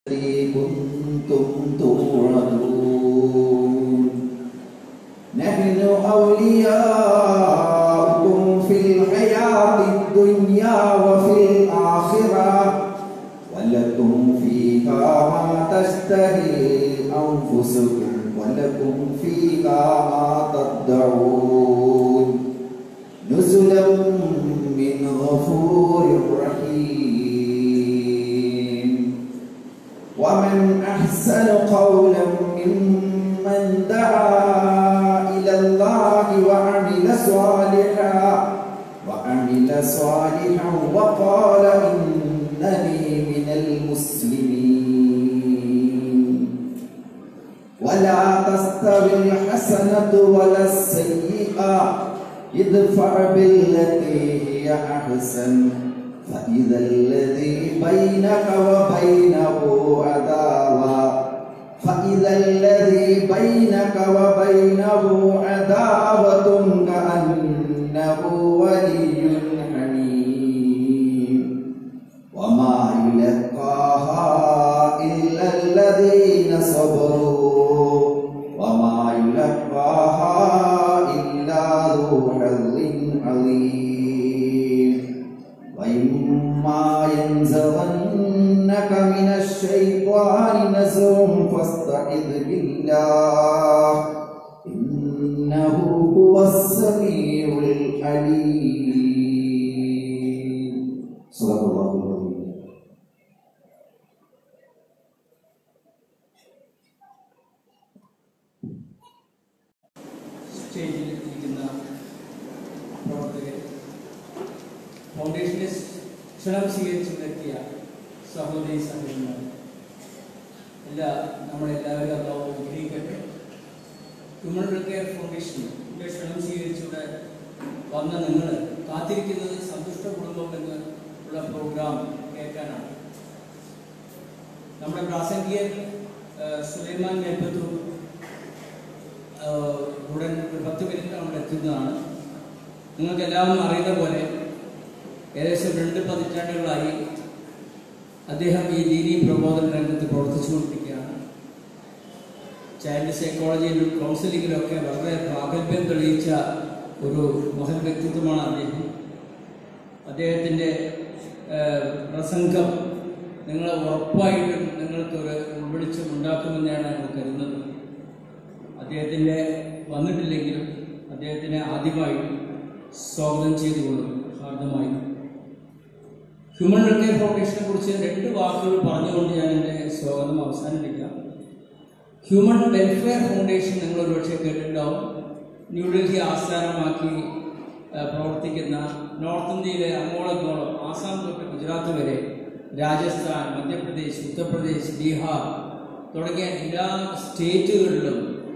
كنتم توعدون نحن أولياؤكم في الحياة الدنيا وفي الآخرة ولكم فيها ما تشتهي أنفسكم ولكم فيها ما تدعون نزلا من غفور رحيم ومن أحسن قولا ممن دعا إلى الله وعمل صالحا وعمل صالحا وقال إنني من المسلمين ولا تستوي الحسنة ولا السيئة ادفع بالتي هي أحسن فإذا الذي بينك وبينه عداوة فإذا الذي بينك وبينه عداوة كأنه ولي حميم وما يلقاها إلا الذين صبروا وما يلقاها إلا ذو حظ عظيم وإما ينزغنك من الشيطان نزغ فاستعذ بالله إنه هو السميع العليم صدق الله العظيم സ്റ്റേജിൽ ഇരിക്കുന്ന പ്രവർത്തകർ ഫൗണ്ടേഷനിൽ ക്ഷണം സ്വീകരിച്ചിട്ടെത്തിയ സഹോദരി സഹോദരന്മാർ എല്ലാ നമ്മളെല്ലാവരും അതാവ് അനുഗ്രഹിക്കട്ടെ ഹ്യൂമൻ വെൽഫെയർ ഫൗണ്ടേഷൻ്റെ ക്ഷണം സ്വീകരിച്ചുകൊണ്ട് വന്ന നിങ്ങൾ കാത്തിരിക്കുന്നത് സന്തുഷ്ട കുടുംബം എന്ന് ഉള്ള പ്രോഗ്രാം കേൾക്കാനാണ് നമ്മുടെ പ്രാസംഗികൻ ആ, സുലൈമാൻ മേൽപ്പത്തൂർ ആഹ് ഉടൻ ഒരു പത്ത് മിനിറ്റ് നമ്മൾ എത്തുന്നതാണ് നിങ്ങൾക്ക് എല്ലാവരും അറിയുന്ന പോലെ ഏകദേശം രണ്ട് പതിറ്റാണ്ടുകളായി അദ്ദേഹം ഈ ദീനി പ്രബോധന രംഗത്ത് പ്രവർത്തിച്ചുകൊണ്ടിരിക്കുകയാണ് ചൈൽഡ് സൈക്കോളജിയിലും കൗൺസിലിങ്ങിലും ഒക്കെ വളരെ പ്രാഗൽഭ്യം തെളിയിച്ച ഒരു മഹൻ വ്യക്തിത്വമാണ് അദ്ദേഹം അദ്ദേഹത്തിൻ്റെ ആഹ് പ്രസംഗം നിങ്ങൾ ഉറപ്പായിട്ടും നിങ്ങൾക്കൊരു ഉൾവിളിച്ചം ഉണ്ടാക്കുമെന്നാണ് ഞങ്ങൾ കരുതുന്നത് അദ്ദേഹത്തിൻ്റെ വന്നിട്ടില്ലെങ്കിലും അദ്ദേഹത്തിനെ ആദ്യമായി സ്വാഗതം ചെയ്തുകൊള്ളും ഹാർദമായി ഹ്യൂമൻ വെൽഫെയർ ഫൗണ്ടേഷനെ കുറിച്ച് രണ്ട് വാക്കുകൾ പറഞ്ഞുകൊണ്ട് ഞാൻ എൻ്റെ സ്വാഗതം അവസാനിപ്പിക്കാം ഹ്യൂമൻ വെൽഫെയർ ഫൗണ്ടേഷൻ നിങ്ങൾ ഒരുപക്ഷെ കേട്ടിട്ടുണ്ടാവും ന്യൂഡൽഹി ആസ്ഥാനമാക്കി ആ, പ്രവർത്തിക്കുന്ന നോർത്ത് ഇന്ത്യയിലെ അങ്ങോളങ്ങോളം ആസാം തൊട്ട് ഗുജറാത്ത് വരെ രാജസ്ഥാൻ മധ്യപ്രദേശ് ഉത്തർപ്രദേശ് ബീഹാർ തുടങ്ങിയ എല്ലാ സ്റ്റേറ്റുകളിലും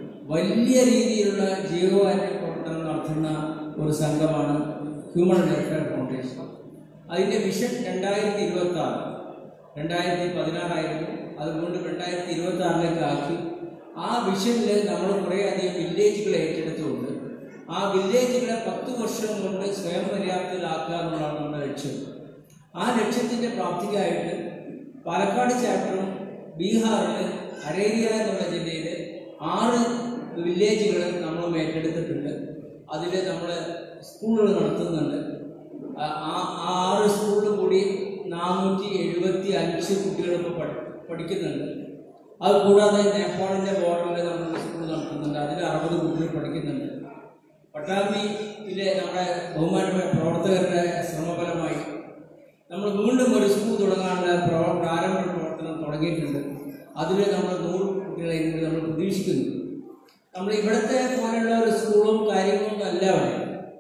വലിയ രീതിയിലുള്ള ജീവകാരുണ്യ പ്രവർത്തനം നടത്തുന്ന ഒരു സംഘമാണ് ഹ്യൂമൻ വെൽഫെയർ ഫൗണ്ടേഷൻ അതിൻ്റെ വിഷൻ രണ്ടായിരത്തി ഇരുപത്തി ആറ് രണ്ടായിരത്തി പതിനാറായിരുന്നു അത് വീണ്ടും രണ്ടായിരത്തി ഇരുപത്തി ആറിലേക്ക് ആക്കി ആ വിഷനിൽ നമ്മൾ കുറേയധികം വില്ലേജുകൾ ഏറ്റെടുത്തുകൊണ്ട് ആ വില്ലേജുകളെ പത്ത് വർഷം കൊണ്ട് സ്വയം പര്യാപ്തരാക്കുക എന്നുള്ളതാണ് നമ്മുടെ ലക്ഷ്യം ആ ലക്ഷ്യത്തിൻ്റെ പ്രാപ്തിക്കായിട്ട് പാലക്കാട് ചാപ്റ്ററും ബീഹാറിൽ അരേരിയ എന്നുള്ള ജില്ലയിൽ ആറ് വില്ലേജുകൾ നമ്മളും ഏറ്റെടുത്തിട്ടുണ്ട് അതിൽ നമ്മൾ സ്കൂളുകൾ നടത്തുന്നുണ്ട് ആ ആ- ആ ആറ് സ്കൂളിലും കൂടി നാനൂറ്റി എഴുപത്തി അഞ്ച് കുട്ടികൾ ഇപ്പോൾ പഠി പഠിക്കുന്നുണ്ട് അത് കൂടാതെ നേപ്പാളിൻ്റെ ബോർഡറിൽ നമ്മൾ സ്കൂൾ നടത്തുന്നുണ്ട് അതിൽ അറുപത് കുട്ടികൾ പഠിക്കുന്നുണ്ട് പട്ടാമ്പിയിലെ നമ്മുടെ ബഹുമാനമായ പ്രവർത്തകരുടെ ശ്രമഫലമായി നമ്മൾ വീണ്ടും ഒരു സ്കൂൾ തുടങ്ങാനുള്ള പ്രവ- പ്രാരംഭ പ്രവർത്തനം തുടങ്ങിയിട്ടുണ്ട് അതിൽ നമ്മൾ നൂറ് കുട്ടികളെ ഇന്ന് നമ്മൾ പ്രതീക്ഷിക്കുന്നു നമ്മൾ ഇവിടുത്തെ പോലെയുള്ള ഒരു സ്കൂളും കാര്യങ്ങളും അല്ല അവിടെ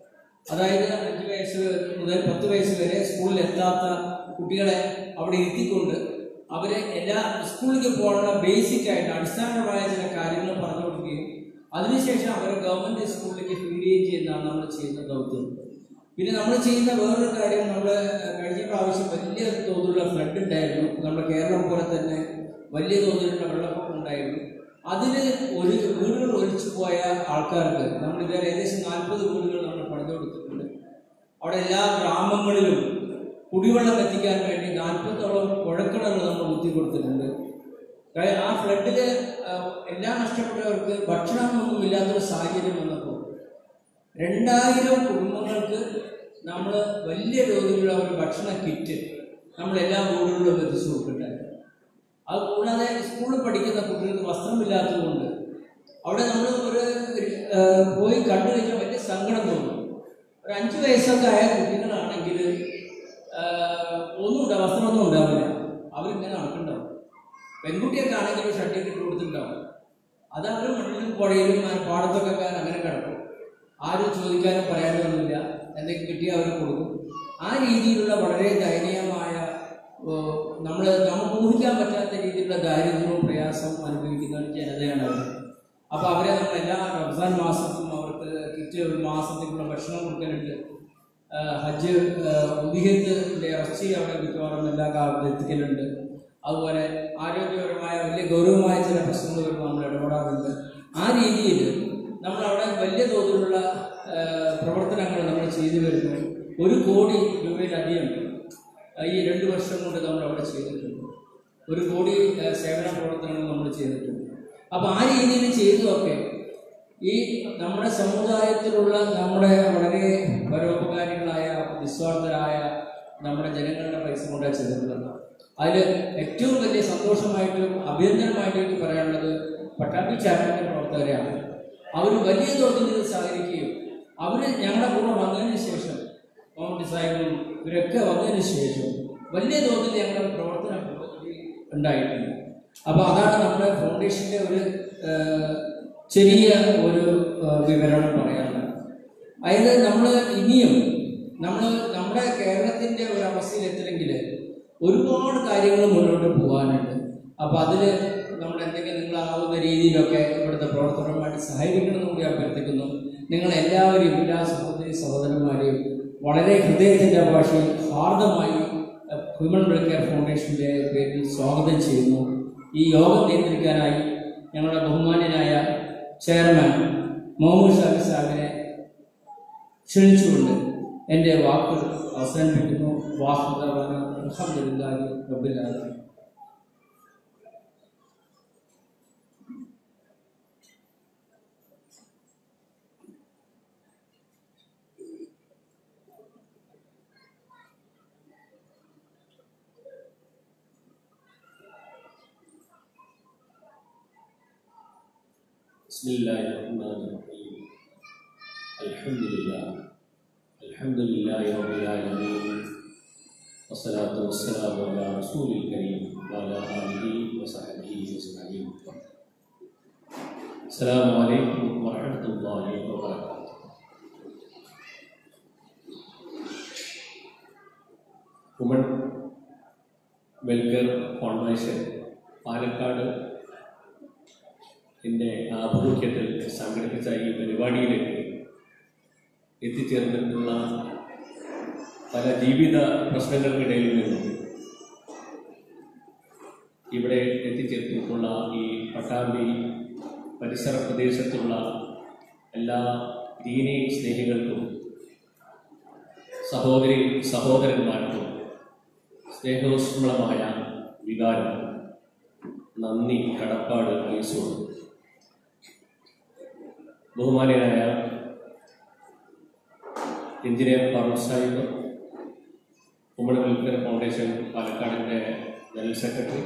അതായത് അഞ്ച് വയസ്സ് മുതൽ പത്ത് വയസ്സ് വരെ സ്കൂളിൽ എത്താത്ത കുട്ടികളെ അവിടെ ഇരുത്തിക്കൊണ്ട് അവരെ എല്ലാ സ്കൂളിലേക്ക് പോകാനുള്ള ബേസിക് ആയിട്ട് അടിസ്ഥാനപരമായ ചില കാര്യങ്ങൾ പറഞ്ഞു കൊടുക്കുകയും അതിനുശേഷം അവരെ ഗവൺമെന്റ് സ്കൂളിലേക്ക് ഫീഡ് ചെയ്യുകയും ചെയ്യുന്നതാണ് നമ്മൾ ചെയ്യുന്ന ദൗത്യം പിന്നെ നമ്മൾ ചെയ്യുന്ന വേറൊരു കാര്യം നമ്മൾ കഴിഞ്ഞ പ്രാവശ്യം വലിയ തോതിലുള്ള ഫ്ലഡ് ഉണ്ടായിരുന്നു നമ്മുടെ കേരളം പോലെ തന്നെ വലിയ തോതിലുള്ള വെള്ളപ്പൊക്കം ഉണ്ടായിരുന്നു അതിൽ ഒരു വീടുകൾ ഒലിച്ചു പോയ ആൾക്കാർക്ക് നമ്മൾ ഇതുവരെ ഏകദേശം നാൽപ്പത് വീടുകൾ നമ്മൾ പണിതു കൊടുത്തിട്ടുണ്ട് അവിടെ എല്ലാ ഗ്രാമങ്ങളിലും കുടിവെള്ളം എത്തിക്കാൻ വേണ്ടി നാൽപ്പത്തോളം കുഴക്കിണറുകൾ നമ്മൾ കുത്തി കൊടുത്തിട്ടുണ്ട് കാര്യം ആ ഫ്ലഡിൽ എല്ലാം നഷ്ടപ്പെട്ടവർക്ക് ഭക്ഷണമൊന്നും ഇല്ലാത്തൊരു സാഹചര്യം വന്നപ്പോൾ രണ്ടായിരം കുടുംബങ്ങൾക്ക് നമ്മൾ വലിയ തോതിലുള്ള ഒരു ഭക്ഷണ കിറ്റ് നമ്മൾ എല്ലാ വീടുകളിലും എത്തിച്ചു കൊടുത്തിട്ടുണ്ടായിരുന്നു അത് കൂടാതെ സ്കൂളിൽ പഠിക്കുന്ന കുട്ടികൾക്ക് വസ്ത്രമില്ലാത്തതുകൊണ്ട് അവിടെ നമ്മൾ ഒരു ആ, പോയി കണ്ടു കഴിഞ്ഞാൽ വലിയ സങ്കടം തോന്നും ഒരു അഞ്ച് വയസ്സൊക്കെ ആയ കുട്ടികളാണെങ്കിൽ ആ, ഒന്നും ഉണ്ടാവും വസ്ത്രമൊന്നും ഉണ്ടാവില്ല അവരിങ്ങനെ നടക്കണ്ടാവും പെൺകുട്ടിയൊക്കെ ആണെങ്കിൽ ഷട്ടിയൊക്കെ ഇട്ട് കൊടുത്തിട്ടുണ്ടാവും അത് അവർ മണ്ണിലും പുഴയിലും ആ പാടത്തൊക്കെ കാ- അങ്ങനെ കിടക്കും ആരും ചോദിക്കാനും പറയാനും ഒന്നുമില്ല എന്തെങ്കിലും കിട്ടിയാൽ അവർ കൊടുക്കും ആ രീതിയിലുള്ള വളരെ ദയനീയമായ നമ്മൾ നമുക്ക് ഊഹിക്കാൻ പറ്റാത്ത രീതിയിലുള്ള ദാരിദ്ര്യവും പ്രയാസവും അനുഭവിക്കുന്ന ഒരു ജനതയാണ് അവർ അപ്പോൾ അവരെ നമ്മൾ എല്ലാ റംസാൻ മാസത്തും അവർക്ക് കിറ്റ് ഒരു മാസത്തേക്കുള്ള ഭക്ഷണം കൊടുക്കലുണ്ട് ആ, ഹജ്ജ് ഉദിഹത്തിൻ്റെ ഇറച്ചി അവിടെ മിക്കവാറും എല്ലാ കാലത്തും എത്തിക്കലുണ്ട് അതുപോലെ ആരോഗ്യപരമായ വലിയ ഗൗരവമായ ചില പ്രശ്നങ്ങൾ വരുമ്പോൾ നമ്മൾ ഇടപെടാറുണ്ട് ആ രീതിയിൽ നമ്മൾ അവിടെ വലിയ തോതിലുള്ള ആ, പ്രവർത്തനങ്ങൾ നമ്മൾ ചെയ്തു വരുന്നു ഒരു കോടി രൂപയിലധികം ആ, ഈ രണ്ട് വർഷം കൊണ്ട് നമ്മൾ അവിടെ ചെയ്തിട്ടുണ്ട് ഒരു കോടി ആ, സേവന പ്രവർത്തനങ്ങൾ നമ്മൾ ചെയ്തിട്ടുണ്ട് അപ്പോൾ ആ രീതിയിൽ ചെയ്തതൊക്കെ ഈ നമ്മുടെ സമുദായത്തിലുള്ള നമ്മുടെ വളരെ പരോപകാരികളായ നിസ്വാർത്ഥരായ നമ്മുടെ ജനങ്ങളുടെ പൈസ കൊണ്ടാണ് ചെയ്തിട്ടുള്ളത് അതിൽ ഏറ്റവും വലിയ സന്തോഷമായിട്ടും അഭിനന്ദനമായിട്ടും എനിക്ക് പറയാനുള്ളത് പട്ടാമ്പി ചാപ്റ്ററിൻ്റെ പ്രവർത്തകരെയാണ് അവർ വലിയ തോതിൽ ഇത് സഹകരിക്കുകയും അവർ ഞങ്ങളുടെ കൂടെ വന്നതിന് ശേഷം മുഹമ്മദ് സാഹിബും ഇവരൊക്കെ വന്നതിന് ശേഷം വലിയ തോതിൽ ഞങ്ങളുടെ പ്രവർത്തനം ഉണ്ടായിട്ടുണ്ട് അപ്പോൾ അതാണ് നമ്മുടെ ഫൗണ്ടേഷൻ്റെ ഒരു ആ, ചെറിയ ഒരു ആ, വിവരണം പറയാനുള്ളത് അതായത് നമ്മൾ ഇനിയും നമ്മൾ നമ്മുടെ കേരളത്തിൻ്റെ ഒരു അവസ്ഥയിൽ എത്തണമെങ്കിൽ ഒരുപാട് കാര്യങ്ങൾ മുന്നോട്ട് പോകാനുണ്ട് അപ്പോൾ അതിൽ നമ്മൾ എന്തെങ്കിലും നിങ്ങളാവുന്ന രീതിയിലൊക്കെ ഇവിടുത്തെ പ്രവർത്തനവുമായിട്ട് സഹകരിക്കണമെന്ന് കൂടി അഭ്യർത്ഥിക്കുന്നു നിങ്ങളെല്ലാവരെയും എല്ലാ സഹോദരി സഹോദരന്മാരെയും വളരെ ഹൃദയത്തിൻ്റെ ഭാഷയിൽ ഹാർദമായി ഹ്യൂമൻ വെൽഫെയർ ഫൗണ്ടേഷൻ്റെ പേരിൽ സ്വാഗതം ചെയ്യുന്നു ഈ യോഗം നിയന്ത്രിക്കാനായി ഞങ്ങളുടെ ബഹുമാന്യനായ ചെയർമാൻ മുഹമ്മദ് ഷാഫി സാഹിബിനെ ക്ഷണിച്ചുകൊണ്ട് എൻ്റെ വാക്കുകൾ അവസാനിപ്പിക്കുന്നു വാഹുദാന അൽഹംദുലില്ലാഹി റബ്ബിൽ ആലമീൻ بسم الله الرحمن الرحيم الحمد لله الحمد لله رب العالمين والصلاة والسلام على رسول الكريم وعلى آله وصحبه أجمعين السلام عليكم ورحمة الله وبركاته വുമൺ വെൽഫെയർ ഫൗണ്ടേഷൻ പാലക്കാട് എൻ്റെ ആഭിമുഖ്യത്തിൽ സംഘടിപ്പിച്ച ഈ പരിപാടിയിലേക്ക് എത്തിച്ചേർന്നിട്ടുള്ള പല ജീവിത പ്രശ്നങ്ങൾക്കിടയിൽ നിന്നും ഇവിടെ എത്തിച്ചേർന്നിട്ടുള്ള ഈ പട്ടാമ്പി പരിസര പ്രദേശത്തുള്ള എല്ലാ ദീനീ സ്നേഹികൾക്കും സഹോദരി സഹോദരന്മാർക്കും സ്നേഹോഷ്മളമായ വികാരം നന്ദി കടപ്പാട് അറിയിച്ചുകൊണ്ട് ബഹുമാനിയനായ engineer Farooq Sahib human welfare foundation പാലക്കാടിൻ്റെ general secretary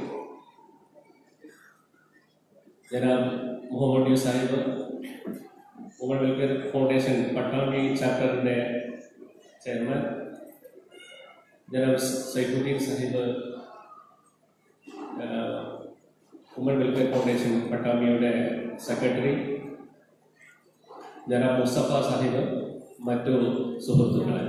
Janab Muhammad U Sahib human welfare foundation Pattambi ചാപ്റ്ററിൻ്റെ chairman Janab Saifuddin Sahib human welfare foundation പട്ടാമ്പിയുടെ സെക്രട്ടറി ജനാബ് മുസ്തഫ സാഹിബ് മറ്റു സുഹൃത്തുക്കളെ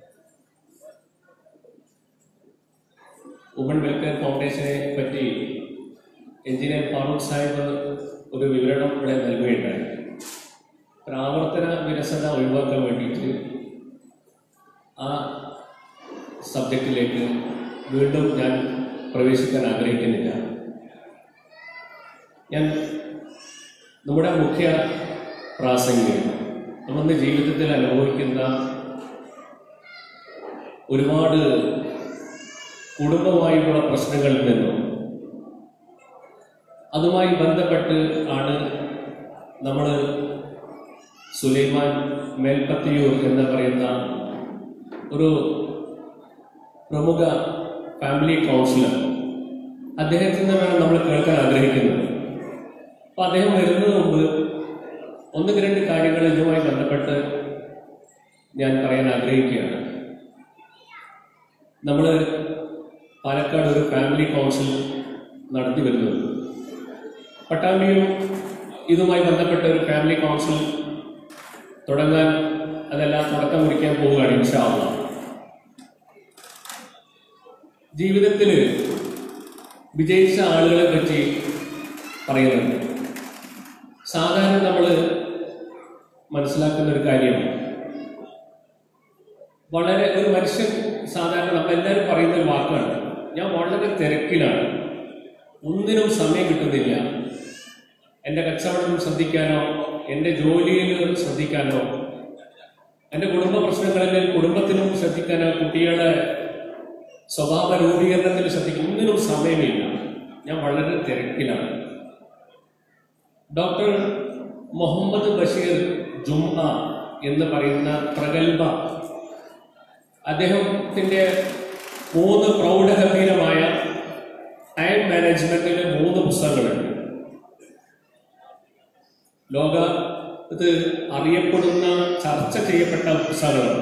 ഉമ്മൺ വെൽഫെയർ ഫൗണ്ടേഷനെ പറ്റി എഞ്ചിനീയർ ഫാറൂഖ് സാഹിബ് ഒരു വിവരണം ഇവിടെ നൽകുകയുണ്ടായി ഒരു ആവർത്തന വിരസത ഒഴിവാക്കാൻ വേണ്ടിയിട്ട് ആ സബ്ജക്റ്റിലേക്ക് വീണ്ടും ഞാൻ പ്രവേശിക്കാൻ ആഗ്രഹിക്കുന്നില്ല ഞാൻ നമ്മുടെ മുഖ്യ പ്രാസംഗികൻ നമ്മുടെ ജീവിതത്തിൽ അനുഭവിക്കുന്ന ഒരുപാട് കുടുംബമായിട്ടുള്ള പ്രശ്നങ്ങളിൽ നിന്നും അതുമായി ബന്ധപ്പെട്ട് ആണ് നമ്മൾ സുലൈമാൻ മേൽപ്പത്തിയൂർ എന്ന് പറയുന്ന ഒരു പ്രമുഖ ഫാമിലി കൗൺസിലർ അദ്ദേഹത്തിൽ നിന്ന് വേണം നമ്മൾ കേൾക്കാൻ ആഗ്രഹിക്കുന്നത് അപ്പോൾ അദ്ദേഹം വരുന്നതിന് മുമ്പ് ഒന്ന് രണ്ട് കാര്യങ്ങൾ ഇതുമായി ബന്ധപ്പെട്ട് ഞാൻ പറയാൻ ആഗ്രഹിക്കുകയാണ് നമ്മൾ പാലക്കാട് ഒരു ഫാമിലി കൗൺസിൽ നടത്തി വരുന്നുണ്ട് പട്ടാമ്പിയും ഇതുമായി ബന്ധപ്പെട്ട ഒരു ഫാമിലി കൗൺസിൽ തുടങ്ങാൻ അതെല്ലാം തുടക്കം കുറിക്കാൻ പോവുകയാണ് ഇൻഷാള്ള ജീവിതത്തിൽ വിജയിച്ച ആളുകളെ പറ്റി പറയുന്നുണ്ട് സാധാരണ നമ്മൾ മനസ്സിലാക്കുന്ന ഒരു കാര്യമാണ് വളരെ ഒരു മനുഷ്യൻ സാധാരണ നമ്മളെല്ലാവരും പറയുന്ന ഒരു വാക്കാണ് ഞാൻ വളരെ തിരക്കിലാണ് ഒന്നിനും സമയം കിട്ടുന്നില്ല എൻ്റെ കച്ചവടം ശ്രദ്ധിക്കാനോ എൻ്റെ ജോലിയിൽ ശ്രദ്ധിക്കാനോ എൻ്റെ കുടുംബ പ്രശ്നങ്ങളിൽ കുടുംബത്തിനും ശ്രദ്ധിക്കാനോ കുട്ടികളെ സ്വഭാവ രൂപീകരണത്തിൽ ശ്രദ്ധിക്കും ഒന്നിനും സമയമില്ല ഞാൻ വളരെ തിരക്കിലാണ് ഡോക്ടർ മുഹമ്മദ് ബഷീർ ജുംഅ എന്ന് പറയുന്ന പ്രഗത്ഭ അദ്ദേഹത്തിന്റെ മൂന്ന് പ്രൗഢഗംഭീരമായ ടൈം മാനേജ്മെന്റിലെ മൂന്ന് പുസ്തകങ്ങളുണ്ട് ലോകത്ത് അറിയപ്പെടുന്ന ചർച്ച ചെയ്യപ്പെട്ട പുസ്തകങ്ങളാണ്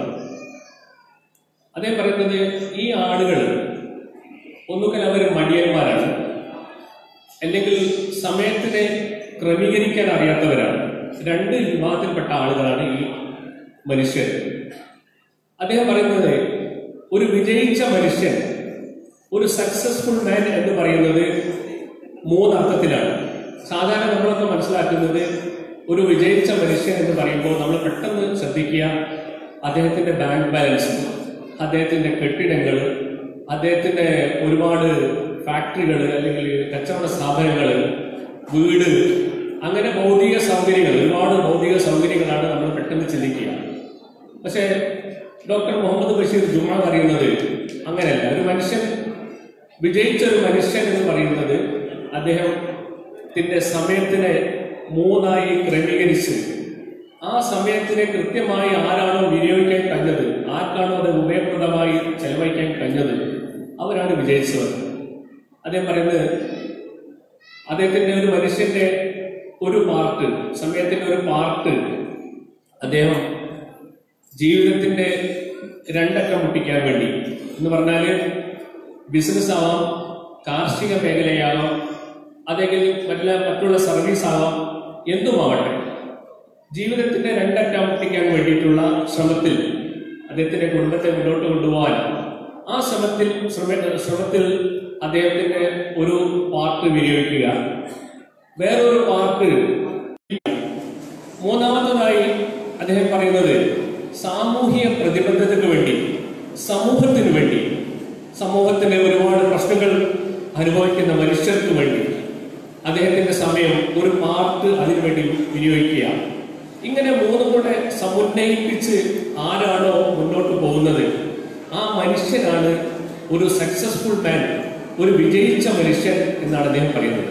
അതേ പറയുന്നത് ഈ ആളുകൾ ഒന്നുകിൽ അവർ മടിയന്മാരാണ് അല്ലെങ്കിൽ സമയത്തിനെ ക്രമീകരിക്കാൻ അറിയാത്തവരാണ് രണ്ട് വിഭാഗത്തിൽപ്പെട്ട ആളുകളാണ് ഈ മനുഷ്യർ അദ്ദേഹം പറയുന്നത് ഒരു വിജയിച്ച മനുഷ്യൻ ഒരു സക്സസ്ഫുൾ മാൻ എന്ന് പറയുന്നത് മൂന്നർത്ഥത്തിലാണ് സാധാരണ നമ്മളൊക്കെ മനസ്സിലാക്കുന്നത് ഒരു വിജയിച്ച മനുഷ്യൻ എന്ന് പറയുമ്പോൾ നമ്മൾ പെട്ടെന്ന് ശ്രദ്ധിക്കുക അദ്ദേഹത്തിന്റെ ബാങ്ക് ബാലൻസ് അദ്ദേഹത്തിന്റെ കെട്ടിടങ്ങൾ അദ്ദേഹത്തിന്റെ ഒരുപാട് ഫാക്ടറികൾ അല്ലെങ്കിൽ കച്ചവട സ്ഥാപനങ്ങൾ വീട് അങ്ങനെ ഭൗതിക സൗകര്യങ്ങൾ ഒരുപാട് ഭൗതിക സൗകര്യങ്ങളാണ് നമ്മൾ പെട്ടെന്ന് ചിന്തിക്കുക പക്ഷേ ഡോക്ടർ മുഹമ്മദ് ബഷീർ ജുമ പറയുന്നത് അങ്ങനെയല്ല ഒരു മനുഷ്യൻ വിജയിച്ച ഒരു മനുഷ്യൻ എന്ന് പറയുന്നത് അദ്ദേഹത്തിന്റെ സമയത്തിനെ മൂന്നായി ക്രമീകരിച്ച് ആ സമയത്തിനെ കൃത്യമായി ആരാണോ വിനിയോഗിക്കാൻ കഴിഞ്ഞത് ആർക്കാണോ അത് ഉപയോഗപ്രദമായി ചെലവഴിക്കാൻ കഴിഞ്ഞത് അവരാണ് വിജയിച്ചവർ അദ്ദേഹം പറയുന്നത് അദ്ദേഹത്തിന്റെ ഒരു മനുഷ്യന്റെ ഒരു പാർട്ട് സമയത്തിന്റെ ഒരു പാർട്ട് അദ്ദേഹം ജീവിതത്തിന്റെ രണ്ടക്കം മുട്ടിക്കാൻ വേണ്ടി എന്ന് പറഞ്ഞാല് ബിസിനസ് ആവാം കാർഷിക മേഖലയാവാം അല്ലെങ്കിൽ മറ്റുള്ള മറ്റുള്ള സർവീസ് ആവാം എന്തുമാവട്ടെ ജീവിതത്തിന്റെ രണ്ടറ്റം മുട്ടിക്കാൻ വേണ്ടിയിട്ടുള്ള ശ്രമത്തിൽ അദ്ദേഹത്തിന്റെ കുടുംബത്തെ മുന്നോട്ട് കൊണ്ടുപോകാൻ ആ ശ്രമത്തിൽ ശ്രമ- ശ്രമത്തിൽ അദ്ദേഹത്തിന്റെ ഒരു പാർട്ട് വിനിയോഗിക്കുക വേറൊരു പാർട്ട് മൂന്നാമത്തതായി അദ്ദേഹം പറയുന്നത് സാമൂഹിക പ്രതിബദ്ധതയ്ക്ക് വേണ്ടി സമൂഹത്തിന് വേണ്ടി സമൂഹത്തിന് ഒരുപാട് പ്രശ്നങ്ങൾ അനുഭവിക്കുന്ന മനുഷ്യർക്ക് വേണ്ടി അദ്ദേഹത്തിന്റെ സമയം ഒരു പാർട്ട് അതിനുവേണ്ടി വിനിയോഗിക്കുക ഇങ്ങനെ മൂന്നും കൂടെ സമുന്നയിപ്പിച്ച് ആരാണോ മുന്നോട്ട് പോകുന്നത് ആ മനുഷ്യനാണ് ഒരു സക്സസ്ഫുൾ മാൻ ഒരു വിജയിച്ച മനുഷ്യൻ എന്നാണ് അദ്ദേഹം പറയുന്നത്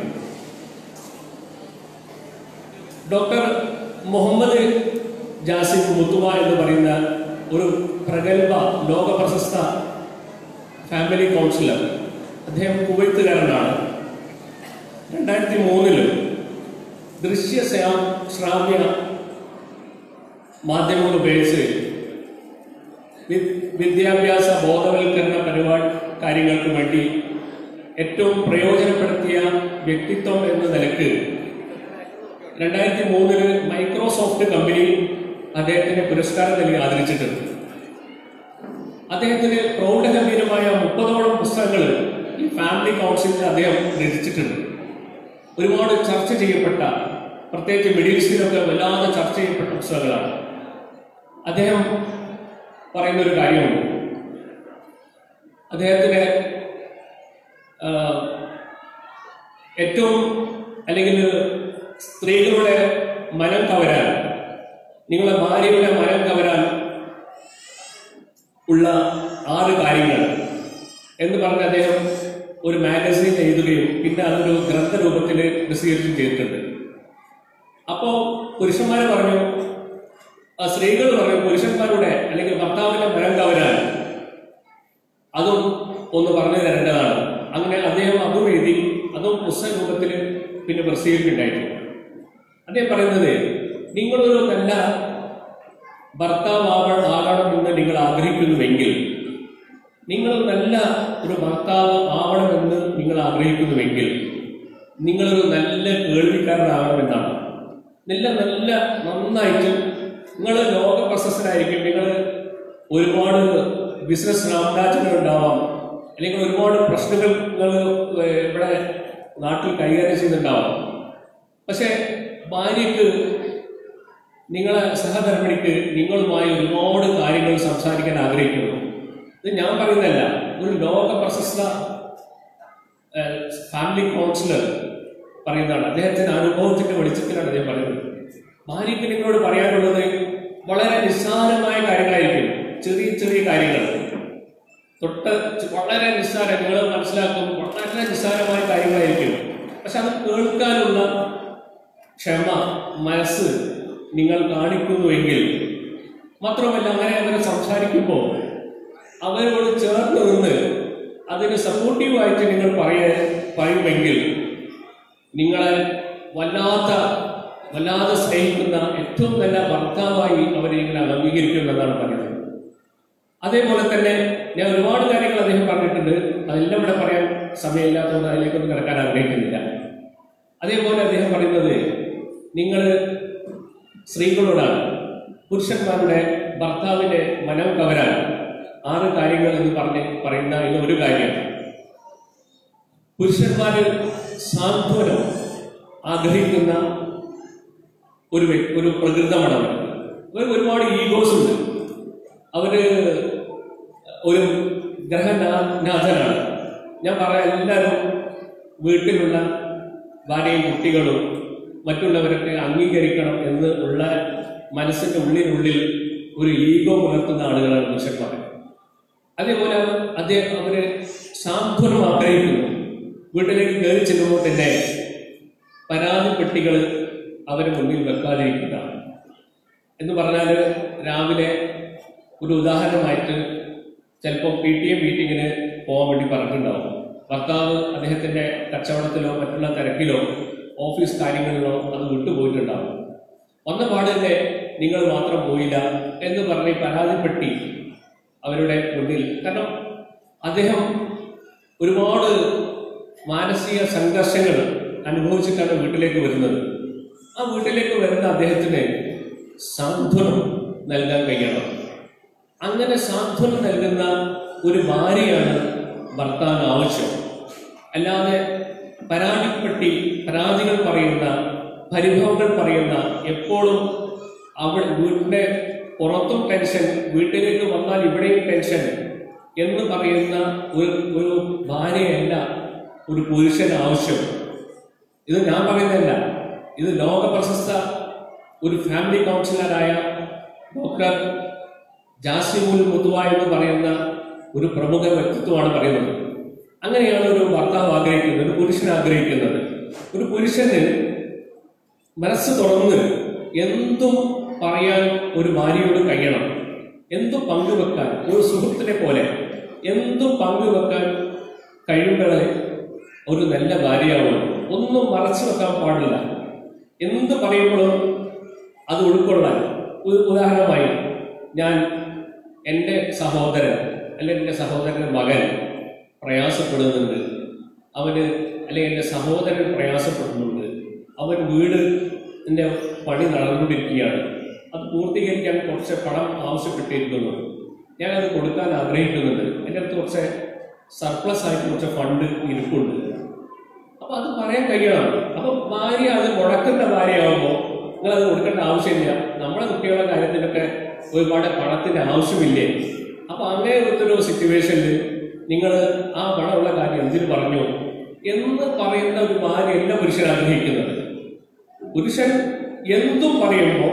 ഡോക്ടർ മുഹമ്മദ് ജാസിം മുത്തുവ എന്ന് പറയുന്ന ഒരു പ്രഗത്ഭ ലോക പ്രശസ്ത ഫാമിലി കൗൺസിലർ അദ്ദേഹം കുവൈത്തുകാരനാണ് രണ്ടായിരത്തി മൂന്നില് ദൃശ്യ ശ്രാ- ശ്രാവ്യ മാധ്യമങ്ങൾ ഉപയോഗിച്ച് വി- വിദ്യാഭ്യാസ ബോധവൽക്കരണ പരിപാടി കാര്യങ്ങൾക്ക് വേണ്ടി ഏറ്റവും പ്രയോജനപ്പെടുത്തിയ വ്യക്തിത്വം എന്ന നിലക്ക് രണ്ടായിരത്തി മൂന്നില് മൈക്രോസോഫ്റ്റ് കമ്പനി അദ്ദേഹത്തിന് പുരസ്കാരം നൽകി ആദരിച്ചിട്ടുണ്ട് അദ്ദേഹത്തിന് പ്രൗഢഗംഭീരമായ മുപ്പതോളം പുസ്തകങ്ങൾ ഈ ഫാമിലി കൗൺസിലിൽ അദ്ദേഹം രചിച്ചിട്ടുണ്ട് ഒരുപാട് ചർച്ച ചെയ്യപ്പെട്ട പ്രത്യേകിച്ച് മിഡിൽ ഈസ്റ്റിലൊക്കെ വല്ലാതെ ചർച്ച ചെയ്യപ്പെട്ട പുസ്തകങ്ങളാണ് അദ്ദേഹം പറയുന്ന ഒരു കാര്യമുണ്ട് അദ്ദേഹത്തിന് ആ, ഏറ്റവും അല്ലെങ്കിൽ സ്ത്രീകളുടെ മനം കവരാൻ നിങ്ങളുടെ ഭാര്യയുടെ മനം കവരാൻ ഉള്ള ആറ് കാര്യങ്ങൾ എന്ന് പറഞ്ഞ് അദ്ദേഹം ഒരു മാഗസീൻ എഴുതുകയും പിന്നെ അതൊരു ഗ്രന്ഥരൂപത്തിൽ പ്രസിദ്ധീകരിക്കുകയും ചെയ്തിട്ടുണ്ട് അപ്പോ പുരുഷന്മാര് പറഞ്ഞു ആ സ്ത്രീകൾ പറഞ്ഞു പുരുഷന്മാരുടെ അല്ലെങ്കിൽ ഭർത്താവിന്റെ മരം കവരാൻ അതും ഒന്ന് പറഞ്ഞു തരേണ്ടതാണ് അങ്ങനെ അദ്ദേഹം അതും എഴുതി അതും പുസ്തക രൂപത്തിൽ പിന്നെ പ്രസിദ്ധീകരിക്കുന്നുണ്ടായിരുന്നു അദ്ദേഹം പറയുന്നത് നിങ്ങളൊരു നല്ല ഭർത്താവ് ആവ- ആകണമെന്ന് നിങ്ങൾ ആഗ്രഹിക്കുന്നുവെങ്കിൽ നിങ്ങൾ നല്ല ഒരു ഭർത്താവ് ആവണമെന്ന് നിങ്ങൾ ആഗ്രഹിക്കുന്നുവെങ്കിൽ നിങ്ങളൊരു നല്ല കേൾവിക്കാരനാകണമെന്നാണ് നല്ല നല്ല നന്നായിട്ട് നിങ്ങൾ ലോക പ്രശസ്തരായിരിക്കും നിങ്ങൾ ഒരുപാട് ബിസിനസ് സാമ്രാജ്യങ്ങൾ ഉണ്ടാവാം അല്ലെങ്കിൽ ഒരുപാട് പ്രശ്നങ്ങൾ നിങ്ങൾ ഏഹ്, ഇവിടെ നാട്ടിൽ കൈകാര്യം ചെയ്യുന്നുണ്ടാവാം പക്ഷെ ഭാര്യയ്ക്ക് നിങ്ങളെ സഹധർമ്മിണിക്ക് നിങ്ങളുമായി ഒരുപാട് കാര്യങ്ങൾ സംസാരിക്കാൻ ആഗ്രഹിക്കുന്നു ഇത് ഞാൻ പറയുന്നതല്ല ഒരു ലോക പ്രശസ്ത ഏഹ്, ഫാമിലി കൗൺസിലർ പറയുന്നതാണ് അദ്ദേഹത്തിന്റെ അനുഭവത്തിന്റെ വെളിച്ചത്തിലാണ് അദ്ദേഹം പറയുന്നത് ഭാര്യയ്ക്ക് നിങ്ങളോട് പറയാനുള്ളത് വളരെ നിസ്സാരമായ കാര്യങ്ങളായിരിക്കും ചെറിയ ചെറിയ കാര്യങ്ങൾ തൊട്ട് ച- വളരെ നിസ്സാരം നിങ്ങൾ മനസ്സിലാക്കും വളരെ നിസ്സാരമായ കാര്യങ്ങളായിരിക്കും പക്ഷെ അത് കേൾക്കാനുള്ള ക്ഷമ മനസ്സ് നിങ്ങൾ കാണിക്കുന്നുവെങ്കിൽ മാത്രമല്ല അങ്ങനെ അവരെ സംസാരിക്കുമ്പോൾ അവരോട് ചേർന്ന് നിന്ന് അതിന് സപ്പോർട്ടീവായിട്ട് നിങ്ങൾ പറയ പറയുമെങ്കിൽ നിങ്ങളെ വല്ലാത്ത വല്ലാതെ സ്നേഹിക്കുന്ന ഏറ്റവും നല്ല ഭർത്താവായി അവരെ നിങ്ങൾ അംഗീകരിക്കുമെന്നാണ് പറയുന്നത് അതേപോലെ തന്നെ ഞാൻ ഒരുപാട് കാര്യങ്ങൾ അദ്ദേഹം പറഞ്ഞിട്ടുണ്ട് അതെല്ലാം ഇവിടെ പറയാൻ സമയമില്ലാത്തതുകൊണ്ട് അതിലേക്കൊന്നും കിടക്കാൻ ആഗ്രഹിക്കുന്നില്ല അതേപോലെ അദ്ദേഹം പറയുന്നത് നിങ്ങൾ സ്ത്രീകളോടാണ് പുരുഷന്മാരുടെ ഭർത്താവിന്റെ മനം കവരാൻ ആറ് കാര്യങ്ങൾ എന്ന് പറഞ്ഞ് പറയുന്ന ഇതിൽ ഒരു കാര്യം പുരുഷന്മാര് സാന്ത്വനം ആഗ്രഹിക്കുന്ന ഒരു വ്യ- ഒരു പ്രകൃതമാണ് അവർ അവർക്ക് ഒരുപാട് ഈഗോസ് ഉണ്ട് അവര് ഒരു ഗ്രഹനാഥനാണ് ഞാൻ പറയാം എല്ലാവരും വീട്ടിലുള്ള ഭാര്യയും കുട്ടികളും മറ്റുള്ളവരൊക്കെ അംഗീകരിക്കണം എന്ന് ഉള്ള മനസ്സിന്റെ ഉള്ളിനുള്ളിൽ ഒരു ഈഗോ പുലർത്തുന്ന ആളുകളാണ് പുരുഷന്മാർ അതേപോലെ അദ്ദേഹം അവര് സാന്ത്വനം ആഗ്രഹിക്കുന്നു വീട്ടിലേക്ക് കയറി ചെല്ലുമ്പോൾ തന്നെ പരാതി പെട്ടികൾ അവരെ മുന്നിൽ വെക്കാതിരിക്കുക എന്ന് പറഞ്ഞാൽ രാവിലെ ഒരു ഉദാഹരണമായിട്ട് ചിലപ്പോൾ പി ടി എ മീറ്റിങ്ങിന് പോകാൻ വേണ്ടി പറഞ്ഞിട്ടുണ്ടാവും ഭർത്താവ് അദ്ദേഹത്തിന്റെ കച്ചവടത്തിലോ മറ്റുള്ള തിരക്കിലോ ഓഫീസ് കാര്യങ്ങളിലോ അത് വിട്ടുപോയിട്ടുണ്ടാവും വന്ന പാട് തന്നെ നിങ്ങൾ മാത്രം പോയില്ല എന്ന് പറഞ്ഞ് പരാതിപ്പെട്ടി അവരുടെ മുന്നിൽ കാരണം അദ്ദേഹം ഒരുപാട് മാനസിക സംഘർഷങ്ങൾ അനുഭവിച്ചിട്ടാണ് വീട്ടിലേക്ക് വരുന്നത് ആ വീട്ടിലേക്ക് വരുന്ന അദ്ദേഹത്തിന് സാന്ത്വനം നൽകാൻ കഴിയണം അങ്ങനെ സാന്ത്വനം നൽകുന്ന ഒരു ഭാര്യയാണ് ഭർത്താവിന് ആവശ്യം അല്ലാതെ പരാതിപ്പെട്ടി പരാതികൾ പറയുന്ന പരിഭവങ്ങൾ പറയുന്ന എപ്പോഴും അവിടെ വീടിന്റെ പുറത്തും ടെൻഷൻ വീട്ടിലേക്ക് വന്നാൽ ഇവിടെയും ടെൻഷൻ എന്ന് പറയുന്ന ഒരു ഒരു ഭാര്യയല്ല ഒരു പുരുഷന് ആവശ്യം ഇത് ഞാൻ പറയുന്നതല്ല ഇത് ലോക പ്രശസ്ത ഒരു ഫാമിലി കൗൺസിലറായ ഡോക്ടർ ജാസിമുൽ മുത്തുവ എന്ന് പറയുന്ന ഒരു പ്രമുഖ വ്യക്തിത്വമാണ് പറയുന്നത് അങ്ങനെയാണ് ഒരു ഭർത്താവ് ആഗ്രഹിക്കുന്നത് ഒരു പുരുഷൻ ആഗ്രഹിക്കുന്നത് ഒരു പുരുഷന് മനസ്സ് തുറന്ന് എന്തും പറയാൻ ഒരു ഭാര്യയോട് കഴിയണം എന്തും പങ്കുവെക്കാൻ ഒരു സുഹൃത്തിനെ പോലെ എന്തും പങ്കുവെക്കാൻ കഴിയുമ്പോഴേ ഒരു നല്ല ഭാര്യയാവുള്ളൂ ഒന്നും മറച്ചു വെക്കാൻ പാടില്ല എന്ത് പറയുമ്പോഴും അത് ഉൾക്കൊള്ളാൻ ഒരു ഉദാഹരണമായി ഞാൻ എൻ്റെ സഹോദരൻ അല്ലെങ്കിൽ എൻ്റെ സഹോദരൻ്റെ മകൻ പ്രയാസപ്പെടുന്നുണ്ട് അവന് അല്ലെങ്കിൽ എൻ്റെ സഹോദരൻ പ്രയാസപ്പെടുന്നുണ്ട് അവൻ വീട് എൻ്റെ പണി നടന്നുകൊണ്ടിരിക്കുകയാണ് അത് പൂർത്തീകരിക്കാൻ കുറച്ച് പണം ആവശ്യപ്പെട്ടിരിക്കുന്നു ഞാനത് കൊടുക്കാൻ ആഗ്രഹിക്കുന്നുണ്ട് എൻ്റെ അടുത്ത് കുറച്ച് സർപ്ലസ് ആയിട്ട് കുറച്ച് ഫണ്ട് ഇരിപ്പുണ്ട് അപ്പൊ അത് പറയാൻ കഴിയണം അപ്പൊ ഭാര്യ അത് മുടക്കുന്ന ഭാര്യയാവുമ്പോൾ നിങ്ങൾ അത് കൊടുക്കേണ്ട ആവശ്യമില്ല നമ്മുടെ കുട്ടികളുടെ കാര്യത്തിലൊക്കെ ഒരുപാട് പണത്തിന്റെ ആവശ്യമില്ലേ അപ്പൊ അങ്ങനെ ഒരു സിറ്റുവേഷനിൽ നിങ്ങൾ ആ പണമുള്ള കാര്യം എന്തിനു പറഞ്ഞു എന്ന് പറയുന്ന ഒരു ഭാര്യ എല്ലാ പുരുഷൻ ആഗ്രഹിക്കുന്നത് പുരുഷൻ എന്തും പറയുമ്പോൾ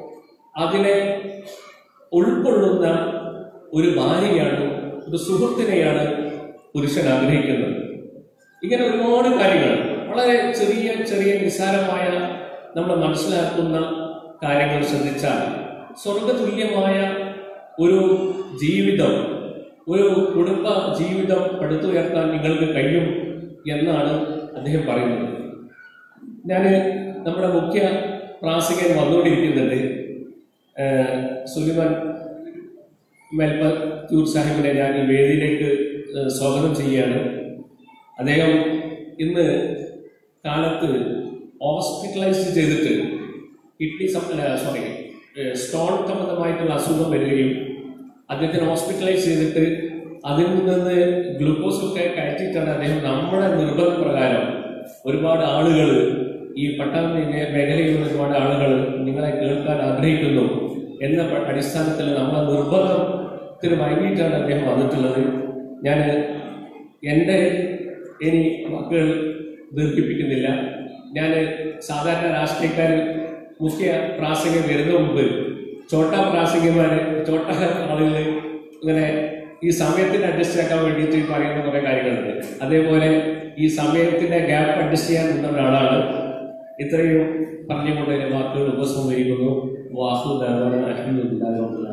അതിനെ ഉൾക്കൊള്ളുന്ന ഒരു ഭാര്യയാണ് ഒരു സുഹൃത്തിനെയാണ് പുരുഷൻ ആഗ്രഹിക്കുന്നത് ഇങ്ങനെ ഒരുപാട് കാര്യങ്ങൾ വളരെ ചെറിയ ചെറിയ നിസ്സാരമായ നമ്മൾ മനസ്സിലാക്കുന്ന കാര്യങ്ങൾ ശ്രദ്ധിച്ചാൽ സ്വർഗതുല്യമായ ഒരു ജീവിതം ഒരു കുടുംബ ജീവിതം പടുത്തുയർത്താൻ നിങ്ങൾക്ക് കഴിയും എന്നാണ് അദ്ദേഹം പറയുന്നത് ഞാൻ നമ്മുടെ മുഖ്യ പ്രാസികൻ വന്നുകൊണ്ടിരിക്കുന്നുണ്ട് ഏഹ് സുലിമാൻ മെൽപ്പത്തൂർ സാഹിബിനെ ഞാൻ ഈ വേദിയിലേക്ക് ഏഹ് സ്വാഗതം ചെയ്യുകയാണ് അദ്ദേഹം ഇന്ന് കാലത്ത് ഹോസ്പിറ്റലൈസ് ചെയ്തിട്ട് കിഡ്നി സോറി സ്റ്റോൺ സംബന്ധമായിട്ടുള്ള അസുഖം വരികയും അദ്ദേഹത്തിന് ഹോസ്പിറ്റലൈസ് ചെയ്തിട്ട് അതിൽ നിന്ന് ഗ്ലൂക്കോസ് ഒക്കെ കയറ്റിയിട്ടാണ് അദ്ദേഹം നമ്മുടെ നിർബന്ധപ്രകാരം ഒരുപാട് ആളുകൾ ഈ പട്ടാള മേ- മേഖലയിലുള്ള ഒരുപാട് ആളുകൾ നിങ്ങളെ കേൾക്കാൻ ആഗ്രഹിക്കുന്നു എന്ന പ- അടിസ്ഥാനത്തിൽ നമ്മളെ നിർബന്ധത്തിന് വൈകിട്ടാണ് അദ്ദേഹം വന്നിട്ടുള്ളത് ഞാൻ എൻ്റെ ഇനി വാക്കുകൾ ദീർഘിപ്പിക്കുന്നില്ല ഞാൻ സാധാരണ രാഷ്ട്രീയക്കാർ മുഖ്യ പ്രാസംഗം വരുന്ന മുമ്പ് ചോട്ട പ്രാസംഗികമാർ ചോട്ട ആളുകൾ ഇങ്ങനെ ഈ സമയത്തിന് അഡ്ജസ്റ്റ് ആക്കാൻ വേണ്ടിയിട്ട് പറയുന്ന കുറേ കാര്യങ്ങളുണ്ട് അതേപോലെ ഈ സമയത്തിന്റെ ഗ്യാപ്പ് അഡ്ജസ്റ്റ് ചെയ്യാൻ നിന്ന ഒരാളാണ് ഇത്രയും പറഞ്ഞുകൊണ്ട് എൻ്റെ വാക്കുകൾ ഉപസംഹരിക്കുന്നു വാഹു ദേവന അഹിന്ദുല്ലാതെ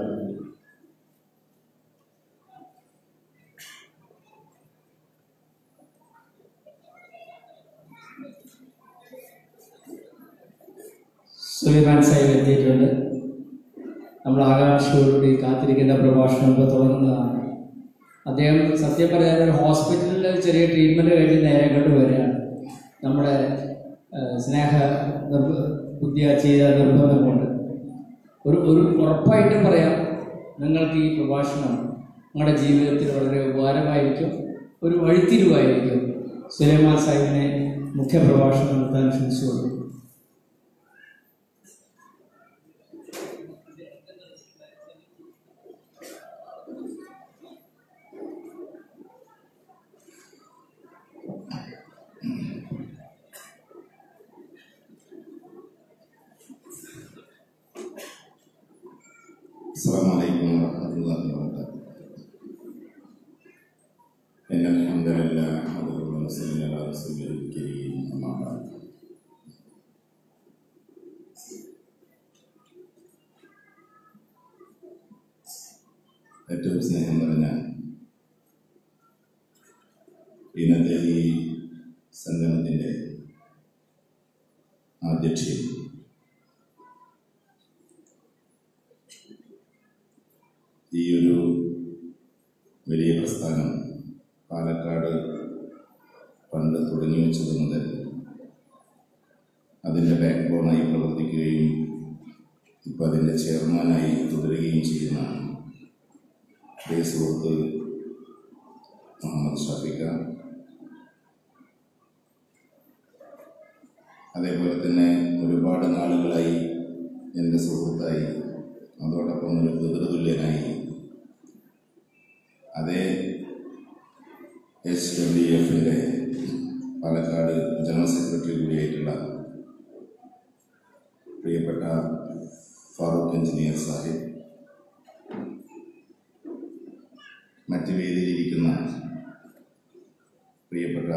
സുലൈമാൻ സാഹിബ് എത്തിയിട്ടുണ്ട് നമ്മൾ ആകാംക്ഷയോടുകൂടി കാത്തിരിക്കുന്ന പ്രഭാഷണം ഇപ്പോൾ തുടങ്ങുന്നതാണ് അദ്ദേഹം സത്യം പറയാൻ ഒരു ഹോസ്പിറ്റലിൽ ചെറിയ ട്രീറ്റ്മെൻറ്റ് കഴിഞ്ഞ് നേരെ ഇങ്ങോട്ട് വരികയാണ് നമ്മുടെ ഏഹ്, സ്നേഹ നിർബ ബുദ്ധിയ ചെയ്ത നിർബന്ധം കൊണ്ട് ഒരു ഒരു ഉറപ്പായിട്ടും പറയാം നിങ്ങൾക്ക് ഈ പ്രഭാഷണം നിങ്ങളുടെ ജീവിതത്തിൽ വളരെ ഉപകാരമായിരിക്കും ഒരു വഴിത്തിരിവായിരിക്കും സുലൈമാൻ സാഹിബിനെ മുഖ്യ പ്രഭാഷണം നടത്താൻ ക്ഷണിച്ചുകൊള്ളു السلام عليكم ورحمة الله وبركاته إن الحمد لله نحمده ونصلي على رسوله الكريم أما بعد ഏറ്റവും സ്നേഹം നിറഞ്ഞ ഇന്നത്തെ ഈ സംഗമത്തിൻ്റെ അധ്യക്ഷൻ ഈ ഒരു വലിയ പ്രസ്ഥാനം പാലക്കാട് പണ്ട് തുടങ്ങി വെച്ചത് മുതൽ അതിൻ്റെ ബാക്ക് ബോണായി പ്രവർത്തിക്കുകയും ഇപ്പോൾ അതിൻ്റെ ചെയർമാനായി തുടരുകയും ചെയ്യുന്ന പ്രിയ സുഹൃത്ത് മുഹമ്മദ് ഷഫീഖ അതേപോലെ തന്നെ ഒരുപാട് നാളുകളായി എൻ്റെ സുഹൃത്തായി അതോടൊപ്പം ഒരു പിതൃതുല്യനായി അതേ എച്ച് ഡബ്ല്യു എഫിൻ്റെ പാലക്കാട് ജനറൽ സെക്രട്ടറി കൂടിയായിട്ടുള്ള പ്രിയപ്പെട്ട ഫാറൂഖ് എഞ്ചിനീയർ സാഹിബ് മറ്റ് വേദിയിലിരിക്കുന്ന പ്രിയപ്പെട്ട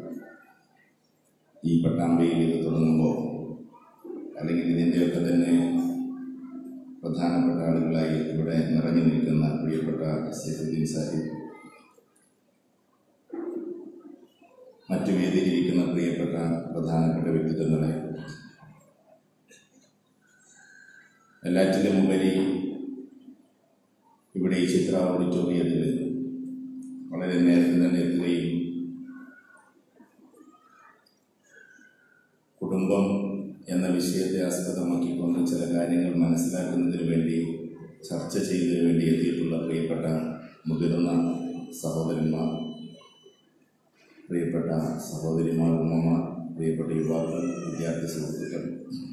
ഈ പട്ടാമ്പയിൽ ഇത് തുടങ്ങുമ്പോൾ അല്ലെങ്കിൽ ഇതിൻ്റെയൊക്കെ തന്നെ പ്രധാനപ്പെട്ട ആളുകളായി ഇവിടെ നിറഞ്ഞു നിൽക്കുന്ന പ്രിയപ്പെട്ട സൈഫുദ്ദീൻ സാഹിബ് മറ്റു വേദിയിലിരിക്കുന്ന പ്രിയപ്പെട്ട പ്രധാനപ്പെട്ട വ്യക്തിത്വങ്ങളെ എല്ലാറ്റിലും ഉപരി ഇവിടെ ഈ ചിത്ര ഓഡിറ്റോറിയത്തിൽ വളരെ നേരത്തെ തന്നെ എത്തുകയും കുടുംബം എന്ന വിഷയത്തെ ആസ്പദമാക്കിക്കൊണ്ട് ചില കാര്യങ്ങൾ മനസ്സിലാക്കുന്നതിന് വേണ്ടി ചർച്ച ചെയ്യുന്നതിന് വേണ്ടി എത്തിയിട്ടുള്ള പ്രിയപ്പെട്ട മുതിർന്ന സഹോദരന്മാർ പ്രിയപ്പെട്ട സഹോദരിമാർ ഉമ്മമാർ പ്രിയപ്പെട്ട യുവാക്കൾ വിദ്യാർത്ഥി സുഹൃത്തുക്കൾ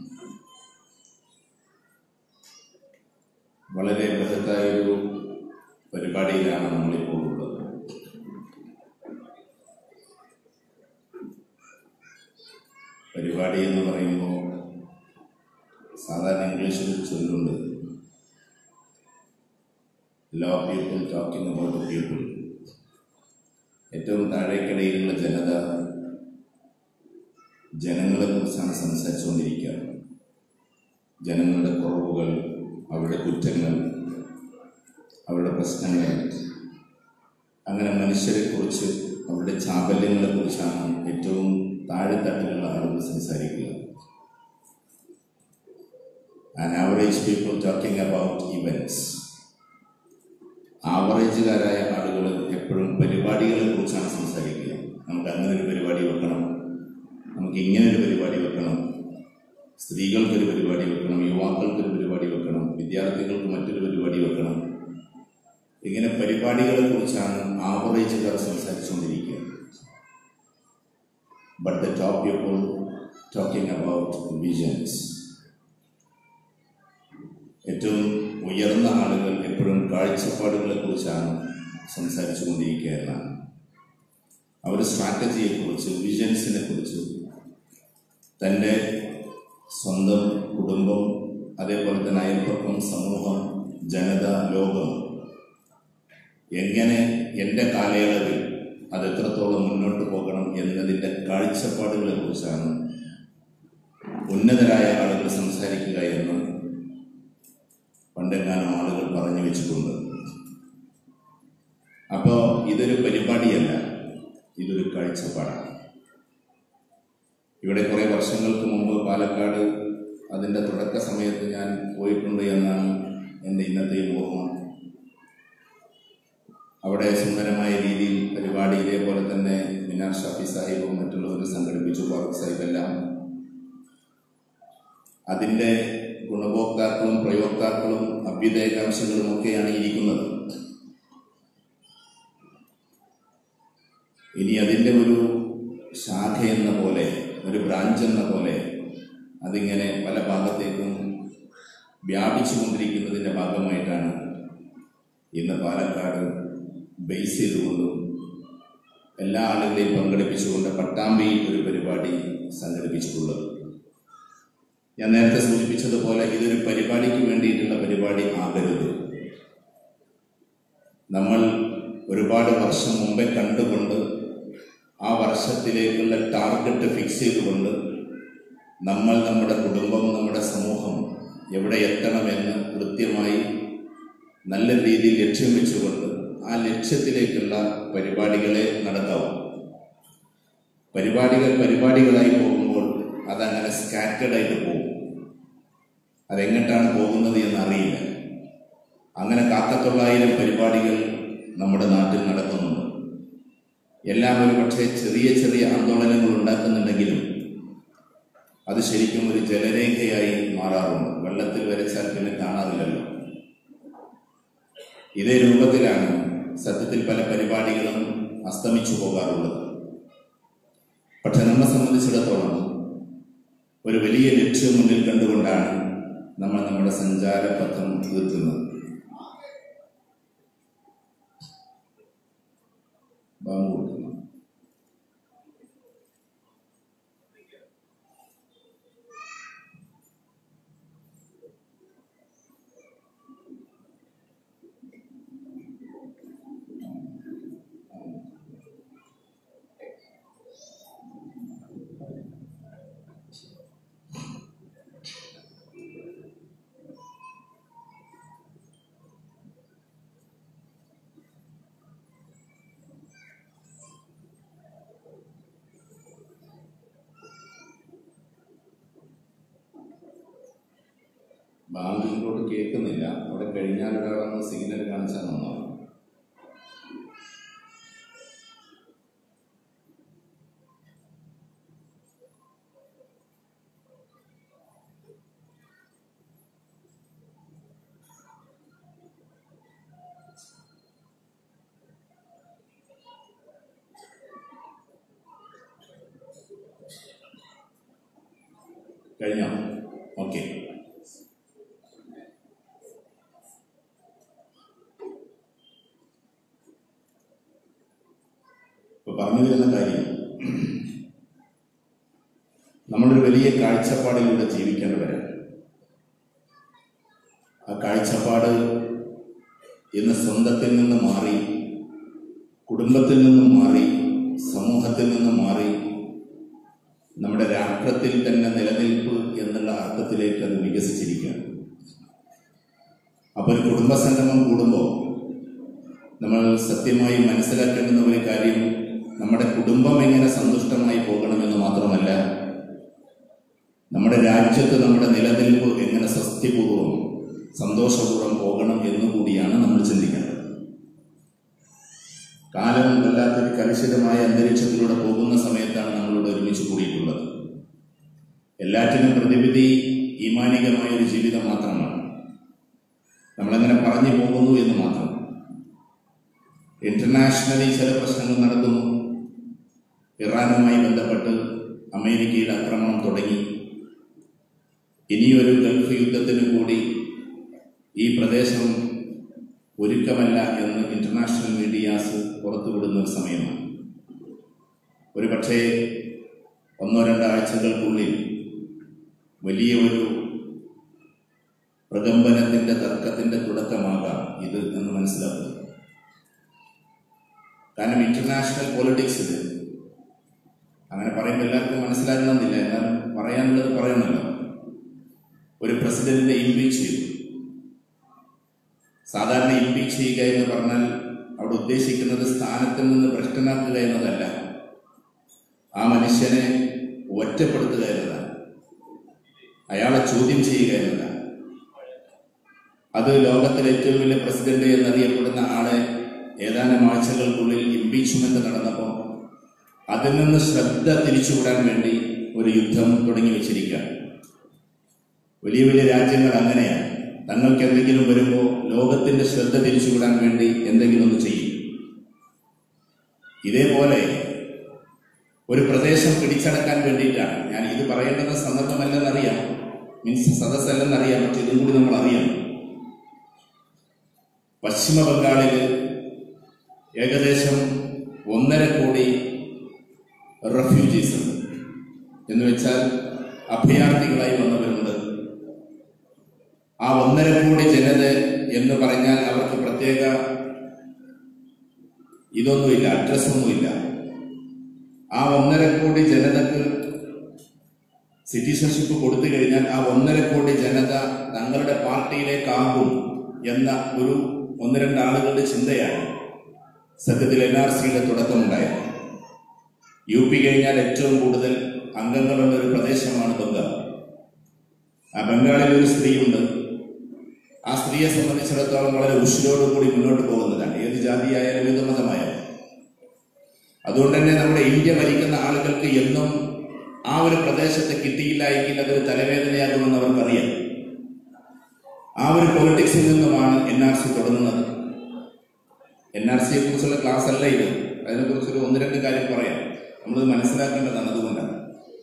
വളരെ ബൃഹത്തായൊരു പരിപാടിയിലാണ് നമ്മളിപ്പോൾ ഉള്ളത് പരിപാടി എന്ന് പറയുമ്പോൾ സാധാരണ ഇംഗ്ലീഷിൽ ഒരു ചൊല്ലുണ്ട് low people talking about people ഏറ്റവും താഴേക്കിടയിലുള്ള ജനത ജനങ്ങളെ കുറിച്ചാണ് സംസാരിച്ചുകൊണ്ടിരിക്കുക ജനങ്ങളുടെ കുറവുകൾ അവരുടെ കുറ്റങ്ങൾ അവരുടെ പ്രശ്നങ്ങൾ അങ്ങനെ മനുഷ്യരെക്കുറിച്ച് അവരുടെ ചാബല്യങ്ങളെക്കുറിച്ചാണ് ഏറ്റവും താഴെത്തട്ടിലുള്ള ആളുകൾ സംസാരിക്കുക an average people talking about events ആവറേജുകാരായ ആളുകൾ എപ്പോഴും പരിപാടികളെ കുറിച്ചാണ് സംസാരിക്കുക നമുക്ക് അങ്ങനെ ഒരു പരിപാടി വെക്കണം നമുക്ക് ഇങ്ങനെ ഒരു പരിപാടി വെക്കണം സ്ത്രീകൾക്കൊരു പരിപാടി വെക്കണം യുവാക്കൾക്കൊരു പരിപാടി വെക്കണം വിദ്യാർത്ഥികൾക്ക് മറ്റൊരു പരിപാടി വെക്കണം ഇങ്ങനെ പരിപാടികളെ കുറിച്ചാണ് ആവറേജുകാർ സംസാരിച്ചുകൊണ്ടിരിക്കുക but the top people talking about visions ഏറ്റവും ഉയർന്ന ആളുകൾ എപ്പോഴും കാഴ്ചപ്പാടുകളെ കുറിച്ചാണ് സംസാരിച്ചു കൊണ്ടിരിക്കുക എന്നാണ് അവർ സ്ട്രാറ്റജിയെക്കുറിച്ച് വിഷൻസിനെ കുറിച്ച് തൻ്റെ സ്വന്തം കുടുംബം അതേപോലെ തന്നെ അയൽപ്പക്കം സമൂഹം ജനത ലോകം എങ്ങനെ എൻ്റെ കാലയളവിൽ അത് എത്രത്തോളം മുന്നോട്ട് പോകണം എന്നതിൻ്റെ കാഴ്ചപ്പാടുകളെ കുറിച്ചാണ് ഉന്നതരായ ആളുകൾ സംസാരിക്കുക എന്ന് പണ്ടെങ്ങാനും ആളുകൾ പറഞ്ഞു വെച്ചിട്ടുണ്ട് അപ്പോൾ ഇതൊരു പരിപാടിയല്ല ഇതൊരു കാഴ്ചപ്പാടാണ് ഇവിടെ കുറേ വർഷങ്ങൾക്ക് മുമ്പ് പാലക്കാട് അതിൻ്റെ തുടക്ക സമയത്ത് ഞാൻ പോയിട്ടുണ്ട് എന്നാണ് എൻ്റെ ഇന്നത്തെ ഓർമ്മ അവിടെ സുന്ദരമായ രീതിയിൽ പരിപാടി ഇതേപോലെ തന്നെ മിനാർ ഷാഫി സാഹിബും മറ്റുള്ളവരും സംഘടിപ്പിച്ചു ഫാറൂഖ് സാഹിബ് എല്ലാം അതിൻ്റെ ഗുണഭോക്താക്കളും പ്രയോക്താക്കളും അഭ്യുദയകാംക്ഷകളും ഒക്കെയാണ് ഇരിക്കുന്നത് ഇനി അതിൻ്റെ ഒരു ശാഖ എന്ന പോലെ ഒരു ബ്രാഞ്ച് എന്ന പോലെ അതിങ്ങനെ പല ഭാഗത്തേക്കും വ്യാപിച്ചു കൊണ്ടിരിക്കുന്നതിൻ്റെ ഭാഗമായിട്ടാണ് ഇന്ന് പാലക്കാട് ബേസ് ചെയ്തുകൊണ്ടും എല്ലാ ആളുകളെയും പങ്കെടുപ്പിച്ചുകൊണ്ട് പട്ടാമ്പിയിൽ ഒരു പരിപാടി സംഘടിപ്പിച്ചിട്ടുള്ളത് ഞാൻ നേരത്തെ സൂചിപ്പിച്ചതുപോലെ ഇതൊരു പരിപാടിക്ക് വേണ്ടിയിട്ടുള്ള പരിപാടി ആകരുത് നമ്മൾ ഒരുപാട് വർഷം മുമ്പേ കണ്ടുകൊണ്ട് ആ വർഷത്തിലേക്കുള്ള ടാർഗറ്റ് ഫിക്സ് ചെയ്തുകൊണ്ട് നമ്മൾ നമ്മുടെ കുടുംബം നമ്മുടെ സമൂഹം എവിടെ എത്തണമെന്ന് കൃത്യമായി നല്ല രീതിയിൽ ലക്ഷ്യം വെച്ചുകൊണ്ട് ആ ലക്ഷ്യത്തിലേക്കുള്ള പരിപാടികളെ നടത്താവൂ പരിപാടികൾ പരിപാടികളായി പോകുമ്പോൾ അതങ്ങനെ സ്കാറ്റേഡ് ആയിട്ട് പോകും അതെങ്ങോട്ടാണ് പോകുന്നത് എന്നറിയില്ല അങ്ങനെ കാക്കത്തൊള്ളായിരം പരിപാടികൾ നമ്മുടെ നാട്ടിൽ നടക്കുന്നുണ്ട് എല്ലാം ഒരു പക്ഷേ ചെറിയ ചെറിയ ആന്തോളനങ്ങൾ ഉണ്ടാക്കുന്നുണ്ടെങ്കിലും അത് ശരിക്കും ഒരു ജലരേഖയായി മാറാറുണ്ട് വെള്ളത്തിൽ വരച്ചാൽ പിന്നെ കാണാറില്ലല്ലോ ഇതേ രൂപത്തിലാണ് സത്യത്തിൽ പല പരിപാടികളും അസ്തമിച്ചു പോകാറുള്ളത് പക്ഷെ നമ്മെ സംബന്ധിച്ചിടത്തോളം ഒരു വലിയ ലക്ഷ്യം മുന്നിൽ കണ്ടുകൊണ്ടാണ് നമ്മൾ നമ്മുടെ സഞ്ചാരപഥം തീർക്കുന്നത് ബാങ്ക് കൊടുക്കുന്നു ബാങ്ക് ഇങ്ങോട്ട് കേൾക്കുന്നില്ല അവിടെ കഴിഞ്ഞാൽ ഒരാളൊന്ന് സിഗ്നൽ കാണിച്ചാൽ നന്നാവും കഴിഞ്ഞോ ഓക്കെ ഇപ്പൊ പറഞ്ഞു വരുന്ന കാര്യം നമ്മളൊരു വലിയ കാഴ്ചപ്പാടിലൂടെ ജീവിക്കേണ്ടവരാണ് ആ കാഴ്ചപ്പാട് ഇന്ന് സ്വന്തത്തിൽ നിന്ന് മാറി കുടുംബത്തിൽ നിന്നും മാറി സമൂഹത്തിൽ നിന്നും മാറി നമ്മുടെ രാഷ്ട്രത്തിൽ തന്നെ നിലനിൽപ്പ് എന്നുള്ള അർത്ഥത്തിലേക്ക് അത് വികസിച്ചിരിക്കുകയാണ് അപ്പോൾ ഒരു കുടുംബസംഗമം കൂടുമ്പോൾ നമ്മൾ സത്യമായി മനസ്സിലാക്കേണ്ടുന്ന ഒരു കാര്യം നമ്മുടെ കുടുംബം എങ്ങനെ സന്തുഷ്ടമായി പോകണമെന്ന് മാത്രമല്ല നമ്മുടെ രാജ്യത്ത് നമ്മുടെ നിലനിൽപ്പ് എങ്ങനെ സത്യപൂർവ്വം സന്തോഷപൂർവ്വം പോകണം എന്നുകൂടിയാണ് നമ്മൾ ചിന്തിക്കേണ്ടത് കാലം വല്ലാത്തൊരു കലുഷിതമായ അന്തരീക്ഷത്തിലൂടെ പോകുന്ന സമയത്താണ് നമ്മളിവിടെ ഒരുമിച്ച് കൂടിയിട്ടുള്ളത് എല്ലാറ്റിനും പ്രതിവിധി ഈമാനികമായ ഒരു ജീവിതം മാത്രമാണ് നമ്മളങ്ങനെ പറഞ്ഞു പോകുന്നു എന്ന് മാത്രം ഇന്റർനാഷണലി ചില പ്രശ്നങ്ങൾ നടക്കുന്നു ഇറാനുമായി ബന്ധപ്പെട്ട് അമേരിക്കയിൽ ആക്രമണം തുടങ്ങി ഇനിയൊരു ഗൾഫ് യുദ്ധത്തിന് കൂടി ഈ പ്രദേശം ഒരുക്കമല്ല എന്ന് ഇന്റർനാഷണൽ മീഡിയാസ് പുറത്തുവിടുന്ന ഒരു സമയമാണ് ഒരു പക്ഷേ ഒന്നോ രണ്ടോ ആഴ്ചകൾക്കുള്ളിൽ വലിയ ഒരു പ്രകമ്പനത്തിന്റെ തർക്കത്തിന്റെ തുടക്കമാകാം ഇത് എന്ന് മനസ്സിലാക്കുന്നു കാരണം ഇന്റർനാഷണൽ പൊളിറ്റിക്സിൽ അങ്ങനെ പറയുമ്പോൾ എല്ലാവർക്കും മനസ്സിലാകണമെന്നില്ല എന്നാലും പറയാനുള്ളത് പറയണമല്ലോ ഒരു പ്രസിഡന്റിനെ ഇംപീച്ച് ചെയ്തു സാധാരണ ഇംപീച്ച് ചെയ്യുക എന്ന് പറഞ്ഞാൽ അവിടെ ഉദ്ദേശിക്കുന്നത് സ്ഥാനത്തിൽ നിന്ന് ഭ്രഷ്ടനാക്കുക എന്നതല്ല ആ മനുഷ്യനെ ഒറ്റപ്പെടുത്തുക എന്നതാണ് അയാളെ ചോദ്യം ചെയ്യുക എന്നതാണ് അത് ലോകത്തിലെ ഏറ്റവും വലിയ പ്രസിഡന്റ് എന്നറിയപ്പെടുന്ന ആളെ ഏതാനും ആഴ്ചകൾക്കുള്ളിൽ ഇംപീച്ച്മെന്റ് നടന്നപ്പോൾ അതിൽ നിന്ന് ശ്രദ്ധ തിരിച്ചുവിടാൻ വേണ്ടി ഒരു യുദ്ധം തുടങ്ങി വെച്ചിരിക്കുകയാണ് വലിയ വലിയ രാജ്യങ്ങൾ അങ്ങനെയാണ് തങ്ങൾക്ക് എന്തെങ്കിലും വരുമ്പോൾ ലോകത്തിന്റെ ശ്രദ്ധ തിരിച്ചുവിടാൻ വേണ്ടി എന്തെങ്കിലും ഒന്ന് ചെയ്യും ഇതേപോലെ ഒരു പ്രദേശം പിടിച്ചടക്കാൻ വേണ്ടിയിട്ടാണ് ഞാൻ ഇത് പറയേണ്ടുന്ന സന്ദർഭമല്ലെന്നറിയാം മീൻസ് സദസ്സല്ലെന്നറിയാം പക്ഷെ ഇതും കൂടി നമ്മൾ അറിയണം പശ്ചിമ ബംഗാളില് ഏകദേശം ഒന്നര കോടി റെഫ്യൂജീസ് ഉണ്ട് എന്ന് വെച്ചാൽ അഭയാർത്ഥികളായി വന്നവരുണ്ട് ആ ഒന്നര കോടി ജനത എന്ന് പറഞ്ഞാൽ അവർക്ക് പ്രത്യേക ഇതൊന്നുമില്ല അഡ്രസ് ഒന്നുമില്ല ആ ഒന്നര കോടി ജനതക്ക് സിറ്റിസൺഷിപ്പ് കൊടുത്തു കഴിഞ്ഞാൽ ആ ഒന്നര കോടി ജനത തങ്ങളുടെ പാർട്ടിയിലേക്കാകും എന്ന ഒരു ഒന്ന് രണ്ട് ആളുകളുടെ ചിന്തയാണ് സത്യത്തിൽ എൻ ആർ സിയുടെ തുടക്കമുണ്ടായത് യു പി കഴിഞ്ഞാൽ ഏറ്റവും കൂടുതൽ അംഗങ്ങളുള്ള ഒരു പ്രദേശമാണ് ബംഗാൾ ആ ബംഗാളിൽ ഒരു സ്ത്രീയുണ്ട് ആ സ്ത്രീയെ സംബന്ധിച്ചിടത്തോളം വളരെ ഉഷിരോടുകൂടി മുന്നോട്ട് പോകുന്നതാണ് ഏത് ജാതിയായാലും ഏത് മതമായാലും അതുകൊണ്ട് തന്നെ നമ്മുടെ ഇന്ത്യ ഭരിക്കുന്ന ആളുകൾക്ക് എന്നും ആ ഒരു പ്രദേശത്ത് കിട്ടിയില്ല എങ്കിൽ അതൊരു തലവേദനയാകുമെന്ന് അവർക്കറിയാം ആ ഒരു പൊളിറ്റിക്സിൽ നിന്നുമാണ് എൻ ആർ സി തുടങ്ങുന്നത് എൻ ആർ സിയെ കുറിച്ചുള്ള ക്ലാസ് അല്ല ഇത് അതിനെക്കുറിച്ചൊരു ഒന്ന് രണ്ട് കാര്യം പറയാം നമ്മളിത് മനസ്സിലാക്കേണ്ടതാണ് അതുകൊണ്ടാണ്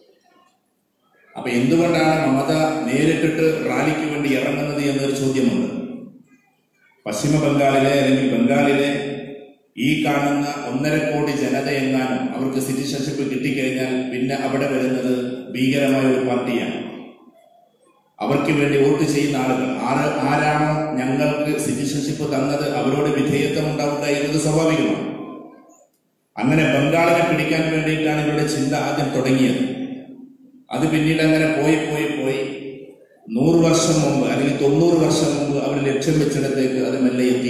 അപ്പൊ എന്തുകൊണ്ടാണ് മമത നേരിട്ടിട്ട് റാലിക്ക് വേണ്ടി ഇറങ്ങുന്നത് എന്നൊരു ചോദ്യമുണ്ട് പശ്ചിമ ബംഗാളിലെ അല്ലെങ്കിൽ ബംഗാളിലെ ഈ കാണുന്ന ഒന്നര കോടി ജനത എങ്ങാനും അവർക്ക് സിറ്റിസൺഷിപ്പ് കിട്ടിക്കഴിഞ്ഞാൽ പിന്നെ അവിടെ വരുന്നത് ഭീകരമായ ഒരു പാർട്ടിയാണ് അവർക്ക് വേണ്ടി വോട്ട് ചെയ്യുന്ന ആളുകൾ ആര് ആരാണോ ഞങ്ങൾക്ക് സിറ്റിസൺഷിപ്പ് തന്നത് അവരോട് വിധേയത്വം ഉണ്ടാവുക എന്നത് സ്വാഭാവികമാണ് അങ്ങനെ ബംഗാളിനെ പിടിക്കാൻ വേണ്ടിയിട്ടാണ് ഇവരുടെ ചിന്ത ആദ്യം തുടങ്ങിയത് അത് പിന്നീട് അങ്ങനെ പോയി പോയി പോയി നൂറ് വർഷം മുമ്പ് അല്ലെങ്കിൽ തൊണ്ണൂറ് വർഷം മുമ്പ് അവർ ലക്ഷ്യം വെച്ചിടത്തേക്ക് അത് മെല്ലെ എത്തി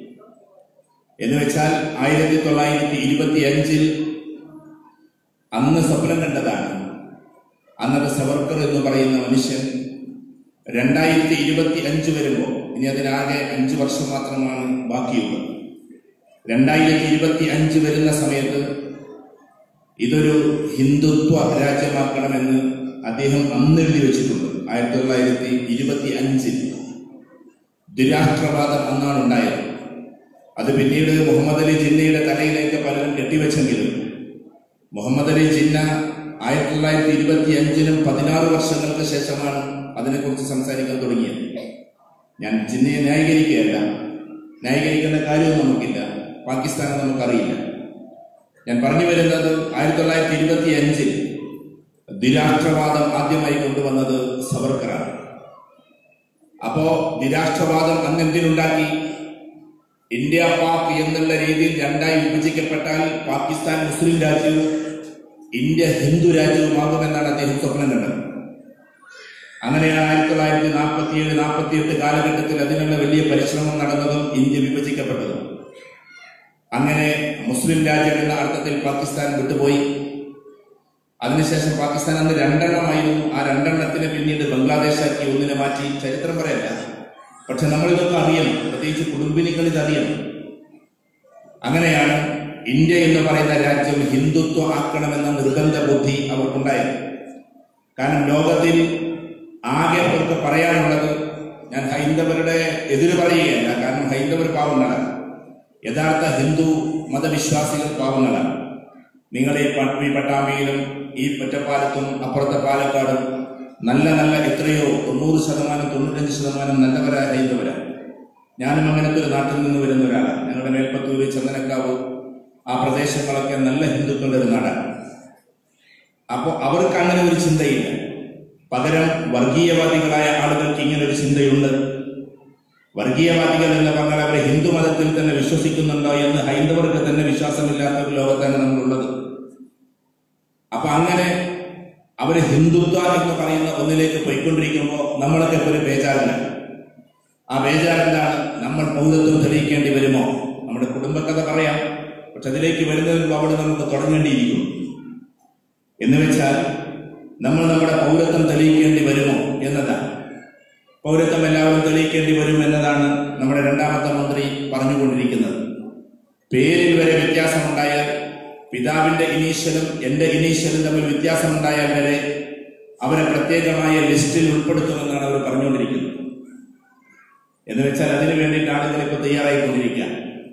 എന്ന് വെച്ചാൽ ആയിരത്തി തൊള്ളായിരത്തി ഇരുപത്തി അഞ്ചിൽ അന്ന് സ്വപ്നം കണ്ടതാണ് അന്നത്തെ സവർക്കർ എന്ന് പറയുന്ന മനുഷ്യൻ രണ്ടായിരത്തി ഇരുപത്തി അഞ്ച് വരുമ്പോൾ ഇനി അതിനാകെ അഞ്ച് വർഷം മാത്രമാണ് ബാക്കിയുള്ളത് രണ്ടായിരത്തി ഇരുപത്തി അഞ്ച് വരുന്ന സമയത്ത് ഇതൊരു ഹിന്ദുത്വ രാജ്യമാക്കണമെന്ന് അദ്ദേഹം അന്ന് എഴുതി വെച്ചിട്ടുണ്ട് ആയിരത്തി തൊള്ളായിരത്തി ഇരുപത്തി അഞ്ചിൽ ദുരാഷ്ട്രവാദം അന്നാണ് ഉണ്ടായത് അത് പിന്നീട് മുഹമ്മദ് അലി ജിന്നയുടെ തലയിലേക്ക് പലരും കെട്ടിവെച്ചെങ്കിലും മുഹമ്മദ് അലി ജിന്ന ആയിരത്തി തൊള്ളായിരത്തി ഇരുപത്തി അഞ്ചിനും പതിനാറ് വർഷങ്ങൾക്ക് ശേഷമാണ് അതിനെക്കുറിച്ച് സംസാരിക്കാൻ തുടങ്ങിയത് ഞാൻ ജിന്നയെ ന്യായീകരിക്കുകയല്ല ന്യായീകരിക്കേണ്ട കാര്യവും നമുക്കില്ല പാകിസ്ഥാനെ നമുക്കറിയില്ല ഞാൻ പറഞ്ഞു വരുന്നത് ആയിരത്തി തൊള്ളായിരത്തി ഇരുപത്തി അഞ്ചിൽ ദിരാഷ്ട്രവാദം ആദ്യമായി കൊണ്ടുവന്നത് സവർക്കറാണ് അപ്പോ ദിരാഷ്ട്രവാദം അന്ന് എന്തിനുണ്ടാക്കി ഇന്ത്യ പാക് എന്നുള്ള രീതിയിൽ രണ്ടായി വിഭജിക്കപ്പെട്ടാൽ പാകിസ്ഥാൻ മുസ്ലിം രാജ്യവും ഇന്ത്യ ഹിന്ദു രാജ്യവുമാകുമെന്നാണ് അദ്ദേഹം സ്വപ്നം കണ്ടത് അങ്ങനെയാണ് ആയിരത്തി തൊള്ളായിരത്തി നാൽപ്പത്തിയേഴ് നാൽപ്പത്തിയെട്ട് കാലഘട്ടത്തിൽ അതിനുള്ള വലിയ പരിശ്രമം നടന്നതും ഇന്ത്യ വിഭജിക്കപ്പെട്ടതും അങ്ങനെ മുസ്ലിം രാജ്യം എന്ന അർത്ഥത്തിൽ പാകിസ്ഥാൻ വിട്ടുപോയി അതിനുശേഷം പാകിസ്ഥാൻ അന്ന് രണ്ടെണ്ണമായിരുന്നു ആ രണ്ടെണ്ണത്തിന് പിന്നീട് ബംഗ്ലാദേശാക്കി ഒന്നിനെ മാറ്റി ചരിത്രം പറയല്ല പക്ഷെ നമ്മളിതൊക്കെ അറിയണം പ്രത്യേകിച്ച് കുടുംബിനികൾ ഇതറിയണം അങ്ങനെയാണ് ഇന്ത്യ എന്ന് പറയുന്ന രാജ്യം ഹിന്ദുത്വ ആക്കണമെന്ന നിർബന്ധ ബുദ്ധി അവർക്കുണ്ടായത് കാരണം ലോകത്തിൽ ആകെ അവർക്ക് പറയാനുള്ളത് ഞാൻ ഹൈന്ദവരുടെ എതിര് പറയുകയല്ല കാരണം ഹൈന്ദവർ പാവങ്ങളാണ് യഥാർത്ഥ ഹിന്ദു മതവിശ്വാസികൾ പാവങ്ങളാണ് നിങ്ങൾ ഈ പ- ഈ പട്ടാമ്പിയിലും ഈ ഒറ്റപ്പാലത്തും അപ്പുറത്തെ പാലക്കാടും നല്ല നല്ല എത്രയോ തൊണ്ണൂറ് ശതമാനം തൊണ്ണൂറ്റഞ്ച് ശതമാനം നല്ലവരായ ഹൈന്ദവരാണ് ഞാനും അങ്ങനത്തെ ഒരു നാട്ടിൽ നിന്ന് വരുന്ന ഒരാളാണ് ഞങ്ങളുടെ മേൽപ്പത്തൂര് ചന്ദനക്കാവ് ആ പ്രദേശങ്ങളൊക്കെ നല്ല ഹിന്ദുക്കളുടെ ഒരു നാടാണ് അപ്പോൾ അവർക്ക് അങ്ങനെ ഒരു ചിന്തയില്ല പകരം വർഗീയവാദികളായ ആളുകൾക്ക് ഇങ്ങനെ ഒരു ചിന്തയുണ്ട് വർഗീയവാദികൾ എന്ന് പറഞ്ഞാൽ അവർ ഹിന്ദു മതത്തിൽ തന്നെ വിശ്വസിക്കുന്നുണ്ടോ എന്ന് ഹൈന്ദവർക്ക് തന്നെ വിശ്വാസമില്ലാത്ത ഒരു ലോകത്താണ് നമ്മളുള്ളത് അപ്പൊ അങ്ങനെ അവർ ഹിന്ദുത്വ എന്ന് പറയുന്ന ഒന്നിലേക്ക് പോയിക്കൊണ്ടിരിക്കുമ്പോൾ നമ്മളൊക്കെ ഇപ്പൊ ഒരു ബേജാറിലാണ് ആ ബേജാറെന്താണ് നമ്മൾ പൗരത്വം തെളിയിക്കേണ്ടി വരുമോ നമ്മുടെ കുടുംബക്കഥ പറയാം പക്ഷെ അതിലേക്ക് വരുന്നതിന് മുമ്പ് അവിടെ നമുക്ക് തുടങ്ങേണ്ടിയിരിക്കും എന്ന് വെച്ചാൽ നമ്മൾ നമ്മുടെ പൗരത്വം തെളിയിക്കേണ്ടി വരുമോ എന്നതാണ് പൗരത്വം എല്ലാവരും തെളിയിക്കേണ്ടി വരും എന്നതാണ് നമ്മുടെ രണ്ടാമത്തെ മന്ത്രി പറഞ്ഞുകൊണ്ടിരിക്കുന്നത് പേരിൽ വരെ വ്യത്യാസമുണ്ടായാൽ പിതാവിന്റെ ഇനീഷ്യലും എന്റെ ഇനീഷ്യലും തമ്മിൽ വ്യത്യാസമുണ്ടായാൽ വരെ അവരെ പ്രത്യേകമായ ലിസ്റ്റിൽ ഉൾപ്പെടുത്തുമെന്നാണ് അവർ പറഞ്ഞുകൊണ്ടിരിക്കുന്നത് എന്ന് വെച്ചാൽ അതിനു വേണ്ടിയിട്ട് ആളുകൾ ഇപ്പോൾ തയ്യാറായിക്കൊണ്ടിരിക്കുക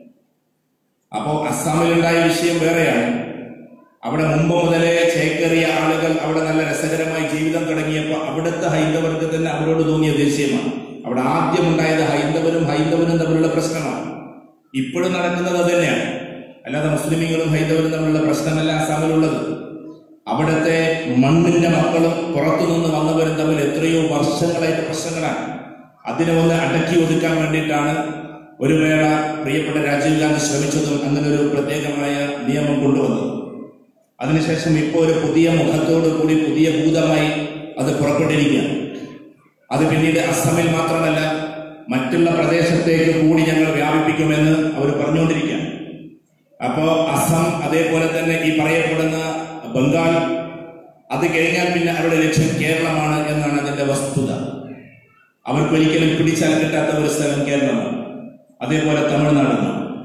അപ്പോൾ അസ്സാമിലുണ്ടായ വിഷയം വേറെയാണ് അവിടെ മുമ്പ് മുതലേ ചേക്കേറിയ ആളുകൾ അവിടെ നല്ല രസകരമായി ജീവിതം തുടങ്ങിയപ്പോൾ അവിടുത്തെ ഹൈന്ദവർക്ക് തന്നെ അവരോട് തോന്നിയ ദേഷ്യമാണ് അവിടെ ആദ്യം ഉണ്ടായത് ഹൈന്ദവരും ഹൈന്ദവരും തമ്മിലുള്ള പ്രശ്നമാണ് ഇപ്പോഴും നടക്കുന്നത് അത് തന്നെയാണ് അല്ലാതെ മുസ്ലിമീങ്ങളും ഹൈന്ദവരും തമ്മിലുള്ള പ്രശ്നമല്ല അസ്സാമിലുള്ളത് അവിടുത്തെ മണ്ണിന്റെ മക്കളും പുറത്തുനിന്ന് വന്നവരും തമ്മിൽ എത്രയോ വർഷങ്ങളായിട്ട് പ്രശ്നങ്ങളാണ് അതിനെ ഒന്ന് അടക്കി ഒതുക്കാൻ വേണ്ടിയിട്ടാണ് ഒരു വേള പ്രിയപ്പെട്ട രാജീവ് ഗാന്ധി ശ്രമിച്ചതും അങ്ങനെ ഒരു പ്രത്യേകമായ നിയമം കൊണ്ടുവന്നത് അതിനുശേഷം ഇപ്പോൾ ഒരു പുതിയ മുഖത്തോടു കൂടി പുതിയ ഭൂതമായി അത് പുറപ്പെട്ടിരിക്കുകയാണ് അത് പിന്നീട് അസമിൽ മാത്രമല്ല മറ്റുള്ള പ്രദേശത്തേക്ക് കൂടി ഞങ്ങൾ വ്യാപിപ്പിക്കുമെന്ന് അവർ പറഞ്ഞുകൊണ്ടിരിക്കുകയാണ് അപ്പോ അസം അതേപോലെ തന്നെ ഈ പറയപ്പെടുന്ന ബംഗാൾ അത് കഴിഞ്ഞാൽ പിന്നെ അവരുടെ ലക്ഷ്യം കേരളമാണ് എന്നാണ് അതിന്റെ വസ്തുത അവർക്ക് ഒരിക്കലും പിടിച്ചാൽ കിട്ടാത്ത ഒരു സ്ഥലം കേരളമാണ് അതേപോലെ തമിഴ്നാടാണ്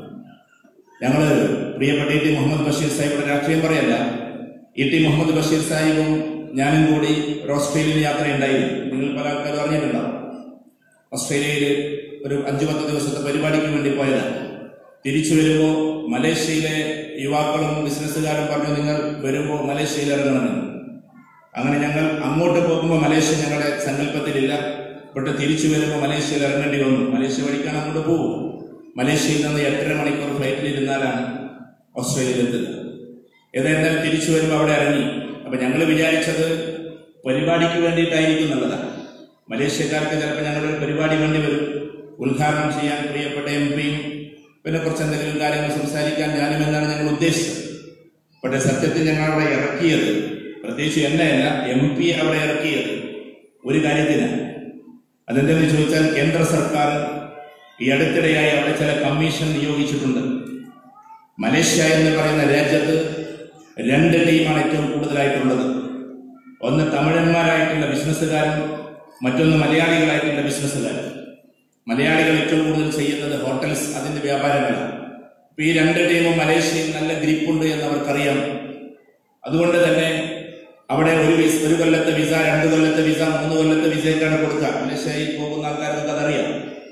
ഞങ്ങള് പ്രിയപ്പെട്ട ഇ ടി മുഹമ്മദ് ബഷീർ സാഹിബിയുടെ രാഷ്ട്രീയം പറയല്ല ഇ ടി മുഹമ്മദ് ബഷീർ സാഹിബും ഞാനും കൂടി ഒരു ഓസ്ട്രേലിയൻ യാത്രയുണ്ടായിരുന്നു നിങ്ങൾ പല ആൾക്കാരും അറിഞ്ഞിട്ടുണ്ടാവും ഓസ്ട്രേലിയയിൽ ഒരു അഞ്ചു പത്ത് ദിവസത്തെ പരിപാടിക്ക് വേണ്ടി പോയതാണ് തിരിച്ചു വരുമ്പോൾ മലേഷ്യയിലെ യുവാക്കളും ബിസിനസ്സുകാരും പറഞ്ഞു നിങ്ങൾ വരുമ്പോൾ മലേഷ്യയിൽ ഇറങ്ങണമെന്ന് അങ്ങനെ ഞങ്ങൾ അങ്ങോട്ട് പോകുമ്പോൾ മലേഷ്യ ഞങ്ങളുടെ സങ്കല്പത്തിലില്ല പക്ഷെ തിരിച്ചു വരുമ്പോൾ മലേഷ്യയിൽ ഇറങ്ങേണ്ടി വന്നു മലേഷ്യ വഴിക്കാൻ അങ്ങോട്ട് പോകും മലേഷ്യയിൽ നിന്ന് എട്ടര മണിക്കൂർ ഫ്ലൈറ്റിൽ ഇരുന്നാലാണ് ഓസ്ട്രേലിയയിൽ എത്തുന്നത് ഏതായിരുന്നാലും തിരിച്ചു വരുമ്പോൾ അവിടെ ഇറങ്ങി അപ്പൊ ഞങ്ങൾ വിചാരിച്ചത് പരിപാടിക്ക് വേണ്ടിയിട്ടായിരിക്കും എന്നുള്ളതാണ് മലേഷ്യക്കാർക്ക് ചിലപ്പോൾ ഞങ്ങളുടെ ഒരു പരിപാടി വേണ്ടി വരും ഉദ്ഘാടനം ചെയ്യാൻ പ്രിയപ്പെട്ട എം പിയും പിന്നെ കുറച്ച് എന്തെങ്കിലും കാര്യങ്ങൾ സംസാരിക്കാൻ ഞാനും എന്നാണ് ഞങ്ങൾ ഉദ്ദേശിച്ചത് പക്ഷേ സത്യത്തിൽ ഞങ്ങൾ അവിടെ ഇറക്കിയത് പ്രത്യേകിച്ച് എന്നെയല്ല എം പി അവിടെ ഇറക്കിയത് ഒരു കാര്യത്തിനാണ് അതെന്തെന്ന് ചോദിച്ചാൽ കേന്ദ്ര സർക്കാർ ഈ അടുത്തിടെയായി അവിടെ ചില കമ്മീഷൻ നിയോഗിച്ചിട്ടുണ്ട് മലേഷ്യ എന്ന് പറയുന്ന രാജ്യത്ത് രണ്ട് ടീമാണ് ഏറ്റവും കൂടുതലായിട്ടുള്ളത് ഒന്ന് തമിഴന്മാരായിട്ടുള്ള ബിസിനസ്സുകാരും മറ്റൊന്ന് മലയാളികളായിട്ടുള്ള ബിസിനസ്സുകാരും മലയാളികൾ ഏറ്റവും കൂടുതൽ ചെയ്യുന്നത് ഹോട്ടൽസ് അതിന്റെ വ്യാപാരങ്ങളാണ് അപ്പൊ ഈ രണ്ട് ടീമും മലേഷ്യയിൽ നല്ല ഗ്രിപ്പുണ്ട് എന്ന് അവർക്കറിയാം അതുകൊണ്ട് തന്നെ അവിടെ ഒരു വിസ ഒരു കൊല്ലത്തെ വിസ രണ്ട് കൊല്ലത്തെ വിസ മൂന്ന് കൊല്ലത്തെ വിസയൊക്കെയാണ് കൊടുക്കുക മലേഷ്യയിൽ പോകുന്ന ആൾക്കാർക്ക് അതറിയാം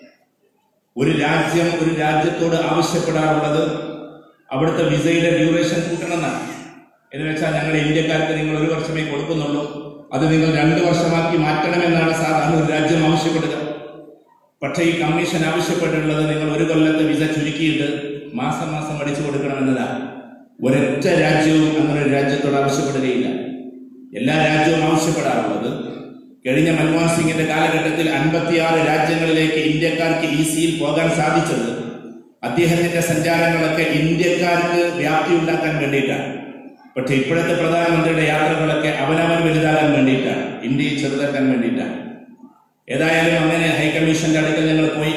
ഒരു രാജ്യം ഒരു രാജ്യത്തോട് ആവശ്യപ്പെടാറുള്ളത് അവിടുത്തെ വിസയുടെ ഡ്യൂറേഷൻ കൂട്ടണമെന്നാണ് എന്ന് വെച്ചാൽ ഞങ്ങൾ ഇന്ത്യക്കാർക്ക് നിങ്ങൾ ഒരു വർഷമേ കൊടുക്കുന്നുള്ളൂ അത് നിങ്ങൾ രണ്ട് വർഷമാക്കി മാറ്റണമെന്നാണ് സാധാരണ ഒരു രാജ്യം ആവശ്യപ്പെടുക പക്ഷേ ഈ കമ്മീഷൻ ആവശ്യപ്പെട്ടിട്ടുള്ളത് നിങ്ങൾ ഒരു കൊല്ലത്തെ വിസ ചുരുക്കിയിട്ട് മാസം മാസം അടിച്ചു കൊടുക്കണമെന്നതാണ് ഒരൊറ്റ രാജ്യവും അങ്ങനെ ഒരു രാജ്യത്തോട് ആവശ്യപ്പെടുകയില്ല എല്ലാ രാജ്യവും ആവശ്യപ്പെടാറുള്ളത് കഴിഞ്ഞ മൻമോഹൻ സിംഗിന്റെ കാലഘട്ടത്തിൽ അൻപത്തിയാറ് രാജ്യങ്ങളിലേക്ക് ഇന്ത്യക്കാർക്ക് ഈസിയിൽ പോകാൻ സാധിച്ചത് അദ്ദേഹത്തിന്റെ സഞ്ചാരങ്ങളൊക്കെ ഇന്ത്യക്കാർക്ക് വ്യാപ്തി ഉണ്ടാക്കാൻ വേണ്ടിയിട്ടാണ് പക്ഷെ ഇപ്പോഴത്തെ പ്രധാനമന്ത്രിയുടെ യാത്രകളൊക്കെ അവനവൻ വലുതാകാൻ വേണ്ടിയിട്ടാണ് ഇന്ത്യയെ ചെറുതാക്കാൻ വേണ്ടിയിട്ടാണ് ഏതായാലും അങ്ങനെ ഹൈക്കമ്മീഷന്റെ അടുക്കൽ ഞങ്ങൾ പോയി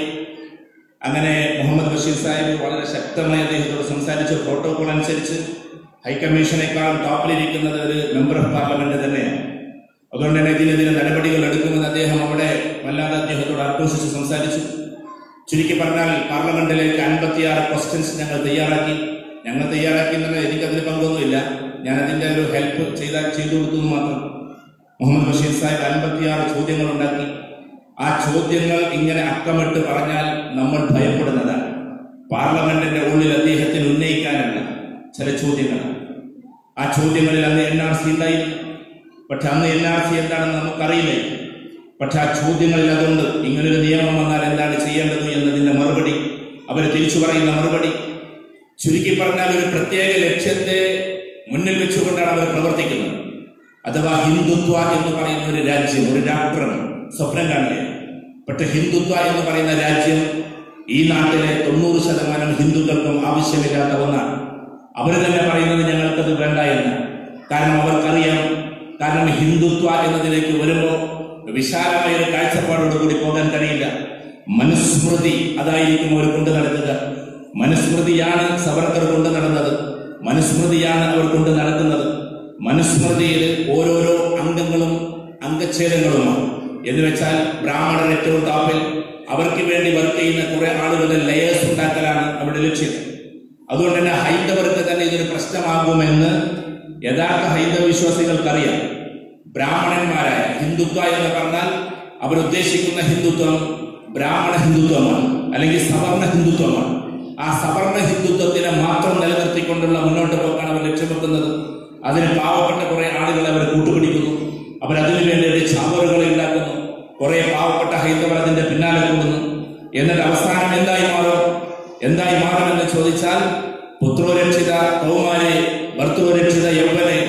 അങ്ങനെ മുഹമ്മദ് ബഷീർ സാഹിബ് വളരെ ശക്തമായി അദ്ദേഹത്തോട് സംസാരിച്ച പ്രോട്ടോകോൾ അനുസരിച്ച് ഹൈക്കമ്മീഷനേക്കാൾ ടോപ്പിലിരിക്കുന്നത് ഒരു മെമ്പർ ഓഫ് പാർലമെന്റ് തന്നെയാണ് അതുകൊണ്ട് തന്നെ ഇതിനെതിരെ നടപടികൾ എടുക്കുമെന്ന് അദ്ദേഹം അവിടെ വല്ലാതെ അദ്ദേഹത്തോട് ആക്രോശിച്ച് സംസാരിച്ചു ചുരുക്കി പറഞ്ഞാൽ പാർലമെന്റിലേക്ക് അൻപത്തിയാറ് ക്വസ്റ്റ്യൻസ് ഞങ്ങൾ തയ്യാറാക്കി ഞങ്ങൾ തയ്യാറാക്കി എന്നാൽ എനിക്കതിന് പങ്കൊന്നുമില്ല ഞാൻ അതിന്റെ ഒരു ഹെൽപ്പ് ചെയ്താൽ ചെയ്തു കൊടുത്തു എന്ന് മാത്രം മുഹമ്മദ് ബഷീർ സാഹിബ് അൻപത്തിയാറ് ചോദ്യങ്ങൾ ഉണ്ടാക്കി ആ ചോദ്യങ്ങൾ ഇങ്ങനെ അക്കമിട്ട് പറഞ്ഞാൽ നമ്മൾ ഭയപ്പെടുന്നതാണ് പാർലമെന്റിന്റെ ഉള്ളിൽ അദ്ദേഹത്തിന് ഉന്നയിക്കാനുള്ള ചില ചോദ്യങ്ങളാണ് ആ ചോദ്യങ്ങളിൽ അന്ന് എൻ ആർ സി ഉണ്ടായിരുന്നു പക്ഷെ അന്ന് എൻ ആർ സി എന്താണെന്ന് നമുക്കറിയില്ല പക്ഷെ ആ ചോദ്യങ്ങളിൽ അതുകൊണ്ട് ഇങ്ങനൊരു നിയമം വന്നാൽ എന്താണ് ചെയ്യേണ്ടത് എന്നതിന്റെ മറുപടി അവർ തിരിച്ചു പറയുന്ന മറുപടി ചുരുക്കി പറഞ്ഞാൽ ഒരു പ്രത്യേക ലക്ഷ്യത്തെ മുന്നിൽ വെച്ചുകൊണ്ടാണ് അവർ പ്രവർത്തിക്കുന്നത് അഥവാ ഹിന്ദുത്വ എന്ന് പറയുന്ന ഒരു രാജ്യം ഒരു രാഷ്ട്രം സ്വപ്നം കാണുകയാണ് പക്ഷെ ഹിന്ദുത്വ എന്ന് പറയുന്ന രാജ്യം ഈ നാട്ടിലെ തൊണ്ണൂറ് ശതമാനം ഹിന്ദുക്കൾക്കും ആവശ്യമില്ലാത്ത ഒന്നാണ് അവർ തന്നെ പറയുന്നത് ഞങ്ങൾക്കത് വേണ്ട എന്ന് കാരണം അവർക്കറിയാം കാരണം ഹിന്ദുത്വ എന്നതിലേക്ക് വരുമ്പോൾ വിശാലമായ ഒരു കാഴ്ചപ്പാടോടുകൂടി പോകാൻ കഴിയില്ല മനുസ്മൃതി അതായിരിക്കും അവർ കൊണ്ടു നടക്കുക മനുസ്മൃതിയാണ് സവർക്കർ കൊണ്ടു നടന്നത് മനുസ്മൃതിയാണ് അവർ കൊണ്ട് നടക്കുന്നത് മനുസ്മൃതിയിൽ ഓരോരോ അംഗങ്ങളും അംഗച്ഛേദങ്ങളുമാണ് എന്ന് വെച്ചാൽ ബ്രാഹ്മണർ ഏറ്റവും താപ്പിൽ അവർക്ക് വേണ്ടി വർക്ക് ചെയ്യുന്ന കുറെ ആളുകളുടെ ലെയേഴ്സ് ഉണ്ടാക്കലാണ് അവരുടെ ലക്ഷ്യം അതുകൊണ്ട് തന്നെ ഹൈന്ദവർക്ക് തന്നെ ഇതൊരു പ്രശ്നമാകുമെന്ന് യഥാർത്ഥ ഹൈന്ദവ വിശ്വാസികൾക്കറിയാം ബ്രാഹ്മണന്മാരായ ഹിന്ദുത്വ എന്ന് പറഞ്ഞാൽ അവരുദ്ദേശിക്കുന്ന ഹിന്ദുത്വം ബ്രാഹ്മണ ഹിന്ദുത്വമാണ് അല്ലെങ്കിൽ സവർണ ഹിന്ദുത്വമാണ് ആ സവർണ ഹിന്ദുത്വത്തിനെ മാത്രം നിലനിർത്തിക്കൊണ്ടുള്ള മുന്നോട്ട് പോക്കാണ് അവർ ലക്ഷ്യം വെക്കുന്നത് അതിന് പാവപ്പെട്ട കുറെ ആളുകളെ അവർ കൂട്ടുപിടിക്കുന്നു അവർ അതിനു വേണ്ടി ചാവറുകളെ ഉണ്ടാക്കുന്നു കുറെ പാവപ്പെട്ട ഹൈന്ദവർ അതിന്റെ പിന്നാലെ കൂടുന്നു എന്നിട്ട് അവസാനം എന്തായി മാറും എന്തായി മാറുമെന്ന് ചോദിച്ചാൽ പുത്രോരക്ഷിത കൗമാരെ ഭർത്തൃരക്ഷിത യൗവനെ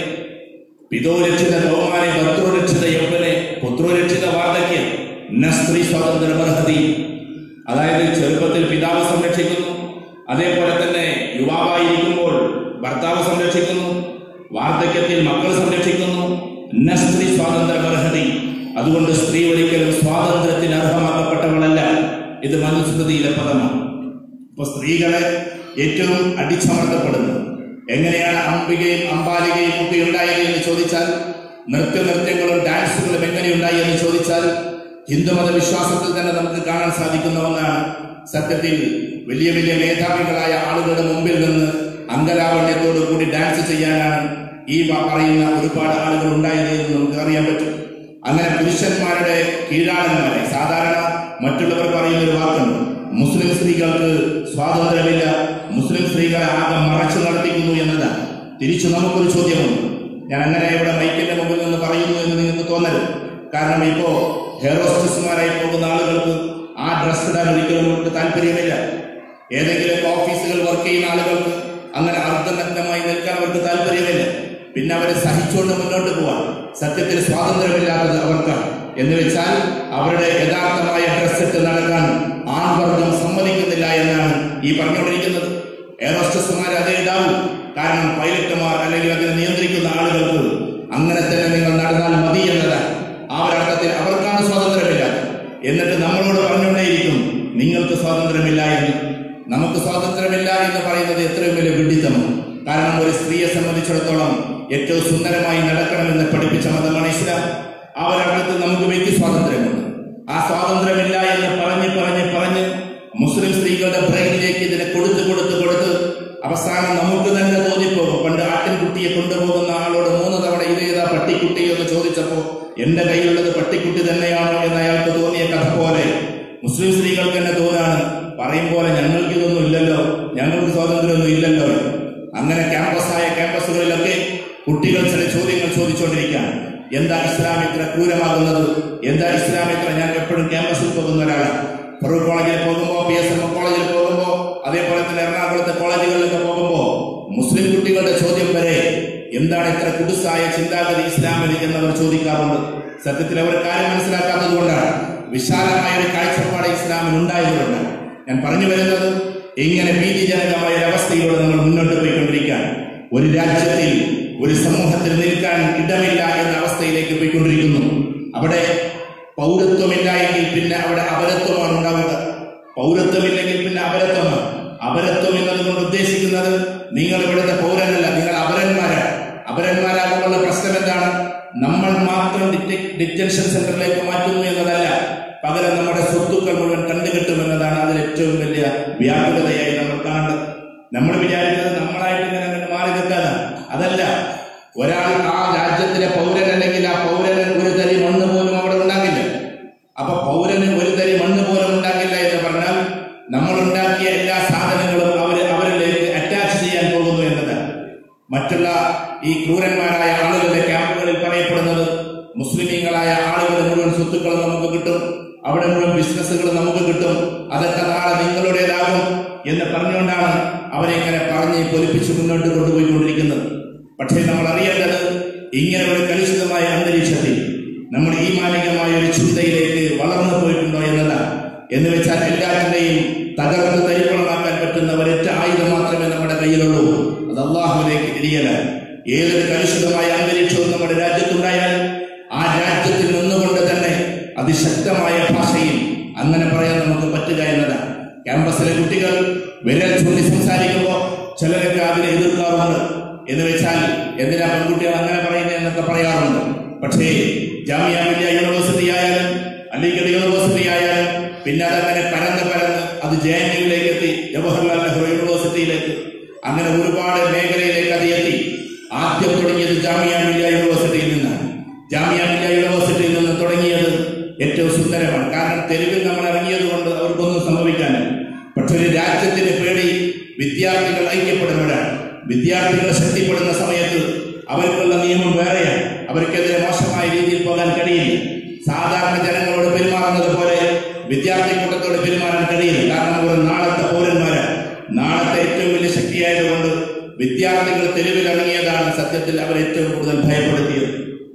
പിതോരക്ഷിത കൗമാരെ ഭർത്തൃരക്ഷിത യൗവനെ പുത്രോരക്ഷിത വാർദ്ധക്യം ന സ്ത്രീ സ്വാതന്ത്ര്യമർഹതി അതായത് ചെറുപ്പത്തിൽ പിതാവ് സംരക്ഷിക്കുന്നു അതേപോലെ തന്നെ യുവാവായിരിക്കുമ്പോൾ ഭർത്താവ് സംരക്ഷിക്കുന്നു വാർദ്ധക്യത്തിൽ മക്കൾ സംരക്ഷിക്കുന്നു ന സ്ത്രീ സ്വാതന്ത്ര്യമർഹതി അതുകൊണ്ട് സ്ത്രീ ഒരിക്കലും സ്വാതന്ത്ര്യത്തിന് അർഹമാക്കപ്പെട്ടവളല്ല ഇത് മനുസ്മൃതിയിലെ പദമാണ് ഇപ്പൊ സ്ത്രീകളെ ഏറ്റവും അടിച്ചമർത്തപ്പെടുന്നു എങ്ങനെയാണ് അംബികയും അമ്പാലികയും ഒക്കെ ഉണ്ടായത് എന്ന് ചോദിച്ചാൽ നൃത്യനൃത്യങ്ങളും ഡാൻസുകളും എങ്ങനെയുണ്ടായി എന്ന് ചോദിച്ചാൽ ഹിന്ദുമത വിശ്വാസത്തിൽ തന്നെ നമുക്ക് കാണാൻ സാധിക്കുന്ന ഒന്നാണ് സത്യത്തിൽ വലിയ വലിയ മേധാവികളായ ആളുകളുടെ മുമ്പിൽ നിന്ന് അംഗലാവണ്യത്തോടു കൂടി ഡാൻസ് ചെയ്യാനാണ് ഈ പ- പറയുന്ന ഒരുപാട് ആളുകൾ ഉണ്ടായത് എന്ന് നമുക്ക് അറിയാൻ പറ്റും അങ്ങനെ പുരുഷന്മാരുടെ കീഴാളന്മാരെ സാധാരണ മറ്റുള്ളവർ പറയുന്ന ഒരു വാക്കുണ്ട് മുസ്ലിം സ്ത്രീകൾക്ക് സ്വാതന്ത്ര്യമില്ല മുസ്ലിം സ്ത്രീകളെ ആകെ മറച്ചു നടത്തിക്കുന്നു എന്നതാണ് തിരിച്ചു നമുക്കൊരു ചോദ്യമുണ്ട് ഞാൻ അങ്ങനെ ഇവിടെ മൈക്കിന്റെ മുമ്പിൽ നിന്ന് പറയുന്നു എന്ന് നിങ്ങൾക്ക് തോന്നരുത് കാരണം ഇപ്പോ ഹെയർ ഹോസ്റ്റസുമാരായി പോകുന്ന ആളുകൾക്ക് ആ ഡ്രസ് ഇടാൻ ഒരിക്കലും അവർക്ക് താല്പര്യമില്ല ഏതെങ്കിലും ഓഫീസുകൾ വർക്ക് ചെയ്യുന്ന ആളുകൾക്ക് അങ്ങനെ അർദ്ധനഗ്നമായി നിൽക്കാൻ അവർക്ക് താല്പര്യമില്ല പിന്നെ അവരെ സഹിച്ചുകൊണ്ട് മുന്നോട്ട് പോവാൻ സത്യത്തിൽ സ്വാതന്ത്ര്യമില്ലാത്തത് അവർക്കാണ് എന്ന് വെച്ചാൽ അവരുടെ യഥാർത്ഥമായ ഡ്രസ് ഇട്ട് നടക്കാൻ ആൺവർഗം സമ്മതിക്കുന്നില്ല എന്നാണ് ഈ പറഞ്ഞുകൊണ്ടിരിക്കുന്നത് എയറോസ്റ്റസുമാർ അതേ ഇടാവൂ കാരണം പൈലറ്റുമാർ അല്ലെങ്കിൽ അതിനെ നിയന്ത്രിക്കുന്ന ആളുകൾക്ക് അങ്ങനെ തന്നെ നിങ്ങൾ നടന്നാൽ മതി എന്നതാണ് ആ ഒരർത്ഥത്തിൽ അവർക്കാണ് സ്വാതന്ത്ര്യമില്ലാത്തത് എന്നിട്ട് നമ്മളോട് പറഞ്ഞുകൊണ്ടേയിരിക്കും നിങ്ങൾക്ക് സ്വാതന്ത്ര്യമില്ല എന്ന് നമുക്ക് സ്വാതന്ത്ര്യമില്ല എന്ന് പറയുന്നത് എത്രയും വലിയ വിഡിത്തമാണ് കാരണം ഒരു സ്ത്രീയെ സംബന്ധിച്ചിടത്തോളം ഏറ്റവും സുന്ദരമായി നടക്കണമെന്ന് പഠിപ്പിച്ച മതമാണ് ഇസ്ലാം ആ ഒരർത്ഥത്തിൽ നമുക്ക് വ്യക്തി സ്വാതന്ത്ര്യമുണ്ട് ആ സ്വാതന്ത്ര്യമില്ല എന്ന് പറഞ്ഞ് പറഞ്ഞ് പറഞ്ഞ് മുസ്ലിം സ്ത്രീകളുടെ ബ്രെയിനിലേക്ക് ഇതിനെ കൊടുത്ത് കൊടുത്ത് കൊടുത്ത് അവസാനം നമുക്ക് തന്നെ തോന്നിപ്പോകും പണ്ട് ആട്ടിൻകുട്ടിയെ കൊണ്ടുപോകുന്ന ആളോട് മൂന്ന് തവണ ഇതേതാ പട്ടിക്കുട്ടി എന്ന് ചോദിച്ചപ്പോ എന്റെ കയ്യിലുള്ളത് പട്ടിക്കുട്ടി തന്നെയാണോ എന്ന് അയാൾക്ക് തോന്നിയ കഥ പോലെ മുസ്ലിം സ്ത്രീകൾക്ക് തന്നെ തോന്നാണ് പറയും പോലെ ഞങ്ങൾക്ക് ഇതൊന്നും ഇല്ലല്ലോ ഞങ്ങൾക്ക് സ്വാതന്ത്ര്യമൊന്നും ഇല്ലല്ലോ അങ്ങനെ ക്യാമ്പസായ ക്യാമ്പസുകളിലൊക്കെ കുട്ടികൾ ചില ചോദ്യങ്ങൾ ചോദിച്ചുകൊണ്ടിരിക്കുകയാണ് എന്താ ഇസ്ലാം ഇത്ര ക്രൂരമാകുന്നത് എന്താ ഇസ്ലാം ഇത്ര ഞാൻ എപ്പോഴും ക്യാമ്പസിൽ പോകുന്ന ഒരാളാണ് ഫറൂഖ് കോളേജിൽ പോകുമ്പോൾ പി എസ് എം കോളേജിൽ പോകുമ്പോൾ അതേപോലെ തന്നെ എറണാകുളത്തെ കോളേജുകളിലൊക്കെ പോകുമ്പോൾ മുസ്ലിം കുട്ടികളുടെ ചോദ്യം വരെ എന്താണ് ഇത്ര കുടുസായ ചിന്താഗതി ഇസ്ലാമിൽ എന്നവർ ചോദിക്കാറുണ്ട് സത്യത്തിൽ അവർ കാര്യം മനസ്സിലാക്കാത്തത് കൊണ്ടാണ് വിശാലമായ ഒരു കാഴ്ചപ്പാട് ഇസ്ലാമിൽ ഉണ്ടായതുകൊണ്ട് ഞാൻ പറഞ്ഞു വരുന്നത് ഇങ്ങനെ ഭീതിജനകമായ ഒരു അവസ്ഥയിലൂടെ നമ്മൾ മുന്നോട്ട് പോയിക്കൊണ്ടിരിക്കുകയാണ് ഒരു രാജ്യത്തിൽ ഒരു സമൂഹത്തിൽ നിൽക്കാൻ ഇടമില്ല എന്ന അവസ്ഥയിലേക്ക് പോയിക്കൊണ്ടിരിക്കുന്നു അവിടെ പൗരത്വമില്ല എങ്കിൽ പിന്നെ അവിടെ അപരത്വമാണ് ഉണ്ടാവുക പൗരത്വമില്ലെങ്കിൽ പിന്നെ അപരത്വമാണ് അപരത്വം എന്നതുകൊണ്ട് ഉദ്ദേശിക്കുന്നത് നിങ്ങൾ ഇവിടുത്തെ പൗരനല്ല നിങ്ങൾ അപരന്മാരാണ് അപരന്മാരാകുമ്പോൾ പ്രശ്നം എന്താണ് നമ്മൾ മാത്രം ഡിറ്റ- ഡിറ്റൻഷൻ സെന്ററിലേക്ക് മാറ്റുന്നു എന്നതല്ല പകരം നമ്മുടെ സ്വത്തുക്കൾ മുഴുവൻ കണ്ടുകെട്ടും എന്നതാണ് അതിൽ ഏറ്റവും വലിയ വ്യാകുലതയായി നമ്മൾ കാണേണ്ടത് നമ്മൾ വിചാരിക്കുന്നത് നമ്മളായിട്ട് ഇങ്ങനെ അങ്ങോട്ട് മാറി നിൽക്കാനാണ് അതല്ല ഒരാൾ ആ രാജ്യത്തിലെ പൗരൻ അല്ലെങ്കിൽ ആ പൗരന് ഒരു തരി മണ്ണ് പോലും അവിടെ ഉണ്ടാകില്ല അപ്പൊ പൗരന് ഒരു തരി മണ്ണ് പോലും ഉണ്ടാകില്ല എന്ന് പറഞ്ഞാൽ നമ്മൾ ഉണ്ടാക്കിയ എല്ലാ സാധനങ്ങളും അവര് അവരിലേക്ക് അറ്റാച്ച് ചെയ്യാൻ പോകുന്നു എന്നതാണ് മറ്റുള്ള ഈ ക്രൂരന്മാരായ ആളുകളുടെ ക്യാമ്പുകളിൽ പറയപ്പെടുന്നത് മുസ്ലിമീങ്ങളായ ആളുകൾ മുഴുവൻ സ്വത്തുക്കൾ നമുക്ക് കിട്ടും അവിടെ മുഴുവൻ ബിസിനസ്സുകൾ നമുക്ക് കിട്ടും അതൊക്കെ നാളെ നിങ്ങളുടേതാകും എന്ന് പറഞ്ഞുകൊണ്ടാണ് അവരെ ഇങ്ങനെ പറഞ്ഞ് പൊലിപ്പിച്ച് മുന്നോട്ട് കൊണ്ടുപോയിക്കൊണ്ടിരിക്കുന്നത് പക്ഷേ നമ്മൾ അറിയേണ്ടത് ഇങ്ങനെ ഒരു കലുഷിതമായ അന്തരീക്ഷത്തിൽ നമ്മൾ ഈ മാലികമായ ഒരു ചിന്തയിലേക്ക് വളർന്നു പോയിട്ടുണ്ടോ എന്നതാണ് എന്ന് വെച്ചാൽ എല്ലാറ്റിന്റെയും തകർത്ത് തരിപ്പണമാക്കാൻ പറ്റുന്ന ഒരൊറ്റ ആയുധം മാത്രമേ നമ്മുടെ കയ്യിലുള്ളൂ അത് അള്ളാഹുവിലേക്ക് തിരിയലാണ് ഏതൊരു കലുഷിതമായ അന്തരീക്ഷവും നമ്മുടെ രാജ്യത്തുണ്ടായാൽ ആ രാജ്യത്തിൽ നിന്നുകൊണ്ട് തന്നെ അതിശക്തമായ ഭാഷയിൽ അങ്ങനെ പറയാൻ നമുക്ക് പറ്റുക എന്നതാണ് ക്യാമ്പസിലെ കുട്ടികൾ വിരൽ ചൂണ്ടി സംസാരിക്കുമ്പോൾ ചിലരൊക്കെ അതിനെ എതിർക്കാറുണ്ട് എന്ന് വെച്ചാൽ എന്തിനാ പെൺകുട്ടികൾ അങ്ങനെ പറയുന്നത് എന്നൊക്കെ പറയാറുണ്ട് പക്ഷേ ജാമിയ മില്ലിയ യൂണിവേഴ്സിറ്റി ആയാലും അലിഗഡ് യൂണിവേഴ്സിറ്റി ആയാലും പിന്നെ അതങ്ങനെ പരന്ന് പരന്ന് അത് ജെ എൻ യുവിലേക്ക് എത്തി ജവഹർലാൽ നെഹ്റു യൂണിവേഴ്സിറ്റിയിലേക്ക് അങ്ങനെ ഒരുപാട് മേഖലയിലേക്ക് അത് എത്തി ആദ്യം തുടങ്ങിയത് ജാമിയ മില്ലിയ യൂണിവേഴ്സിറ്റിയിൽ നിന്നാണ് ജാമിയ മില്ലിയ യൂണിവേഴ്സിറ്റിയിൽ നിന്ന് തുടങ്ങിയത് ഏറ്റവും സുന്ദരമാണ് കാരണം തെരുവിൽ നമ്മൾ ഇറങ്ങിയത് കൊണ്ട് അവർക്കൊന്നും സംഭവിക്കാനില്ല പക്ഷെ ഒരു രാജ്യത്തിന് പേടി വിദ്യാർത്ഥികൾ ഐക്യപ്പെടുമ്പോഴാണ് വിദ്യാർത്ഥികൾ ശക്തിപ്പെടുന്ന സമയത്ത് അവർക്കുള്ള നിയമം വേറെയാണ് അവർക്കെതിരെ മോശമായ രീതിയിൽ പോകാൻ കഴിയില്ല സാധാരണ ജനങ്ങളോട് പെരുമാറുന്നത് പോലെ വിദ്യാർത്ഥി കൂട്ടത്തോട് പെരുമാറാൻ കഴിയില്ല കാരണം അവർ നാളത്തെ പൗരന്മാരാണ് നാളത്തെ ഏറ്റവും വലിയ ശക്തിയായതുകൊണ്ട് വിദ്യാർത്ഥികൾ തെരുവിൽ ഇറങ്ങിയതാണ് സത്യത്തിൽ അവർ ഏറ്റവും കൂടുതൽ ഭയപ്പെടുത്തിയത്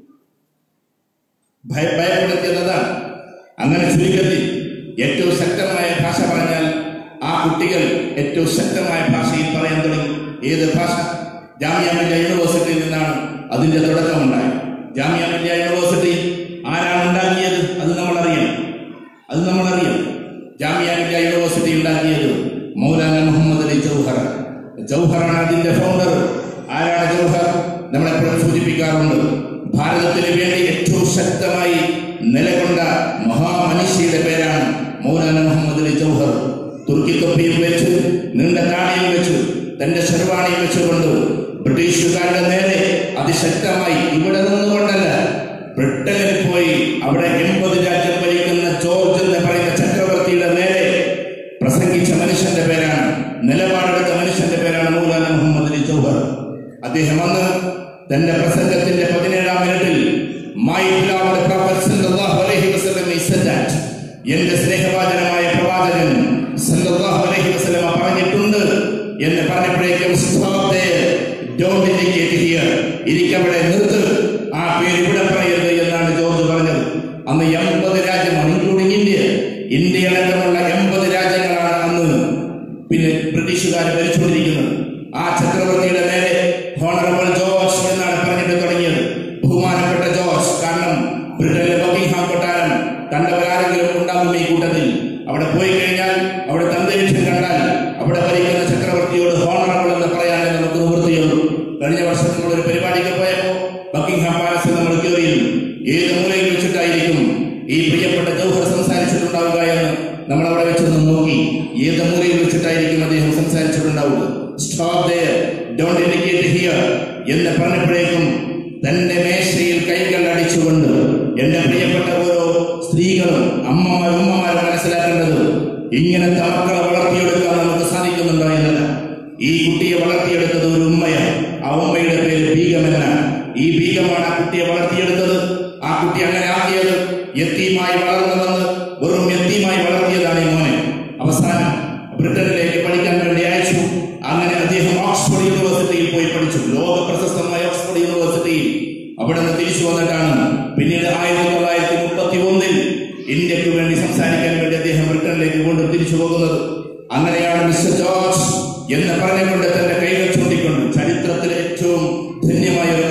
ഭയ ഭയപ്പെടുത്തിയതാണ് അങ്ങനെ ചുരുക്കത്തിൽ ഏറ്റവും ശക്തമായ ഭാഷ പറഞ്ഞാൽ ആ കുട്ടികൾ ഏറ്റവും ശക്തമായ ഭാഷയിൽ പറയാൻ തുടങ്ങി ഏത് ഭാഷ ജാമിയ മില്ലിയ യൂണിവേഴ്സിറ്റിയിൽ നിന്നാണ് അതിന്റെ തുടക്കമുണ്ടായത് ജാമിയ മില്ലിയ യൂണിവേഴ്സിറ്റി ആരാണ് ഉണ്ടാക്കിയത് അത് നമ്മൾ അറിയണം അത് നമ്മൾ അറിയണം ജാമിയ മില്ലിയ യൂണിവേഴ്സിറ്റി ഉണ്ടാക്കിയത് മൗലാന മുഹമ്മദ് അലി ജൗഹർ ജൗഹറാണ് അതിന്റെ ഫൗണ്ടർ ആരാണ് ജൗഹർ നമ്മളെപ്പോഴും സൂചിപ്പിക്കാറുണ്ട് ഭാരതത്തിന് വേണ്ടി ഏറ്റവും ശക്തമായി നിലകൊണ്ട മഹാമനുഷ്യയുടെ പേരാണ് മൗലാന മുഹമ്മദ് അലി ജൗഹർ തുർക്കി തൊപ്പിയും വെച്ച് നീണ്ട താടിയും വെച്ച് തന്റെ ശർവാണിയും വെച്ചുകൊണ്ട് ബ്രിട്ടീഷുകാരുടെ നേരെ അതിശക്തമായി ഇവിടെ നിന്നുകൊണ്ടല്ല ബ്രിട്ടനിൽ പോയി അവിടെ എൺപത് രാജ്യം ഭരിക്കുന്ന ജോർജ് എന്ന് പറയുന്ന ചക്രവർത്തിയുടെ നേരെ പ്രസംഗിച്ച മനുഷ്യന്റെ പേരാണ് നിലപാടെടുത്ത മനുഷ്യന്റെ പേരാണ് മൗലാന മുഹമ്മദ് അലി ജൗഹർ അദ്ദേഹം അന്ന് തന്റെ പ്രസംഗത്തിന്റെ പതിനേഴാം മിനിറ്റിൽ my beloved prophet sallallahu alaihi wasallam he said that എന്റെ സ്നേഹവാചനമായ പ്രവാചകൻ സല്ലല്ലാഹു അലൈഹി വസല്ലമ പറഞ്ഞിട്ടുണ്ട് എന്ന് പറഞ്ഞപ്പോഴേക്കും stop there don't indicate here ഇരിക്കവിടെ നിർത്ത് ആ പേര് ഇവിടെ പറയരുത് എന്നാണ് ജോർജ് പറഞ്ഞത് അന്ന് എൺപത് രാജ്യമാണ് ഇൻക്ലൂഡിംഗ് ഇന്ത്യ ഇന്ത്യ അടക്കമുള്ള എൺപത് രാജ്യങ്ങളാണ് അന്ന് പിന്നെ ബ്രിട്ടീഷുകാർ ഭരിച്ചുകൊണ്ടിരിക്കുന്നത് ആ ചക്രവർത്തിയുടെ നേരെ ഹോണറബിൾ ജോർജ് എന്നാണ് പറഞ്ഞിട്ട് തുടങ്ങിയത് ബഹുമാനപ്പെട്ട ജോർജ് കാരണം ബ്രിട്ടനിലെ ബക്കിംഗ്ഹാം കൊട്ടാരം കണ്ടവരാരെങ്കിലും ഉണ്ടാകും ഈ കൂട്ടത്തിൽ അവിടെ പോയി കഴിഞ്ഞാൽ അവിടെ അന്തരീക്ഷം കണ്ടാൽ അവിടെ ഭരിക്കുന്ന ചക്രവർത്തിയോട് ഹോണറബിൾ എന്ന് പറയാനേ നമുക്ക് നിവൃത്തിയുള്ളൂ കഴിഞ്ഞ വർഷം നമ്മൾ ഒരു പരിപാടിക്ക് പോയപ്പോൾ ബക്കിംഗ്ഹാം പാലസിൽ നമ്മൾ കയറിയിരുന്നു ഏത് മൂലയിൽ വെച്ചിട്ടായിരിക്കും ഈ പ്രിയപ്പെട്ട ജൗഹർ സംസാരിച്ചിട്ടുണ്ടാവുക എന്ന് നമ്മൾ അവിടെ വെച്ചൊന്ന് നോക്കി ഏത് മൂലയിൽ വെച്ചിട്ടായിരിക്കും അദ്ദേഹം സംസാരിച്ചിട്ടുണ്ടാവുക stop there don't indicate here എന്ന് പറഞ്ഞപ്പോഴേക്കും തന്റെ മേശയിൽ കൈകൾ അടിച്ചുകൊണ്ട് എന്റെ പ്രിയപ്പെട്ട ഓരോ സ്ത്രീകളും അമ്മമാരും ഉമ്മമാരും മനസ്സിലാക്കേണ്ടത് ഇങ്ങനത്തെ മക്കളെ വളർത്തിയെടുക്കാൻ നമുക്ക് സാധിക്കുന്നുണ്ടോ എന്നല്ല ഈ കുട്ടിയെ വളർത്തിയെടുത്തത് ഒരു ഉമ്മയാണ് ആ ഉമ്മയുടെ പേര് ബീഗം എന്നാണ് ഈ ബീഗമാണ് ആ കുട്ടിയെ വളർത്തിയെടുത്തത് ആ കുട്ടി അങ്ങനെ ആക്കിയത് യത്തീമായി വളർന്നു വന്ന് വെറും യത്തീമായി വളർത്തിയതാണ് ഈ മോനെ അവസാനം ബ്രിട്ടനിലേക്ക് പഠിക്കാൻ വേണ്ടി അയച്ചു അങ്ങനെ അദ്ദേഹം ഓക്സ്ഫോർഡ് യൂണിവേഴ്സിറ്റിയിൽ പോയി പഠിച്ചു ലോക പ്രശസ്തമായ ഓക്സ്ഫോർഡ് യൂണിവേഴ്സിറ്റിയിൽ അവിടെ നിന്ന് തിരിച്ചു വന്നിട്ടാണ് പിന്നീട് ആയിരത്തി തൊള്ളായിരത്തി മുപ്പത്തി ഒന്നിൽ ഇന്ത്യക്ക് വേണ്ടി സംസാരിക്കാൻ വേണ്ടി അദ്ദേഹം ബ്രിട്ടനിലേക്ക് വീണ്ടും തിരിച്ചു പോകുന്നത് അങ്ങനെയാണ് മിസ്റ്റർ ജോർജ് എന്ന് പറഞ്ഞുകൊണ്ട് തന്റെ കൈകൾ ചൂണ്ടിക്കൊണ്ട് ചരിത്രത്തിലെ ഏറ്റവും ധന്യമായ ഒരു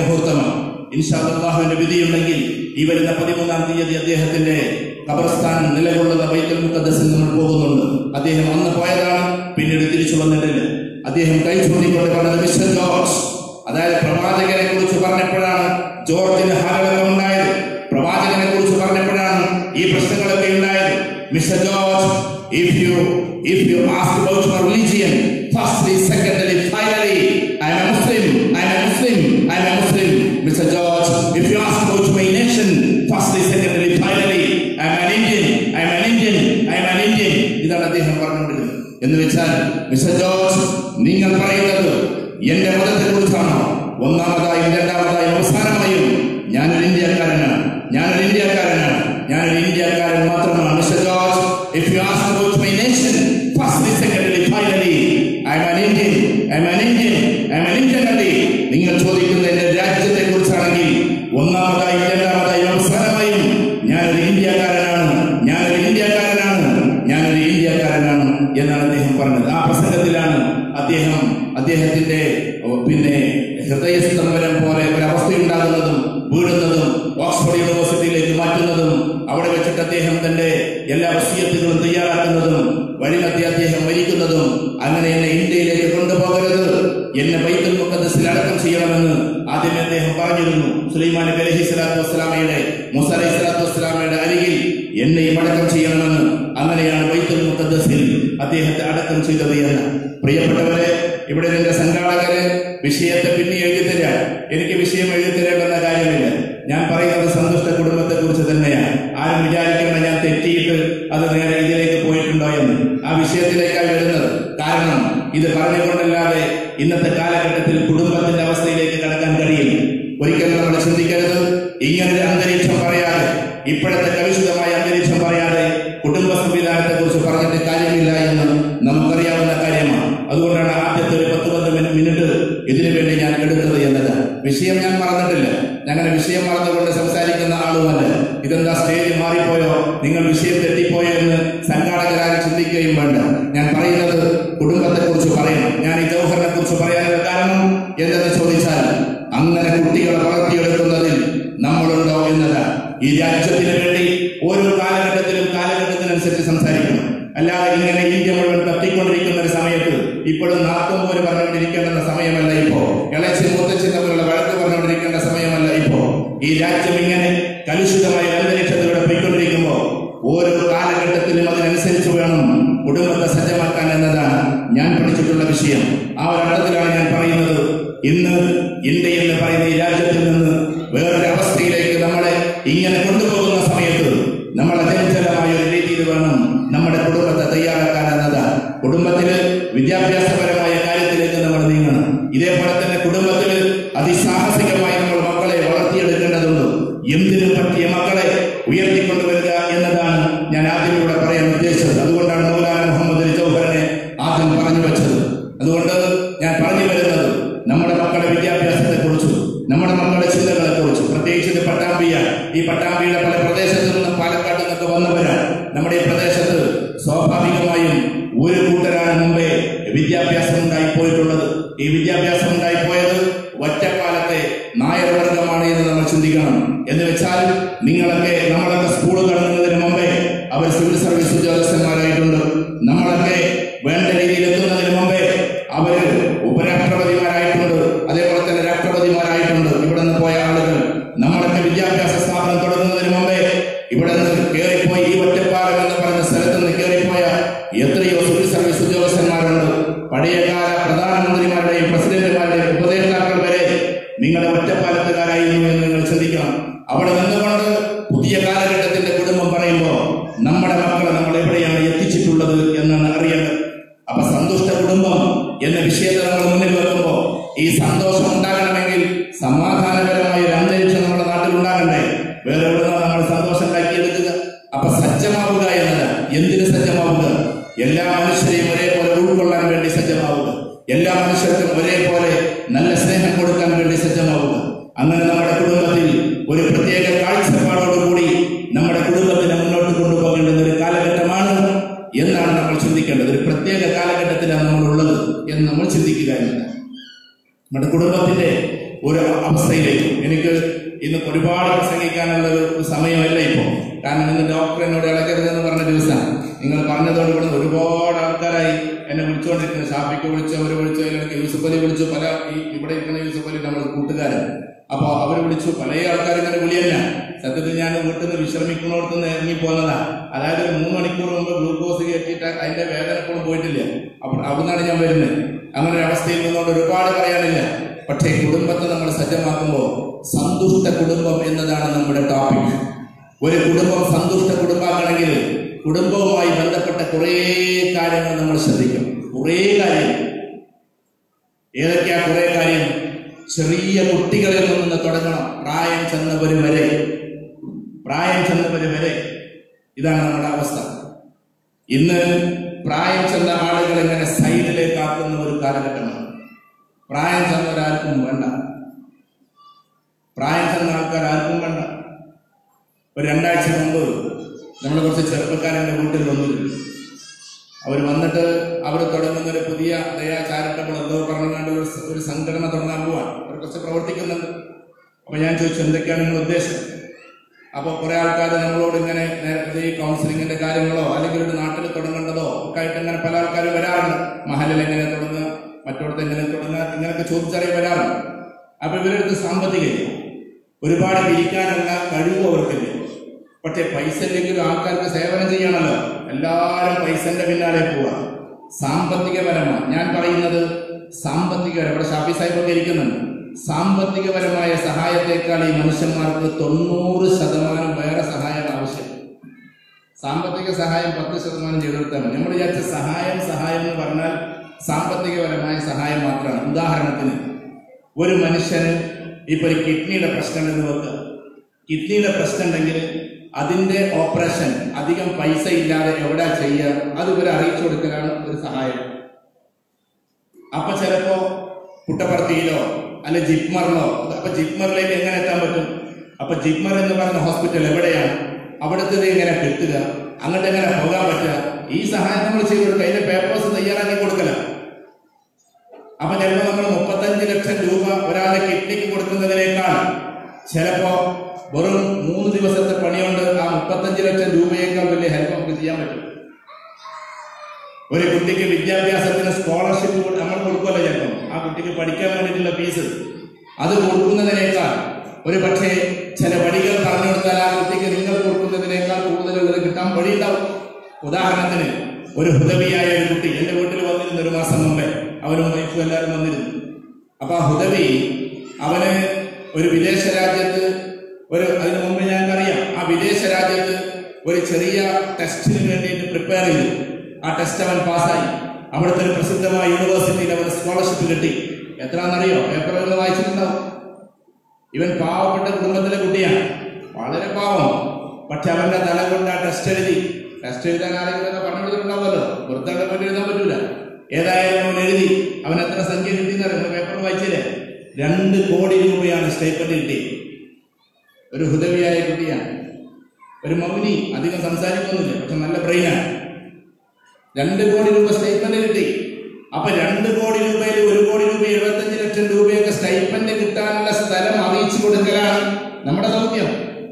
ഇൻഷാദാഹുവിന്റെ വിധിയുണ്ടെങ്കിൽ ഈ വരുന്ന പതിമൂന്നാം തീയതി അദ്ദേഹത്തിന്റെ ഖബർസ്ഥാൻ നിലകൊള്ളുന്ന ബൈത്തുൽ മുഖദ്ദസിൽ നമ്മൾ പോകുന്നുണ്ട് അദ്ദേഹം അന്ന് പോയതാണ് പിന്നീട് തിരിച്ചു വന്നിട്ടില്ല അദ്ദേഹം കൈ ചൂണ്ടിക്കൊണ്ട് പറഞ്ഞത് മിസ്റ്റർ ജോർജ് അതായത് പ്രവാചകനെ കുറിച്ച് പറഞ്ഞപ്പോഴാണ് ജോർജിന് ഹാരവൊക്കെ ഉണ്ടായത് പ്രവാചകനെ കുറിച്ച് പറഞ്ഞപ്പോഴാണ് ഈ പ്രശ്നങ്ങളൊക്കെ ഉണ്ടായത് mister George if you if you ask about my religion firstly secondly finally I am a Muslim I am a Muslim I am a Muslim mister George if you ask about my nation firstly secondly finally I am an Indian I am an Indian I am an Indian ഇതാണ് അദ്ദേഹം പറഞ്ഞുകൊണ്ടിരുന്നത് എന്ന് വെച്ചാൽ mister George നിങ്ങൾ പറയുന്നത് എന്റെ മതത്തെ കുറിച്ചാണോ ഒന്നാമതായും രണ്ടാമതായും അവസാനമായും ഞാനൊരു ഇന്ത്യക്കാരനാണ് ഞാനൊരു ഇന്ത്യക്കാരനാണ് ഞാനൊരു ഇന്ത്യക്കാരൻ മാത്രമാണ് mister George if you ask about my nation firstly secondly finally I am an Indian I am an Indian I am an Indian അല്ലേ നിങ്ങൾ ചോദിക്കുന്ന എന്റെ രാജ്യത്തെ കുറിച്ചാണെങ്കിൽ ഒന്നാമതായും രണ്ടാമതായും അവസാനമായും ഞാനൊരു ഇന്ത്യക്കാരനാണ് ഞാനൊരു ഇന്ത്യക്കാരനാണ് ഞാനൊരു ഇന്ത്യക്കാരനാണ് എന്നാണ് അദ്ദേഹം പറഞ്ഞത് ആ പ്രസംഗത്തിലാണ് അദ്ദേഹം അദ്ദേഹത്തിന്റെ ഓ, പിന്നെ ഹൃദയസ്തംഭനം പോലെ ഒരു അവസ്ഥയുണ്ടാകുന്നതും വീഴുന്നതും ഓക്സ്ഫോർഡ് യൂണിവേഴ്സിറ്റിയിലേക്ക് മാറ്റുന്നതും അവിടെ വെച്ചിട്ട് അദ്ദേഹം തന്റെ എല്ലാ വസീയത്തുകളും തയ്യാറാക്കുന്നതും വഴിനത്തി അദ്ദേഹം മരിക്കുന്നതും അങ്ങനെ എന്നെ ഇന്ത്യയിലേക്ക് കൊണ്ടുപോകരുത് എന്നെ ബൈത്തുൽ മുഖദ്സിൽ അടക്കം ചെയ്യണമെന്ന് ആദ്യമേ അദ്ദേഹം പറഞ്ഞിരുന്നു സുലൈമാൻ നബി അലൈഹി സ്വലാത്തു വസ്സലാമയുടെ മൂസ അലൈഹി സ്വലാത്തു വസ്സലാമയുടെ അരികിൽ എന്നെയും അടക്കം ചെയ്യണമെന്ന് അങ്ങനെയാണ് ബൈത്തുൽ മുഖദ്സിൽ അദ്ദേഹത്തെ അടക്കം ചെയ്തത് എന്ന് പ്രിയപ്പെട്ടവരെ ഇവിടെ നിന്റെ സംഘാടകര് വിഷയത്തെ പിന്നെ എഴുതി തരാൻ എനിക്ക് വിഷയം എഴുതി തരേണ്ടെന്ന കാര്യമില്ല ഞാൻ പറയുന്നത് സന്തുഷ്ട കുടുംബത്തെ കുറിച്ച് തന്നെയാണ് ആരും വിചാരിക്കേണ്ട ഞാൻ തെറ്റിയിട്ട് അത് നേരെ ഇതിലേക്ക് പോയിട്ടുണ്ടോ എന്ന് ആ വിഷയത്തിലേക്കാണ് വരുന്നത് കാരണം ഇത് പറഞ്ഞുകൊണ്ടല്ലാതെ ഇന്നത്തെ കാലഘട്ടത്തിൽ കുടുംബത്തിന്റെ അവസ്ഥയിലേക്ക് കടക്കാൻ കഴിയില്ല ഒരിക്കലും നമ്മൾ ചിന്തിക്കരുത് ഇങ്ങനൊരു അന്തരീക്ഷം പറയാതെ ഇപ്പോഴത്തെ കലുഷിതമായ അന്തരീക്ഷം പറയാതെ കുടുംബ സംവിധാനത്തെ കുറിച്ച് പറഞ്ഞിട്ട് കാര്യമില്ല എന്ന് നമുക്കറിയാവുന്ന കാര്യമാണ് അതുകൊണ്ടാണ് ആദ്യത്തെ ഒരു പത്ത് പത്ത് മിനി- മിനിറ്റ് ഇതിനു വേണ്ടി ഞാൻ എടുത്തത് എന്നത് വിഷയം ഞാൻ മറന്നിട്ടില്ല ഞങ്ങനെ വിഷയം മറന്നുകൊണ്ട് സംസാരിക്കുന്ന ആളുമല്ല ഇതെന്താ സ്റ്റേജ് മാറിപ്പോയോ നിങ്ങൾ വിഷയം തെറ്റിപ്പോയോ എന്ന് സംഘാടകരായി ചിന്തിക്കുകയും വേണ്ട ഞാൻ പറയുന്നത് കുടുംബത്തെ കുറിച്ച് പറയണം ഞാൻ ഈ ജൗഹറിനെ കുറിച്ച് പറയാനുള്ള കാരണം എന്തെന്ന് ചോദിച്ചാൽ അങ്ങനെ കുട്ടികളെ വളർത്തിയെടുക്കുന്നതിൽ നമ്മളുണ്ടോ എന്നതാണ് ഈ രാജ്യത്തിന് വേണ്ടി ഓരോ കാലഘട്ടത്തിലും കാലഘട്ടത്തിനനുസരിച്ച് സംസാരിക്കണം അല്ലാതെ ഇങ്ങനെ ഇന്ത്യ മുഴുവൻ തട്ടിക്കൊണ്ടിരിക്കുന്ന ഒരു സമയത്ത് ഇപ്പോഴും നാക്കും പോലെ പറഞ്ഞുകൊണ്ടിരിക്കേണ്ട സമയമല്ല ഇപ്പോ ഇളച്ചി മുത്തച്ഛൻ തമ്മിലുള്ള വഴക്ക് പറഞ്ഞുകൊണ്ടിരിക്കേണ്ട സമയമല്ല ഇപ്പോ ഈ രാജ്യം ഇങ്ങനെ കലുഷിതമായ ഒരു അന്തരീക്ഷത്തിലൂടെ പോയിക്കൊണ്ടിരിക്കുമ്പോ ഓരോ കാലഘട്ടത്തിലും അതിനനുസരിച്ച് വേണം കുടുംബത്തെ സജ്ജമാക്കാൻ എന്നതാണ് ഞാൻ പഠിച്ചിട്ടുള്ള വിഷയം ആ ഒരു അർത്ഥത്തിലാണ് ഞാൻ പറയുന്നത് ഇന്ന് ഇന്ത്യ എന്ന് പറയുന്ന ഈ രാജ്യത്തിൽ നിന്ന് വേറൊരു അവസ്ഥയിലേക്ക് നമ്മളെ ഇങ്ങനെ കൊണ്ടുപോകുന്ന സമയത്ത് നമ്മൾ അചഞ്ചലമായ ഒരു രീതിയിൽ വേണം നമ്മുടെ കുടുംബത്തെ തയ്യാറാക്കാൻ എന്നതാണ് കുടുംബത്തില് വിദ്യാഭ്യാസപരമായ കാര്യത്തിലേക്ക് നമ്മൾ നീങ്ങണം ഇതേപോലെ തന്നെ കുടുംബത്തില് അതിസാഹസികമായി നമ്മൾ മക്കളെ വളർത്തിയെടുക്കേണ്ടതുണ്ട് എന്തിനും പറ്റിയ മക്കളെ ഉയർത്തിക്കൊണ്ടുവരിക എന്നതാണ് ഞാൻ ആദ്യം ഇവിടെ പറയാൻ ഉദ്ദേശിച്ചത് അതുകൊണ്ടാണ് മൗലാന മുഹമ്മദ് അലി ജൗഹറിനെ ആദ്യം പറഞ്ഞു വെച്ചത് അതുകൊണ്ട് ഞാൻ പറഞ്ഞു വരുന്നത് നമ്മുടെ മക്കളുടെ വിദ്യാഭ്യാസത്തെ കുറിച്ചും നമ്മുടെ മക്കളുടെ ചിന്തകളെ കുറിച്ചും പ്രത്യേകിച്ച് ഇത് പട്ടാമ്പിയാണ് ഈ പട്ടാമ്പിയുടെ പല പ്രദേശത്തു നിന്നും പാലക്കാട് നിന്നൊക്കെ വന്നവരാണ് നമ്മുടെ ഈ പ്രദേശത്ത് സ്വാഭാവികമായും ഒരു കൂട്ടരാണ് മുമ്പേ വിദ്യാഭ്യാസം ഉണ്ടായി പോയിട്ടുള്ളത് ഈ വിദ്യാഭ്യാസം ഉണ്ടായി പോയത് ഒറ്റക്കാലത്തെ നായർ വർഗമാണ് എന്ന് നമ്മൾ ചിന്തിക്കണം എന്ന് വെച്ചാൽ നിങ്ങളൊക്കെ നമ്മളൊക്കെ സ്കൂൾ തുടങ്ങുന്നതിന് മുമ്പേ അവർ സിവിൽ സർവീസ് ഉദ്യോഗസ്ഥന്മാരായിട്ടുണ്ട് നമ്മളൊക്കെ വേണ്ട രീതിയിൽ എത്തുന്നതിന് മുമ്പേ അവര് ഉപരാഷ്ട്രപതിമാരായിട്ടുണ്ട് അതേപോലെ തന്നെ രാഷ്ട്രപതിമാരായിട്ടുണ്ട് ഇവിടെ നിന്ന് പോയ ആളുകൾ നമ്മളൊക്കെ വിദ്യാഭ്യാസ സ്ഥാപനം തുടങ്ങുന്നതിന് മുമ്പേ ഇവിടെ നിന്ന് കയറിപ്പോയി ഈ ഒറ്റപ്പാലം എന്ന് പറയുന്ന സ്ഥലത്ത് നിന്ന് കയറിപ്പോയ എത്രയോ സിവിൽ സർവീസ് ഉദ്യോഗസ്ഥന്മാരുണ്ട് പഴയകാല പ്രധാനമന്ത്രിമാരുടെയും പ്രസിഡന്റുമാരുടെയും ഉപദേഷ്ടാക്കൾ വരെ നിങ്ങളുടെ ഒറ്റപ്പാലത്തുകാരായിരുന്നു എന്ന് നിങ്ങൾ ചിന്തിക്കണം അവിടെ നിന്നുകൊണ്ട് പുതിയ കാലഘട്ടത്തിന്റെ കുടുംബം പറയുമ്പോൾ നമ്മുടെ മക്കളെ നമ്മൾ എവിടെയാണ് എത്തിച്ചിട്ടുള്ളത് എന്നാണ് അറിയേണ്ടത് അപ്പൊ സന്തുഷ്ട കുടുംബം എന്ന വിഷയത്തെ നമ്മൾ മുന്നിൽ വെക്കുമ്പോൾ ഈ സന്തോഷം ഉണ്ടാകണമെങ്കിൽ സമാധാനപരമായ ഒരു അന്തരീക്ഷം നമ്മുടെ നാട്ടിൽ ഉണ്ടാകണ്ടേ വേറെ എവിടെ നമ്മൾ സന്തോഷം ഉണ്ടാക്കിയെടുക്കുക അപ്പൊ സജ്ജമാവുക എന്നത് എന്തിന് സജ്ജമാവുക എല്ലാ മനുഷ്യരെയും ഒരേപോലെ ഉൾക്കൊള്ളാൻ വേണ്ടി സജ്ജമാവുക എല്ലാ മനുഷ്യർക്കും ഒരേപോലെ നല്ല സ്നേഹം കൊടുക്കാൻ വേണ്ടി സജ്ജമാവുക അങ്ങനെ നമ്മുടെ കുടുംബത്തിൽ ഒരു പ്രത്യേക കാഴ്ചപ്പാടോടുകൂടി നമ്മുടെ കുടുംബത്തിനെ മുന്നോട്ട് കൊണ്ടുപോകേണ്ടുന്ന ഒരു കാലഘട്ടമാണ് എന്നാണ് നമ്മൾ ചിന്തിക്കേണ്ടത് ഒരു പ്രത്യേക കാലഘട്ടത്തിലാണ് നമ്മൾ ഉള്ളത് എന്ന് നമ്മൾ ചിന്തിക്കുക എന്നതാണ് നമ്മുടെ കുടുംബത്തിന്റെ ഒരു അവസ്ഥയിലേക്ക് എനിക്ക് ഇന്ന് ഒരുപാട് പ്രസംഗിക്കാനുള്ള ഒരു സമയമല്ല ഇപ്പോൾ കാരണം ഇന്ന് ഡോക്ടർ എന്നോട് ഇളകരുതെന്ന് പറഞ്ഞ ദിവസമാണ് നിങ്ങൾ പറഞ്ഞതോടുകൂടി ഒരുപാട് ആൾക്കാരായി എന്നെ വിളിച്ചുകൊണ്ടിരിക്കുന്നത് ഷാഫിക്ക് വിളിച്ചു അവർ വിളിച്ചു അല്ലെങ്കിൽ യൂസഫ് അലി വിളിച്ചു പല ഈ ഇവിടെ ഇരിക്കുന്ന യൂസഫ് അലി നമ്മൾ കൂട്ടുകാരൻ അപ്പോൾ അവർ വിളിച്ചു പല ആൾക്കാർ ഇങ്ങനെ വിളിയല്ല സത്യത്തിൽ ഞാൻ വീട്ടിൽ നിന്ന് വിശ്രമിക്കുന്നിടത്ത് നിന്ന് ഇറങ്ങി പോകുന്നതാ അതായത് ഒരു മൂന്ന് മണിക്കൂർ മുമ്പ് ഗ്ലൂക്കോസ് കയറ്റിയിട്ട് അതിന്റെ വേദന എപ്പോഴും പോയിട്ടില്ല അപ്പോൾ അവിടുന്നാണ് ഞാൻ വരുന്നത് അങ്ങനെ ഒരു അവസ്ഥയിൽ നിന്നുകൊണ്ട് ഒരുപാട് പറയാനില്ല പക്ഷേ കുടുംബത്തെ നമ്മൾ സജ്ജമാക്കുമ്പോൾ സന്തുഷ്ട കുടുംബം എന്നതാണ് നമ്മുടെ ടോപ്പിക് ഒരു കുടുംബം സന്തുഷ്ട കുടുംബമാക്കണമെങ്കിൽ കുടുംബവുമായി ബന്ധപ്പെട്ട കുറേ കാര്യങ്ങൾ നമ്മൾ ശ്രദ്ധിക്കണം കുറേ കാര്യം ഏതൊക്കെയാ കുറേ കാര്യം ചെറിയ കുട്ടികളിൽ നിന്ന് തുടങ്ങണം പ്രായം ചെന്നവർ വരെ പ്രായം ചെന്നവർ വരെ ഇതാണ് നമ്മുടെ അവസ്ഥ ഇന്ന് പ്രായം ചെന്ന ആളുകൾ ഇങ്ങനെ സൈഡിലേക്ക് ആക്കുന്ന ഒരു കാലഘട്ടമാണ് പ്രായം ചെന്നവരാർക്കും വേണ്ട പ്രായം ചെന്ന ആൾക്കാർ ആർക്കും വേണ്ട ഒരു രണ്ടാഴ്ച മുമ്പ് നമ്മൾ കുറച്ച് ചെറുപ്പക്കാരൻ്റെ വീട്ടിൽ വന്നിരുന്നു അവർ വന്നിട്ട് അവർ തുടങ്ങുന്ന ഒരു പുതിയ ദയാ ചാരിറ്റബിൾ എന്തോ പറഞ്ഞുകൊണ്ട് ഒരു സ- ഒരു സംഘടന തുടങ്ങാൻ പോവാൻ അവർ കുറച്ച് പ്രവർത്തിക്കുന്നുണ്ട് അപ്പൊ ഞാൻ ചോദിച്ചു എന്തൊക്കെയാണ് നിങ്ങൾ ഉദ്ദേശം അപ്പോൾ കുറെ ആൾക്കാർ നമ്മളോട് ഇങ്ങനെ നേരത്തെ ഈ കൗൺസിലിങ്ങിന്റെ കാര്യങ്ങളോ അല്ലെങ്കിൽ ഒരു നാട്ടിൽ തുടങ്ങേണ്ടതോ ഒക്കെ ആയിട്ട് ഇങ്ങനെ പല ആൾക്കാരും വരാറുണ്ട് മഹലിൽ എങ്ങനെ തുടങ്ങുക മറ്റോടത്ത് എങ്ങനെ തുടങ്ങുക ഇങ്ങനെയൊക്കെ ചോദിച്ചറിയാൻ വരാറുണ്ട് അപ്പൊ ഇവരടുത്ത് സാമ്പത്തികമില്ല ഒരുപാട് പിരിക്കാനുള്ള കഴിവ് അവർക്കില്ല പക്ഷെ പൈസ ഇല്ലെങ്കിലും ആൾക്കാർക്ക് സേവനം ചെയ്യണമല്ലോ എല്ലാവരും പൈസന്റെ പിന്നാലെ പോവാ സാമ്പത്തികപരമാണ് ഞാൻ പറയുന്നത് സാമ്പത്തിക ഇവിടെ ഷാഫി സാഹിബൊക്കെ ഇരിക്കുന്നുണ്ട് സാമ്പത്തികപരമായ സഹായത്തെക്കാൾ ഈ മനുഷ്യന്മാർക്ക് തൊണ്ണൂറ് ശതമാനം വേറെ സഹായം ആവശ്യം സാമ്പത്തിക സഹായം പത്ത് ശതമാനം ചെയ്തു കൊടുത്താൽ മതി നമ്മൾ വിചാരിച്ച സഹായം സഹായം എന്ന് പറഞ്ഞാൽ സാമ്പത്തികപരമായ സഹായം മാത്രമാണ് ഉദാഹരണത്തിന് ഒരു മനുഷ്യന് ഇപ്പൊ ഒരു കിഡ്നിയുടെ പ്രശ്നം എന്ന് വെക്കുക കിഡ്നിയുടെ പ്രശ്നം ഉണ്ടെങ്കിൽ അതിന്റെ ഓപ്പറേഷൻ അധികം പൈസ ഇല്ലാതെ എവിടെ ചെയ്യുക അത് ഇവരെ അറിയിച്ചു കൊടുക്കലാണ് ഒരു സഹായം അപ്പൊ ചിലപ്പോ പുട്ടപ്പർത്തിയിലോ അല്ലെ ജിപ്മറിലോ അപ്പൊ ജിപ്മറിലേക്ക് എങ്ങനെ എത്താൻ പറ്റും അപ്പൊ ജിപ്മർ എന്ന് പറയുന്ന ഹോസ്പിറ്റൽ എവിടെയാണ് അവിടുത്തെ എങ്ങനെ കിട്ടുക അങ്ങോട്ട് എങ്ങനെ പോകാൻ പറ്റുക ഈ സഹായം നമ്മൾ ചെയ്ത് കൊടുക്കുക അതിന്റെ പേപ്പേഴ്സ് തയ്യാറാക്കി കൊടുക്കല അപ്പൊ ചിലപ്പോൾ നമ്മൾ മുപ്പത്തഞ്ച് ലക്ഷം രൂപ ഒരാളെ കിഡ്നിക്ക് കൊടുക്കുന്നതിനേക്കാൾ ചിലപ്പോ വെറും മൂന്ന് ദിവസത്തെ പണിയുണ്ട് ആ മുപ്പത്തഞ്ച് ലക്ഷം രൂപയേക്കാൾ വലിയ ഹെൽപ്പ് നമുക്ക് ചെയ്യാൻ പറ്റും ഒരു കുട്ടിക്ക് വിദ്യാഭ്യാസത്തിന് സ്കോളർഷിപ്പ് നമ്മൾ കൊടുക്കുമല്ലോ ചിലപ്പം ആ കുട്ടിക്ക് പഠിക്കാൻ വേണ്ടിയിട്ടുള്ള ഫീസ് അത് കൊടുക്കുന്നതിനേക്കാൾ ഒരു പക്ഷേ ചില വഴികൾ പറഞ്ഞു കൊടുത്താൽ ആ കുട്ടിക്ക് നിങ്ങൾ കൊടുക്കുന്നതിനേക്കാൾ കൂടുതലുള്ളത് കിട്ടാൻ വഴിയുണ്ടാവും ഉദാഹരണത്തിന് ഒരു ഹുദവിയായ ഒരു കുട്ടി എന്റെ വീട്ടിൽ വന്നിരുന്നു ഒരു മാസം മുമ്പേ അവനും വൈഫും എല്ലാവരും വന്നിരുന്നു അപ്പൊ ആ ഹുദവി അവന് ഒരു വിദേശ രാജ്യത്ത് ഒരു അതിനു മുമ്പ് ഞങ്ങൾക്കറിയാം ആ വിദേശ രാജ്യത്ത് ഒരു ചെറിയ ടെസ്റ്റിന് വേണ്ടിയിട്ട് പ്രിപ്പയർ ചെയ്തു ആ ടെസ്റ്റ് അവൻ പാസ്സായി അവിടുത്തെ ഒരു പ്രസിദ്ധമായ യൂണിവേഴ്സിറ്റിയിൽ അവന് സ്കോളർഷിപ്പ് കിട്ടി എത്രയാണെന്നറിയോ പേപ്പറുകൾ വായിച്ചിട്ടുണ്ടാവും ഇവൻ പാവപ്പെട്ട കുടുംബത്തിലെ കുട്ടിയാണ് വളരെ പാവം പക്ഷെ അവന്റെ തല കൊണ്ട് ആ ടെസ്റ്റ് എഴുതി ടെസ്റ്റ് എഴുതാൻ ആരെങ്കിലും പറഞ്ഞു കൊടുത്തിട്ടുണ്ടാവുമല്ലോ വെറുതെ പറ്റി എഴുതാൻ പറ്റൂല ഏതായാലും അവൻ എഴുതി അവൻ എത്ര സംഖ്യ കിട്ടിയെന്ന് അറിയാം പേപ്പർ വായിച്ചില്ലേ രണ്ട് കോടി രൂപയാണ് സ്റ്റൈപ്പൻഡ് കിട്ടി ഒരു ഹുദവിയായ കുട്ടിയാണ് ഒരു മൗനി അധികം സംസാരിക്കൊന്നുമില്ല പക്ഷെ നല്ല ബ്രെയിനാണ് രണ്ട് കോടി രൂപ സ്റ്റൈപ്പൻഡ് കിട്ടി അപ്പൊ രണ്ട് കോടി രൂപയിൽ ഒരു കോടി രൂപ എഴുപത്തഞ്ച് ലക്ഷം രൂപയൊക്കെ സ്റ്റൈപ്പൻഡ് കിട്ടാനുള്ള സ്ഥലം അറിയിച്ചു കൊടുക്കലാണ് നമ്മുടെ ദൗത്യം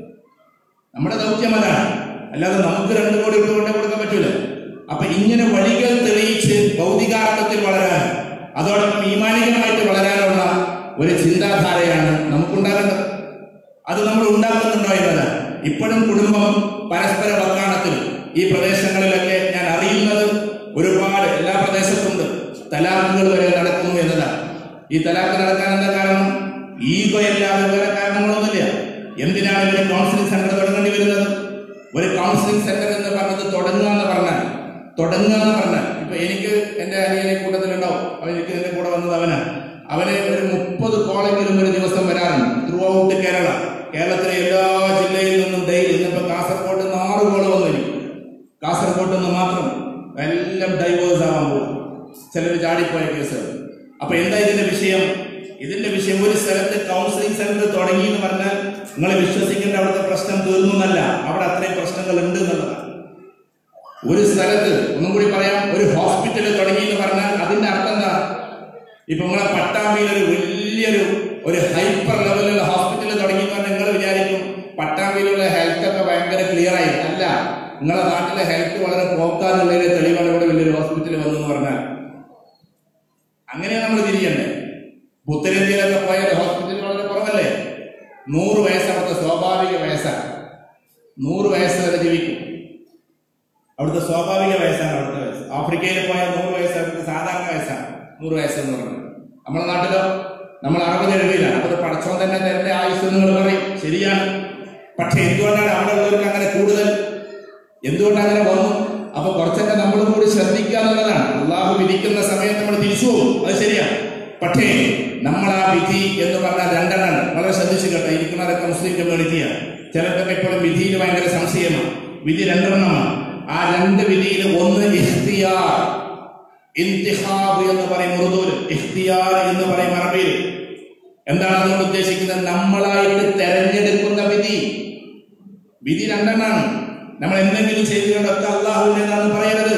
നമ്മുടെ ദൗത്യം അതാണ് അല്ലാതെ നമുക്ക് രണ്ട് കോടി രൂപ കൊണ്ടേ കൊടുക്കാൻ പറ്റൂല അപ്പൊ ഇങ്ങനെ വഴികൾ തെളിയിച്ച് ഭൗതികാർത്ഥത്തിൽ വളരാൻ അതോടൊപ്പം ഈമാനികമായിട്ട് വളരാനുള്ള ഒരു ചിന്താധാരയാണ് നമുക്കുണ്ടാകേണ്ടത് അത് നമ്മൾ ഉണ്ടാക്കുന്നുണ്ടോ എന്നല്ല ഇപ്പോഴും കുടുംബം പരസ്പര വക്കാണത്തിൽ ഈ പ്രദേശങ്ങളിലൊക്കെ ഞാൻ അറിയുന്നത് ഒരുപാട് എല്ലാ പ്രദേശത്തുണ്ട് തലാഖുകൾ വരെ നടക്കുന്നു എന്നതാണ് ഈ തലാഖ് നടക്കാൻ എന്താ കാരണം ഈഗോ അല്ലാതെ വേറെ കാരണങ്ങളൊന്നുമില്ല എന്തിനാണ് ഇവര് കൗൺസിലിംഗ് സെന്റർ തുടങ്ങേണ്ടി വരുന്നത് ഒരു കൗൺസിലിംഗ് സെന്റർ എന്ന് പറഞ്ഞത് തുടങ്ങുക എന്ന് പറഞ്ഞാൽ തുടങ്ങുക എന്ന് പറഞ്ഞാൽ ഇപ്പൊ എനിക്ക് എന്റെ അനിയനെ കൂട്ടത്തിലുണ്ടാവും അവൻ എനിക്ക് എന്റെ കൂടെ വന്നത് അവനാണ് അവന് ഒരു മുപ്പത് കോളെങ്കിലും ഒരു ദിവസം വരാറുണ്ട് ത്രൂ ഔട്ട് കേരള കേരളത്തിലെ എല്ലാ ജില്ലയിൽ നിന്നും ഡെയിലി ഇന്നിപ്പോ കാസർഗോഡ് നിന്ന് ആറ് കോള് വന്നിരിക്കും കാസർഗോഡ് നിന്ന് മാത്രം എല്ലാം ഡൈവേഴ്സ് ആവാൻ പോകും ചിലർ ചാടിപ്പോയ കേസുകൾ അപ്പൊ എന്താ ഇതിന്റെ വിഷയം ഇതിന്റെ വിഷയം ഒരു സ്ഥലത്ത് കൗൺസിലിംഗ് സെന്റർ തുടങ്ങി എന്ന് പറഞ്ഞാൽ നിങ്ങൾ വിശ്വസിക്കേണ്ട അവിടുത്തെ പ്രശ്നം തീർന്നു എന്നല്ല അവിടെ അത്രയും പ്രശ്നങ്ങൾ ഉണ്ട് എന്നുള്ളതാണ് ഒരു സ്ഥലത്ത് ഒന്നും കൂടി പറയാം ഒരു ഹോസ്പിറ്റൽ തുടങ്ങി എന്ന് പറഞ്ഞാൽ അതിന്റെ അർത്ഥം എന്താ ഇപ്പൊ നമ്മളെ പട്ടാമ്പിയിൽ ഒരു വലിയൊരു ഒരു ഹൈപ്പർ ലെവലുള്ള ഹോസ്പിറ്റൽ തുടങ്ങി എന്ന് പറഞ്ഞാൽ നിങ്ങൾ വിചാരിക്കും പട്ടാമ്പിയിലുള്ള ഹെൽത്ത് ഒക്കെ ഭയങ്കര ക്ലിയർ ആയി അല്ല നിങ്ങളെ നാട്ടിലെ ഹെൽത്ത് വളരെ പോക്കാന്നുള്ളതിന്റെ തെളിവാണ് ഇവിടെ വലിയൊരു ഹോസ്പിറ്റൽ വന്നെന്ന് പറഞ്ഞാൽ അങ്ങനെയാണ് നമ്മൾ തിരിയണ്ടേ ഉത്തരേന്ത്യയിലൊക്കെ പോയാൽ ഹോസ്പിറ്റൽ വളരെ കുറവല്ലേ നൂറ് വയസ്സ് അവിടുത്തെ സ്വാഭാവിക വയസ്സാണ് നൂറ് വയസ്സ് വരെ ജീവിക്കും അവിടുത്തെ സ്വാഭാവിക വയസ്സാണ് അവിടുത്തെ വയസ്സ് ആഫ്രിക്കയിൽ പോയാൽ നൂറ് വയസ്സ് അവിടുത്തെ സാധാരണ വയസ്സാണ് നൂറ് വയസ്സ് എന്ന് പറയുന്നത് നമ്മുടെ നാട്ടിലോ നമ്മൾ അറുപത് എഴുപതിലാണ് അപ്പോൾ പടച്ചോൻ തന്നെ തരേണ്ട ആയുസ് നിങ്ങൾ പറയും ശരിയാണ് പക്ഷെ എന്തുകൊണ്ടാണ് അവിടെ ഉള്ളവർക്ക് അങ്ങനെ കൂടുതൽ എന്തുകൊണ്ട് അങ്ങനെ വന്നു അപ്പൊ കുറച്ചൊക്കെ നമ്മളും കൂടി ശ്രദ്ധിക്കുക എന്നുള്ളതാണ് അള്ളാഹു വിധിക്കുന്ന സമയത്ത് നമ്മൾ തിരിച്ചു പോകും അത് ശരിയാണ് പക്ഷേ നമ്മൾ ആ വിധി എന്ന് പറഞ്ഞാൽ രണ്ടെണ്ണമാണ് വളരെ ശ്രദ്ധിച്ചു കേട്ടോ ഇരിക്കുന്നവരൊക്കെ മുസ്ലിം കമ്മ്യൂണിറ്റിയാണ് ചിലർക്കൊക്കെ ഇപ്പോഴും വിധിയിൽ ഭയങ്കര സംശയമാണ് വിധി രണ്ടെണ്ണമാണ് ആ രണ്ട് വിധിയിൽ ഒന്ന് ഇഖ്തിയാർ ഇന്തിഹാബ് എന്ന് പറയും ഉറുദുവിൽ ഇഖ്തിയാർ എന്ന് പറയും അറബിയിൽ എന്താണ് അതുകൊണ്ട് ഉദ്ദേശിക്കുന്നത് നമ്മളായിട്ട് തെരഞ്ഞെടുക്കുന്ന വിധി വിധി രണ്ടെണ്ണാണ് നമ്മൾ എന്തെങ്കിലും ചെയ്തുകൊണ്ടൊക്കെ അള്ളാഹുവിൻ്റെതാന്ന് പറയരുത്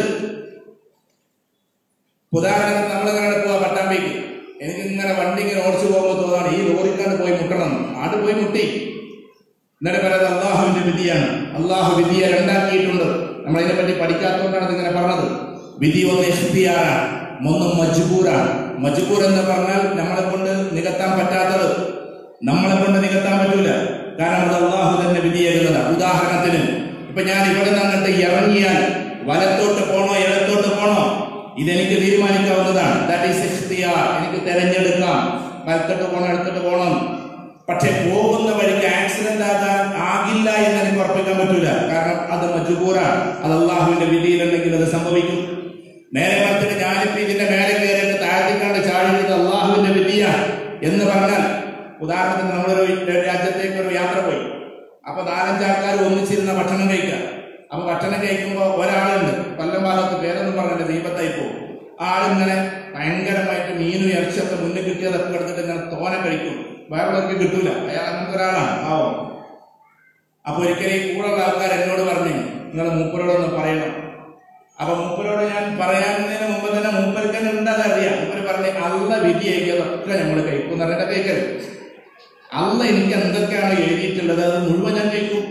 ഉദാഹരണത്തിന് നമ്മൾ ഇങ്ങനെ പോവാ പട്ടാമ്പിക്ക് എനിക്ക് ഇങ്ങനെ വണ്ടി ഇങ്ങനെ ഓടിച്ചു പോകുമ്പോൾ തോന്നാണ് ഈ ലോറിക്കാണ്ട് പോയി മുട്ടണം ആട് പോയി മുട്ടി എന്നിട്ട് പറയുന്നത് അള്ളാഹുവിന്റെ വിധിയാണ് അള്ളാഹു വിധിയെ രണ്ടാക്കിയിട്ടുണ്ട് നമ്മൾ ഇതിനെപ്പറ്റി പഠിക്കാത്തതുകൊണ്ടാണ് ഇതിങ്ങനെ പറഞ്ഞത് വിധി ഒന്ന് എഖ്തിയാറാണ് ഒന്ന് മജ്ബൂറാണ് മജ്ബൂർ എന്ന് പറഞ്ഞാൽ നമ്മളെ കൊണ്ട് നികത്താൻ പറ്റാത്തത് നമ്മളെ കൊണ്ട് നികത്താൻ പറ്റൂല കാരണം അത് അള്ളാഹു തന്നെ വിധിയേകുന്നതാണ് ഉദാഹരണത്തിന് ഇപ്പൊ ഞാൻ ഇവിടെ നിന്ന് അങ്ങോട്ട് ഇറങ്ങിയാൽ വലത്തോട്ട് പോണോ ഇടത്തോട്ട് പോണോ ഇതെനിക്ക് തീരുമാനിക്കാവുന്നതാണ് ദാറ്റ് ഈസ് എഖ്തിയാർ എനിക്ക് തെരഞ്ഞെടുക്കാം വലത്തോട്ട് പോകണം ഇടത്തോട്ട് പോകണം പക്ഷെ പോകുന്ന വഴിക്ക് ആക്സിഡന്റ് ആകാൻ ആകില്ല എന്ന് എനിക്ക് ഉറപ്പിക്കാൻ പറ്റൂല കാരണം അത് മജുബൂറാണ് അത് അള്ളാഹുവിന്റെ വിധിയിലുണ്ടെങ്കിൽ അത് സംഭവിക്കും നേരെ മറിച്ചിട്ട് ഞാനിപ്പോ ഇതിന്റെ മേലെ കയറിയിട്ട് താഴ്ത്തിക്കാണ്ട് ചാടിയത് അള്ളാഹുവിന്റെ വിധിയാണ് എന്ന് പറഞ്ഞാൽ ഉദാഹരണത്തിന് നമ്മളൊരു ഒരു രാജ്യത്തേക്ക് ഒരു യാത്ര പോയി അപ്പൊ നാലഞ്ച് ആൾക്കാർ ഒന്നിച്ചിരുന്ന ഭക്ഷണം കഴിക്കുക അപ്പൊ ഭക്ഷണം കഴിക്കുമ്പോൾ ഒരാളുണ്ട് കൊല്ലം ഭാഗത്ത് പേരൊന്നും പറഞ്ഞിട്ട് ദീപത്തായി പോകും ആളിങ്ങനെ ഭയങ്കരമായിട്ട് മീനും ഇറച്ചിയൊക്കെ മുന്നിൽ കിട്ടിയതൊക്കെ എടുത്തിട്ട് ഇങ്ങനെ തോനെ കഴിക്കും വേറെയുള്ളവർക്ക് കിട്ടൂല അയാൾ അങ്ങനത്തെ ഒരാളാണ് പാവം അപ്പൊ ഒരിക്കലും ഈ കൂടെയുള്ള ആൾക്കാർ എന്നോട് പറഞ്ഞു നിങ്ങൾ മൂപ്പരോടൊന്ന് പറയണം അപ്പൊ മൂപ്പരോട് ഞാൻ പറയാവുന്നതിന് മുമ്പ് തന്നെ മൂപ്പർക്ക് തന്നെ ഉണ്ട് അതറിയാം മൂപ്പര് പറഞ്ഞ് അള്ള വിധി എഴുതിയതൊക്കെ നമ്മൾ കഴിക്കും എന്ന് പറഞ്ഞിട്ട് കേൾക്കരുത് അള്ള എനിക്ക് എന്തൊക്കെയാണ് എഴുതിയിട്ടുള്ളത് അത് മുഴുവൻ ഞാൻ കഴിക്കും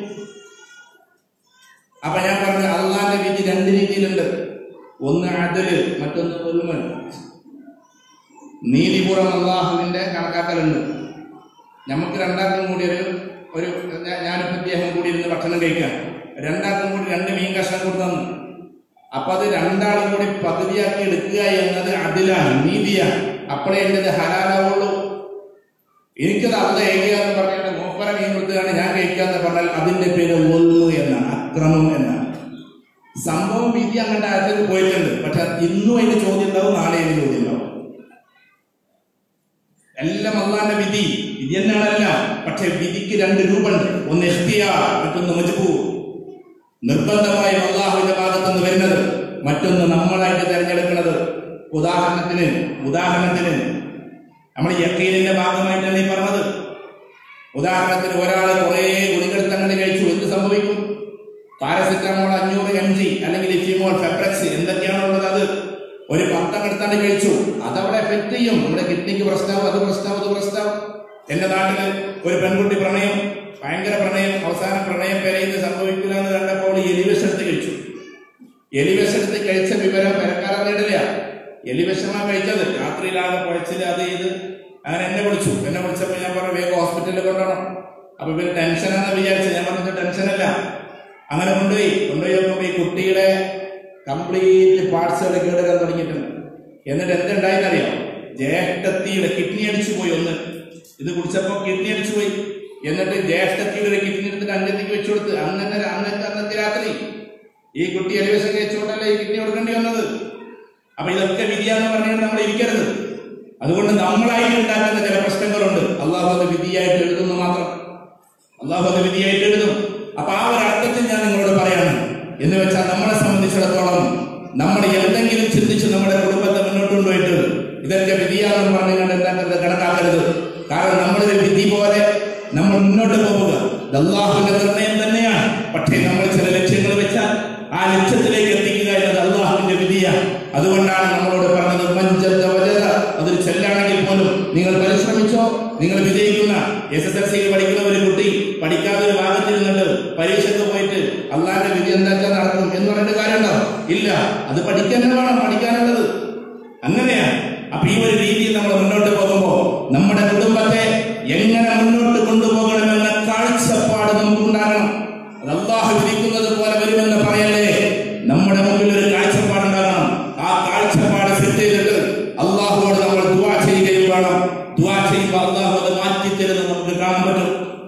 അപ്പൊ ഞാൻ പറഞ്ഞു അള്ളാന്റെ വിധി രണ്ട് രീതിയിലുണ്ട് ഒന്ന് അതില് മറ്റൊന്ന് ഒരുമൻ നീതിപൂർവം അള്ളാഹുവിന്റെ കണക്കാക്കലുണ്ട് നമുക്ക് രണ്ടാൾക്കും കൂടി ഒരു ഒരു ഞാ- ഞാനും ഇദ്ദേഹം കൂടി ഇരുന്ന് ഭക്ഷണം കഴിക്കാം രണ്ടാൾക്കും കൂടി രണ്ട് മീൻ കഷ്ണം കൂടി തന്നു അപ്പൊ അത് രണ്ടാളും കൂടി പകുതിയാക്കി എടുക്കുക എന്നത് അതിലാണ് നീതിയാണ് അപ്പോഴേ എൻ്റെത് ഹലാലാവുള്ളൂ എനിക്കത് അല്ല ഏകിയ എന്ന് പറഞ്ഞാൽ മൂപ്പര മീൻ കൊടുത്തുകയാണ് ഞാൻ കഴിക്കാന്ന് പറഞ്ഞാൽ അതിന്റെ പേര് ഒന്നു എന്നാണ് അക്രമം എന്നാണ് സംഭവം വിധി അങ്ങനെ അതിൽ പോയിട്ടുണ്ട് പക്ഷെ ഇന്നും അതിന്റെ ചോദ്യം ഉണ്ടാവും നാളെ അതിന്റെ ചോദ്യം ഉണ്ടാവും എല്ലാം അള്ളാന്റെ വിധി വിധി തന്നെയാണല്ല പക്ഷെ വിധിക്ക് രണ്ട് രൂപമുണ്ട് ഒന്ന് എഖ്തിയാർ മറ്റൊന്ന് മജ്ബൂർ നിർബന്ധമായും അള്ളാഹുവിന്റെ ഭാഗത്ത് നിന്ന് വരുന്നത് മറ്റൊന്ന് നമ്മളായിട്ട് തിരഞ്ഞെടുക്കുന്നത് ഉദാഹരണത്തിന് ഉദാഹരണത്തിന് നമ്മൾ യക്കീനിന്റെ ഭാഗമായിട്ടാണ് ഈ പറഞ്ഞത് ഉദാഹരണത്തിന് ഒരാൾ കുറെ ഗുളികൾ തന്നെ കഴിച്ചു എന്ത് സംഭവിക്കും പാരസെറ്റമോൾ അഞ്ഞൂറ് എം ജി അല്ലെങ്കിൽ ഇഫിമോൾ ഫെബ്രക്സ് എന്തൊക്കെയാണുള്ളത് അത് ഒരു പത്തം എടുത്താണ്ട് കഴിച്ചു അതവിടെ എഫക്ട് ചെയ്യും നമ്മുടെ കിഡ്നിക്ക് പ്രശ്നമാവും അത് പ്രശ്നമാവും അത് പ്രശ്നമാവും എന്റെ നാട്ടില് ഒരു പെൺകുട്ടി പ്രണയം ഭയങ്കര പ്രണയം അവസാനം പ്രണയം പെരയുന്നത് സംഭവിക്കില്ല എന്ന് കണ്ടപ്പോൾ എലിവിഷെടുത്ത് കഴിച്ചു എലിവിഷെടുത്ത് കഴിച്ച വിവരം പെരക്കാരൻ നേടില്ല എലിവിഷമാണ് കഴിച്ചത് രാത്രിയിലാകെ കുഴച്ചില് അത് ചെയ്ത് അങ്ങനെ എന്നെ വിളിച്ചു എന്നെ വിളിച്ചപ്പോൾ ഞാൻ പറഞ്ഞു വേഗം ഹോസ്പിറ്റലിൽ കൊണ്ടുപോകണം അപ്പൊ ഇവര് ടെൻഷനാണെന്ന് വിചാരിച്ചത് ഞാൻ പറഞ്ഞത് ടെൻഷനല്ല അങ്ങനെ കൊണ്ടുപോയി കൊണ്ടുപോയി നോക്കുമ്പോൾ ഈ കുട്ടിയുടെ കംപ്ലീറ്റ് പാർട്സുകൾ കേടുകാൻ തുടങ്ങിയിട്ടുണ്ട് എന്നിട്ട് എന്തുണ്ടായെന്നറിയാം ജ്യേഷ്ഠത്തിയുടെ കിഡ്നി അടിച്ചു പോയി ഒന്ന് ഇത് കുടിച്ചപ്പോൾ കിഡ്നി അടിച്ചു പോയി എന്നിട്ട് ജ്യേഷ്ഠത്തിയുടെ കിഡ്നി എടുത്തിട്ട് അഞ്ചത്തേക്ക് വെച്ചു കൊടുത്ത് അന്നത്തെ അന്നത്തെ അന്നത്തെ രാത്രി ഈ കുട്ടി എലിവേഷൻ കഴിച്ചുകൊണ്ടല്ലേ ഈ കിഡ്നി കൊടുക്കേണ്ടി വന്നത് അപ്പൊ ഇതൊക്കെ വിധിയാന്ന് പറഞ്ഞുകൊണ്ട് നമ്മൾ ഇരിക്കരുത് അതുകൊണ്ട് നമ്മളായിട്ട് ഉണ്ടാക്കുന്ന ചില പ്രശ്നങ്ങളുണ്ട് അള്ളാഹു അത് വിധിയായിട്ട് എഴുതുന്നു മാത്രം അള്ളാഹു അത് വിധിയായിട്ട് എഴുതും അപ്പൊ ആ ഒരു അർത്ഥത്തിൽ ഞാൻ നിങ്ങളോട് പറയാണ് എന്ന് വെച്ചാൽ നമ്മളെ സംബന്ധിച്ചിടത്തോളം നമ്മൾ എന്തെങ്കിലും ചിന്തിച്ച് നമ്മുടെ കുടുംബത്തെ മുന്നോട്ട് കൊണ്ടുപോയിട്ട് ഇതൊക്കെ വിധിയാണെന്ന് പറഞ്ഞുകൊണ്ട് എന്താക്കരുത് കണക്കാക്കരുത് കാരണം നമ്മളൊരു വിധി പോലെ നമ്മൾ മുന്നോട്ട് പോവുക ഇത് അള്ളാഹുവിന്റെ നിർണയം തന്നെയാണ് പക്ഷേ നമ്മൾ ചില ലക്ഷ്യങ്ങൾ വെച്ചാൽ ആ ലക്ഷ്യത്തിലേക്ക് എത്തിക്കുക എന്നത് അള്ളാഹുവിന്റെ വിധിയാണ് അതുകൊണ്ടാണ് നമ്മളോട് പറഞ്ഞത് മഞ്ചത്ത വജത അതൊരു ചെല്ലാണെങ്കിൽ പോലും നിങ്ങൾ പരിശ്രമിച്ചോ നിങ്ങൾ അള്ളാന്റെ വിധി എന്താ വെച്ചാൽ നടക്കും എന്ന് പറഞ്ഞിട്ട് കാര്യമുണ്ടോ ഇല്ല അത് പഠിക്കാൻ തന്നെ വേണം പഠിക്കാനുള്ളത് അങ്ങനെയാ അപ്പൊ ഈ ഒരു രീതിയിൽ നമ്മൾ മുന്നോട്ട് പോകുമ്പോ നമ്മുടെ കുടുംബത്തെ എങ്ങനെ മുന്നോട്ട് കൊണ്ടുപോകണമെന്ന കാഴ്ചപ്പാട് നമുക്കുണ്ടാകണം അത് അള്ളാഹു വിധിക്കുന്നത് പോലെ വരുമെന്ന് പറയല്ലേ നമ്മുടെ മുമ്പിൽ ഒരു കാഴ്ചപ്പാടുണ്ടാകണം ആ കാഴ്ചപ്പാട് സെറ്റ് ചെയ്തിട്ട് അള്ളാഹുവോട് നമ്മൾ ദുവാ ചെയ്യുകയും വേണം ദുവാ ചെയ്യുമ്പോൾ അള്ളാഹു അത് മാറ്റിത്തരുന്നത് നമുക്ക് കാണാൻ പറ്റും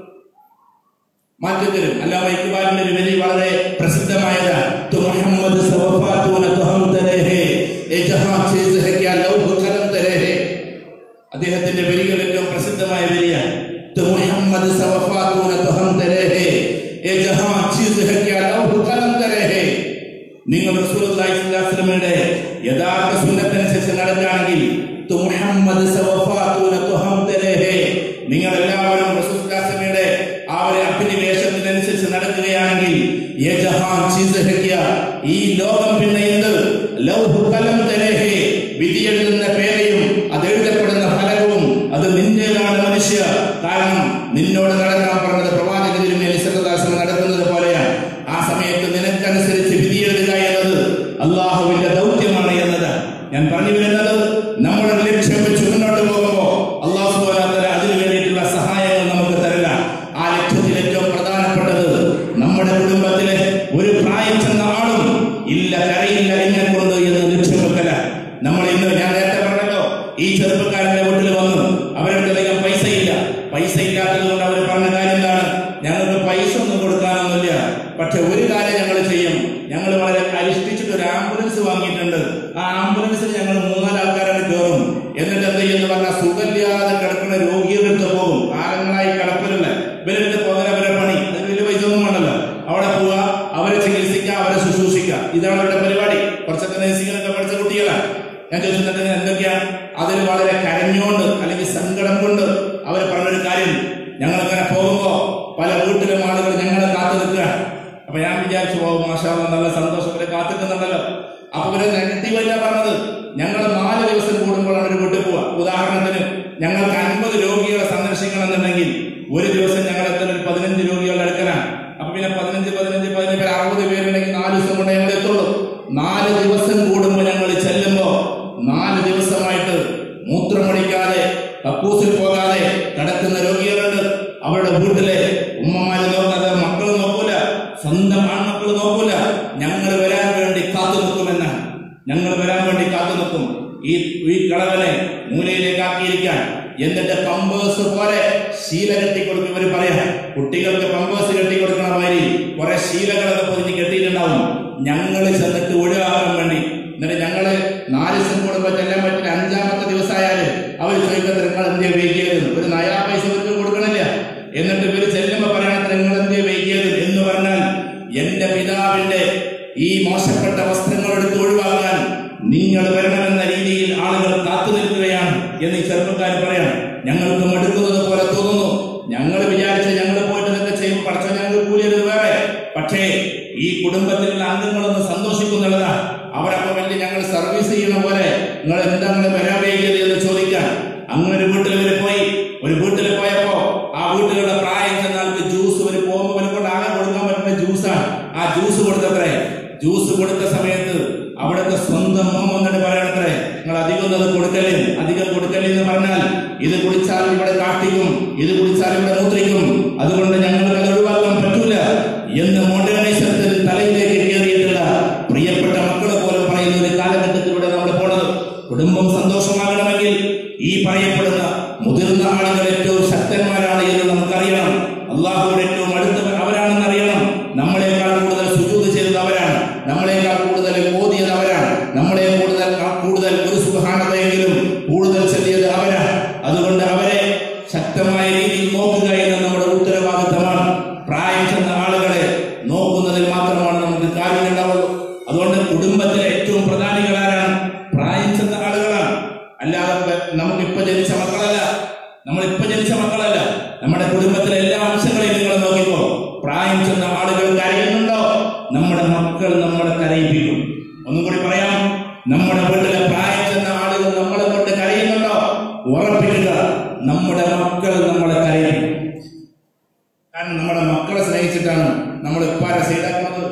മാറ്റിത്തരും അല്ലാമ ഇക്ബാലിന്റെ ഒരു വരി വളരെ പ്രസിദ്ധമായതാണ് തു മുഹമ്മദ് സവഫാത്തൂന തുഹം തരഹേ എ ജഹാൻ ചീസ് ഹെ ക്യാ ലൗഹ് കലം തരഹേ അദ്ദേഹത്തിന്റെ വരികൾ ഏറ്റവും പ്രസിദ്ധമായ വരിയാണ് തു മുഹമ്മദ് സവഫാത്തൂന തുഹം തരഹേ എ ജഹാൻ ചീസ് ഹെ ക്യാ ലൗഹ് കലം തരഹേ നിങ്ങൾ റസൂലുള്ളാഹി സ്വല്ലല്ലാഹു അലൈഹി വസല്ലമയുടെ യഥാർത്ഥ സുന്നത്തനുസരിച്ച് നടക്കുകയാണെങ്കിൽ തു മുഹമ്മദ് സവഫാത്തൂന തുഹം തരഹേ നിങ്ങൾ എല്ലാവരും റസൂലുള്ളാഹി സ്വല്ലല്ലാഹു അലൈഹി വസല്ലമയുടെ ആ ഒരു അഭിനിവേശത്തിനനുസരിച്ച് നടക്കുകയാണെങ്കിൽ യെ ജഹാൻ ചീസ് ഹെ ക്യാ ഈ ലോകം പിന്നെ എന്ത് ലൗഹ് കലം തരഹേ വിധി എഴുതുന്ന പേരയും അത് എഴുതപ്പെടുന്ന ഫലവും അത് നിന്റേതാണ് മനുഷ്യ കാരണം നിന്നോട് നടക്കാൻ പറഞ്ഞത് പ്രവാചക തിരുമേനി സല്ലല്ലാഹു നടക്കുന്നത് പോലെയാണ് ആ സമയത്ത് നിനക്കനുസരിച്ച് വിധി എഴുതുക എന്നത് അള്ളാഹുവിന്റെ ദൗത്യമാണ് എന്നത് ഞാൻ പറഞ്ഞു വരുന്നത് നമ്മുടെ ലക്ഷ്യം വെച്ച് മുന്നോട്ട് പോകുമ്പോ അള്ളാഹു സുബ്ഹാനഹു വ തആല അതിനു വേണ്ടിയിട്ടുള്ള സഹായങ്ങൾ നമുക്ക് തരില്ല ആ ലക്ഷ്യത്തിൽ ഏറ്റവും പ്രധാനപ്പെട്ടത് നമ്മുടെ കുടുംബത്തിലെ ഒരു പ്രായം ചെന്ന ആളും ഇല്ല കരയില്ല എന്നെ കൊണ്ട് എന്ന് ലക്ഷ്യം വെക്കല നമ്മൾ ഇന്ന് ഞാൻ നേരത്തെ പറഞ്ഞല്ലോ ഈ ചെറുപ്പക്കാരന്റെ വീട്ടിൽ വന്നു അവരുടെ അധികം പൈസ ഇല്ല പൈസ ഇല്ലാത്തത് കൊണ്ട് അവർ പറഞ്ഞ കാര്യം എന്താണ് ഞങ്ങൾക്ക് പൈസ ഒന്നും കൊടുക്കാനൊന്നുമില്ല പക്ഷെ ഒരു കാര്യം ഞങ്ങൾ ചെയ്യും ഞങ്ങൾ വളരെ അരിഷ്ടിച്ചിട്ട് ഒരു ആംബുലൻസ് വാങ്ങിയിട്ടുണ്ട് ആ ആംബുലൻസിൽ ഞങ്ങൾ മൂന്നാല് ആൾക്കാരാണ് കയറും എന്നിട്ട് എന്ത് ചെയ്യുന്നു പറഞ്ഞാൽ സുഖമില്ലാതെ കിടക്കുന്ന രോഗിയുടെ അടുത്ത് പോകും കാലങ്ങളായി കിടപ്പിലുള്ള ഇവരുടെ പോകാൻ അവരെ പണി അതിന് വലിയ പൈസ ഒന്നും വേണ്ടല്ലോ അവിടെ പോവുക അവരെ ചികിത്സിക്കുക അവരെ ശുശ്രൂഷിക്കുക ഇതാണ് അവരുടെ പരിപാടി കുറച്ചൊക്കെ നഴ്സിംഗിനൊക്കെ പഠിച്ച കുട്ടികളാണ് ഞാൻ ചോദിച്ചിട്ടുണ്ടെങ്കിൽ എന്തൊക്കെയാണ് അതിൽ വളരെ കരഞ്ഞുകൊണ്ട് അല്ലെങ്കിൽ സങ്കടം കൊണ്ട് അവർ പറഞ്ഞൊരു കാര്യം ഞങ്ങളിങ്ങനെ പോകുമ്പോ പല വീട്ടിലും ആളുകൾ ഞങ്ങളെ കാത്തു നിൽക്കുകയാണ് അപ്പൊ ഞാൻ വിചാരിച്ചു പോകും മാഷാ അല്ലാ, നല്ല സന്തോഷം ഇവരെ കാത്തിക്കുന്നുണ്ടല്ലോ അപ്പൊ ഇവര് നെഗറ്റീവ് അല്ല പറഞ്ഞത് ഞങ്ങൾ നാല് ദിവസം കൂടുമ്പോഴാണ് ഒരു വീട്ടിൽ പോവുക ഉദാഹരണത്തിന് ഞങ്ങൾക്ക് അൻപത് രോഗികളെ സന്ദർശിക്കണം എന്നുണ്ടെങ്കിൽ ഒരു ദിവസം ഞങ്ങൾ എത്തുന്ന ഒരു പതിനഞ്ച് രോഗികളുടെ അടുക്കലാണ് അപ്പൊ പിന്നെ പതിനഞ്ച് പതിനഞ്ച് പതിനഞ്ച് പേര് അറുപത് പേരുണ്ടെങ്കിൽ നാല് ദിവസം കൊണ്ട് ഞങ്ങൾ എത്തുള്ളൂ നാല് ദിവസം കൂടുമ്പോ ഞങ്ങൾ ചെല്ലുമ്പോ നാല് ദിവസമായിട്ട് മൂത്രമൊഴിക്കാതെ കക്കൂസിൽ പോകാതെ കിടക്കുന്ന രോഗികളുണ്ട് അവരുടെ വീട്ടിലെ ഉമ്മമാര് നോക്കാതെ മക്കൾ നോക്കൂല സ്വന്തം ആൺമക്കൾ നോക്കൂല ഞങ്ങൾ വരാൻ വേണ്ടി കാത്തു നിൽക്കുമെന്നാണ് ഞങ്ങൾ വരാൻ വേണ്ടി കാത്തു നിൽക്കും ഈ ഈ കളവനെ മൂലയിലേക്ക് ആക്കിയിരിക്കാൻ എന്നിട്ട് പമ്പേഴ്സ് പോലെ ശീല കെട്ടി കൊടുക്കും ഇവർ പറയാം കുട്ടികൾക്ക് പമ്പേഴ്സ് കെട്ടി കൊടുക്കണ മാതിരി കുറെ ശീലകളൊക്കെ പൊതിഞ്ഞ് കെട്ടിയിട്ടുണ്ടാവും ഞങ്ങൾ ചെന്നിട്ട് ഒഴിവാക്കാൻ വേണ്ടി എന്നിട്ട് ഞങ്ങള് നാല് ദിവസം കൂടുമ്പോ ചെല്ലാൻ പറ്റില്ല അഞ്ചാമത്തെ ദിവസമായാല് അവർ ചോദിക്കുന്നത് നിങ്ങൾ എന്തിയാ വൈകിയത് ഒരു നയാ പൈസ ഇവർക്ക് കൊടുക്കണില്ല എന്നിട്ട് ഇവര് ചെല്ലുമ്പോ പറയണത് നിങ്ങൾ എന്തിയാ വൈകിയത് എന്ന് പറഞ്ഞാൽ എന്റെ പിതാവിന്റെ ഈ മോശപ്പെട്ട വസ്ത്രങ്ങൾ എടുത്ത് ഒഴിവാക്കാൻ നിങ്ങൾ വരണമെന്ന രീതിയിൽ ആളുകൾ കാത്തു നിൽക്കുകയാണ് എന്ന് ഈ ചെറുപ്പക്കാർ പറയാണ് ഞങ്ങൾക്ക് മടുക്കുന്നത് പോലെ തോന്നുന്നു ഞങ്ങൾ വിചാരിച്ച് ഞങ്ങൾ പോയിട്ട് ഇതൊക്കെ ചെയ്യുമ്പോൾ പഠിച്ച ഞങ്ങൾ കൂലിയത് വേറെ പക്ഷേ ഈ കുടുംബത്തിലുള്ള അംഗങ്ങളൊന്ന് സന്തോഷിക്കുന്നുള്ളതാ അവരപ്പോ വലിയ ഞങ്ങൾ സർവീസ് ചെയ്യണ പോലെ നിങ്ങൾ എന്താ നിങ്ങൾ വരാൻ വൈകിയത് എന്ന് ചോദിക്കാൻ അങ്ങനെ ഒരു വീട്ടിൽ ഇവര് പോയി ഒരു വീട്ടിൽ പോയപ്പോ ആ വീട്ടിലുള്ള പ്രായം ചെന്ന ആൾക്ക് ജ്യൂസ് ഒരു പോകുമ്പോൾ ഇവരെ കൊണ്ട് ആകെ കൊടുക്കാൻ പറ്റുന്ന ജ്യൂസാണ് ആ ജ്യൂസ് കൊടുത്തത്രേ ജ്യൂസ് കൊടുത്ത സമയത്ത് അവിടുത്തെ സ്വന്തം മോൻ വന്നിട്ട് പറയണത്രേ നിങ്ങൾ അധികം ഒന്നും അത് കൊടുക്കല്ലേ അധികം കൊടുക്കല്ലേ എന്ന് പറഞ്ഞാൽ ഇത് കുടിച്ചാൽ ഇവിടെ കാട്ടിക്കും ഇത് കുടിച്ചാൽ ഇവിടെ മൂത്രിക്കും അതുകൊണ്ട് ഞങ്ങൾക്ക് അത് ഒഴിവാക്കാൻ പറ്റൂല എന്ന് മോഡേണൈസത്തിൽ തലയിലേക്ക് കയറിയിട്ടുള്ള പ്രിയപ്പെട്ട മക്കളെ പോലും പറയുന്ന ഒരു കാലഘട്ടത്തിലൂടെ നമ്മൾ പോണത് കുടുംബം സന്തോഷമാകണമെങ്കിൽ ഈ പറയപ്പെടുന്ന മുതിർന്ന ആളുകൾ ഏറ്റവും ശക്തന്മാരാണ് എന്ന് നമുക്കറിയണം അള്ളാഹുവിടെ ഏറ്റവും അടുത്ത അവരാണെന്ന് അറിയണം നമ്മളെക്കാൾ കൂടുതൽ സുജൂത് ചെയ്തത് അവരാണ് നമ്മളെക്കാൾ കൂടുതൽ ഓതിയത് അവരാണ് നമ്മളെ കൂടുതൽ കൂടുതൽ ഒരു സുഖാനതയെങ്കിലും കൂടുതൽ ചെറിയത് അവരാണ് അതുകൊണ്ട് അവരെ ശക്തമായ രീതിയിൽ നോക്കുക എന്ന നമ്മുടെ ഉത്തരവാദിത്തമാണ് പ്രായം ചെന്ന ആളുകളെ നോക്കുന്നതിൽ മാത്രമാണ് നമുക്ക് കാര്യം ഉണ്ടാവുള്ളൂ അതുകൊണ്ട് കുടുംബത്തിലെ ഏറ്റവും പ്രധാനികളാരാണ് പ്രായം ചെന്ന ആളുകളാണ് അല്ലാതെ പ- നമുക്കിപ്പോ ജനിച്ച മക്കളല്ല നമ്മളിപ്പോ ജനിച്ച മക്കളല്ല നമ്മുടെ കുടുംബത്തിലെ എല്ലാ അംശങ്ങളെയും നിങ്ങൾ നോക്കിക്കോ പ്രായം ചെന്ന ആളുകൾ കരയുന്നുണ്ടോ നമ്മുടെ മക്കൾ നമ്മളെ കരയിപ്പിക്കും ഒന്നും കൂടി പറയാം നമ്മുടെ വീട്ടിലെ പ്രായം ചെന്ന ആളുകൾ നമ്മളെ കൊണ്ട് കരയുന്നുണ്ടോ ഉറപ്പിക്കുക നമ്മുടെ മക്കൾ നമ്മളെ കരയിപ്പിക്കും കാരണം നമ്മുടെ മക്കളെ സ്നേഹിച്ചിട്ടാണ് നമ്മൾ ഉപ്പാരെ സൈഡാക്കുന്നത്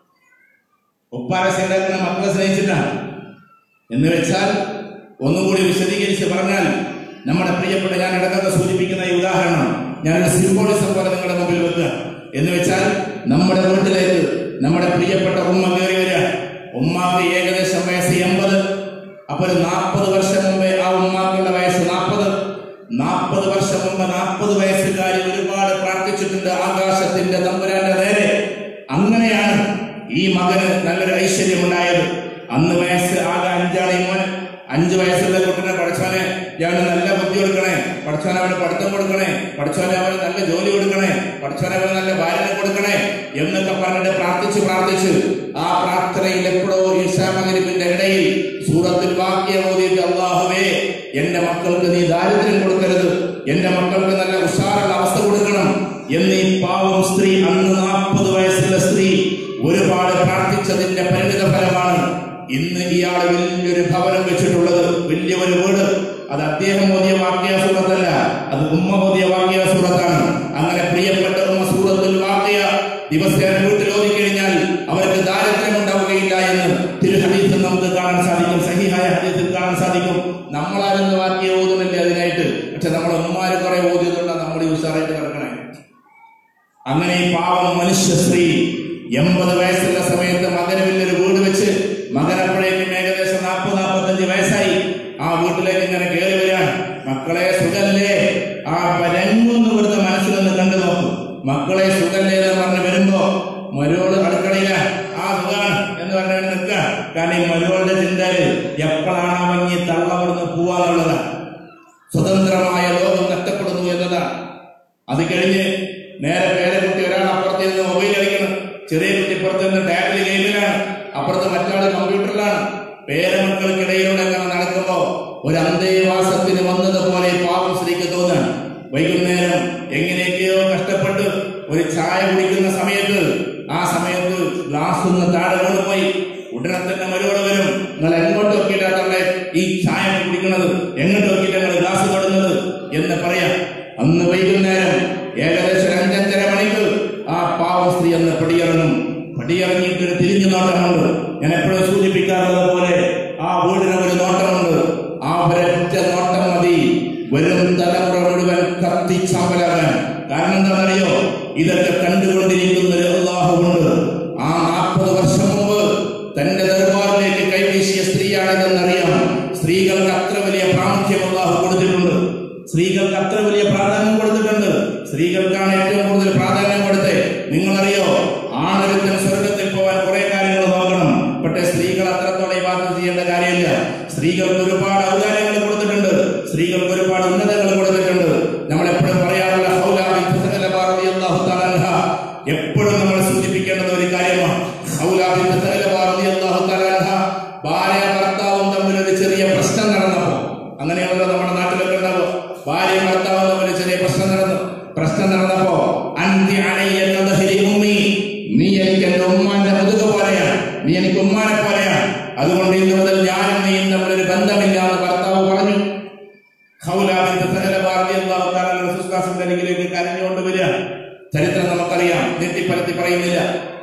ഉപ്പാരെ സൈഡാക്കുന്ന മക്കളെ സ്നേഹിച്ചിട്ടാണ് എന്ന് വെച്ചാൽ ഒന്നുകൂടി വിശദീകരിച്ച് പറഞ്ഞാൽ നമ്മുടെ പ്രിയപ്പെട്ട ഞാൻ ഇടക്കൊക്കെ സൂചിപ്പിക്കുന്ന ഈ ഉദാഹരണം ഞാനൊരു സിംബോളിസം പോലെ നിങ്ങളുടെ മുമ്പിൽ വെക്കുക എന്ന് വെച്ചാൽ നമ്മുടെ വീട്ടിലേക്ക് നമ്മുടെ പ്രിയപ്പെട്ട ഉമ്മ കയറി വരിക ഉമ്മാക്ക് ഏകദേശം വയസ്സ് എൺപത് അപ്പൊ ഒരു നാൽപ്പത് വർഷം മുമ്പേ ആ ഉമ്മാക്കുള്ള വയസ്സ് നാൽപ്പത് നാൽപ്പത് വർഷം മുമ്പ് നാൽപ്പത് വയസ്സുകാരി ഒരുപാട് പ്രാർത്ഥിച്ചിട്ടുണ്ട് ആകാശത്തിന്റെ തമ്പുരാന്റെ നേരെ അങ്ങനെയാണ് ഈ മകന് നല്ലൊരു ഐശ്വര്യം ഉണ്ടായത് അന്ന് വയസ്സ് ആകെ അഞ്ചാണ് ഈ മോന് അഞ്ച് വയസ്സുള്ള കുട്ടിനെ പഠിച്ചവനെ ഞാൻ നല്ല ബുദ്ധി കൊടുക്കണേ പഠിച്ചവനെ അവന് പഠിത്തം കൊടുക്കണേ പഠിച്ചവനെ അവന് നല്ല ജോലി കൊടുക്കണേ പഠിച്ചവനെ അവന് നല്ല ഭാര്യനെ കൊടുക്കണേ എന്നൊക്കെ പറഞ്ഞിട്ട് പ്രാർത്ഥിച്ച് പ്രാർത്ഥിച്ച് ആ പ്രാർത്ഥനയിൽ എപ്പോഴോ ഈശാമകരിപ്പിന്റെ ഇടയിൽ സൂറത്തിൽ വാക്യം ഓതിയിട്ട് അള്ളാഹുവേ എന്റെ മക്കൾക്ക് നീ ദാരിദ്ര്യം കൊടുക്കരുത് എന്റെ മക്കൾക്ക് നല്ല ഉഷാറുള്ള അവസ്ഥ കൊടുക്കണം എന്നീ പാവം സ്ത്രീ അന്ന് നാൽപ്പത് വയസ്സുള്ള സ്ത്രീ ഒരുപാട് പ്രാർത്ഥിച്ചതിന്റെ പരിണിത ഫലമാണ് ഇന്ന് ഇയാൾ വലിയൊരു ഭവനം വെച്ചിട്ടുള്ളത് വലിയ ഒരു വീട് അത് അദ്ദേഹം ഓതിയ വാക്യ സൂറത്തല്ല അത് ഉമ്മ ഓതിയ വാക്യ സൂറത്താണ് അങ്ങനെ പ്രിയപ്പെട്ട ഉമ്മ സൂറത്തിൽ വാക്യ ദിവസേന വീട്ടിൽ ഓതി കഴിഞ്ഞാൽ അവർക്ക് ദാരിദ്ര്യം ഉണ്ടാവുകയില്ല എന്ന് തിരുഹദീസിൽ നമുക്ക് കാണാൻ സാധിക്കും സഹിഹായ ഹദീസിൽ കാണാൻ സാധിക്കും നമ്മളാരെന്ന് വാക്യ ഓതുന്നില്ല അതിനായിട്ട് പക്ഷെ നമ്മളെ ഉമ്മാര് കുറെ ഓതിയതുകൊണ്ട് നമ്മൾ ഈ ഉഷാറായിട്ട് കിടക്കണേ അങ്ങനെ ഈ പാവം മനുഷ്യ സ്ത്രീ എൺപത് വയസ്സുള്ള സമയത്ത് മകന് വലിയൊരു വീട് വെച്ച് മകൻ അപ്പോഴേക്കും ഏകദേശം നാൽപ്പത് നാൽപ്പത്തഞ്ച് വയസ്സായി ആ വീട്ടിലേക്ക് ഇങ്ങനെ കയറി വരികയാണ് മക്കളെ സുഖല്ലേ ആ രംഗൊന്ന് ഇവിടുത്തെ മനസ്സിലൊന്ന് കണ്ടു നോക്കൂ മക്കളെ സുഖല്ലേ എന്ന് പറഞ്ഞ് വരുമ്പോ മരുവോള് അടുക്കളയില ആ സുഖാണ് എന്ന് പറഞ്ഞാൽ നിൽക്കുക കാരണം ഈ മരുവോളുടെ ചിന്തയില് എപ്പോഴാണ് അവൻ ഈ തള്ളവിടുന്ന് പോവാന്നുള്ളതാണ് സ്വതന്ത്രമായ ലോകം നഷ്ടപ്പെടുന്നു എന്നതാണ് അത് കഴിഞ്ഞ് നേരെ പേരക്കുട്ടി ഒരാൾ അപ്പുറത്ത് നിന്ന് മൊബൈൽ കളിക്കണം ചെറിയ കുട്ടി പുറത്ത് നിന്ന് ടാബിൽ ഗെയിമിലാണ് അപ്പുറത്ത് മറ്റാള് കമ്പ്യൂട്ടറിലാണ് പേരമക്കൾക്കിടയിലൂടെ അങ്ങനെ നടക്കുമ്പോ ഒരു അന്തേവാസത്തിന് വന്നതുപോലെ പാവം സ്ത്രീക്ക് തോന്നാണ് വൈകുന്നേരം എങ്ങനെയൊക്കെയോ കഷ്ടപ്പെട്ട് ഒരു ചായ കുടിക്കുന്ന സമയത്ത് ആ സമയത്ത് ഗ്ലാസ് ഒന്ന് താഴെ വീണ് പോയി ഉടനെ തന്നെ മരുവോട് വരും നിങ്ങൾ എങ്ങോട്ട് നോക്കിയിട്ടാണ് ഈ ചായ കുടിക്കുന്നത് എങ്ങോട്ട് നോക്കിയിട്ട് നിങ്ങൾ ഗ്ലാസ് തൊടുന്നത് എന്ന് പറയാം അന്ന് വൈകുന്നേരം ഏകദേശം ഒരു അഞ്ചഞ്ചര മണിക്ക് ആ പാവ സ്ത്രീ അന്ന് പടിയിറങ്ങും പടിയിറങ്ങിയിട്ട് ഒരു തിരിഞ്ഞു നോട്ടമുണ്ട് ഞാൻ എപ്പോഴും സൂചിപ്പിക്കാറുള്ളത് പോലെ ആ വീടിന് ഒരു നോട്ടമുണ്ട് ആ ഒരൊറ്റ നോട്ടം മതി വരും തലമുറ മുഴുവൻ കത്തിച്ചാമ്പലാകാൻ കാരണം എന്താണെന്നറിയോ ഇതൊക്കെ കണ്ടുകൊണ്ടിരിക്കുന്ന ഒരു അള്ളാഹുണ്ട് ആ നാൽപ്പത് വർഷം മുമ്പ് തന്റെ ദർബാറിലേക്ക് കൈവീശിയ സ്ത്രീയാണിതെന്നറിയാം സ്ത്രീകൾക്ക് അത്ര വലിയ പ്രാമുഖ്യം അള്ളാഹു കൊടുത്തിട്ടുണ്ട് സ്ത്രീകൾക്ക് അത്ര വലിയ പ്രാധാന്യം കൊടുത്തിട്ടുണ്ട് സ്ത്രീകൾക്കാണ് ഏറ്റവും കൂടുതൽ പ്രാധാന്യം കൊടുത്തത് നിങ്ങളറിയോ ആണൊരുത്തൻ സ്വർഗത്തിൽ പോകാൻ കുറെ കാര്യങ്ങൾ നോക്കണം പക്ഷേ സ്ത്രീകൾ അത്രത്തോളം വിവാഹം ചെയ്യേണ്ട കാര്യമില്ല സ്ത്രീകൾക്ക് ഒരുപാട് ഔദാര്യങ്ങൾ കൊടുത്തിട്ടുണ്ട് സ്ത്രീകൾക്ക് ഒരുപാട് ഉന്നതങ്ങൾ കൊടുത്തിട്ടുണ്ട് നമ്മൾ എപ്പോഴും പറയാറുള്ള ഹൗല ബിൻത് സഅലബ റളിയല്ലാഹു തആല അൻഹ എപ്പോഴും നമ്മൾ സൂചിപ്പിക്കേണ്ടുന്ന ഒരു കാര്യമാണ് ഹൗല ബിൻത് സഅലബ റളിയല്ലാഹു തആല അൻഹ ഭാര്യ ഭർത്താവും തമ്മിൽ ഒരു ചെറിയ പ്രശ്നം നടന്നപ്പോ അങ്ങനെയാണല്ലോ നമ്മുടെ നാട്ടിലൊക്കെ ഉണ്ടാവുക ഭാര്യ ഭർത്താവും തമ്മിൽ ചെറിയ പ്രശ്നം നടന്നു പ്രശ്നം നടന്നപ്പോ അന്തി അണയ്യ കദഹരി ഉമ്മി നീ എനിക്ക് എന്റെ ഉമ്മാന്റെ മുതുക പോലെയാണ് നീ എനിക്ക് ഉമ്മാനെ പോലെയാണ് അതുകൊണ്ട് ഇന്ന് മുതൽ ഞാനും നീയും തമ്മിലൊരു ബന്ധമില്ല എന്ന് ഭർത്താവ് പറഞ്ഞു ഖൗലാബിന്റെ റസൂസ്കാസിന്റെ അരികിലേക്ക് കരഞ്ഞുകൊണ്ട് വരിക ചരിത്രം നമുക്കറിയാം നെട്ടിപ്പരത്തി പറയുന്നില്ല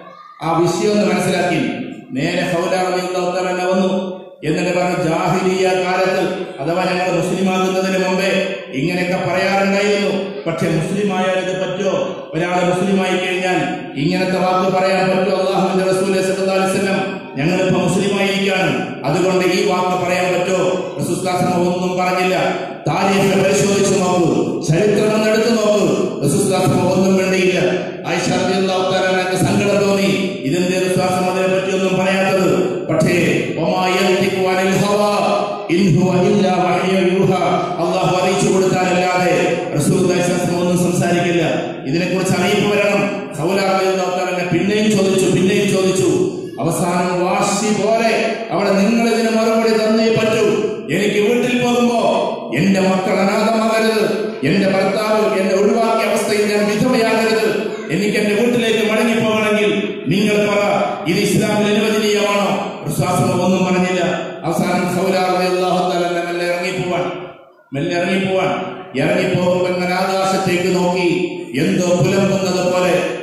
ആ വിഷയം ഒന്ന് മനസ്സിലാക്കി നേരെ ഹൗലാബിന്റെ വന്നു എന്നിട്ട് പറഞ്ഞു ജാഹിലിയ കാലത്ത് അഥവാ ഞങ്ങൾ മുസ്ലിമാകുന്നതിന് മുമ്പേ ഇങ്ങനെയൊക്കെ പറയാറുണ്ടായിരുന്നു പക്ഷെ മുസ്ലിം ആയാൽ ഇത് പറ്റോ ഒരാളെ മുസ്ലിമായി കഴിഞ്ഞാൽ ഇങ്ങനത്തെ വാക്ക് പറയാൻ പറ്റുമോ അള്ളാഹുവിന്റെ റസൂൽ വസല്ലം ഞങ്ങളിപ്പോ മുസ്ലിമായിരിക്കാണ് അതുകൊണ്ട് ഈ വാക്ക് പറയാൻ പറ്റോ റസൂസ്കാസമ ഒന്നും പറഞ്ഞില്ല താരീഖ് പരിശോധിച്ചു നോക്കൂ ചരിത്രം ഒന്ന് എടുത്തു നോക്കൂ റസൂസ്കാസമ ഒന്നും വേണ്ടിയില്ല ആയിഷ റളിയല്ലാഹു തആല അൻഹയ്ക്ക് സങ്കടം തോന്നി ഇതെന്തേ റസൂസ്കാസം അതിനെ പറ്റി ഒന്നും പറയാത്തത് പക്ഷേ വമാ യൻതിഖു അനിൽ ഹവാ ഇൻ ഹുവ ഇല്ലാ വഹ്യു യൂഹാ അല്ലാഹു അറിയിച്ചു കൊടുത്താലല്ലാതെ റസൂലുള്ളാഹി സ്വല്ലല്ലാഹു അലൈഹി വസല്ലം ഒന്നും സംസാരിക്കില്ല ഇതിനെക്കുറിച്ച് അറിയിപ്പ് വരണം ഖൗല റളിയല്ലാഹു തആല അൻഹ പിന്നെയും ചോദിച്ചു പിന്നെയും ചോദിച്ചു അവസാനം വാശി പോലെ അവിടെ നിങ്ങൾ ഇതിന് മറുപടി തന്നേ പറ്റൂ എനിക്ക് വീട്ടിൽ പോകുമ്പോ എന്റെ മക്കൾ അനാഥമാകരുത് എന്റെ ഭർത്താവ് എന്നെ ഒഴിവാക്കിയ അവസ്ഥയിൽ ഞാൻ വിധവയാകരുത് എനിക്ക് എന്റെ വീട്ടിലേക്ക് മടങ്ങി പോകണമെങ്കിൽ നിങ്ങൾ പറ ഇത് ഇസ്ലാമിൽ അനുവദനീയമാണോ വിശ്വാസം ഒന്നും പറഞ്ഞില്ല അവസാനം സൗരാഹുത്താല മെല്ലെ ഇറങ്ങിപ്പോവാൻ മെല്ലെ ഇറങ്ങിപ്പോവാൻ ഇറങ്ങിപ്പോകുമ്പോൾ ഇങ്ങനെ ആകാശത്തേക്ക് നോക്കി എന്തോ പുലമ്പുന്നത് പോലെ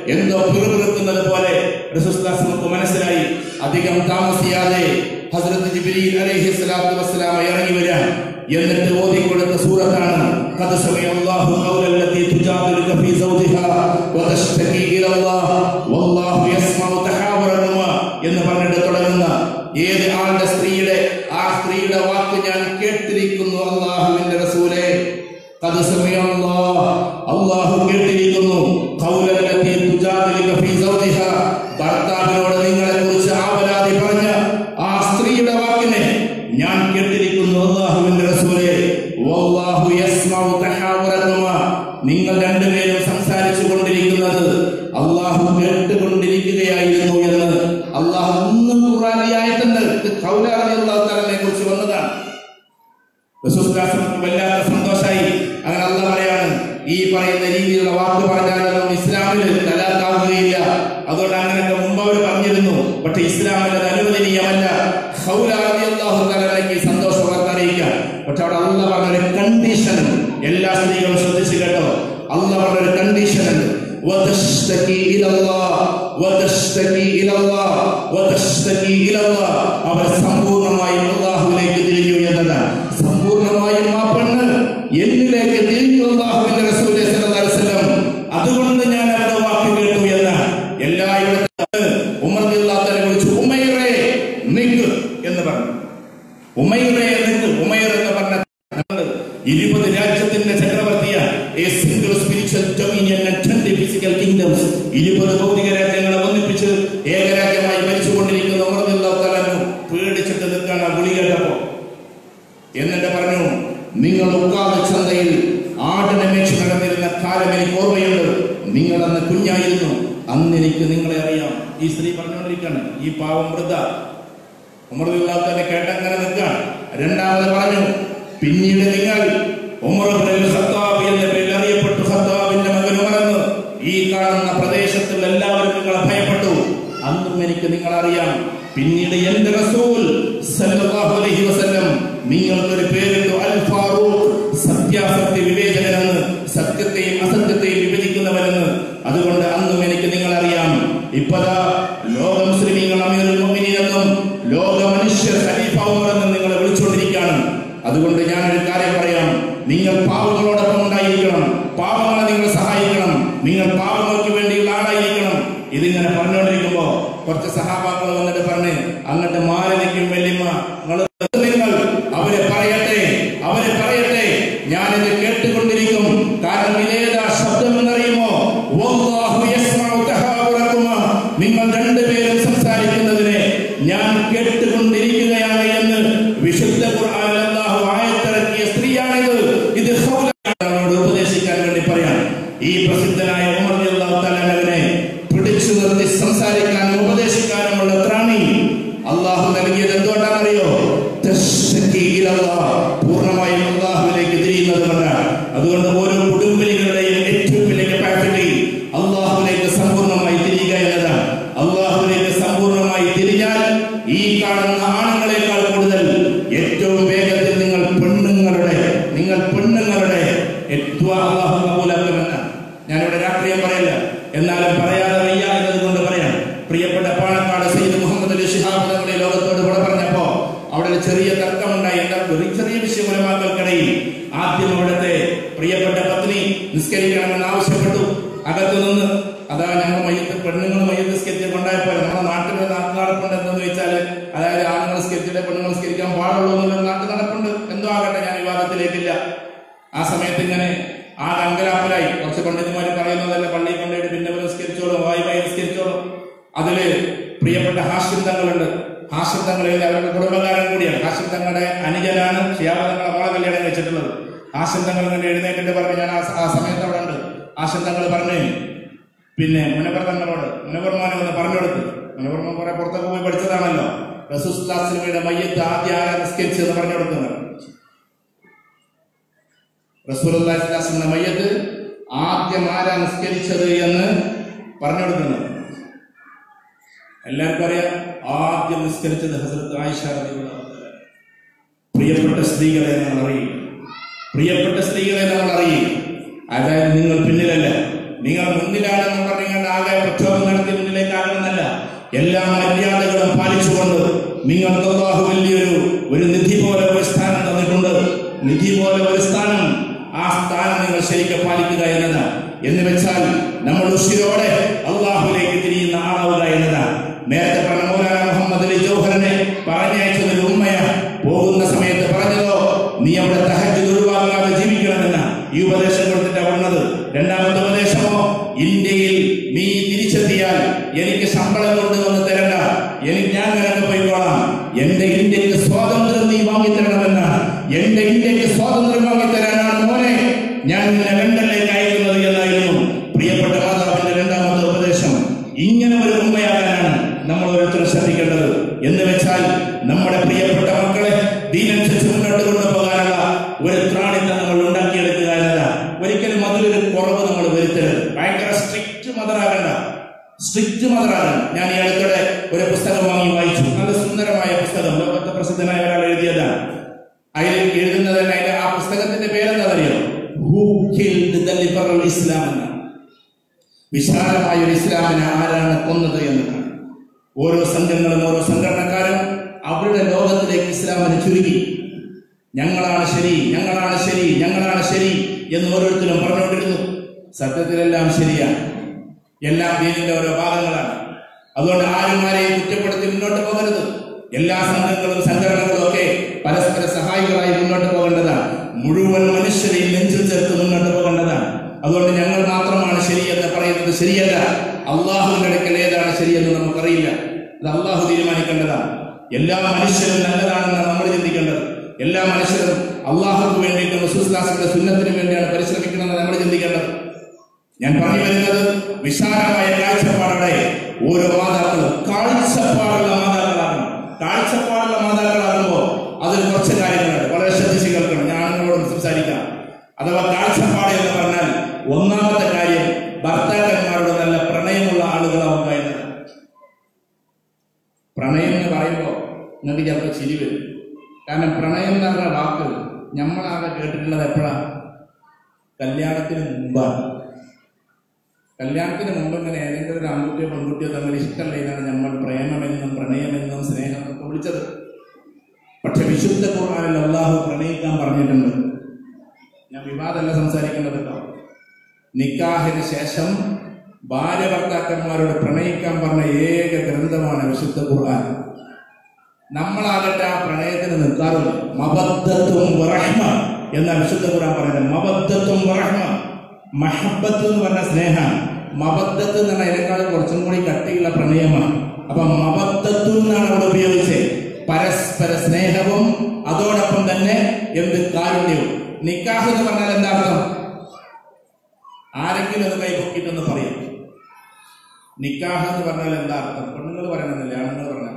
എന്തോ പിറുപിറുക്കുന്നത് പോലെ റസൂലുള്ളാഹി നമുക്ക് മനസ്സിലായി അധികം താമസിയാതെ ഹസ്രത്ത് ജിബ്രീൽ അലൈഹി സ്വലാത്തു വസ്സലാം ഇറങ്ങി വരാൻ എന്നിട്ട് ഓതിക്കൊടുത്ത സൂറത്താണ് قد سمع الله قول التي تجادلك في زوجها وتشتكي الى الله والله يسمع تحاوركما എന്ന് പറഞ്ഞിട്ട് തുടങ്ങുന്ന ഏത് ആളുടെ സ്ത്രീയുടെ ആ സ്ത്രീയുടെ വാക്ക് ഞാൻ കേട്ടിരിക്കുന്നു അള്ളാഹുവിന്റെ റസൂലെ قد سمع الله അള്ളാഹു കേട്ടിരിക്കുന്നു قول التي تجادلك في زوجها ഭർത്താവിനോട് നിങ്ങളെ കുറിച്ച് ആവലാതി പറഞ്ഞ ആ സ്ത്രീയുടെ വാക്കിനെ ഞാൻ കേട്ടിരിക്കുന്നു അള്ളാഹുവിന്റെ റസൂലെ വല്ലാഹു യസ്മഉ തഹാവറകുമാ നിങ്ങൾ രണ്ടുപേരും സംസാരിച്ചു കൊണ്ടിരിക്കുന്നത് അള്ളാഹു കേട്ടുകൊണ്ടിരിക്കുകയായിരുന്നു എന്ന് അള്ളാഹു ഒന്നും ഖുറാനിയായിട്ടുണ്ട് ഇത് ഖൗലാനി അള്ളാഹു തആലയെ കുറിച്ച് വന്നതാണ് റസൂലുള്ളാഹിക്ക് വല്ലാത്ത സന്തോഷായി അങ്ങനെ അല്ല പറയാണ് ഈ പറയുന്ന രീതിയിലുള്ള വാക്ക് പറഞ്ഞാലൊന്നും ഇസ്ലാമിൽ തലാക്കാവുകയില്ല അതുകൊണ്ട് അങ്ങനെയൊക്കെ മുമ്പ് അവർ പറഞ്ഞിരുന്നു പക്ഷെ ഇസ്ലാമിൽ അത് അനുവദനീയമല്ല ഖൗലാനി അല്ലാഹു തആലയ്ക്ക് സന്തോഷം വാർത്തറിയിക്കാൻ പക്ഷെ അവിടെ അല്ല പറഞ്ഞൊരു കണ്ടീഷൻ എല്ലാ സ്ത്രീകളും ശ്രദ്ധിച്ചു കേട്ടോ അല്ല പറഞ്ഞൊരു കണ്ടീഷൻ ഉണ്ട് وتشتكي الى الله وتشتكي الى الله وتشتكي الى الله അവർ സമ്പൂർണ്ണമായും അള്ളാഹുവിലേക്ക് തിരിഞ്ഞു എന്നതാണ് സമ്പൂർണ്ണമായും ആ പെണ്ണ് എന്നിലേക്ക് തിരിഞ്ഞു അള്ളാഹുവിന്റെ റസൂലെ സല്ലല്ലാഹു അലൈഹി വസല്ലം അതുകൊണ്ട് ഞാൻ അവരുടെ വാക്ക് കേട്ടു എന്നാണ് എല്ലായിടത്തും ഉമർ റളിയല്ലാഹു വിളിച്ചു ഉമൈറെ നിക്ക് എന്ന് പറഞ്ഞു ഉമൈറെ നിക്ക് ഉമൈർ എന്ന് പറഞ്ഞ ഇരുപത് രാജ്യത്തിന്റെ ചക്രവർത്തിയാണ് A single spiritual dominion and 20 physical kingdoms. ഇരുപത് ഭൗതിക രാജ്യങ്ങളെ ഒന്നിപ്പിച്ച് ഏകരാജ്യമായി ഭരിച്ചുകൊണ്ടിരിക്കുന്ന ഉമർ റളിയല്ലാഹു തആല പേടിച്ചിട്ട് നിൽക്കാണ് ആ വിളി കേട്ടപ്പോ എന്നിട്ട് പറഞ്ഞു നിങ്ങൾ ഉക്കാത ചന്തയിൽ ആടിനെ മേച്ച് നടന്നിരുന്ന കാലം എനിക്ക് ഓർമ്മയുണ്ട് നിങ്ങൾ അന്ന് കുഞ്ഞായിരുന്നു അന്ന് എനിക്ക് നിങ്ങളെ അറിയാം ഈ സ്ത്രീ പറഞ്ഞുകൊണ്ടിരിക്കുകയാണ് ഈ പാവം വൃദ്ധ ഉമർദില്ലാത്ത തന്നെ കേട്ടങ്ങനെ നിൽക്കുകയാണ് രണ്ടാമത് പറഞ്ഞു പിന്നീട് നിങ്ങൾ ഉമർ ഇബ്നുൽ ഖത്താബ് എന്ന പേരിൽ അറിയപ്പെട്ടു ഖത്താബിന്റെ മകൻ ഉമറെന്ന് ഈ കാണുന്ന പ്രദേശത്തുള്ള എല്ലാവരും നിങ്ങളെ ഭയപ്പെട്ടു അന്നും എനിക്ക് നിങ്ങൾ അറിയാം പിന്നീട് എന്റെ റസൂൽ സല്ലല്ലാഹു അലൈഹി വസല്ലം നിങ്ങൾക്കൊരു പേരിട്ടു അൽ ഫാറൂഖ് സത്യാസത്യ വിവേചകനെന്ന് സത്യത്തെയും അസത്യത്തെയും വിഭജിക്കുന്നവനെന്ന് അതുകൊണ്ട് അന്നും എനിക്ക് നിങ്ങൾ അറിയാം ഇപ്പതാ ലോക മുസ്ലിമീങ്ങൾ അമീറുൽ മുഅ്മിനീൻ എന്നും ലോക മനുഷ്യർ ഖലീഫ ഉമർ എന്നും നിങ്ങളെ വിളിച്ചുകൊണ്ടിരിക്കുകയാണ് അതുകൊണ്ട് ഞാൻ ഒരു കാര്യം പറയാം നിങ്ങൾ പാവങ്ങളോടൊപ്പം ഉണ്ടായിരിക്കണം പാവങ്ങളെ നിങ്ങൾ സഹായിക്കണം നിങ്ങൾ പാവങ്ങൾക്ക് വേണ്ടിയുള്ള ആളായിരിക്കണം ഇതിങ്ങനെ പറഞ്ഞുകൊണ്ടിരിക്കുമ്പോ കുറച്ച് സഹാബാക്കൾ വന്നിട്ട് പറഞ്ഞ് അങ്ങോട്ട് മാറി നിൽക്കും വല്യമ്മ നിങ്ങൾ നിങ്ങൾ അവരെ പറയട്ടെ അവരെ പറയട്ടെ ഞാനിത് കേട്ടുകൊണ്ടിരിക്കും കാരണം ഇതേതാ ശബ്ദം എന്നറിയുമോ വല്ലാഹു യസ്മഉ തഹാവുറകുമാ. നിങ്ങൾ രണ്ടുപേരും സംസാരിക്കുന്നതിനെ ഞാൻ കേട്ടുകൊണ്ടിരിക്കുകയാണ് എന്ന് വിശുദ്ധ ഖുർആനിൽ അല്ലാഹു ആയത്തിറക്കിയ സ്ത്രീയാണിത് ഇത് ഖൗലനോട് ഉപദേശിക്കാൻ വേണ്ടി പറയാം ഈ പ്രസിദ്ധനായ ഉമർ റളിയല്ലാഹു തആലയെ പിടിച്ചു നിർത്തി സംസാരിക്കാനും ഉപദേശിക്കാനുമുള്ള ത്രാണി അള്ളാഹു നൽകിയത് എന്തുകൊണ്ടാണെന്നറിയോ തശ്തകി ഇലല്ലാഹ്. പൂർണ്ണമായും അള്ളാഹുവിലേക്ക് തിരിയുന്നത് കൊണ്ടാണ് അതുകൊണ്ട് ഓരോ കുടുംബിനികളുടെയും ഏറ്റവും വലിയ കപ്പാസിറ്റി അള്ളാഹുവിലേക്ക് സമ്പൂർണ്ണമായി തിരിയുക എന്നതാണ് അള്ളാഹുവിലേക്ക് സമ്പൂർണ്ണമായി തിരിഞ്ഞാൽ ഈ കാണുന്ന ആണുങ്ങളെക്കാൾ കൂടുതൽ ഏറ്റവും വേഗത്തിൽ നിങ്ങൾ പെണ്ണുങ്ങളുടെ നിങ്ങൾ പെണ്ണുങ്ങളുടെ ഏറ്റവും അള്ളാഹു കബൂലാക്കുമെന്നാണ് ഞാനിവിടെ രാഷ്ട്രീയം പറയില്ല എന്നാലും പറയാതെ വയ്യ എന്നതുകൊണ്ട് പറയാം പ്രിയപ്പെട്ട പാണക്കാട് സയ്യിദ് മുഹമ്മദ് അലി ശിഹാബ് തങ്ങളുടെ ലോകത്തോട് കൂടെ പറഞ്ഞപ്പോ അവിടെ ഒരു ചെറിയ തർക്കമുണ്ടായി എന്താ ഒരു ചെറിയ വിഷയം ഉലമാക്കൾക്കിടയിൽ ആദ്യം അവിടുത്തെ പ്രിയപ്പെട്ട പത്നി നിസ്കരിക്കണമെന്ന് ആവശ്യപ്പെട്ടു അകത്തു നിന്ന് അതാ ഞങ്ങൾ മയ്യത്ത് പെണ്ണുങ്ങൾ മയ്യത്ത് നിസ്കരിച്ച് കൊണ്ടായപ്പോൾ നമ്മുടെ നാട്ടിൽ ഒരു നാട്ടു നടപ്പുണ്ട് എന്തെന്ന് വെച്ചാൽ അതായത് ആണുങ്ങൾ നിസ്കരിച്ചിട്ട് പെണ്ണുങ്ങൾ നിസ്കരിക്കാൻ പാടുള്ളൂ എന്നുള്ള നാട്ടു നടപ്പുണ്ട് എന്തോ ആകട്ടെ ഞാൻ വിവാദത്തിലേക്കില്ല ആ സമയത്ത് ഇങ്ങനെ ആ അങ്കലാപ്പലായി കുറച്ച് പണ്ഡിതന്മാർ പറയുന്നതല്ല പള്ളിയിൽ കൊണ്ടുപോയിട്ട് പിന്നെ ഇവര് നിസ്കരിച്ചോളും വായി വായി നിസ്കരിച്ചോളും അതില് പ്രിയപ്പെട്ട ഹാഷിം തങ്ങളുണ്ട് ഹാഷിം തങ്ങളിൽ അവരുടെ കുടുംബക്കാരൻ കൂടിയാണ് ഹാഷിം തങ്ങളുടെ അനുജനാണ് ഷിയാബ് തങ്ങളെ മോളെ കല്യാണം വെച്ചിട്ടുള്ളത് ഹാഷിം തങ്ങൾ ഇങ്ങനെ എഴുന്നേറ്റിട്ട് പറഞ്ഞു ഞാൻ ആ സ- ആ സമയത്ത് അവിടെ ഉണ്ട് ഹാഷിം തങ്ങൾ പറഞ്ഞു പിന്നെ മുനവർ തങ്ങളോട് മുനവർ മോനെ ഒന്ന് പറഞ്ഞു കൊടുത്തു മുനവർ മോൻ കുറെ പുറത്തൊക്കെ പോയി പഠിച്ചതാണല്ലോ റസൂസ്ലാസ്ലമിയുടെ മയ്യത്ത് ആദ്യ ആരാ നിസ്കരിച്ചെന്ന് പറഞ്ഞു കൊടുക്കുന്നത് റസൂലുള്ളാഹിന്റെ മയ്യത്ത് ആദ്യം ആരാ നിസ്കരിച്ചത് എന്ന് പറഞ്ഞു കൊടുക്കുന്നത് എല്ലാവർക്കും അറിയാം ആദ്യം നിസ്കരിച്ചത് ഹസരത്ത് ആയിഷ റളിയല്ലാഹു അൻഹ. പ്രിയപ്പെട്ട സ്ത്രീകളെ നമ്മൾ അറിയും പ്രിയപ്പെട്ട സ്ത്രീകളെ നമ്മൾ അറിയും അതായത് നിങ്ങൾ പിന്നിലല്ല നിങ്ങൾ മുന്നിലാണെന്ന് പറഞ്ഞുകൊണ്ട് ആകെ പ്രക്ഷോഭം നടത്തി മുന്നിലേക്കാകണമെന്നല്ല എല്ലാ മര്യാദകളും പാലിച്ചുകൊണ്ട് നിങ്ങൾക്ക് അള്ളാഹു വലിയൊരു ഒരു നിധി പോലെ ഒരു സ്ഥാനം തന്നിട്ടുണ്ട് നിധി പോലെ ഒരു സ്ഥാനം ആ സ്ഥാനം നിങ്ങൾ ശരിക്കും പാലിക്കുക എന്നതാണ് എന്ന് വെച്ചാൽ നമ്മൾ ഉഷിരോടെ അള്ളാഹുലേക്ക് തിരിയുന്ന ആളാവുക എന്നതാണ് നേരത്തെ പറഞ്ഞ മൗലാന മുഹമ്മദ് അലി ജൗഹറിനെ പറഞ്ഞയച്ചത് ഒരു ഉമ്മയ പോകുന്ന സമയത്ത് പറഞ്ഞതോ നീ അവിടെ തഹജ് ഒഴിവാകാതെ ജീവിക്കണമെന്ന ഈ ഉപദേശം കൊടുത്തിട്ടാ പറഞ്ഞത് രണ്ടാമത്തെ ഉപദേശമോ ഇന്ത്യയിൽ നീ തിരിച്ചെത്തിയാൽ എനിക്ക് ശമ്പളം കൊണ്ടുവന്ന് തരണ്ട എനിക്ക് ഞാൻ നിനക്ക് പോയിക്കോളാം എന്റെ ഇന്ത്യക്ക് സ്വാതന്ത്ര്യം നീ വാങ്ങിത്തരണമെന്ന എന്റെ ഇന്ത്യക്ക് സ്വാതന്ത്ര്യം വാങ്ങിത്തരാനാണ് മോനെ ഞാൻ നിന്നെ ലണ്ടനിലേക്ക് അയക്കുന്നത് എന്നായിരുന്നു പ്രിയപ്പെട്ട മാതാവിന്റെ രണ്ടാമത്തെ ഉപദേശം ഇങ്ങനെ ഒരു ഉമ്മയാകാനാണ് നമ്മൾ ഓരോരുത്തരും ശ്രദ്ധിക്കേണ്ടത് എന്ന് വെച്ചാൽ നമ്മുടെ പ്രിയപ്പെട്ട മക്കളെ ദീനനുസരിച്ച് മുന്നോട്ട് കൊണ്ടുപോകാനുള്ള ഒരു ത്രാണിത്തം നമ്മൾ ഉണ്ടാക്കിയെടുക്കുക എന്നല്ല ഒരിക്കലും അതിലൊരു കുറവ് നമ്മൾ വരുത്തരുത് ഭയങ്കര സ്ട്രിക്റ്റ് മദറാകണ്ട സ്ട്രിക്റ്റ് മദറാകണം ഞാൻ ഈ അടുത്തിടെ ഒരു പുസ്തകം വാങ്ങി വായിച്ചു നല്ല സുന്ദരമായ പുസ്തകം ലോകത്തെ പ്രസിദ്ധനായ ഒരാൾ എഴുതിയതാണ് അതിൽ എഴുതുന്നത് തന്നെ അതിന്റെ ആ പുസ്തകത്തിന്റെ പേരെന്താ അറിയോ who killed the liberal Islam എന്നാണ് വിശാലമായ ഒരു ഇസ്ലാമിനെ ആരാണ് കൊന്നത് എന്നതാണ് ഓരോ സംഘങ്ങളും ഓരോ സംഘടനക്കാരും അവരുടെ ലോകത്തിലേക്ക് ഇസ്ലാമിനെ ചുരുക്കി ഞങ്ങളാണ് ശരി ഞങ്ങളാണ് ശരി ഞങ്ങളാണ് ശരി എന്ന് ഓരോരുത്തരും പറഞ്ഞുകൊണ്ടിരുന്നു സത്യത്തിലെല്ലാം ശരിയാണ് എല്ലാം ദീനിന്റെ ഓരോ ഭാഗങ്ങളാണ് അതുകൊണ്ട് ആരും ആരെയും കുറ്റപ്പെടുത്തി മുന്നോട്ട് പോകരുത് എല്ലാ സംഘങ്ങളും സംഘടനകളും ഒക്കെ പരസ്പര സഹായികളായി മുന്നോട്ട് പോകേണ്ടതാണ് മുഴുവൻ മനുഷ്യരെയും നെഞ്ചിൽ ചേർത്ത് മുന്നോട്ട് പോകേണ്ടതാണ് അതുകൊണ്ട് ഞങ്ങൾ മാത്രമാണ് ശരി എന്ന് പറയുന്നത് ശരിയല്ല അള്ളാഹുവിന്റെ അടുക്കൽ ഏതാണ് ശരിയെന്ന് നമുക്കറിയില്ല അത് അള്ളാഹു തീരുമാനിക്കേണ്ടതാണ് എല്ലാ മനുഷ്യരും നല്ലതാണെന്നാണ് നമ്മൾ ചിന്തിക്കേണ്ടത് എല്ലാ മനുഷ്യരും അള്ളാഹുക്ക് വേണ്ടിയിട്ട് സുസ്ലാസിന്റെ സുന്നത്തിന് വേണ്ടിയാണ് പരിശ്രമിക്കണമെന്ന് നമ്മൾ ചിന്തിക്കേണ്ടത് ഞാൻ പറഞ്ഞു വരുന്നത് വിശാലമായ കാഴ്ചപ്പാടോടെ ഓരോ മാതാക്കളും കാഴ്ചപ്പാടുള്ള മാതാക്കളാകണം കാഴ്ചപ്പാടുള്ള മാതാക്കളാകുമ്പോൾ അതിൽ കുറച്ച് കാര്യങ്ങളുണ്ട് വളരെ ശ്രദ്ധിച്ച് കേൾക്കണം ഞാൻ നിങ്ങളോട് സംസാരിക്കാം അഥവാ കാഴ്ചപ്പാട് എന്ന് പറഞ്ഞാൽ ഒന്നാമത്തെ കാര്യം ഭർത്താക്കന്മാരോട് നല്ല പ്രണയമുള്ള ആളുകളാവുക എന്നത് പ്രണയം എന്ന് പറയുമ്പോൾ നിങ്ങൾക്ക് ചിലപ്പോൾ ചിരി വരും കാരണം പ്രണയം എന്ന് പറഞ്ഞ വാക്ക് നമ്മളാകെ കേട്ടിട്ടുള്ളത് എപ്പോഴാണ് കല്യാണത്തിന് മുമ്പാണ് കല്യാണത്തിന് മുമ്പ് ഇങ്ങനെ ഏതെങ്കിലും ഒരു ആൺകുട്ടിയോ പെൺകുട്ടിയോ തമ്മിൽ ഇഷ്ടമില്ലാണ് നമ്മൾ പ്രേമമെന്നും പ്രണയമെന്നും സ്നേഹമെന്നൊക്കെ വിളിച്ചത് പക്ഷെ വിശുദ്ധ ഖുർആനിൽ അള്ളാഹു പ്രണയിക്കാൻ പറഞ്ഞിട്ടുണ്ട് ഞാൻ വിവാദമല്ല സംസാരിക്കേണ്ടത് കേട്ടോ നിക്കാഹിന് ശേഷം ഭാര്യ ഭർത്താക്കന്മാരോട് പ്രണയിക്കാൻ പറഞ്ഞ ഏക ഗ്രന്ഥമാണ് വിശുദ്ധ ഖുർആൻ നമ്മളാകട്ടെ ആ പ്രണയത്തിന് നിൽക്കാറില്ല മബദ്ധത്വം വറഹ്മ എന്ന വിശുദ്ധ ഖുർആൻ പറയുന്നത് മബദ്ധത്വം വറഹ്മ മഹബത്ത് എന്ന് പറഞ്ഞ സ്നേഹം മബദ്ധത്ത് എന്ന് പറഞ്ഞാൽ അതിനേക്കാൾ കുറച്ചും കൂടി കട്ടിയുള്ള പ്രണയമാണ് അപ്പൊ മബദ്ധത്വം എന്നാണ് അവിടെ ഉപയോഗിച്ചത് പരസ്പര സ്നേഹവും അതോടൊപ്പം തന്നെ എന്ത് കാരുണ്യവും നിക്കാഹ് എന്ന് പറഞ്ഞാൽ എന്താ അർത്ഥം ആരെങ്കിലും ഒന്ന് കൈ പൊക്കിയിട്ടൊന്ന് പറയും നിക്കാഹ് എന്ന് പറഞ്ഞാൽ എന്താ അർത്ഥം പെണ്ണുങ്ങൾ പറയണമെന്നില്ല ആണുങ്ങൾ പറഞ്ഞാൽ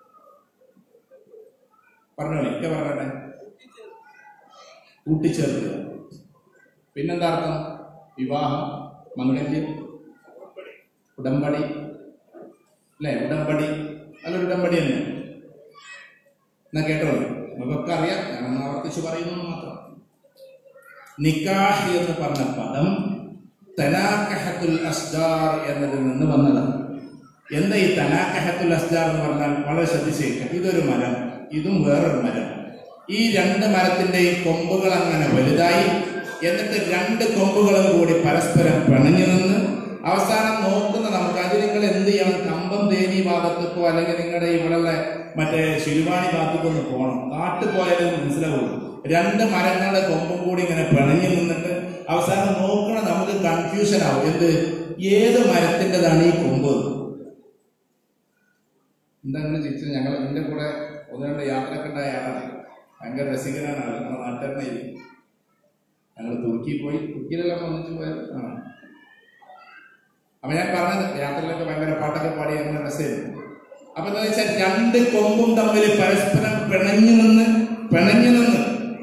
പറഞ്ഞോളി ഒക്കെ പറഞ്ഞെ കൂട്ടിച്ചേർക്കുക പിന്നെന്താ അർത്ഥം വിവാഹം മംഗല്യം ഉടമ്പടി അല്ലേ ഉടമ്പടി നല്ലൊരു ഉടമ്പടി തന്നെ എന്നാ കേട്ടോളൂ നമുക്കൊക്കെ അറിയാം ഞാനൊന്ന് ആവർത്തിച്ച് പറയുന്നു എന്ന് മാത്രം നിക്കാഹ് എന്ന് പറഞ്ഞ പദം തനാക്കഹത്തുൽ അസ്ജാർ എന്നതിൽ നിന്ന് വന്നതാണ് എന്താ ഈ തനാക്കഹത്തുൽ അസ്ജാർ എന്ന് പറഞ്ഞാൽ വളരെ ശ്രദ്ധിച്ചേക്കാം ഇതൊരു മരം ഇതും വേറൊരു മരം ഈ രണ്ട് മരത്തിന്റെയും കൊമ്പുകൾ അങ്ങനെ വലുതായി എന്നിട്ട് രണ്ട് കൊമ്പുകളും കൂടി പരസ്പരം പിണഞ്ഞു നിന്ന് അവസാനം നോക്കുന്ന നമുക്ക് അത് നിങ്ങൾ എന്ത് ചെയ്യണം കമ്പം തേനി ഭാഗത്തേക്കോ അല്ലെങ്കിൽ നിങ്ങളുടെ ഇവിടെയുള്ള മറ്റേ ശിരുവാണി ഭാഗത്തേക്കോ ഒന്ന് പോകണം കാട്ടു പോയാലേ മനസ്സിലാവുള്ളൂ രണ്ട് മരങ്ങളുടെ കൊമ്പും കൂടി ഇങ്ങനെ പിണഞ്ഞു നിന്നിട്ട് അവസാനം നോക്കണ നമുക്ക് കൺഫ്യൂഷൻ ആവും എന്ത് ഏത് മരത്തിൻ്റെതാണ് ഈ കൊമ്പ് എന്താ നിങ്ങൾ ചിരിച്ചത് ഞങ്ങൾ എൻ്റെ കൂടെ ഒന്ന് രണ്ട് യാത്രയൊക്കെ ഉണ്ടായ ആളാണ് ഭയങ്കര രസികനാണ് ആൾ നമ്മുടെ നാട്ടുകാരനായിരിക്കും ഞങ്ങൾ തുർക്കി പോയി തുർക്കിയിലെല്ലാം ഒന്നിച്ച് പോയത് ആ അപ്പൊ ഞാൻ പറഞ്ഞത് യാത്രയിലൊക്കെ ഭയങ്കര പാട്ടൊക്കെ പാടി അങ്ങനെ രസമായിരുന്നു അപ്പൊ എന്താ വെച്ചാൽ രണ്ട് കൊമ്പും തമ്മിൽ പരസ്പരം പിണഞ്ഞു നിന്ന് പിണഞ്ഞു നിന്ന്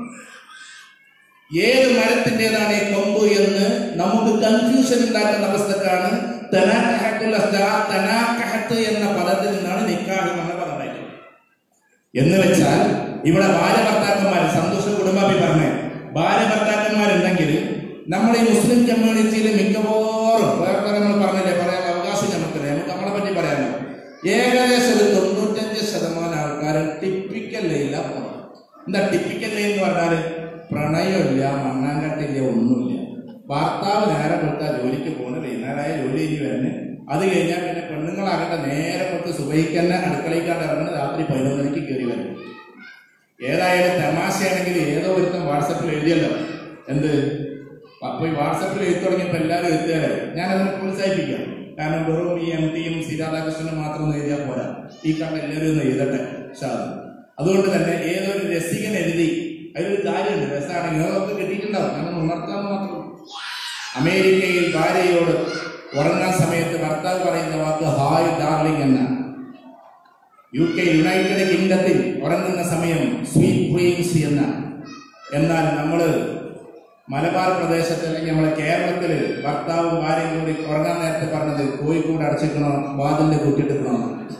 ഏത് മരത്തിൻ്റെതാണ് ഈ കൊമ്പ് എന്ന് നമുക്ക് കൺഫ്യൂഷൻ ഉണ്ടാക്കുന്ന അവസ്ഥക്കാണ് തനാക്കഹത്തുൽ അസ്ദാ, തനാക്കഹത്ത് എന്ന പദത്തിൽ നിന്നാണ് നിക്കാഹ് എന്ന പദം ഉണ്ടായിട്ടുള്ളത് എന്ന് വെച്ചാൽ ഇവിടെ ഭാര്യ ഭർത്താക്കന്മാർ സന്തോഷ കുടുംബാഭി പറഞ്ഞേ ഭാര്യ ഭർത്താക്കന്മാരുണ്ടെങ്കിൽ നമ്മൾ ഈ മുസ്ലിം കമ്മ്യൂണിറ്റിയിൽ മിക്കവാറും വേറെ നമ്മൾ പറഞ്ഞില്ലേ പറയാൻ അവകാശം നമുക്കില്ല നമുക്ക് നമ്മളെ പറ്റി പറയാമല്ലോ ഏകദേശം ഒരു തൊണ്ണൂറ്റഞ്ച് ശതമാനം ആൾക്കാരും ടിപ്പിക്കൽ ലൈല എന്താ ടിപ്പിക്കൽ ലൈൻ എന്ന് പറഞ്ഞാൽ പ്രണയമില്ല മണ്ണാങ്കട്ടില്ല ഒന്നുമില്ല ഭർത്താവ് നേരെ കൊടുത്താൽ ജോലിക്ക് പോകുന്നത് വൈകുന്നേരമായ ജോലി കഴിഞ്ഞ് വരുന്നത് അത് കഴിഞ്ഞാൽ പിന്നെ പെണ്ണുങ്ങളാകട്ടെ നേരെ കൊടുത്ത് സുബഹിക്കന്നെ അടുക്കളയിക്കാണ്ട് ഇറങ്ങുന്നത് രാത്രി പതിനൊന്നരയ്ക്ക് കയറി വരും ഏതായാലും തമാശയാണെങ്കിൽ ഏതോ ഒരുത്തം വാട്സപ്പിൽ എഴുതിയല്ലോ എന്ത് അപ്പൊ ഈ വാട്സപ്പിൽ എഴുതി തുടങ്ങിയപ്പോൾ എല്ലാവരും എഴുത്തുകാരെ ഞാൻ അതിനെ പ്രോത്സാഹിപ്പിക്കാം കാരണം വെറും ഈ എം ടിയും സി രാധാകൃഷ്ണനും മാത്രം ഒന്ന് എഴുതിയാൽ പോരാ ഈ കണ്ട എല്ലാവരും ഒന്ന് എഴുതട്ടെ ഷാദ് അതുകൊണ്ട് തന്നെ ഏതൊരു രസികൻ എഴുതി അതിലൊരു കാര്യമുണ്ട് രസമാണെങ്കിൽ അതൊക്കെ കിട്ടിയിട്ടുണ്ടാവും ഞാൻ ഉണർത്താന്ന് മാത്രം അമേരിക്കയിൽ ഭാര്യയോട് ഉറങ്ങാൻ സമയത്ത് ഭർത്താവ് പറയുന്ന വാക്ക് ഹായ് ഡാർലിംഗ് എന്നാണ് യു കെ യുണൈറ്റഡ് കിങ്ഡത്തിൽ ഉറങ്ങുന്ന സമയം സ്വീറ്റ് ഡ്രീംസ് എന്ന എന്നാൽ നമ്മൾ മലബാർ പ്രദേശത്ത് അല്ലെങ്കിൽ നമ്മളെ കേരളത്തിൽ ഭർത്താവും ഭാര്യയും കൂടി ഉറങ്ങാൻ നേരത്തെ പറഞ്ഞത് കോഴിക്കോട് അടച്ചിക്കണോ വാതിലിന്റെ കുറ്റിട്ടിക്കണോ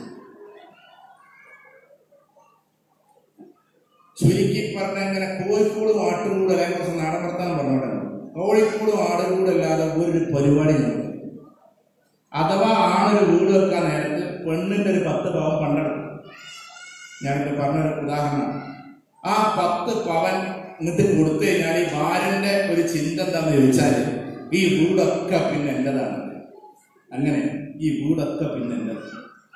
ചുരുക്കി പറഞ്ഞ ഇങ്ങനെ കോഴിക്കോടും ആട്ടുകൂടും അല്ലെങ്കിൽ കുറച്ച് നാടൻ വർത്താനം പറഞ്ഞോട്ടെ കോഴിക്കോടും ആടുകൂടും അല്ലാതെ ഒരു പരിപാടി നടക്കും അഥവാ ആണൊരു വീട് വെക്കാൻ നേരത്ത് പെണ്ണിന്റെ ഒരു പത്ത് പവൻ പണ്ടെടുക്കും ഞാനിപ്പോ പറഞ്ഞൊരു ഉദാഹരണം ആ പത്ത് പവൻ ഇങ്ങോട്ട് കൊടുത്തു കഴിഞ്ഞാൽ ഈ ഭാര്യന്റെ ഒരു ചിന്ത എന്താന്ന് ചോദിച്ചാൽ ഈ വീടൊക്കെ പിന്നെ എന്റേതാണ് അങ്ങനെ ഈ വീടൊക്കെ പിന്നെ എന്റേതാണ്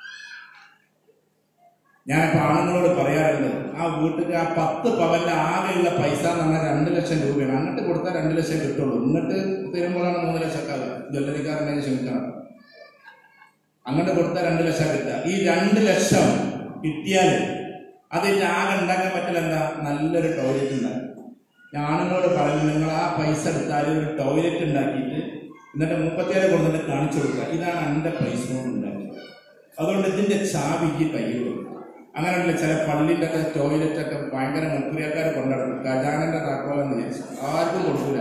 ഞാനിപ്പോ ആണുങ്ങളോട് പറയാറുള്ളത് ആ വീട്ടിൽ ആ പത്ത് പവന്റെ ആകെയുള്ള പൈസ എന്ന് പറഞ്ഞാൽ രണ്ട് ലക്ഷം രൂപയാണ് അങ്ങോട്ട് കൊടുത്താൽ രണ്ട് ലക്ഷം കിട്ടുള്ളൂ ഇങ്ങോട്ട് തരുമ്പോഴാണ് മൂന്ന് ലക്ഷം ആകുക ജ്വല്ലറിക്കാരനെ ക്ഷമിക്കണം അങ്ങോട്ട് കൊടുത്താൽ രണ്ട് ലക്ഷം കിട്ടുക ഈ രണ്ട് ലക്ഷം കിട്ടിയാൽ അതിന്റെ ആകെ ഉണ്ടാക്കാൻ പറ്റില്ല എന്താ നല്ലൊരു ടോയ്ലറ്റ് ഉണ്ടാക്കും ഞാൻ ആണുങ്ങളോട് പറഞ്ഞു നിങ്ങൾ ആ പൈസ എടുത്താൽ ഒരു ടോയ്ലറ്റ് ഉണ്ടാക്കിയിട്ട് എന്നിട്ട് മുപ്പത്തിയേഴ് കൊണ്ടിട്ട് കാണിച്ചു കൊടുക്കുക ഇതാണ് എൻ്റെ പൈസ കൊണ്ട് ഉണ്ടാക്കിയത് അതുകൊണ്ട് ഇതിന്റെ ചാവിക്ക് കയ്യിൽ കൊടുക്കുക അങ്ങനെയുള്ള ചില പള്ളിൻ്റെ ഒക്കെ ടോയ്ലറ്റ് ഒക്കെ ഭയങ്കര മുക്കുരിയാക്കാർ കൊണ്ടുനടക്കും ഖജാനന്റെ താക്കോലെന്ന് വിചാരിച്ചു ആർക്കും കൊടുക്കൂല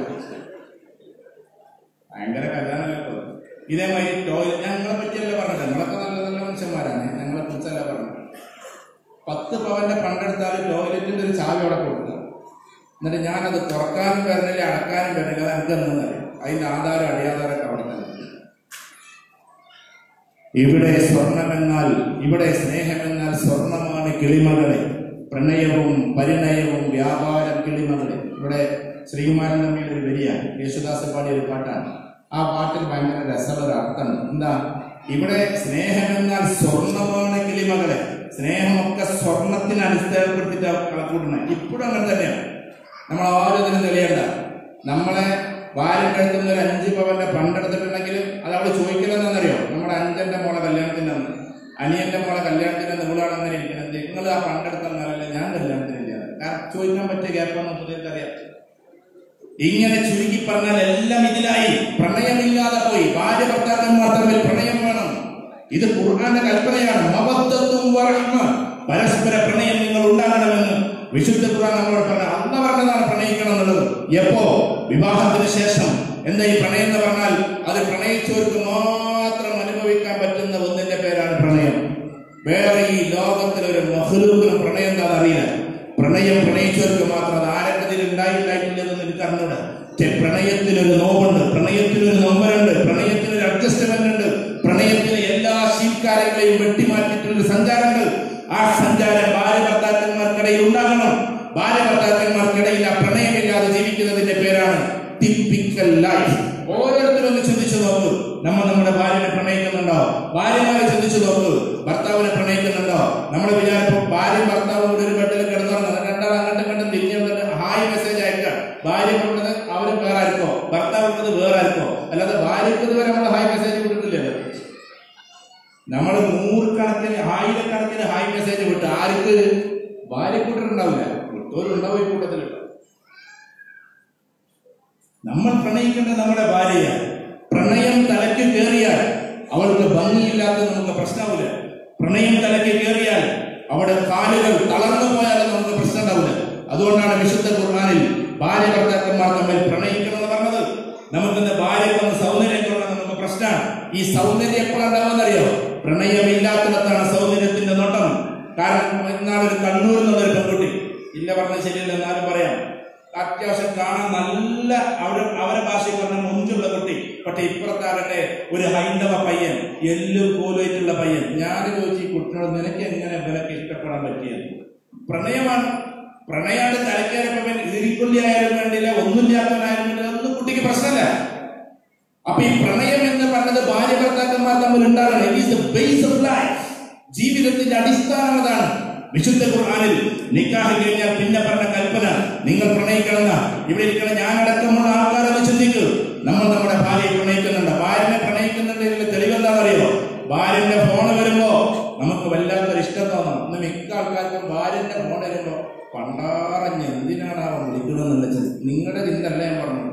ഭയങ്കര ഖജാനല്ലേ ഇപ്പൊ. ഇതേമാതിരി ടോയ്ലറ്റ് ഞങ്ങളെ പറ്റിയല്ല പറഞ്ഞത് ഞങ്ങളൊക്കെ നല്ല നല്ല മനുഷ്യന്മാരാണ് ഞങ്ങളെ കുറിച്ചല്ല പറഞ്ഞത് പത്ത് പവന്റെ പണ്ടെടുത്താൽ ടോയ്ലറ്റിന്റെ ഒരു ചാവി അവിടെ കൊടുക്കുക എന്നിട്ട് ഞാനത് തുറക്കാനും വരണില്ല അടക്കാനും വരണില്ല അത് എനിക്ക് എന്നറിയാം അതിന്റെ ആധാരം അടിയാധാരമൊക്കെ അവിടെ തന്നെ ഇവിടെ സ്വർണമെന്നാൽ ഇവിടെ സ്നേഹമെന്നാൽ സ്വർണമാണ് കിളിമകളെ പ്രണയവും പരിണയവും വ്യാപാരം കിളിമകളെ ഇവിടെ ശ്രീകുമാരൻ തമ്മിൽ ഒരു വരിയാണ് യേശുദാസ് പാടിയ ഒരു പാട്ടാണ് ആ പാട്ടിൽ ഭയങ്കര രസമുള്ള ഒരു അർത്ഥമുണ്ട് എന്താ ഇവിടെ സ്നേഹമെന്നാൽ സ്വർണമാണ് കിളിമകളെ സ്നേഹമൊക്കെ സ്വർണത്തിന് അടിസ്ഥാനപ്പെടുത്തിയിട്ട് കണക്കൂട്ടണം ഇപ്പോഴും അങ്ങനെ തന്നെയാണ് നമ്മൾ ആരും ഇതിന് തെളിയണ്ട നമ്മളെ ഭാര്യന്റെ അടുത്ത് നിന്ന് ഒരു അഞ്ച് പവന്റെ പണ്ടെടുത്തിട്ടുണ്ടെങ്കിൽ അത് അവള് ചോദിക്കലെന്നറിയോ നമ്മുടെ അഞ്ചന്റെ മോളെ കല്യാണത്തിന്റെ അന്ന് അനിയന്റെ മോളെ കല്യാണത്തിന് നിങ്ങളാണ് അങ്ങനെ ഇരിക്കുന്നത് നിങ്ങൾ ആ പണ്ടെടുത്തന്നല്ല ഞാൻ കല്യാണത്തിന് ഇല്ല കാരണം ചോദിക്കാൻ പറ്റിയ ഗ്യാപ്പാന്ന് പുതിയത് അറിയാം ഇങ്ങനെ ചുരുക്കി പറഞ്ഞാൽ എല്ലാം ഇതിലായി പ്രണയമില്ലാതെ പോയി ഭാര്യ ഭർത്താക്കന്മാർ തമ്മിൽ പ്രണയം വേണം ഇത് ഖുർആന്റെ കൽപ്പനയാണ് മബദ്ധത്തും വറഹ്മ. പരസ്പര പ്രണയം നിങ്ങൾ ഉണ്ടാകണമെന്ന് വിശുദ്ധ ഖുർആൻ നമ്മളോട് പറഞ്ഞ അന്ന് പറഞ്ഞതാണ് പ്രണയിക്കണം എന്നുള്ളത് എപ്പോ വിവാഹത്തിന് ശേഷം എന്താ ഈ പ്രണയം എന്ന് പറഞ്ഞാൽ അത് പ്രണയിച്ചവർക്ക് മാത്രം അനുഭവിക്കാൻ പറ്റുന്ന ഒന്നിന്റെ പേരാണ് പ്രണയം വേറെ ഈ ലോകത്തിൽ ഒരു മഹ്ലൂക്കിനും പ്രണയം എന്താണെന്ന് അറിയില്ല പ്രണയം പ്രണയിച്ചവർക്ക് മാത്രം അത് ആരൊക്കെ ഉണ്ടായില്ലായിട്ടില്ലെന്ന് എനിക്ക് അറിഞ്ഞൂടാ പക്ഷെ പ്രണയത്തിനൊരു നോവുണ്ട് പ്രണയത്തിനൊരു നൊമ്പരുണ്ട് പ്രണയത്തിനൊരു അഡ്ജസ്റ്റ്മെന്റ് ഉണ്ട് പ്രണയത്തിന് എല്ലാ ശീൽക്കാരങ്ങളെയും വെട്ടിമാറ്റിയിട്ടുള്ള സഞ്ചാരങ്ങൾ ആ സഞ്ചാരം ഭാര്യ ഭർത്താക്കന്മാർക്കിടയിൽ ഉണ്ടാകണം ഭാര്യ ഭർത്താക്കന്മാർക്കിടയിൽ ആ പ്രണയമില്ലാതെ ജീവിക്കുന്നതിന്റെ പേരാണ് ടിപ്പിക്കൽ ലൈഫ് ഓരോരുത്തരും ഒന്ന് ചിന്തിച്ചു നോക്കൂ നമ്മൾ നമ്മുടെ ഭാര്യനെ പ്രണയിക്കുന്നുണ്ടോ ഭാര്യമാരെ ചിന്തിച്ചു നോക്കൂ ഭർത്താവിനെ പ്രണയിക്കുന്നുണ്ടോ നമ്മുടെ വിചാരം ഭാര്യ ഭർത്താവും കൂടി ഒരു ബെഡിൽ കിടന്നുറങ്ങുന്നത് രണ്ടാൾ അങ്ങോട്ടും ഇങ്ങോട്ടും തിരിഞ്ഞു വന്നിട്ട് ഹായ് മെസ്സേജ് അയക്കുക ഭാര്യ കൊണ്ടത് അവര് വേറെ ആർക്കോ ഭർത്താവ് കൊണ്ടത് വേറെ ആർക്കോ അല്ലാതെ ഭാര്യക്ക് ഇതുവരെ നമ്മൾ ഹായ് മെസ്സേജ് വിട്ടിട്ടില്ലല്ലോ നമ്മൾ നൂറുകണക്കിന് ആയിരക്കണക്കിന് ഹായ് മെസ്സേജ് വിട്ട് ആർക്ക് ഭാര്യ കൂട്ടരുണ്ടാവില്ല വിട്ടോരുണ്ടാവും ഈ കൂട്ടത്തിലുണ്ടാവും നമ്മൾ പ്രണയിക്കേണ്ടത് നമ്മുടെ ഭാര്യയാണ് പ്രണയം തലയ്ക്ക് കയറിയാൽ അവൾക്ക് ഭംഗിയില്ലാത്തത് നമുക്ക് പ്രശ്നമില്ല പ്രണയം തലയ്ക്ക് കയറിയാൽ അവിടെ കാലുകൾ തളർന്നു പോയാലും നമുക്ക് പ്രശ്നം ഉണ്ടാവില്ല അതുകൊണ്ടാണ് വിശുദ്ധ ഖുർആനിൽ ഭാര്യ ഭർത്താക്കന്മാർ തമ്മിൽ പ്രണയിക്കണം എന്ന് പറഞ്ഞത് നമുക്കിന്ന് ഭാര്യക്കൊന്ന് സൗന്ദര്യം കുറഞ്ഞ നമുക്ക് പ്രശ്നമാണ് ഈ സൗന്ദര്യം എപ്പോഴുണ്ടാവുമെന്നറിയോ പ്രണയമില്ലാത്തിടത്താണ് സൗന്ദര്യത്തിന്റെ നോട്ടം കാരണം ഇന്നാളൊരു കണ്ണൂരിൽ നിന്നൊരു പെൺകുട്ടി ഇല്ല പറഞ്ഞ ശരിയല്ല എന്നാലും പറയാം കറക്റ്റ് അത്യാവശ്യം കാണാൻ നല്ല അവരെ അവരെ ഭാഷയിൽ പറഞ്ഞ മുഞ്ചുള്ള കുട്ടി പക്ഷെ ഇപ്പുറത്താകട്ടെ ഒരു ഹൈന്ദവ പയ്യൻ എല്ലും പോലായിട്ടുള്ള പയ്യൻ ഞാൻ ചോദിച്ചു ഈ കുട്ടിനോട് നിനക്ക് എങ്ങനെ ഇവനൊക്കെ ഇഷ്ടപ്പെടാൻ പറ്റിയത് പ്രണയമാണ് പ്രണയാണ് തലക്കേറപ്പൻ ഇതിരിക്കൊല്ലി ആയാലും വേണ്ടില്ല ഒന്നുമില്ലാത്തവനായാലും വേണ്ടില്ല ഒന്നും കുട്ടിക്ക് പ്രശ്നമല്ല അപ്പൊ ഈ പ്രണയം എന്ന് പറഞ്ഞത് ഭാര്യ ഭർത്താക്കന്മാർ തമ്മിൽ ഉണ്ടാകണം it is the base of life ജീവിതത്തിന്റെ അടിസ്ഥാനം അതാണ് വിശുദ്ധ ഖുർആനിൽ നിക്കാഹ് കഴിഞ്ഞാൽ പിന്നെ പറഞ്ഞ കൽപ്പന നിങ്ങൾ പ്രണയിക്കണമെന്ന ഇവിടെ ഇരിക്കുന്ന ഞാനടക്കമുള്ള ആൾക്കാരൊന്ന് ചിന്തിക്കൂ നമ്മൾ നമ്മുടെ ഭാര്യയെ പ്രണയിക്കുന്നുണ്ട് ഭാര്യനെ പ്രണയിക്കുന്നുണ്ടെങ്കിൽ തെളിവെന്താണെന്നറിയോ ഭാര്യന്റെ ഫോൺ വരുമ്പോ നമുക്ക് വല്ലാത്തൊരു ഇഷ്ടം തോന്നും ഇന്ന് മിക്ക ആൾക്കാർക്കും ഭാര്യന്റെ ഫോൺ വരുമ്പോ പണ്ടാറഞ്ഞ് എന്തിനാണ് അവൻ വിളിക്കണമെന്നുള്ള ചിന്ത നിങ്ങളുടെ ചിന്ത അല്ല ഞാൻ പറഞ്ഞത്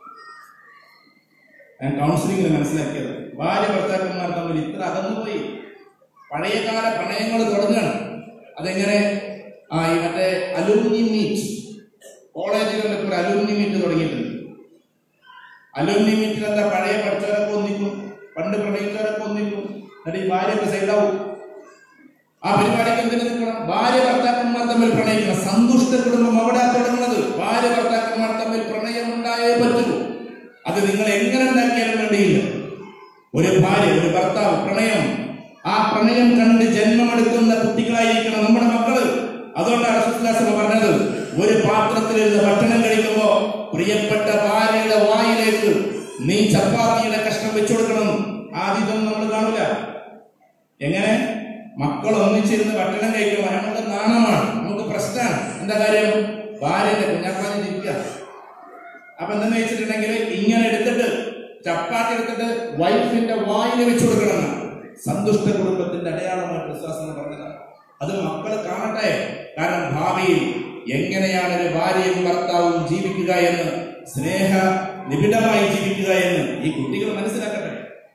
ഞാൻ കൗൺസിലിംഗിൽ മനസ്സിലാക്കിയത് ഭാര്യ ഭർത്താക്കന്മാർ തമ്മിൽ ഇത്ര അകന്നുപോയി പഴയകാല പ്രണയങ്ങൾ തുടങ്ങുകയാണ് അതെങ്ങനെ ആ ഈ മറ്റേ അലൂമിനി മീറ്റ് കോളേജുകളിലൊക്കെ ഒരു അലൂമിനി മീറ്റ് തുടങ്ങിയിട്ടുണ്ട് അലൂമിനി മീറ്റിൽ എന്താ പഴയ പഠിച്ചവരൊക്കെ ഒന്നിക്കും പണ്ട് പ്രണയിച്ചവരൊക്കെ ഒന്നിക്കും എന്നിട്ട് ഈ ഭാര്യയൊക്കെ സൈഡാവും ആ പരിപാടിക്ക് എന്തിനു നിൽക്കണം ഭാര്യ ഭർത്താക്കന്മാർ തമ്മിൽ പ്രണയിക്കണം സന്തുഷ്ട കുടുംബം അവിടെ തുടങ്ങുന്നത് ഭാര്യ ഭർത്താക്കന്മാർ തമ്മിൽ പ്രണയം ഉണ്ടായേ പറ്റൂ അത് നിങ്ങൾ എങ്ങനെ ഉണ്ടാക്കിയാലും വേണ്ടിയില്ല ഒരു ഭാര്യ ഒരു ഭർത്താവ് പ്രണയം ആ പ്രണയം കണ്ട് ജന്മമെടുക്കുന്ന കുട്ടികളായിരിക്കണം നമ്മുടെ മക്കള് അതുകൊണ്ടാണ് സുസ്ലാസഭ പറഞ്ഞത് ഒരു പാത്രത്തിൽ നിന്ന് ഭക്ഷണം കഴിക്കുമ്പോ പ്രിയപ്പെട്ട ഭാര്യയുടെ വായിലേക്ക് നീ ചപ്പാത്തിയുടെ കഷ്ണം വെച്ചു കൊടുക്കണം ആദ്യം ഇതൊന്നും നമ്മൾ കാണൂല എങ്ങനെ മക്കൾ ഒന്നിച്ചിരുന്ന് ഭക്ഷണം കഴിക്കുമ്പോൾ നമുക്ക് നാണമാണ് നമുക്ക് പ്രശ്നമാണ് എന്താ കാര്യം ഭാര്യന്റെ കുഞ്ഞാപ്പാനി തിരിക്കുക അപ്പൊ എന്തെന്ന് വെച്ചിട്ടുണ്ടെങ്കിൽ ഇങ്ങനെ എടുത്തിട്ട് ചപ്പാത്തി എടുത്തിട്ട് വൈഫിന്റെ വായിൽ വെച്ചു കൊടുക്കണം എന്നാ. സന്തുഷ്ട കുടുംബത്തിന്റെ അടയാളമായിട്ട് വിശ്വാസം പറഞ്ഞതാണ് അത് മക്കൾ കാണട്ടെ കാരണം ഭാവിയിൽ എങ്ങനെയാണ് ഒരു ഭാര്യയും ഭർത്താവും ജീവിക്കുക എന്ന് സ്നേഹ നിബിഡമായി ജീവിക്കുക എന്ന് ഈ കുട്ടികൾ മനസ്സിലാക്കട്ടെ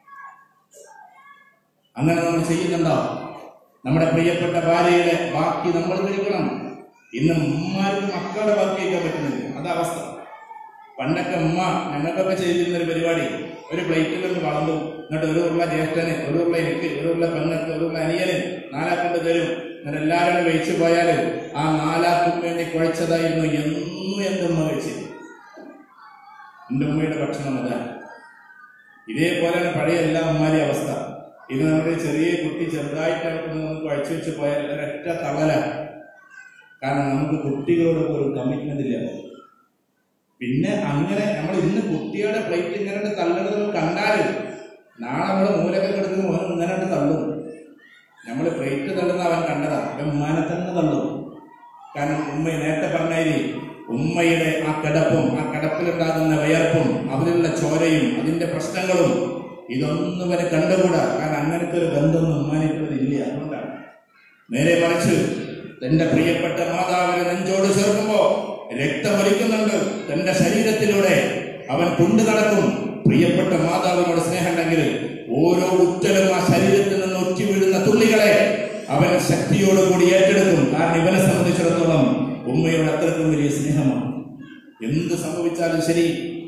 അങ്ങനെ നമ്മൾ ചെയ്യുന്നുണ്ടോ നമ്മുടെ പ്രിയപ്പെട്ട ഭാര്യയുടെ ബാക്കി നമ്മൾ കഴിക്കണം ഇന്ന് ഉമ്മാർക്ക് മക്കളുടെ ബാക്കി കഴിക്കാൻ പറ്റുന്നില്ല അതാ അവസ്ഥ പണ്ടൊക്കെ ഉമ്മ ഞങ്ങൾക്കൊക്കെ ചെയ്തിരുന്ന ഒരു പരിപാടി ഒരു പ്ലേറ്റിൽ ഒന്ന് വളർന്നു എന്നിട്ട് ഒരു ഉള്ള ജ്യേഷ്ഠന് ഒരു ഉള്ള എനിക്ക് ഒരു ഉള്ള പെങ്ങൾക്ക് ഒരു ഉള്ള അനിയന് നാലാക്കൊണ്ട് തരും എന്നിട്ട് എല്ലാവരും കഴിച്ചു പോയാൽ ആ നാലാക്കും വേണ്ടി കുഴച്ചതായിരുന്നു എന്നും എൻ്റെ ഉമ്മ കഴിച്ചത് എൻ്റെ ഉമ്മയുടെ ഭക്ഷണം അതാണ് ഇതേപോലെയാണ് പഴയ എല്ലാ ഉമ്മാരി അവസ്ഥ ഇത് നമ്മുടെ ചെറിയ കുട്ടി ചെറുതായിട്ട് നമുക്ക് കുഴച്ചു വെച്ച് പോയാൽ ഒരൊറ്റ തള്ളലാണ് കാരണം നമുക്ക് കുട്ടികളോട് പോലും കമ്മിറ്റ്മെന്റ് ഇല്ല പിന്നെ അങ്ങനെ നമ്മൾ ഇന്ന് കുട്ടിയുടെ പ്ലേറ്റ് ഇങ്ങനെ തള്ളുന്നത് നമ്മൾ കണ്ടാല് നാളെ നമ്മള് മൂലൊക്കെ കിടക്കുന്ന മോൻ ഇങ്ങനെ തള്ളും നമ്മൾ പ്ലേറ്റ് തള്ളുന്ന അവൻ കണ്ടതാ അവൻ ഉമ്മാനെ തന്നെ തള്ളും കാരണം ഉമ്മ നേരത്തെ പറഞ്ഞാല് ഉമ്മയുടെ ആ കിടപ്പും ആ കിടപ്പിലുണ്ടാകുന്ന വയർപ്പും അതിലുള്ള ചോരയും അതിന്റെ പ്രശ്നങ്ങളും ഇതൊന്നും വരെ കണ്ടുകൂടാ കാരണം അങ്ങനത്തെ ഒരു ബന്ധമൊന്നും ഉമ്മാനിട്ടവരില്ല അതുകൊണ്ടാണ് നേരെ മറിച്ച് തന്റെ പ്രിയപ്പെട്ട മാതാവിനെ നെഞ്ചോട് ചേർക്കുമ്പോ രക്തമൊലിക്കുന്നുണ്ട് തന്റെ ശരീരത്തിലൂടെ അവൻ കൊണ്ടു നടക്കും പ്രിയപ്പെട്ട മാതാവിനോട് സ്നേഹമുണ്ടെങ്കിൽ ഓരോ ഉറ്റലും ആ ശരീരത്തിൽ നിന്ന് ഒറ്റി വീഴുന്ന തുള്ളികളെ അവൻ ശക്തിയോടുകൂടി ഏറ്റെടുക്കും കാരണം ഇവനെ സംബന്ധിച്ചിടത്തോളം ഉമ്മയോട് അത്രക്കും വലിയ സ്നേഹമാണ് എന്ത് സംഭവിച്ചാലും ശരി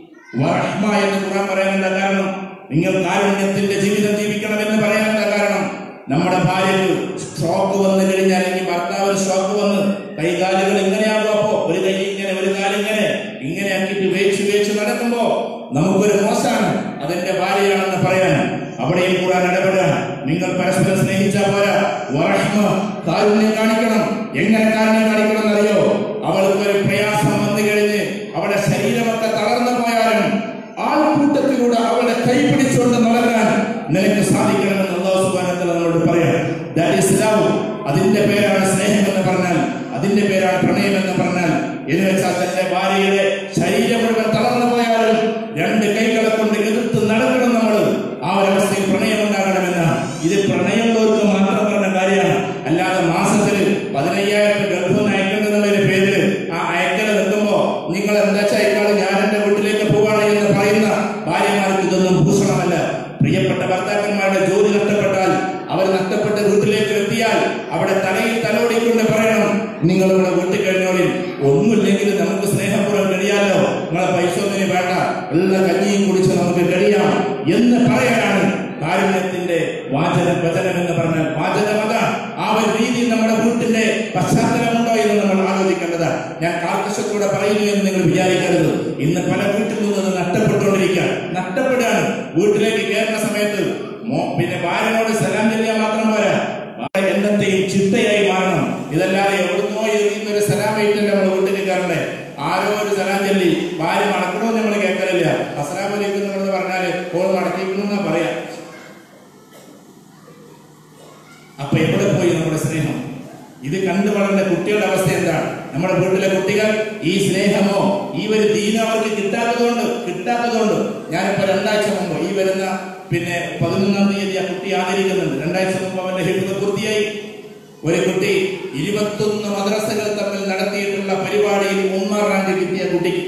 വറഹ്മ എന്ന് ഖുർആൻ പറയാനുള്ള കാരണം നിങ്ങൾ കാരുണ്യത്തിന്റെ ജീവിതം ജീവിക്കണമെന്ന് പറയാനുള്ള കാരണം നമ്മുടെ ഭാര്യക്ക് സ്ട്രോക്ക് വന്നു കഴിഞ്ഞാൽ അല്ലെങ്കിൽ ഭർത്താവിന് സ്ട്രോക്ക് വന്ന് കൈകാലുകൾ ഇങ്ങനെയാകും അപ്പോ ഒരു കൈ ഇങ്ങനെ ഒരു കാലിങ്ങനെ ഇങ്ങനെ ആക്കിയിട്ട് വേച്ച് വേച്ച് നടക്കുമ്പോ നമുക്കൊരു മോശമാണ് അതെന്റെ ഭാര്യയാണെന്ന് പറയാൻ അവിടെയും കൂടാൻ ഇടപെടുക നിങ്ങൾ പരസ്പരം സ്നേഹിച്ചാൽ പോരാ വറഹ്മ കാരുണ്യം കാണിക്കണം എങ്ങനെ കാരുണ്യം കാണിക്കണം എന്നറിയോ അവൾക്ക് ഒരു പ്രയാസം വന്നു കഴിഞ്ഞ് അവളുടെ ശരീരമൊക്കെ തളർന്നു പോയാലും ആൾക്കൂട്ടത്തിലൂടെ അവളുടെ കൈ പിടിച്ചുകൊണ്ട് നടക്കാൻ നിനക്ക് സാധിക്കണമെന്ന് അള്ളാഹു സുബ്ഹാനഹു വ തആല നമ്മളോട് പറയാം ദാറ്റ് ഈസ് ലവ് അതിന്റെ പേരാണ് സ്നേഹം എന്ന് പറഞ്ഞാൽ അതിന്റെ പേരാണ് പ്രണയം എന്ന് പറഞ്ഞാൽ എന്ന് വെച്ചാൽ തന്റെ ഭാര്യയുടെ ശരീരം മുഴുവൻ തളർന്നു പോയാലും രണ്ട് കൈകളെ കൊണ്ട് എതിർത്ത് നടക്കണം നമ്മൾ ആ ഒരവസ്ഥയിൽ പ്രണയം ഉണ്ടാകണമെന്ന് ഇത് പ്രണയമുള്ളവർക്ക് മാത്രം പറഞ്ഞ കാര്യമാണ് അല്ലാതെ മാസത്തിൽ പതിനയ്യായിരം ഗർഭം അയക്കുന്നതിനുള്ള പേരിൽ ആ അയക്കൽ നിൽക്കുമ്പോ നിങ്ങൾ എന്താ വെച്ചാൽ അയക്കാൾ ഞാൻ എന്റെ വീട്ടിലേക്ക് പോവാണ് എന്ന് പറയുന്ന ഭാര്യമാർക്ക് ഇതൊന്നും ഭൂഷണമല്ല പ്രിയപ്പെട്ട ഭർത്താക്കന്മാരുടെ ജോലി നഷ്ടപ്പെട്ടാൽ അവർ നഷ്ടപ്പെട്ട വീട്ടിലേക്ക് എത്തിയാൽ അവിടെ തലയിൽ തലോടിക്കൊണ്ട് പറയണം നിങ്ങൾ ഇവിടെ വീട്ടിൽ കഴിഞ്ഞോളിൽ ഒന്നുമില്ലെങ്കിൽ നമുക്ക് സ്നേഹപൂർവ്വം കഴിയാലോ നിങ്ങളെ പൈസ ഒന്നിന് വേണ്ട ഉള്ള കഞ്ഞിയും കുടിച്ച് നമുക്ക് കഴിയാം എന്ന് പറയാനാണ് കാരുണ്യത്തിന്റെ വാചന വചനം എന്ന് പറഞ്ഞാൽ വാചകം അതാണ് ആ ഒരു രീതി നമ്മുടെ വീട്ടിന്റെ പശ്ചാത്തലമുണ്ടോ എന്ന് നമ്മൾ ആലോചിക്കേണ്ടതാണ് ഞാൻ കാർക്കശത്തോടെ പറയുന്നു എന്ന് നിങ്ങൾ വിചാരിക്കും ഇന്ന് പല വീട്ടിൽ നിന്ന് നഷ്ടപ്പെട്ടുകൊണ്ടിരിക്കുക നഷ്ടപ്പെടുകയാണ് വീട്ടിലേക്ക് കയറുന്ന സമയത്ത് മോ- പിന്നെ ഭാര്യനോട് സലാം ചെല്ലിയാൽ മാത്രം പോരാ ഭാര്യ എന്നത്തെയും ചിട്ടയായി മാറണം ഇതല്ലാതെ എവിടുന്നോ എറിയുന്ന ഒരു സലാമേറ്റല്ല നമ്മൾ വീട്ടിൽ കയറണ്ടേ ആരോ ഒരു സലാം ചൊല്ലി ഭാര്യ മടക്കണോ നമ്മൾ കേൾക്കലില്ല അസ്ലാം വലൈക്കും എന്ന് പറഞ്ഞാല് ഓൾ മടക്കിക്കുന്നു എന്നാ പറയാ അപ്പൊ എവിടെ പോയി നമ്മുടെ സ്നേഹം ഇത് കണ്ടു വളർന്ന കുട്ടികളുടെ അവസ്ഥ എന്താണ് നമ്മുടെ വീട്ടിലെ കുട്ടികൾ ഈ സ്നേഹമോ ഈ ഒരു ദീനം അവർക്ക് കിട്ടാത്തതുകൊണ്ട് കിട്ടാത്തതുകൊണ്ട് ഞാനിപ്പോ രണ്ടാഴ്ച മുമ്പ് ഈ വരുന്ന പിന്നെ പതിനൊന്നാം തീയതി ആ കുട്ടി ആദരിക്കുന്നുണ്ട് രണ്ടാഴ്ച മുമ്പ് അവന്റെ ഹിഫ്ദ് പൂർത്തിയായി ഒരു കുട്ടി ഇരുപത്തൊന്ന് മദ്രസകൾ തമ്മിൽ നടത്തിയിട്ടുള്ള പരിപാടിയിൽ ഒന്നാം റാങ്ക് കിട്ടിയ കുട്ടിക്ക്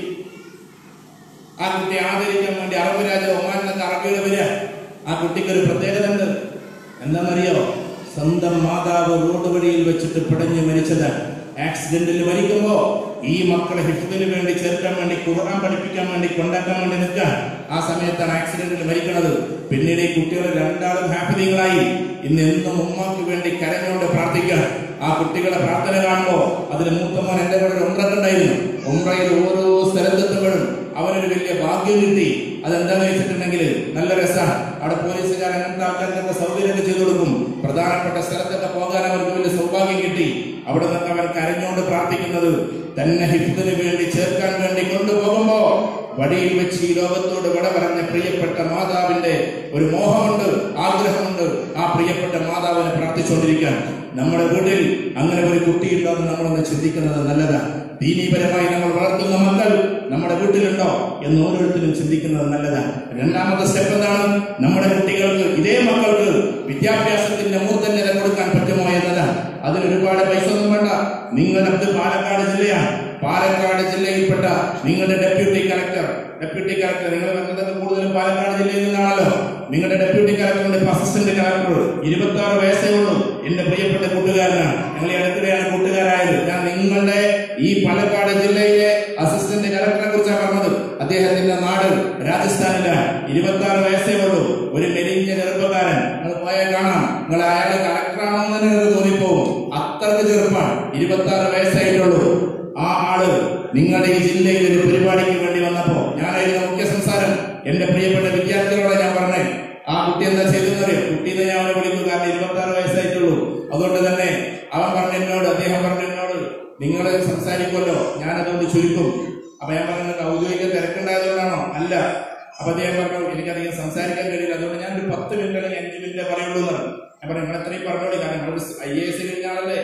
ആ കുട്ടിയെ ആദരിക്കാൻ വേണ്ടി അറബ് രാജ ഒമാൻ എന്നൊക്കെ അറബികൾ വരിക ആ കുട്ടിക്ക് ഒരു പ്രത്യേകത ഉണ്ട് എന്താണെന്നറിയോ സ്വന്തം മാതാവ് റോഡ് വഴിയിൽ വെച്ചിട്ട് പിടഞ്ഞു മരിച്ചതാണ് ആക്സിഡന്റിൽ മരിക്കുമ്പോ ഈ മക്കളെ ഹിഫ്ദിന് വേണ്ടി ചേർക്കാൻ വേണ്ടി ഖുർആൻ പഠിപ്പിക്കാൻ വേണ്ടി കൊണ്ടാക്കാൻ വേണ്ടി നിൽക്കുക ആ സമയത്താണ് ആക്സിഡന്റിൽ മരിക്കുന്നത് പിന്നീട് ഈ കുട്ടികൾ രണ്ടാളും ഹാപ്പിനികളായി ഇന്ന് എന്നും ഉമ്മാക്ക് വേണ്ടി കരഞ്ഞുകൊണ്ട് പ്രാർത്ഥിക്കുക ആ കുട്ടികളെ പ്രാർത്ഥന കാണുമ്പോ അതിൽ മൂത്തമോൻ എന്റെ കൂടെ ഒരു ഉമ്രക്കുണ്ടായിരുന്നു ഉമ്രയിൽ ഓരോ സ്ഥലത്തെത്തുമ്പോഴും അവനൊരു വലിയ ഭാഗ്യം കിട്ടി അതെന്താന്ന് വെച്ചിട്ടുണ്ടെങ്കിൽ നല്ല രസമാണ് അവിടെ പോലീസുകാർ അങ്ങനത്തെ ആൾക്കാർക്കൊക്കെ സൗകര്യമൊക്കെ ചെയ്തു കൊടുക്കും പ്രധാനപ്പെട്ട സ്ഥലത്തൊക്കെ പോകാൻ അവർക്ക് വലിയ സൗഭാഗ്യം കിട്ടി അവിടെ നിന്ന് അവൻ കരഞ്ഞുകൊണ്ട് പ്രാർത്ഥിക്കുന്നത് തന്നെ ഹിഫ്ദിന് വേണ്ടി ചേർക്കാൻ വേണ്ടി കൊണ്ടുപോകുമ്പോ വടിയിൽ വെച്ച് ഈ ലോകത്തോട് വിട പറഞ്ഞ പ്രിയപ്പെട്ട മാതാവിന്റെ ഒരു മോഹമുണ്ട് ആഗ്രഹമുണ്ട് ആ പ്രിയപ്പെട്ട മാതാവിനെ പ്രാർത്ഥിച്ചുകൊണ്ടിരിക്കാൻ നമ്മുടെ വീട്ടിൽ അങ്ങനെ ഒരു കുട്ടിയുണ്ടോ എന്ന് നമ്മളൊന്ന് ചിന്തിക്കുന്നത് നല്ലതാണ് ദീനീപരമായി നമ്മൾ വളർത്തുന്ന മക്കൾ നമ്മുടെ വീട്ടിലുണ്ടോ എന്ന് ഓരോരുത്തരും ചിന്തിക്കുന്നത് നല്ലതാണ് രണ്ടാമത്തെ സ്റ്റെപ്പ് എന്താണ് നമ്മുടെ കുട്ടികൾക്ക് ഇതേ മക്കൾക്ക് വിദ്യാഭ്യാസത്തിന്റെ മൂർധന്യത കൊടുക്കാൻ പറ്റുമോ എന്നതാണ് അതിന് ഒരുപാട് പൈസ ഒന്നും വേണ്ട നിങ്ങളുടെ പാലക്കാട് ജില്ലയാണ് പാലക്കാട് ജില്ലയിൽപ്പെട്ട നിങ്ങളുടെ ഡെപ്യൂട്ടി കളക്ടർ ഡെപ്യൂട്ടി കളക്ടർ നിങ്ങൾ വരുന്നത് കൂടുതലും പാലക്കാട് ജില്ലയിൽ നിന്നാണല്ലോ നിങ്ങളുടെ ഡെപ്യൂട്ടി കളക്ടറുടെ അസിസ്റ്റന്റ് കളക്ടർ ഇരുപത്തി ആറ് വയസ്സേ ഉള്ളൂ എന്റെ പ്രിയപ്പെട്ട കൂട്ടുകാരനാണ് ഞങ്ങൾ ഈ അടുത്തിടെയാണ് കൂട്ടുകാരായത് ഞാൻ നിങ്ങളുടെ ഈ പാലക്കാട് ജില്ലയിലെ അസിസ്റ്റന്റ് കളക്ടറെ കുറിച്ചാണ് പറഞ്ഞത് അദ്ദേഹത്തിന്റെ നാട് രാജസ്ഥാനിലാണ് ഇരുപത്തി ആറ് വയസ്സേ ഉള്ളൂ ഒരു മെലിഞ്ഞ ചെറുപ്പക്കാരൻ നിങ്ങൾ പോയാൽ കാണാം നിങ്ങൾ അയാളെ കളക്ടറാണോ എന്ന് തന്നെ നിങ്ങൾക്ക് തോന്നിപ്പോവും അത്രക്ക് ചെറുപ്പമാണ് ഇരുപത്തി ആറ് വയസ്സായിട്ടുള്ളൂ ആ ആള് നിങ്ങളുടെ ഈ ജില്ലയിൽ ഒരു പരിപാടിക്ക് വേണ്ടി വന്നപ്പോ ഞാനായിരുന്നു മുഖ്യ സംസാരം എന്റെ പ്രിയപ്പെട്ട വിദ്യാർത്ഥികളോട് ഞാൻ പറഞ്ഞേ ആ കുട്ടി എന്താ ചെയ്തെന്നറിയോ കുട്ടീനെ ഞാൻ അവനെ വിളിക്കും കാരണം ഇരുപത്തി ആറ് വയസ്സായിട്ടുള്ളൂ അതുകൊണ്ട് തന്നെ അവൻ പറഞ്ഞ എന്നോട് അദ്ദേഹം പറഞ്ഞ എന്നോട് നിങ്ങൾ സംസാരിക്കുമല്ലോ ഞാൻ അതുകൊണ്ട് ചുരുക്കും അപ്പൊ ഞാൻ പറഞ്ഞത് ഔദ്യോഗിക തിരക്കുണ്ടായതുകൊണ്ടാണോ അല്ല അപ്പൊ അദ്ദേഹം പറഞ്ഞു എനിക്കധികം സംസാരിക്കാൻ കഴിയില്ല അതുകൊണ്ട് ഞാൻ ഒരു പത്ത് മിനിറ്റ് അല്ലെങ്കിൽ അഞ്ച് മിനിറ്റ് പറയുള്ളൂ എന്ന് പറഞ്ഞു ഞാൻ പറഞ്ഞു നിങ്ങൾ എത്രയും പറഞ്ഞോളി കാരണം നിങ്ങൾ ഐ എ എസ് കഴിഞ്ഞാണല്ലേ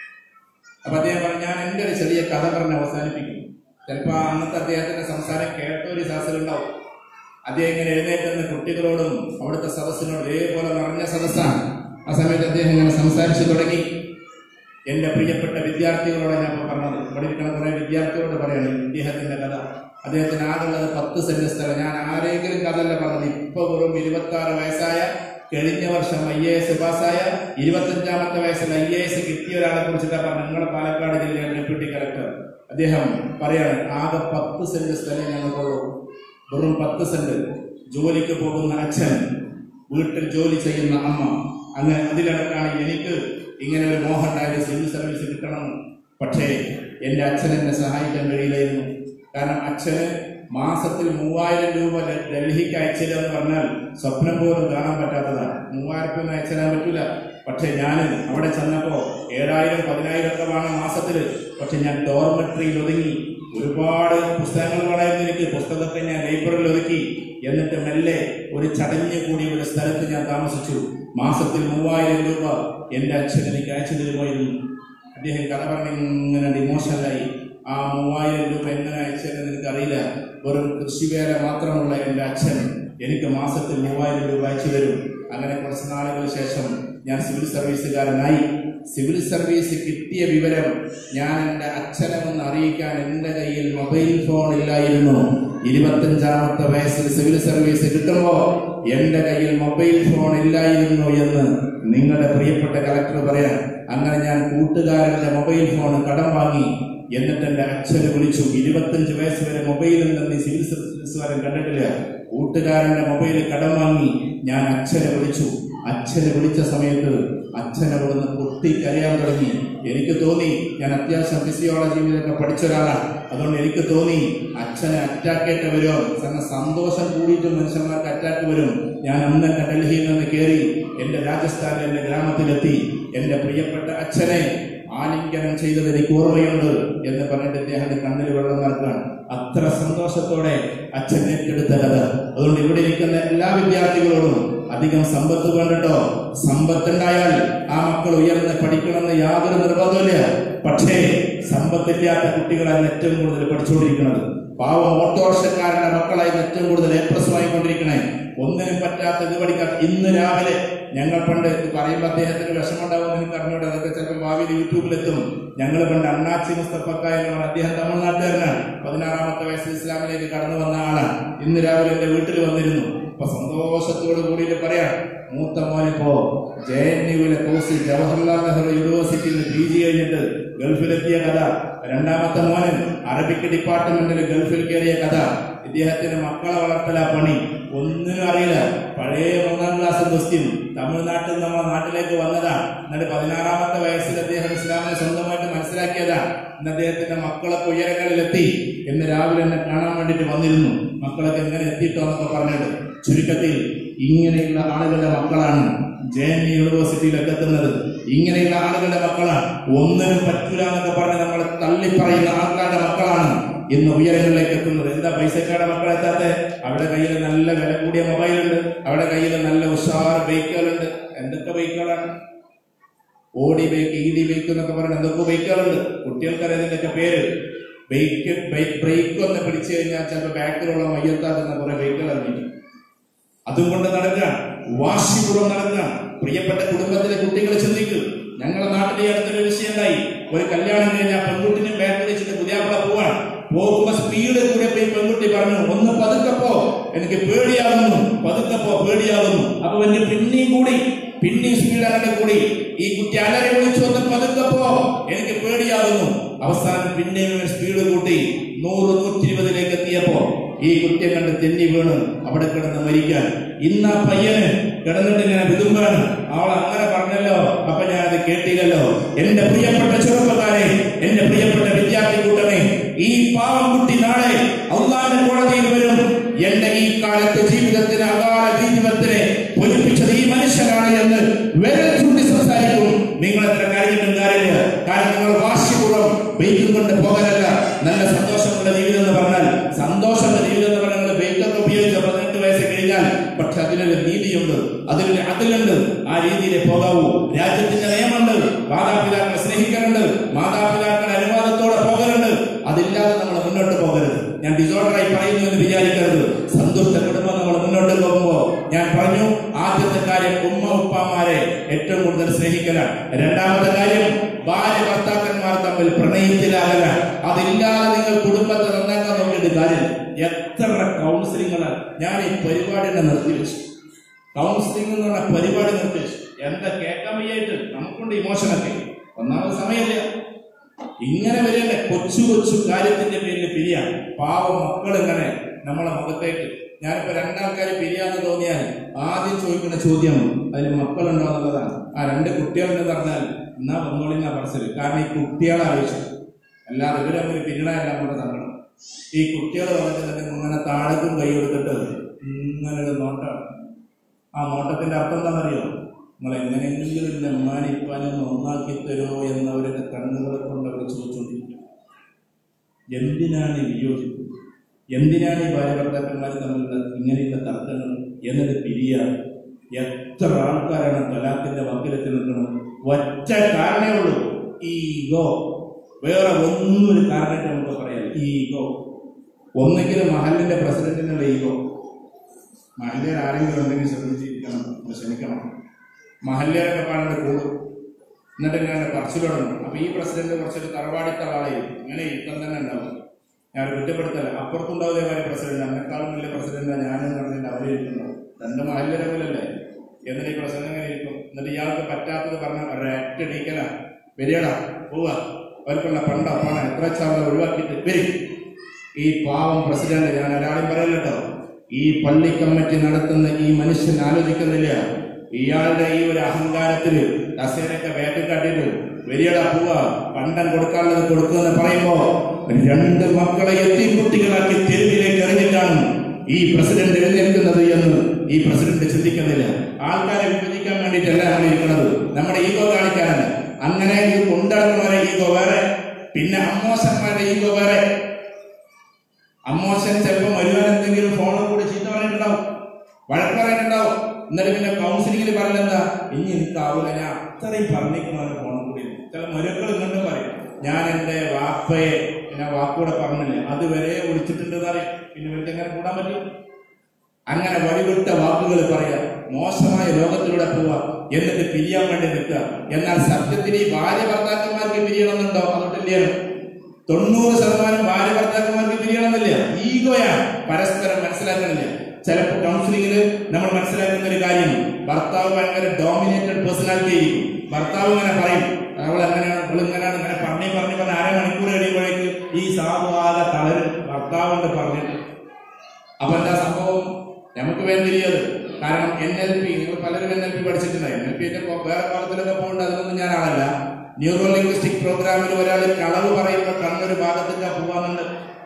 അപ്പൊ അദ്ദേഹം പറഞ്ഞു ഞാൻ എന്റെ ഒരു ചെറിയ കഥ പറഞ്ഞ് അവസാനിപ്പിക്കും ചിലപ്പോ ആ അന്നത്തെ അദ്ദേഹത്തിന്റെ സംസാരം കേട്ട ഒരു ശാസ്ത്രമുണ്ടാവും അദ്ദേഹം ഇങ്ങനെ എഴുന്നേറ്റുന്ന കുട്ടികളോടും അവിടുത്തെ സദസ്സിനോടും ഇതേപോലെ നിറഞ്ഞ സദസ്സാണ് ആ സമയത്ത് അദ്ദേഹം ഇങ്ങനെ സംസാരിച്ചു തുടങ്ങി എന്റെ പ്രിയപ്പെട്ട വിദ്യാർത്ഥികളോട് ഞാൻ ഇപ്പൊ പറഞ്ഞത് ഇവിടെ ഇരിക്കുന്ന കുറെ വിദ്യാർത്ഥികളോട് പറയണം ഇദ്ദേഹത്തിന്റെ കഥ അദ്ദേഹത്തിന് ആകുള്ളത് പത്ത് സെന്റ് സ്ഥലം ഞാൻ ആരെങ്കിലും കഥ അല്ല പറഞ്ഞത് ഇപ്പൊ വെറും ഇരുപത്തി ആറ് വയസ്സായ കഴിഞ്ഞ വർഷം ഐ എ എസ് പാസ്സായ ഇരുപത്തഞ്ചാമത്തെ വയസ്സിൽ ഐ എ എസ് കിട്ടിയ ഒരാളെ കുറിച്ചിട്ടാണ് പറഞ്ഞത് നിങ്ങളുടെ പാലക്കാട് ജില്ലയിലെ ഡെപ്യൂട്ടി കളക്ടർ അദ്ദേഹം പറയാണ് ആകെ പത്ത് സെന്റ് സ്ഥലം ഞങ്ങൾക്കുള്ളൂ വെറും പത്ത് സെന്റ് ജോലിക്ക് പോകുന്ന അച്ഛൻ വീട്ടിൽ ജോലി ചെയ്യുന്ന അമ്മ അങ്ങനെ അതിലടക്കാണ് എനിക്ക് ഇങ്ങനെ ഒരു മോഹം ഉണ്ടായത് സിവിൽ സർവീസ് കിട്ടണം പക്ഷേ എൻ്റെ അച്ഛൻ എന്നെ സഹായിക്കാൻ കഴിയില്ലായിരുന്നു കാരണം അച്ഛന് മാസത്തിൽ മൂവായിരം രൂപ ഡ- ഡൽഹിക്ക് അയച്ചില്ല എന്ന് പറഞ്ഞാൽ സ്വപ്നം പോലും കാണാൻ പറ്റാത്തതാണ് മൂവായിരം രൂപ അയച്ചു തരാൻ പറ്റൂല പക്ഷെ ഞാൻ അവിടെ ചെന്നപ്പോ ഏഴായിരം പതിനായിരം ഒക്കെ വേണം മാസത്തില് പക്ഷെ ഞാൻ ഡോർമെട്രിയിൽ ഒതുങ്ങി ഒരുപാട് പുസ്തകങ്ങൾ വേണമായിരുന്നു എനിക്ക് പുസ്തകത്തെ ഞാൻ ലൈബ്രറിയിൽ ഒതുക്കി എന്നിട്ട് മെല്ലെ ഒരു ചടഞ്ഞു കൂടിയ ഒരു സ്ഥലത്ത് ഞാൻ താമസിച്ചു മാസത്തിൽ മൂവായിരം രൂപ എന്റെ അച്ഛൻ എനിക്ക് അയച്ചു തരുമായിരുന്നു അദ്ദേഹം കഥ പറഞ്ഞ് ഇങ്ങനെ ഡിമോഷണലായി ആ മൂവായിരം രൂപ എങ്ങനെ അയച്ചതെന്ന് എനിക്കറിയില്ല വെറും കൃഷിവേല മാത്രമുള്ള എൻ്റെ അച്ഛൻ എനിക്ക് മാസത്തിൽ മൂവായിരം രൂപ അയച്ചു തരും അങ്ങനെ കുറച്ച് നാളുകൾക്ക് ശേഷം ഞാൻ സിവിൽ സർവീസുകാരനായി സിവിൽ സർവീസ് കിട്ടിയ വിവരം ഞാൻ എൻ്റെ അച്ഛനെ ഒന്ന് അറിയിക്കാൻ എൻ്റെ കയ്യിൽ മൊബൈൽ ഫോൺ ഇല്ലായിരുന്നു ഇരുപത്തഞ്ചാമത്തെ വയസ്സിൽ സിവിൽ സർവീസ് കിട്ടുമ്പോ എൻ്റെ കയ്യിൽ മൊബൈൽ ഫോൺ ഇല്ലായിരുന്നു എന്ന് നിങ്ങളുടെ പ്രിയപ്പെട്ട കളക്ടർ പറയാൻ അങ്ങനെ ഞാൻ കൂട്ടുകാരന്റെ മൊബൈൽ ഫോൺ കടം വാങ്ങി എന്നിട്ട് എന്റെ അച്ഛനെ വിളിച്ചു ഇരുപത്തഞ്ച് വയസ്സ് വരെ മൊബൈൽ ഉണ്ടെന്ന് ഈ സിവിൽ സർവീസുകാരൻ കണ്ടിട്ടില്ല കൂട്ടുകാരന്റെ മൊബൈൽ കടം വാങ്ങി ഞാൻ അച്ഛനെ വിളിച്ചു അച്ഛനെ വിളിച്ച സമയത്ത് അച്ഛൻ അവിടുന്ന് പൊട്ടിക്കരയാൻ തുടങ്ങി എനിക്ക് തോന്നി ഞാൻ അത്യാവശ്യം ഫിസിയോളജി ഇതൊക്കെ പഠിച്ച ഒരാളാണ് അതുകൊണ്ട് എനിക്ക് തോന്നി അച്ഛനെ അറ്റാക്കേറ്റ് വരുമോ കാരണം സന്തോഷം കൂടിയിട്ട് മനുഷ്യന്മാർക്ക് അറ്റാക്ക് വരും ഞാൻ അന്ന് തന്നെ ഡൽഹിയിൽ നിന്ന് കയറി എന്റെ രാജസ്ഥാനിൽ എന്റെ ഗ്രാമത്തിലെത്തി എന്റെ പ്രിയപ്പെട്ട അച്ഛനെ ആലിംഗനം ചെയ്തത് എനിക്ക് ഓർമ്മയുണ്ട് എന്ന് പറഞ്ഞിട്ട് അദ്ദേഹത്തിന്റെ കണ്ണിൽ വെള്ളം നടക്കുകയാണ് അത്ര സന്തോഷത്തോടെ അച്ഛൻ ഏറ്റെടുത്ത കഥ അതുകൊണ്ട് ഇവിടെ ഇരിക്കുന്ന എല്ലാ വിദ്യാർത്ഥികളോടും അധികം സമ്പത്ത് വേണ്ടട്ടോ സമ്പത്തുണ്ടായാൽ ആ മക്കൾ ഉയർന്ന് പഠിക്കണമെന്ന് യാതൊരു നിർബന്ധമില്ല പക്ഷേ സമ്പത്തില്ലാത്ത കുട്ടികളാണ് ഏറ്റവും കൂടുതൽ പഠിച്ചുകൊണ്ടിരിക്കുന്നത് പാവം ഓട്ടോറിക്ഷക്കാരന്റെ മക്കളായി ഏറ്റവും കൂടുതൽ എ പ്ലസ് വാങ്ങിക്കൊണ്ടിരിക്കണേ ഒന്നിനും പറ്റാത്ത ഇത് പഠിക്കാൻ ഇന്ന് രാവിലെ ഞങ്ങൾ പണ്ട് ഇത് പറയുമ്പോൾ അദ്ദേഹത്തിന് വിഷമമുണ്ടാവും എനിക്ക് അറിഞ്ഞൂടെ അതൊക്കെ ചിലപ്പോൾ ഭാവിയിൽ യൂട്യൂബിലെത്തും ഞങ്ങൾ പണ്ട് അണ്ണാച്ചി മുസ്തഫക്ക എന്ന് പറഞ്ഞ അദ്ദേഹം തമിഴ്നാട്ടുകാരനാണ് പതിനാറാമത്തെ വയസ്സിൽ ഇസ്ലാമിലേക്ക് കടന്നു വന്ന ആളാണ് ഇന്ന് രാവിലെ എന്റെ വീട്ടിൽ വന്നിരുന്നു അപ്പൊ സന്തോഷത്തോട് കൂടിയിട്ട് പറയാം മൂത്ത മോനിപ്പോ ജെ എൻ യുവിലെ കോഴ്സ് ജവഹർലാൽ നെഹ്റു യൂണിവേഴ്സിറ്റിയിൽ നിന്ന് പി ജി കഴിഞ്ഞിട്ട് ഗൾഫിലെത്തിയ കഥ രണ്ടാമത്തെ മോനൻ അറബിക് ഡിപ്പാർട്ട്മെന്റിൽ ഗൾഫിൽ കയറിയ കഥ ഇദ്ദേഹത്തിന് മക്കളെ വളർത്തല പണി ഒന്നിനും അറിയില്ല പഴയ ഒന്നാം ക്ലാസ് ക്വസ്റ്റ്യൻ തമിഴ്നാട്ടിൽ നിന്ന് നമ്മുടെ നാട്ടിലേക്ക് വന്നതാ എന്നിട്ട് പതിനാറാമത്തെ വയസ്സിൽ അദ്ദേഹം ഇസ്ലാമിനെ സ്വന്തമായിട്ട് മനസ്സിലാക്കിയതാ ഇന്ന് അദ്ദേഹത്തിന്റെ മക്കളൊക്കെ ഉയരങ്ങളിലെത്തി എന്ന് രാവിലെ എന്നെ കാണാൻ വേണ്ടിയിട്ട് വന്നിരുന്നു മക്കളൊക്കെ എങ്ങനെ എത്തിയിട്ടോ എന്നൊക്കെ പറഞ്ഞിട്ട് ചുരുക്കത്തിൽ ഇങ്ങനെയുള്ള ആളുകളുടെ മക്കളാണ് ജെ എൻ യൂണിവേഴ്സിറ്റിയിലൊക്കെ എത്തുന്നത് ഇങ്ങനെയുള്ള ആളുകളുടെ മക്കളാണ് ഒന്നിനും പറ്റൂല എന്നൊക്കെ പറഞ്ഞ് നമ്മൾ തള്ളിപ്പറയുന്ന ആൾക്കാരുടെ മക്കളാണ് ഇന്ന് ഉയരങ്ങളിലേക്ക് എത്തുന്നത് എന്താ പൈസക്കാരുടെ മക്കളെ എത്താത്ത അവിടെ കയ്യിൽ നല്ല വില കൂടിയ മൊബൈലുണ്ട് അവിടെ കയ്യിൽ നല്ല ഉഷാർ ബൈക്കുകളുണ്ട് എന്തൊക്കെ ബൈക്കുകളാണ് ഓടി ബൈക്ക് ഇ ഡി ബൈക്ക് എന്നൊക്കെ പറഞ്ഞ എന്തൊക്കെ ബൈക്കുകളുണ്ട് കുട്ടികൾക്കറിയാം ഇതിന്റെയൊക്കെ പേര് ബൈക്ക് ബൈക്ക് ബ്രേക്ക് ഒന്ന് പിടിച്ചു കഴിഞ്ഞാൽ ചിലപ്പോൾ ബാക്കിലുള്ള മയ്യത്താകുന്ന കുറെ ബൈക്കുകൾ ഇറങ്ങിയിട്ട് അതും കൊണ്ട് നടക്കുക വാശിപൂർവ്വം നടക്കുക പ്രിയപ്പെട്ട കുടുംബത്തിലെ കുട്ടികൾ ചിന്തിക്കും ഞങ്ങളുടെ നാട്ടിലെ ഈ അടുത്തൊരു വിഷയം ഉണ്ടായി ഒരു കല്യാണം കഴിഞ്ഞാൽ പെൺകുട്ടിനെ ബാക്ക് വെച്ചിട്ട് പുതിയാപ്പിള പോവാണ് പോകുമ്പോ സ്പീഡ് കൂടെ പോയി പെൺകുട്ടി പറഞ്ഞു ഒന്ന് പതുക്കപ്പോ എനിക്ക് പേടിയാകുന്നു പതുക്കപ്പോ പേടിയാകുന്നു അപ്പൊ എന്റെ പിന്നെയും കൂടി പിന്നെയും സ്പീഡ് അങ്ങനെ കൂടി ഈ കുട്ടി അലറി വിളിച്ചു ഒന്ന് പതുക്കപ്പോ എനിക്ക് പേടിയാകുന്നു അവസാനം പിന്നെയും ഇവൻ സ്പീഡ് കൂട്ടി നൂറ് നൂറ്റി ഇരുപതിലേക്ക് എത്തിയപ്പോ ഈ കുട്ടിയെ കണ്ട് തെന്നി വീണ് അവിടെ കിടന്ന് മരിക്കാൻ ഇന്ന് ആ പയ്യന് കിടന്നിട്ട് ഇങ്ങനെ വിതുമ്പാണ് അവൾ അങ്ങനെ പറഞ്ഞല്ലോ അപ്പൊ ഞാൻ അത് കേട്ടില്ലല്ലോ എന്റെ പ്രിയപ്പെട്ട ചെറുപ്പക്കാരെ എന്റെ പ്രിയപ്പെട്ട വിദ്യാർത്ഥി കൂട്ടമേ ഈ പാവം കുട്ടി നാളെ അള്ളാന്റെ കോടതിയിൽ വരും എന്റെ ഈ കാലത്തെ ജീവിതത്തിന് അകാല ജീവിതത്തിനെ പൊലിപ്പിച്ചത് ഈ മനുഷ്യനാണ് എന്ന് വിരൽ ചൂണ്ടി സംസാരിക്കും നിങ്ങൾ എത്ര കഴിഞ്ഞിട്ടും കാര്യമില്ല കാരണം നിങ്ങൾ വാശിപൂർവ്വം ബൈക്കും കൊണ്ട് പോകലല്ല നല്ല സന്തോഷമുള്ള ജീവിതം എന്ന് പറഞ്ഞാൽ സന്തോഷമുള്ള ജീവിതം എന്ന് പറഞ്ഞാൽ നിങ്ങൾ ബൈക്കൊക്കെ ഉപയോഗിച്ച പതിനെട്ട് വയസ്സ് കഴിഞ്ഞാൽ പക്ഷെ അതിനൊരു നീതിയുണ്ട് അതിലൊരു അതിലുണ്ട് ആ രീതിയിലേ പോകാവൂ രാജ്യത്തിന്റെ നിയമമുണ്ട് മാതാപിതാക്കളെ സ്നേഹിക്കലുണ്ട് മാതാപിതാക്കളുടെ അനുവാദത്തോടെ പോകലുണ്ട് അതില്ലാതെ നമ്മൾ മുന്നോട്ട് പോകരുത് ഞാൻ ഡിസോർഡറായി പറയുന്നു എന്ന് വിചാരിക്കരുത് സന്തുഷ്ട കുടുംബം നമ്മൾ മുന്നോട്ട് പോകുമ്പോ ഞാൻ പറഞ്ഞു ആദ്യത്തെ കാര്യം ഉമ്മ ഉപ്പാമാരെ ഏറ്റവും കൂടുതൽ സ്നേഹിക്കലാണ് രണ്ടാമത്തെ കാര്യം ഭാര്യ ഭർത്താക്കന്മാർ തമ്മിൽ പ്രണയത്തിലാകല അതില്ലാതെ നിങ്ങൾ കുടുംബത്തെ നന്നാക്കാൻ നോക്കിയിട്ട് കാര്യം എത്ര കൗൺസിലിങ്ങളാണ് ഞാൻ ഈ പരിപാടി തന്നെ നിർത്തിവെച്ചു കൗൺസിലിംഗ് എന്ന് പറഞ്ഞ പരിപാടി നിർത്തിവെച്ചു എന്താ കേൾക്കാൻ വയ്യായിട്ട് നമുക്കുണ്ട് ഇമോഷനൊക്കെ ഒന്നാമത് സമയമില്ല ഇങ്ങനെ വരേണ്ട കൊച്ചു കൊച്ചു കാര്യത്തിന്റെ പേരിൽ പിരിയാം പാവം മക്കൾ ഇങ്ങനെ നമ്മളെ മുഖത്തേക്ക് ഞാനിപ്പോ രണ്ടാൾക്കാർ പിരിയാന്ന് തോന്നിയാൽ ആദ്യം ചോദിക്കുന്ന ചോദ്യം അതിന് മക്കളുണ്ടോ എന്നുള്ളതാണ് ആ രണ്ട് കുട്ടികളുണ്ടെന്ന് പറഞ്ഞാൽ എന്നാ വന്നോളിന്നാ പറച്ചില് കാരണം ഈ കുട്ടികളെ ആവശ്യം അല്ലാതെ ഇവര് തമ്മിൽ പിരിയണല്ല നമ്മുടെ സങ്കടം ഈ കുട്ടികൾ വന്നിട്ടുണ്ടെങ്കിൽ ഇങ്ങനെ താഴേക്കും കൈ കൊടുത്തിട്ട് ഇങ്ങനെ ഒരു നോട്ടമാണ് ആ നോട്ടത്തിന്റെ അർത്ഥം എന്താണെന്നറിയോ നിങ്ങൾ എങ്ങനെയെങ്കിലും എന്റെ ഉമ്മാനെ ഇപ്പാനെ ഒന്ന് ഒന്നാക്കി തരുമോ എന്നവരുടെ കണ്ണുകളെ കൊണ്ട് അവർ ചോദിച്ചുകൊണ്ടിരിക്കുക എന്തിനാണ് ഈ വിയോജിപ്പ് എന്തിനാണ് ഈ ഭാര്യ ഭർത്താക്കന്മാർ തമ്മിലുള്ള ഇങ്ങനെയുള്ള തർക്കങ്ങൾ എന്നത് പിരിയാൻ എത്ര ആൾക്കാരാണ് തലാത്തിന്റെ വക്കിലെത്തി നിൽക്കുന്നത് ഒറ്റ കാരണമേ ഉള്ളൂ ഈഗോ വേറെ ഒന്നും ഒരു കാരണമായിട്ട് നമുക്ക് പറയാം ഈഗോ ഒന്നെങ്കിലും മഹലിന്റെ പ്രസിഡന്റിനുള്ള ഈഗോ മഹല്യർ ആരെങ്കിലും ഉണ്ടെങ്കിൽ ശ്രദ്ധിച്ചിരിക്കണം ഒന്ന് ക്ഷമിക്കണം മഹല്യരൊക്കെ പാടേണ്ട കൂടും എന്നിട്ട് ഇങ്ങനെ പറച്ചിൽ തുടങ്ങും അപ്പൊ ഈ പ്രസിഡന്റ് കുറച്ചൊരു തറവാടിത്ത ആളായി ഇങ്ങനെ യുദ്ധം തന്നെ ഉണ്ടാവും ഞാൻ കുറ്റപ്പെടുത്തല്ല അപ്പുറത്തുണ്ടാവുന്ന കാര്യം പ്രസിഡന്റ് എന്നെക്കാളും വലിയ പ്രസിഡന്റ് ഞാനെന്ന് പറഞ്ഞിട്ട് അവരെ ഇരിക്കുന്നുണ്ടാവും രണ്ട് മഹല്യരവിലല്ലേ എന്നിട്ട് ഈ പ്രസിഡന്റ് ഇങ്ങനെ ഇരിക്കും എന്നിട്ട് ഇയാൾക്ക് പറ്റാത്തത് പറഞ്ഞ ഒരൊറ്റ ഡീക്കല വരികടാ പോവുക അവർക്കുള്ള പണ്ടോ പണം എത്ര ചാവല ഒഴിവാക്കിയിട്ട് വരും ഈ പാവം പ്രസിഡന്റ് ഞാൻ ഒരാളും പറയല്ലോ ഈ പള്ളി കമ്മിറ്റി നടത്തുന്ന ഈ മനുഷ്യൻ ആലോചിക്കുന്നില്ല ഇയാളുടെ ഈ ഒരു അഹങ്കാരത്തിന് കസേരയൊക്കെ ബാക്കിൽ കാട്ടിയിട്ട് വലിയടാ പോവാ പണ്ടം കൊടുക്കാനുള്ളത് കൊടുക്കുമെന്ന് പറയുമ്പോ രണ്ട് മക്കളെ എത്തി കുട്ടികളാക്കി തെരുവിലേക്ക് എറിഞ്ഞിട്ടാണ് ഈ പ്രസിഡന്റ് എഴുന്നേൽക്കുന്നത് എന്ന് ഈ പ്രസിഡന്റ് ചിന്തിക്കുന്നില്ല ആൾക്കാരെ വിഭജിക്കാൻ വേണ്ടിയിട്ടല്ല നമ്മൾ ഇരിക്കുന്നത് നമ്മുടെ ഈഗോ കാണിക്കാനല്ല അങ്ങനെ ഇത് കൊണ്ടിറങ്ങുന്നവരെ ഈഗോ വേറെ പിന്നെ അമ്മോശന്മാരുടെ ഈഗോ വേറെ അമ്മോശൻ ചിലപ്പോൾ വരുവാൻ എന്തെങ്കിലും ഫോണിൽ കൂടി ചീത്ത പറഞ്ഞിട്ടുണ്ടാവും വഴക്ക് പറയാനുണ്ടാവും എന്നിട്ട് പിന്നെ കൗൺസിലിംഗിൽ പറഞ്ഞെന്താ ഇനി എനിക്കാവൂല ഞാൻ അത്രയും പറഞ്ഞിരിക്കുന്നവരെ ഫോണിൽ കൂടി ചില മരുക്കൾ ഇങ്ങോട്ട് പറയും ഞാൻ എൻ്റെ വാപ്പയെ പിന്നെ വാക്കൂടെ പറഞ്ഞില്ലേ അതുവരെ ഒളിച്ചിട്ടുണ്ട് പറയും പിന്നെ ഇവർക്ക് എങ്ങനെ കൂടാൻ പറ്റും അങ്ങനെ വഴിവിട്ട വാക്കുകൾ പറയാ മോശമായ ലോകത്തിലൂടെ പോവാ എന്നിട്ട് പിരിയാൻ വേണ്ടി നിൽക്കുക എന്നാൽ സത്യത്തിൽ ഈ ഭാര്യ ഭർത്താക്കന്മാർക്ക് പിരിയണമെന്നുണ്ടോ അതോട്ടില്ലേ തൊണ്ണൂറ് ശതമാനം ഭാര്യ ഭർത്താക്കന്മാർക്ക് പിരിയണമെന്നില്ല ഈഗോയാണ് പരസ്പരം മനസ്സിലാക്കുന്നില്ല ചിലപ്പോൾ കൗൺസിലിംഗിൽ നമ്മൾ മനസ്സിലാക്കുന്ന ഒരു കാര്യം ഭർത്താവ് ഭയങ്കര ഡോമിനേറ്റഡ് പേഴ്സണാലിറ്റി ആയിരിക്കും ഭർത്താവ് ഇങ്ങനെ പറയും അവൾ എങ്ങനെയാണ് അവൾ ഇങ്ങനെയാണ് ഇങ്ങനെ പറഞ്ഞു പറഞ്ഞു പറഞ്ഞ് അരമണിക്കൂർ കഴിയുമ്പോഴേക്ക് ഈ സാധുവാകെ തളരും ഭർത്താവുണ്ട് പറഞ്ഞിട്ട് അപ്പൊ എന്താ സംഭവം നമുക്ക് വേണ്ടിയത് കാരണം എൻ എൽ പി നിങ്ങൾ പലരും എൻ എൽ പി പഠിച്ചിട്ടുണ്ടായി എൻ എൽ പി ഒക്കെ വേറെ പാഠത്തിലൊക്കെ പോകുന്നുണ്ട് അതിനൊന്നും ഞാൻ ആളല്ല ന്യൂറോ ലിംഗ്വിസ്റ്റിക് പ്രോഗ്രാമിൽ ഒരാൾ കളവ് പറയുമ്പോൾ കണ്ണൊരു ഭാഗത്തേക്ക് പോവാന്നുണ്ട്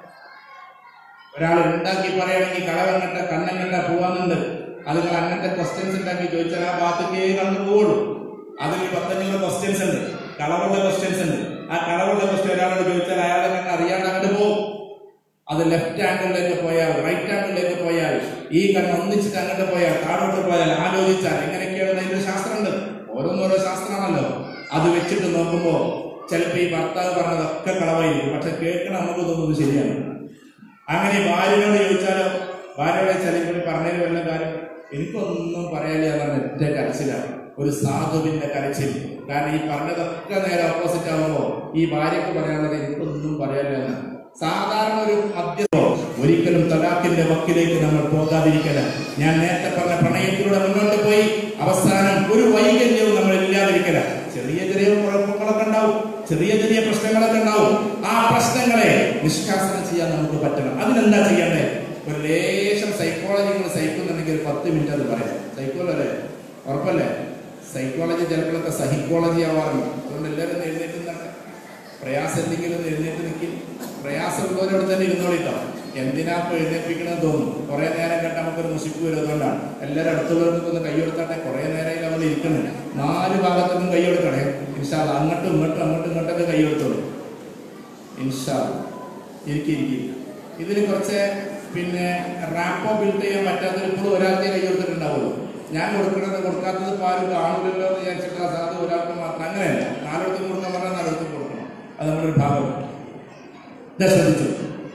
ഒരാൾ ഉണ്ടാക്കി പറയുകയാണെങ്കിൽ കളവെങ്ങട്ട കണ്ണെങ്ങട്ട പോവാന്നുണ്ട് അത് നിങ്ങൾ അങ്ങനത്തെ ക്വസ്റ്റ്യൻസ് ഉണ്ടാക്കി ചോദിച്ചാൽ ആ ഭാഗത്തേക്കേ കണ്ണു പോവുള്ളൂ അതിൽ പത്തഞ്ഞൂറ് ക്വസ്റ്റ്യൻസ് ഉണ്ട് കളവുള്ള ക്വസ്റ്റ്യൻസ് ഉണ്ട് ആ കളവുള്ള ക്വസ്റ്റ്യൻ ഒരാളോട് ചോദിച്ചാൽ അയാളെ കണ്ട് അറിയാണ്ട് അങ്ങോട്ട് പോകും അത് ലെഫ്റ്റ് ആംഗിളിലേക്ക് പോയാൽ റൈറ്റ് ആംഗിളിലേക്ക് പോയാൽ ഈ കണ്ണ് ഒന്നിച്ചിട്ട് അങ്ങോട്ട് പോയാൽ താഴോട്ട് പോയാൽ ആലോചിച്ചാൽ എങ്ങനെയൊക്കെയാണ് അതിന്റെ ശാസ്ത്രമുണ്ട് ഓരോന്നോരോ ശാസ്ത്രമാണല്ലോ അത് വെച്ചിട്ട് നോക്കുമ്പോൾ ചിലപ്പോൾ ഈ ഭർത്താവ് പറഞ്ഞതൊക്കെ കളവായിരിക്കും പക്ഷെ കേൾക്കണം നമുക്ക് തോന്നുന്നത് ശരിയാണ് അങ്ങനെ ഭാര്യനോട് ചോദിച്ചാലോ ഭാര്യയോട് ചിലപ്പോൾ പറഞ്ഞതിൽ വല്ല കാര്യം എനിക്കൊന്നും പറയാനില്ല എന്നാണ് ഒറ്റ കരച്ചിലാണ് ഒരു സാധുവിന്റെ കരച്ചിൽ കാരണം ഈ പറഞ്ഞതൊക്കെ നേരെ ഓപ്പോസിറ്റ് ആവുമ്പോൾ ഈ ഭാര്യക്ക് പറയാനുള്ളത് എനിക്കൊന്നും പറയാനില്ല എന്നാണ് സാധാരണ ഒരു മദ്യമോ ഒരിക്കലും തലാഖിന്റെ വക്കിലേക്ക് നമ്മൾ പോകാതിരിക്കല ഞാൻ നേരത്തെ പറഞ്ഞ പ്രണയത്തിലൂടെ മുന്നോട്ട് പോയി അവസാനം ഒരു വൈകല്യവും നമ്മൾ ഇല്ലാതിരിക്കല ചെറിയ ചെറിയ കുഴപ്പങ്ങളൊക്കെ ഉണ്ടാവും ചെറിയ ചെറിയ പ്രശ്നങ്ങളൊക്കെ ഉണ്ടാവും ആ പ്രശ്നങ്ങളെ നിഷ്കാസനം ചെയ്യാൻ നമുക്ക് പറ്റണം അതിനെന്താ ചെയ്യണ്ടേ ഒരു ലേശം സൈക്കോളജി നിങ്ങൾ സഹിക്കുന്നുണ്ടെങ്കിൽ ഒരു പത്ത് മിനിറ്റ് അത് പറയാം സൈക്കോളജി അല്ലേ ഉറപ്പല്ലേ സൈക്കോളജി ചിലപ്പോഴൊക്കെ സൈക്കോളജി ആവാറുണ്ട് അതുകൊണ്ട് എല്ലാവരും ഒന്ന് എഴുന്നേറ്റ് നിന്നട്ടെ പ്രയാസം എന്തെങ്കിലും ഒന്ന് എഴുന്നേറ്റ് നിൽക്കും പ്രയാസമുള്ളവരോട് തന്നെ ഇരുന്നോളിട്ടോ എന്തിനാ ഇപ്പൊ എഴുന്നേൽപ്പിക്കണമെന്ന് തോന്നും കുറെ നേരം കേട്ട് നമുക്കൊരു മുഷിപ്പ് വരും അതുകൊണ്ടാണ് എല്ലാവരും അടുത്തുള്ളവർക്കൊക്കെ ഒന്ന് കൈ കൊടുത്താട്ടെ കുറെ നേരം നമ്മൾ ഇരിക്കുന്നുണ്ട് നാല് ഭാഗത്തൊന്നും കൈ കൊടുക്കണേ ഇൻഷാല്ല അങ്ങോട്ടും ഇങ്ങോട്ടും അങ്ങോട്ടും ഇങ്ങോട്ടൊക്കെ കൈ കൊടുത്തോളൂ ഇൻഷാ ഇരിക്കും ഇതിൽ കുറച്ച് പിന്നെ റാപ്പോ ബിൽഡ് ചെയ്യാൻ പറ്റാത്തത് ഇപ്പോഴും ഒരാൾക്കേ കൈ കൊടുത്തിട്ടുണ്ടാവുള്ളൂ ഞാൻ കൊടുക്കുന്നത് കൊടുക്കാത്തത് ഇപ്പൊ ആരും കാണൂലല്ലോ എന്ന് വിചാരിച്ചിട്ട് ആ സാധനം ഒരാൾക്ക് മാത്രം അങ്ങനെയല്ല നാലിടത്തും കൊടുക്കാൻ പറഞ്ഞാൽ നാലിടത്തും കൊടുക്കണം അത് നമ്മുടെ ഒരു ഭാഗം ഇതാ ശ്രദ്ധിച്ചു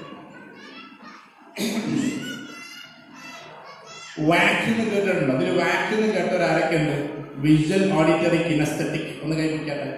വാക്യൂന്ന് കേട്ടിട്ടുണ്ടോ അതിൽ വാക്യൂന്ന് കേട്ട ഒരാരൊക്കെ ഉണ്ട് വിഷ്വൽ ഓഡിറ്ററി കിനസ്തറ്റിക് ഒന്ന് കൈ പിടിക്കാട്ടെ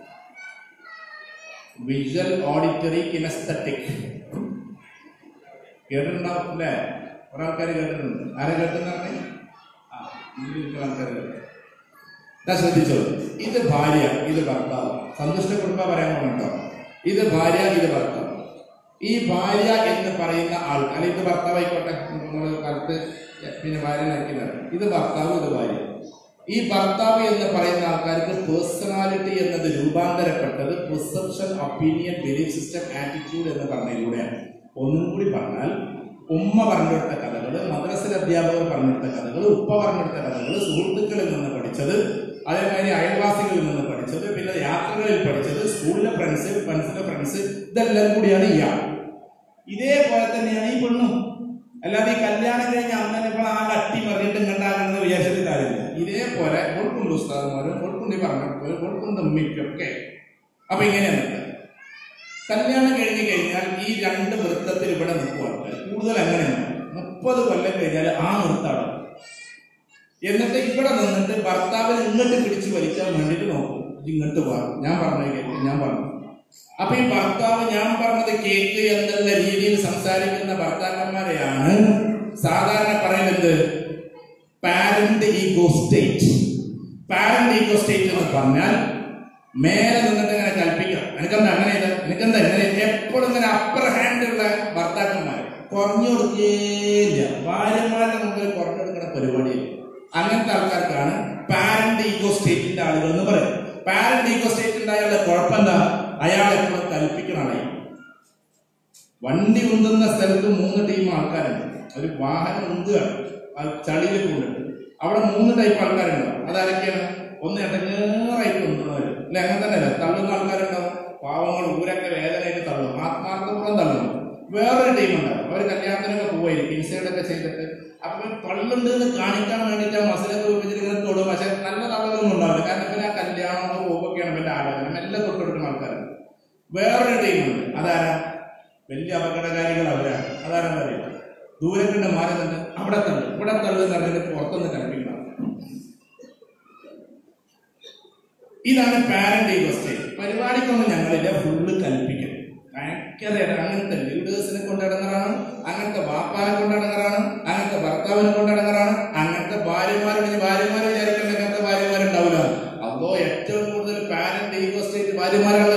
വിഷ്വൽ ഓഡിറ്ററി കിനസ്തറ്റിക് കേട്ടിട്ടുണ്ടാവും അല്ലേ കുറെ ആൾക്കാർ കേട്ടിട്ടുണ്ട് ആരെ കേട്ടെന്നാണ് ആ ഇരിക്കുന്ന ആൾക്കാർ കേട്ടു ഞാൻ ശ്രദ്ധിച്ചോ ഇത് ഭാര്യ ഇത് ഭർത്താവ് സന്തുഷ്ട കുടുംബ പറയാൻ കേട്ടോ ഇത് ഭാര്യ ഇത് ഭർത്താവ് ഈ ഭാര്യ എന്ന് പറയുന്ന ആൾ അല്ലെങ്കിൽ ഇത് ഭർത്താവ് ആയിക്കോട്ടെ നമ്മൾ കാലത്ത് പിന്നെ ഭാര്യ നയിക്കുന്നത് ഇത് ഭർത്താവ് ഇത് ഭാര്യ ഈ ഭർത്താവ് എന്ന് പറയുന്ന ആൾക്കാർക്ക് പേഴ്സണാലിറ്റി എന്നത് രൂപാന്തരപ്പെട്ടത് perception opinion belief system attitude എന്ന് പറഞ്ഞതിലൂടെയാണ് ഒന്നും കൂടി പറഞ്ഞാൽ ഉമ്മ പറഞ്ഞെടുത്ത കഥകൾ മദ്രസ അധ്യാപകർ പറഞ്ഞെടുത്ത കഥകൾ ഉപ്പ പറഞ്ഞെടുത്ത കഥകൾ സുഹൃത്തുക്കളിൽ നിന്ന് പഠിച്ചത് അതേമാതിരി അയൽവാസികളിൽ നിന്ന് പഠിച്ചത് പിന്നെ യാത്രകളിൽ പഠിച്ചത് സ്കൂളിലെ ഫ്രണ്ട്സ് ഫ്രണ്ട്സിലെ ഫ്രണ്ട്സ് ഇതെല്ലാം കൂടിയാണ് ഇയാൾ ഇതേപോലെ തന്നെയാണ് ഈ പെണ്ണും അല്ലാതെ ഈ കല്യാണം കഴിഞ്ഞ് അമ്മനെ ഇപ്പോൾ ആ കട്ടി മറിയിട്ട് ഇങ്ങോട്ടാകണമെന്ന് വിചാരിച്ചിട്ട് കാര്യമില്ല ഇതേപോലെ കൊടുക്കുന്നുണ്ട് ഉസ്താദന്മാരും കൊടുക്കുന്നുണ്ട് ഈ പറഞ്ഞ കൊടുക്കുന്നുണ്ട് ഉമ്മയ്ക്കൊക്കെ അപ്പൊ ഇങ്ങനെയാണ് കല്യാണം കഴിഞ്ഞ് കഴിഞ്ഞാൽ ഈ രണ്ട് നൃത്തത്തിൽ ഇവിടെ നിൽക്കുക ആൾക്കാർ കൂടുതൽ അങ്ങനെയാണ് മുപ്പത് കൊല്ലം കഴിഞ്ഞാൽ ആ നൃത്തമാണ് എന്നിട്ട് ഇവിടെ നിന്നിട്ട് ഭർത്താവിനെ ഇങ്ങോട്ട് പിടിച്ചു വലിക്കാൻ വേണ്ടിയിട്ട് നോക്കും ഇത് ഇങ്ങോട്ട് പോകാം ഞാൻ പറഞ്ഞു കേൾക്കും ഞാൻ പറഞ്ഞു അപ്പൊ ഈ ഭർത്താവ് ഞാൻ പറഞ്ഞത് കേക്ക് എന്നുള്ള രീതിയിൽ സംസാരിക്കുന്ന ഭർത്താക്കന്മാരെയാണ് സാധാരണ പറയുന്നത് parent ego state parent ego state എന്ന് പറഞ്ഞാൽ മേലെ നിന്നിട്ട് ഇങ്ങനെ കൽപ്പിക്കാം എനിക്കെന്താ അങ്ങനെ ഇത് എനിക്കെന്താ ഇങ്ങനെ എപ്പോഴും ഇങ്ങനെ അപ്പർ ഹാൻഡ് ഉള്ള ഭർത്താക്കന്മാർ കുറഞ്ഞു കൊടുക്കുകയില്ല ഭാര്യമാരുടെ മുമ്പിൽ കുറഞ്ഞു കൊടുക്കുന്ന പരിപാടിയില്ല അങ്ങനത്തെ ആൾക്കാർക്കാണ് പാരന്റ് ഈഗോ സ്റ്റേറ്റിന്റെ ആളുകൾ എന്ന് പറയും പാരന്റ് ഈഗോ സ്റ്റേറ്റിന്റെ അയാളുടെ കുഴപ്പം എന്താ അയാൾ എപ്പോഴും കൽപ്പിക്കണമാണ് വണ്ടി ഉന്തുന്ന സ്ഥലത്ത് മൂന്ന് ടീം ആൾക്കാരുണ്ട് ഒരു വാഹനം ഉന്തുകയാണ് ആ ചളിയിൽ കൊണ്ടിട്ട് അവിടെ മൂന്ന് ടൈപ്പ് ആൾക്കാരുണ്ടാവും അതാരൊക്കെയാണ് ഒന്ന് ഇടങ്ങേറായിട്ട് ഉന്തുന്നവർ അല്ലെ അങ്ങനെ തന്നെ അല്ലേ തള്ളുന്ന ആൾക്കാരുണ്ടാവും പാവങ്ങൾ ഊരൊക്കെ വേദനയായിട്ട് തള്ളും ആത്മാർത്ഥപൂർവ്വം തള്ളും വേറൊരു ടീം ഉണ്ടാവും അവർ കല്യാണത്തിനൊക്കെ പോവായിരിക്കും ഇൻസൈഡൊക്കെ ചെയ്തിട്ട് അപ്പൊ തള്ളുണ്ട് എന്ന് കാണിക്കാൻ വേണ്ടിയിട്ട് ആ മസിലൊക്കെ ഉപയോഗിച്ചിട്ട് ഇങ്ങനെ തൊടും പക്ഷെ നല്ല തള്ളലൊന്നും ഉണ്ടാവില്ല കാരണം പിന്നെ ആ കല്യാണം പോകുമൊക്കെയാണ് പിന്നെ ആലോചന മെല്ലെ തൊട്ടെടുക്കുന്ന ആൾക്കാരുണ്ട് വേറൊരു ടീമുണ്ട് അതാരാ വലിയ അപകടകാരികൾ അവരാണ് അതാരാ അറിയാം ദൂരെ കണ്ട് മാറി നിന്ന് അവിടെ തള്ളു ഇവിടെ തള്ളു എന്ന് പറഞ്ഞിട്ട് പുറത്തുനിന്ന് കൽപ്പിക്കണം ഇതാണ് പാരന്റ് ഈഗോ സ്റ്റേറ്റ് പരിപാടിക്കൊന്നും ഞങ്ങളില്ല ഫുള്ള് കൽപ്പിക്കും ഭയങ്കര അങ്ങനത്തെ ലീഡേഴ്സിനെ കൊണ്ടിടങ്ങറാണ് അങ്ങനത്തെ വാപ്പാനെ കൊണ്ടിടങ്ങറാണ് അങ്ങനത്തെ ഭർത്താവിനെ കൊണ്ടിടങ്ങറാണ് അങ്ങനത്തെ ഭാര്യമാരുടെ ഭാര്യമാരെ വിചാരിക്കേണ്ട അങ്ങനത്തെ ഭാര്യമാരുണ്ടാവില്ല അതോ ഏറ്റവും കൂടുതൽ പാരന്റ് ഈഗോ സ്റ്റേറ്റ് ഭാര്യമാരാണ്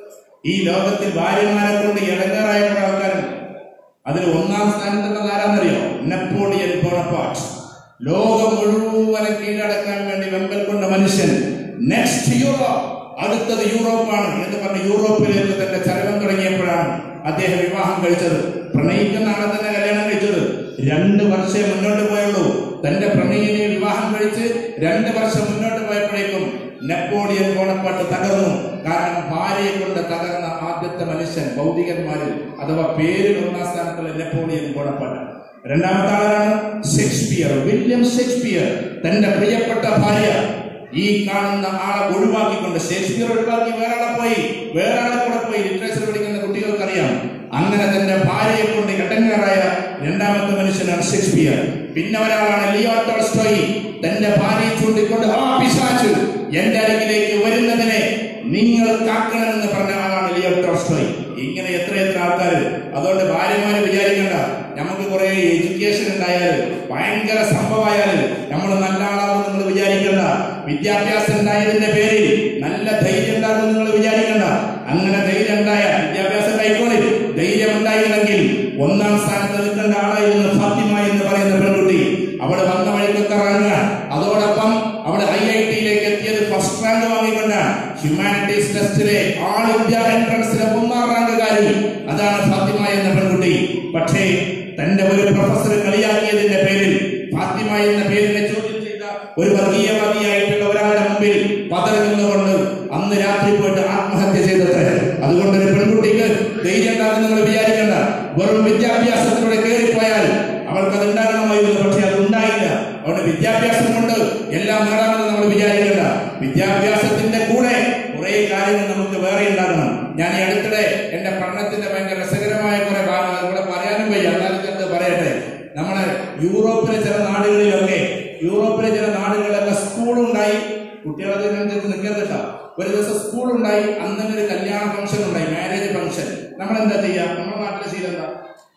ഈ ലോകത്തിൽ ഭാര്യമാരെ കൊണ്ട് ഇടങ്ങാറായ കുറെ ആൾക്കാരുണ്ട് അതിൽ ഒന്നാം സ്ഥാനത്തുള്ളത് ആരാന്നറിയോ നെപ്പോളിയൻ ബോണപ്പാട്ട് ലോകം മുഴുവനും കീഴടക്കാൻ വേണ്ടി വെമ്പൽ കൊണ്ട മനുഷ്യൻ നെക്സ്റ്റ് യൂറോപ്പ് അടുത്തത് യൂറോപ്പാണ് എന്ന് പറഞ്ഞ് യൂറോപ്പിലേക്ക് തന്റെ ചലനം തുടങ്ങിയപ്പോഴാണ് അദ്ദേഹം വിവാഹം കഴിച്ചത് പ്രണയിക്കുന്ന ആളെ തന്നെ കല്യാണം കഴിച്ചത് രണ്ട് വർഷമേ മുന്നോട്ട് പോയുള്ളൂ തന്റെ പ്രണയിനെ വിവാഹം കഴിച്ച് രണ്ട് വർഷം മുന്നോട്ട് പോയപ്പോഴേക്കും നെപ്പോളിയൻ ബോണപ്പാട്ട് തകർന്നു കാരണം ഭാര്യയെ കൊണ്ട് തകർന്ന ആദ്യത്തെ മനുഷ്യൻ ഭൗതികന്മാരിൽ അഥവാ പേരിൽ ഒന്നാം സ്ഥാനത്തുള്ള നെപ്പോളിയൻ ബോണപ്പാട്ട് രണ്ടാമത്തെ ആളാണ് ഷേക്സ്പിയർ വില്യം ഷേക്സ്പിയർ തന്റെ പ്രിയപ്പെട്ട ഭാര്യ ഈ കാണുന്ന ആളെ ഒഴിവാക്കിക്കൊണ്ട് ഷേക്സ്പിയർ ഒഴിവാക്കി വേറെ ആളെ പോയി വേറെ ആളെ കൂടെ പോയി ലിറ്ററേച്ചർ പഠിക്കുന്ന കുട്ടികൾക്കറിയാം അങ്ങനെ തന്റെ ഭാര്യയെ കൊണ്ട് ഇടങ്ങേറായ രണ്ടാമത്തെ മനുഷ്യനാണ് ഷേക്സ്പിയർ പിന്നെ ഒരാളാണ് ലിയോ ടോൾസ്റ്റോയി തന്റെ ഭാര്യയെ ചൂണ്ടിക്കൊണ്ട് ആ പിശാചു എന്റെ അരികിലേക്ക് വരുന്നതിനെ നിങ്ങൾ കാക്കണമെന്ന് പറഞ്ഞ ആളാണ് ലിയോ ടോൾസ്റ്റോയി ഇങ്ങനെ എത്ര എത്ര ആൾക്കാർ അതുകൊണ്ട് ഭാര്യമാര് വിചാരിക്കണ്ട നമുക്ക് കുറെ എഡ്യൂക്കേഷൻ ഉണ്ടായാൽ ഭയങ്കര സംഭവമായാൽ നമ്മൾ നല്ല ആളാവും നിങ്ങൾ വിചാരിക്കണ്ട വിദ്യാഭ്യാസം ഉണ്ടായതിന്റെ പേരിൽ നല്ല ധൈര്യം ഉണ്ടാകും നിങ്ങൾ വിചാരിക്കണ്ട അങ്ങനെ ധൈര്യം ഉണ്ടായ വിദ്യാഭ്യാസം കൈക്കോളി ധൈര്യം ഉണ്ടായില്ലെങ്കിൽ ഒന്നാം സ്ഥാനത്ത് നിൽക്കേണ്ട ആളായിരുന്നു ഫാത്തിമ എന്ന് പറയുന്ന പെൺകുട്ടി അവിടെ വന്ന വഴിക്കൊക്കെ ഇറങ്ങുക അതോടൊപ്പം അവിടെ ഐ ഐ ടിയിലേക്ക് എത്തിയത് ഫസ്റ്റ് റാങ്ക് വാങ്ങിക്കൊണ്ടാണ് ഹ്യൂമാനിറ്റീസ് ടെസ്റ്റിലെ ആൾ ഇന്ത്യ എൻട്രൻസിലെ ഒന്നാം റാങ്കുകാരി അതാണ് ഫാത്തിമ എന്ന പെൺകുട്ടി പക്ഷേ തന്റെ ഒരു പ്രൊഫസർ കളിയാക്കിയതിന്റെ പേരിൽ ഫാത്തിമ എന്ന പേരിനെ ചോദ്യം ചെയ്ത ഒരു വർഗീയവാദിയായിട്ടുള്ള ഒരാളുടെ മുമ്പിൽ പതറി നിന്നുകൊണ്ട് അന്ന് രാത്രി പോയിട്ട് ആത്മഹത്യ ചെയ്തത് അതുകൊണ്ട് ഒരു പെൺകുട്ടിക്ക് ധൈര്യം ഉണ്ടാകും നിങ്ങൾ വിചാരിക്കണ്ട വെറും വിദ്യാഭ്യാസത്തിലൂടെ കയറിപ്പോയാൽ അവൾക്ക് അത് ഉണ്ടാകണമായിരുന്നു പക്ഷെ അത് ഉണ്ടായില്ല അതുകൊണ്ട് വിദ്യാഭ്യാസം കൊണ്ട് എല്ലാം നേടാമെന്ന് നമ്മൾ വിചാരിക്കണ്ട വിദ്യാഭ്യാസത്തിന്റെ കൂടെ കുറെ കാര്യങ്ങൾ നമുക്ക് വേറെ ഉണ്ടാകണം ഞാൻ ഈ അടുത്തിടെ എന്റെ പഠനത്തിന്റെ ഭയങ്കര രസകരമായ കുറെ ഭാഗങ്ങൾ ഇവിടെ പറയാനും വയ്യ എന്നാലും ഞാൻ ഇത് പറയട്ടെ നമ്മളെ യൂറോപ്പിലെ ചില നാടുകളിലൊക്കെ യൂറോപ്പിലെ ചില നാടുകളിലൊക്കെ സ്കൂളുണ്ടായി കുട്ടികളത് നിൽക്കരുതല്ല ഒരു ദിവസം സ്കൂൾ ഉണ്ടായി അന്ന് ഒരു കല്യാണ ഫംഗ്ഷൻ ഉണ്ടായി മാരേജ് ഫംഗ്ഷൻ നമ്മൾ എന്താ ചെയ്യാ നമ്മുടെ നാട്ടിലെ ശീലം എന്താ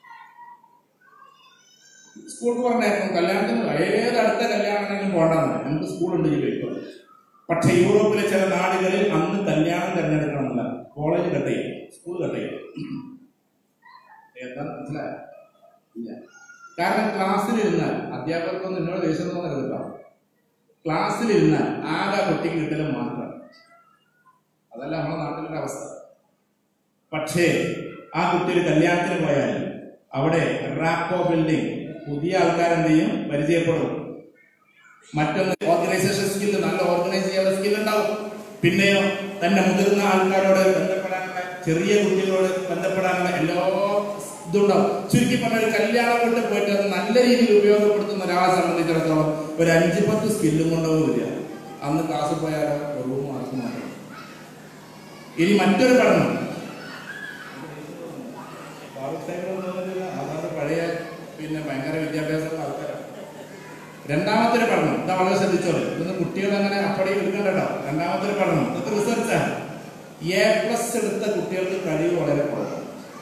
സ്കൂൾക്ക് പറഞ്ഞായിരുന്നു കല്യാണത്തിന് ഏത് അടുത്ത കല്യാണമാണെങ്കിലും പോകണ്ടെന്ന് നമുക്ക് സ്കൂളുണ്ട് ഈ ഇപ്പോൾ പക്ഷെ യൂറോപ്പിലെ ചില നാടുകളിൽ അന്ന് കല്യാണം തിരഞ്ഞെടുക്കണമെന്നില്ല കോളേജ് കട്ട് ചെയ്യും സ്കൂൾ കട്ട് ചെയ്യും എന്താ മനസ്സിലായോ ഇല്ല കാരണം ക്ലാസ്സിലിരുന്നാൽ അധ്യാപകർക്കൊന്നും എന്നോട് ദേഷ്യം തോന്നരുത് കേട്ടോ ക്ലാസ്സിലിരുന്നാൽ ആകെ കുട്ടിക്ക് കിട്ടലും മാത്രം അതല്ല നമ്മുടെ നാട്ടിലൊരു അവസ്ഥ പക്ഷേ ആ കുട്ടി ഒരു കല്യാണത്തിന് പോയാൽ അവിടെ റാപ്പോ ബിൽഡിംഗ് പുതിയ ആൾക്കാരെന്ത് ചെയ്യും പരിചയപ്പെടും മറ്റൊന്ന് ഓർഗനൈസേഷൻ സ്കില്ല് നല്ല ഓർഗനൈസ് ചെയ്യാനുള്ള സ്കിൽ ഉണ്ടാവും പിന്നെയോ തന്റെ മുതിർന്ന ആൾക്കാരോട് ബന്ധപ്പെടാനുള്ള ചെറിയ കുട്ടികളോട് ബന്ധപ്പെടാനുള്ള എല്ലാ ഇതുണ്ടാവും ചുരുക്കി പറഞ്ഞ ഒരു കല്യാണം കൊണ്ട് പോയിട്ട് അത് നല്ല രീതിയിൽ ഉപയോഗപ്പെടുത്തുന്ന ഒരാളെ സംബന്ധിച്ചിടത്തോളം ഒരു അഞ്ച് പത്ത് സ്കില്ലും കൊണ്ടുപോകില്ല അന്ന് ക്ലാസ് പോയാലോ വെറും മാർക്ക് മാത്രം ഇനി മറ്റൊരു പഠനം ഫാറൂഖ് സാഹിബിനൊന്നും തോന്നുന്നില്ല. അതാണ് പഴയ പിന്നെ ഭയങ്കര വിദ്യാഭ്യാസമുള്ള ആൾക്കാരാണ് രണ്ടാമത്തെ ഒരു പഠനം ഇതാ വളരെ ശ്രദ്ധിച്ചോളൂ ഇതൊന്നും കുട്ടികൾ അങ്ങനെ അപ്പടി എടുക്കണ്ട കേട്ടോ രണ്ടാമത്തെ ഒരു പഠനം ഇതൊക്കെ റിസർച്ചാണ് എ പ്ലസ് എടുത്ത കുട്ടികൾക്ക് കഴിവ് വളരെ കുറവാണ്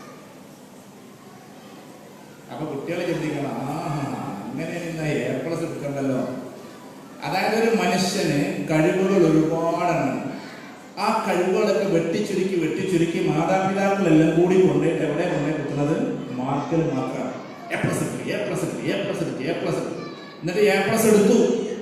അപ്പൊ കുട്ടികൾ ചിന്തിക്കണം ആ അങ്ങനെ ഇന്ന് എ പ്ലസ് എടുക്കണ്ടല്ലോ അതായത് ഒരു മനുഷ്യന് കഴിവുകൾ ഒരുപാടെണ്ണം ആ കഴിവുകളൊക്കെ വെട്ടിച്ചുരുക്കി വെട്ടിച്ചുരുക്കി മാതാപിതാക്കളെല്ലാം കൂടി കൊണ്ടുപോയിട്ട് എവിടെ കൊണ്ടേ കുത്തുന്നത് മാർക്കിൽ മാത്രമാണ് എ പ്ലസ് എടുത്തു എ പ്ലസ് എടുത്തു എ പ്ലസ് എടുത്തു എ പ്ലസ് എടുത്തു എന്നിട്ട് എ പ്ലസ് എടുത്തു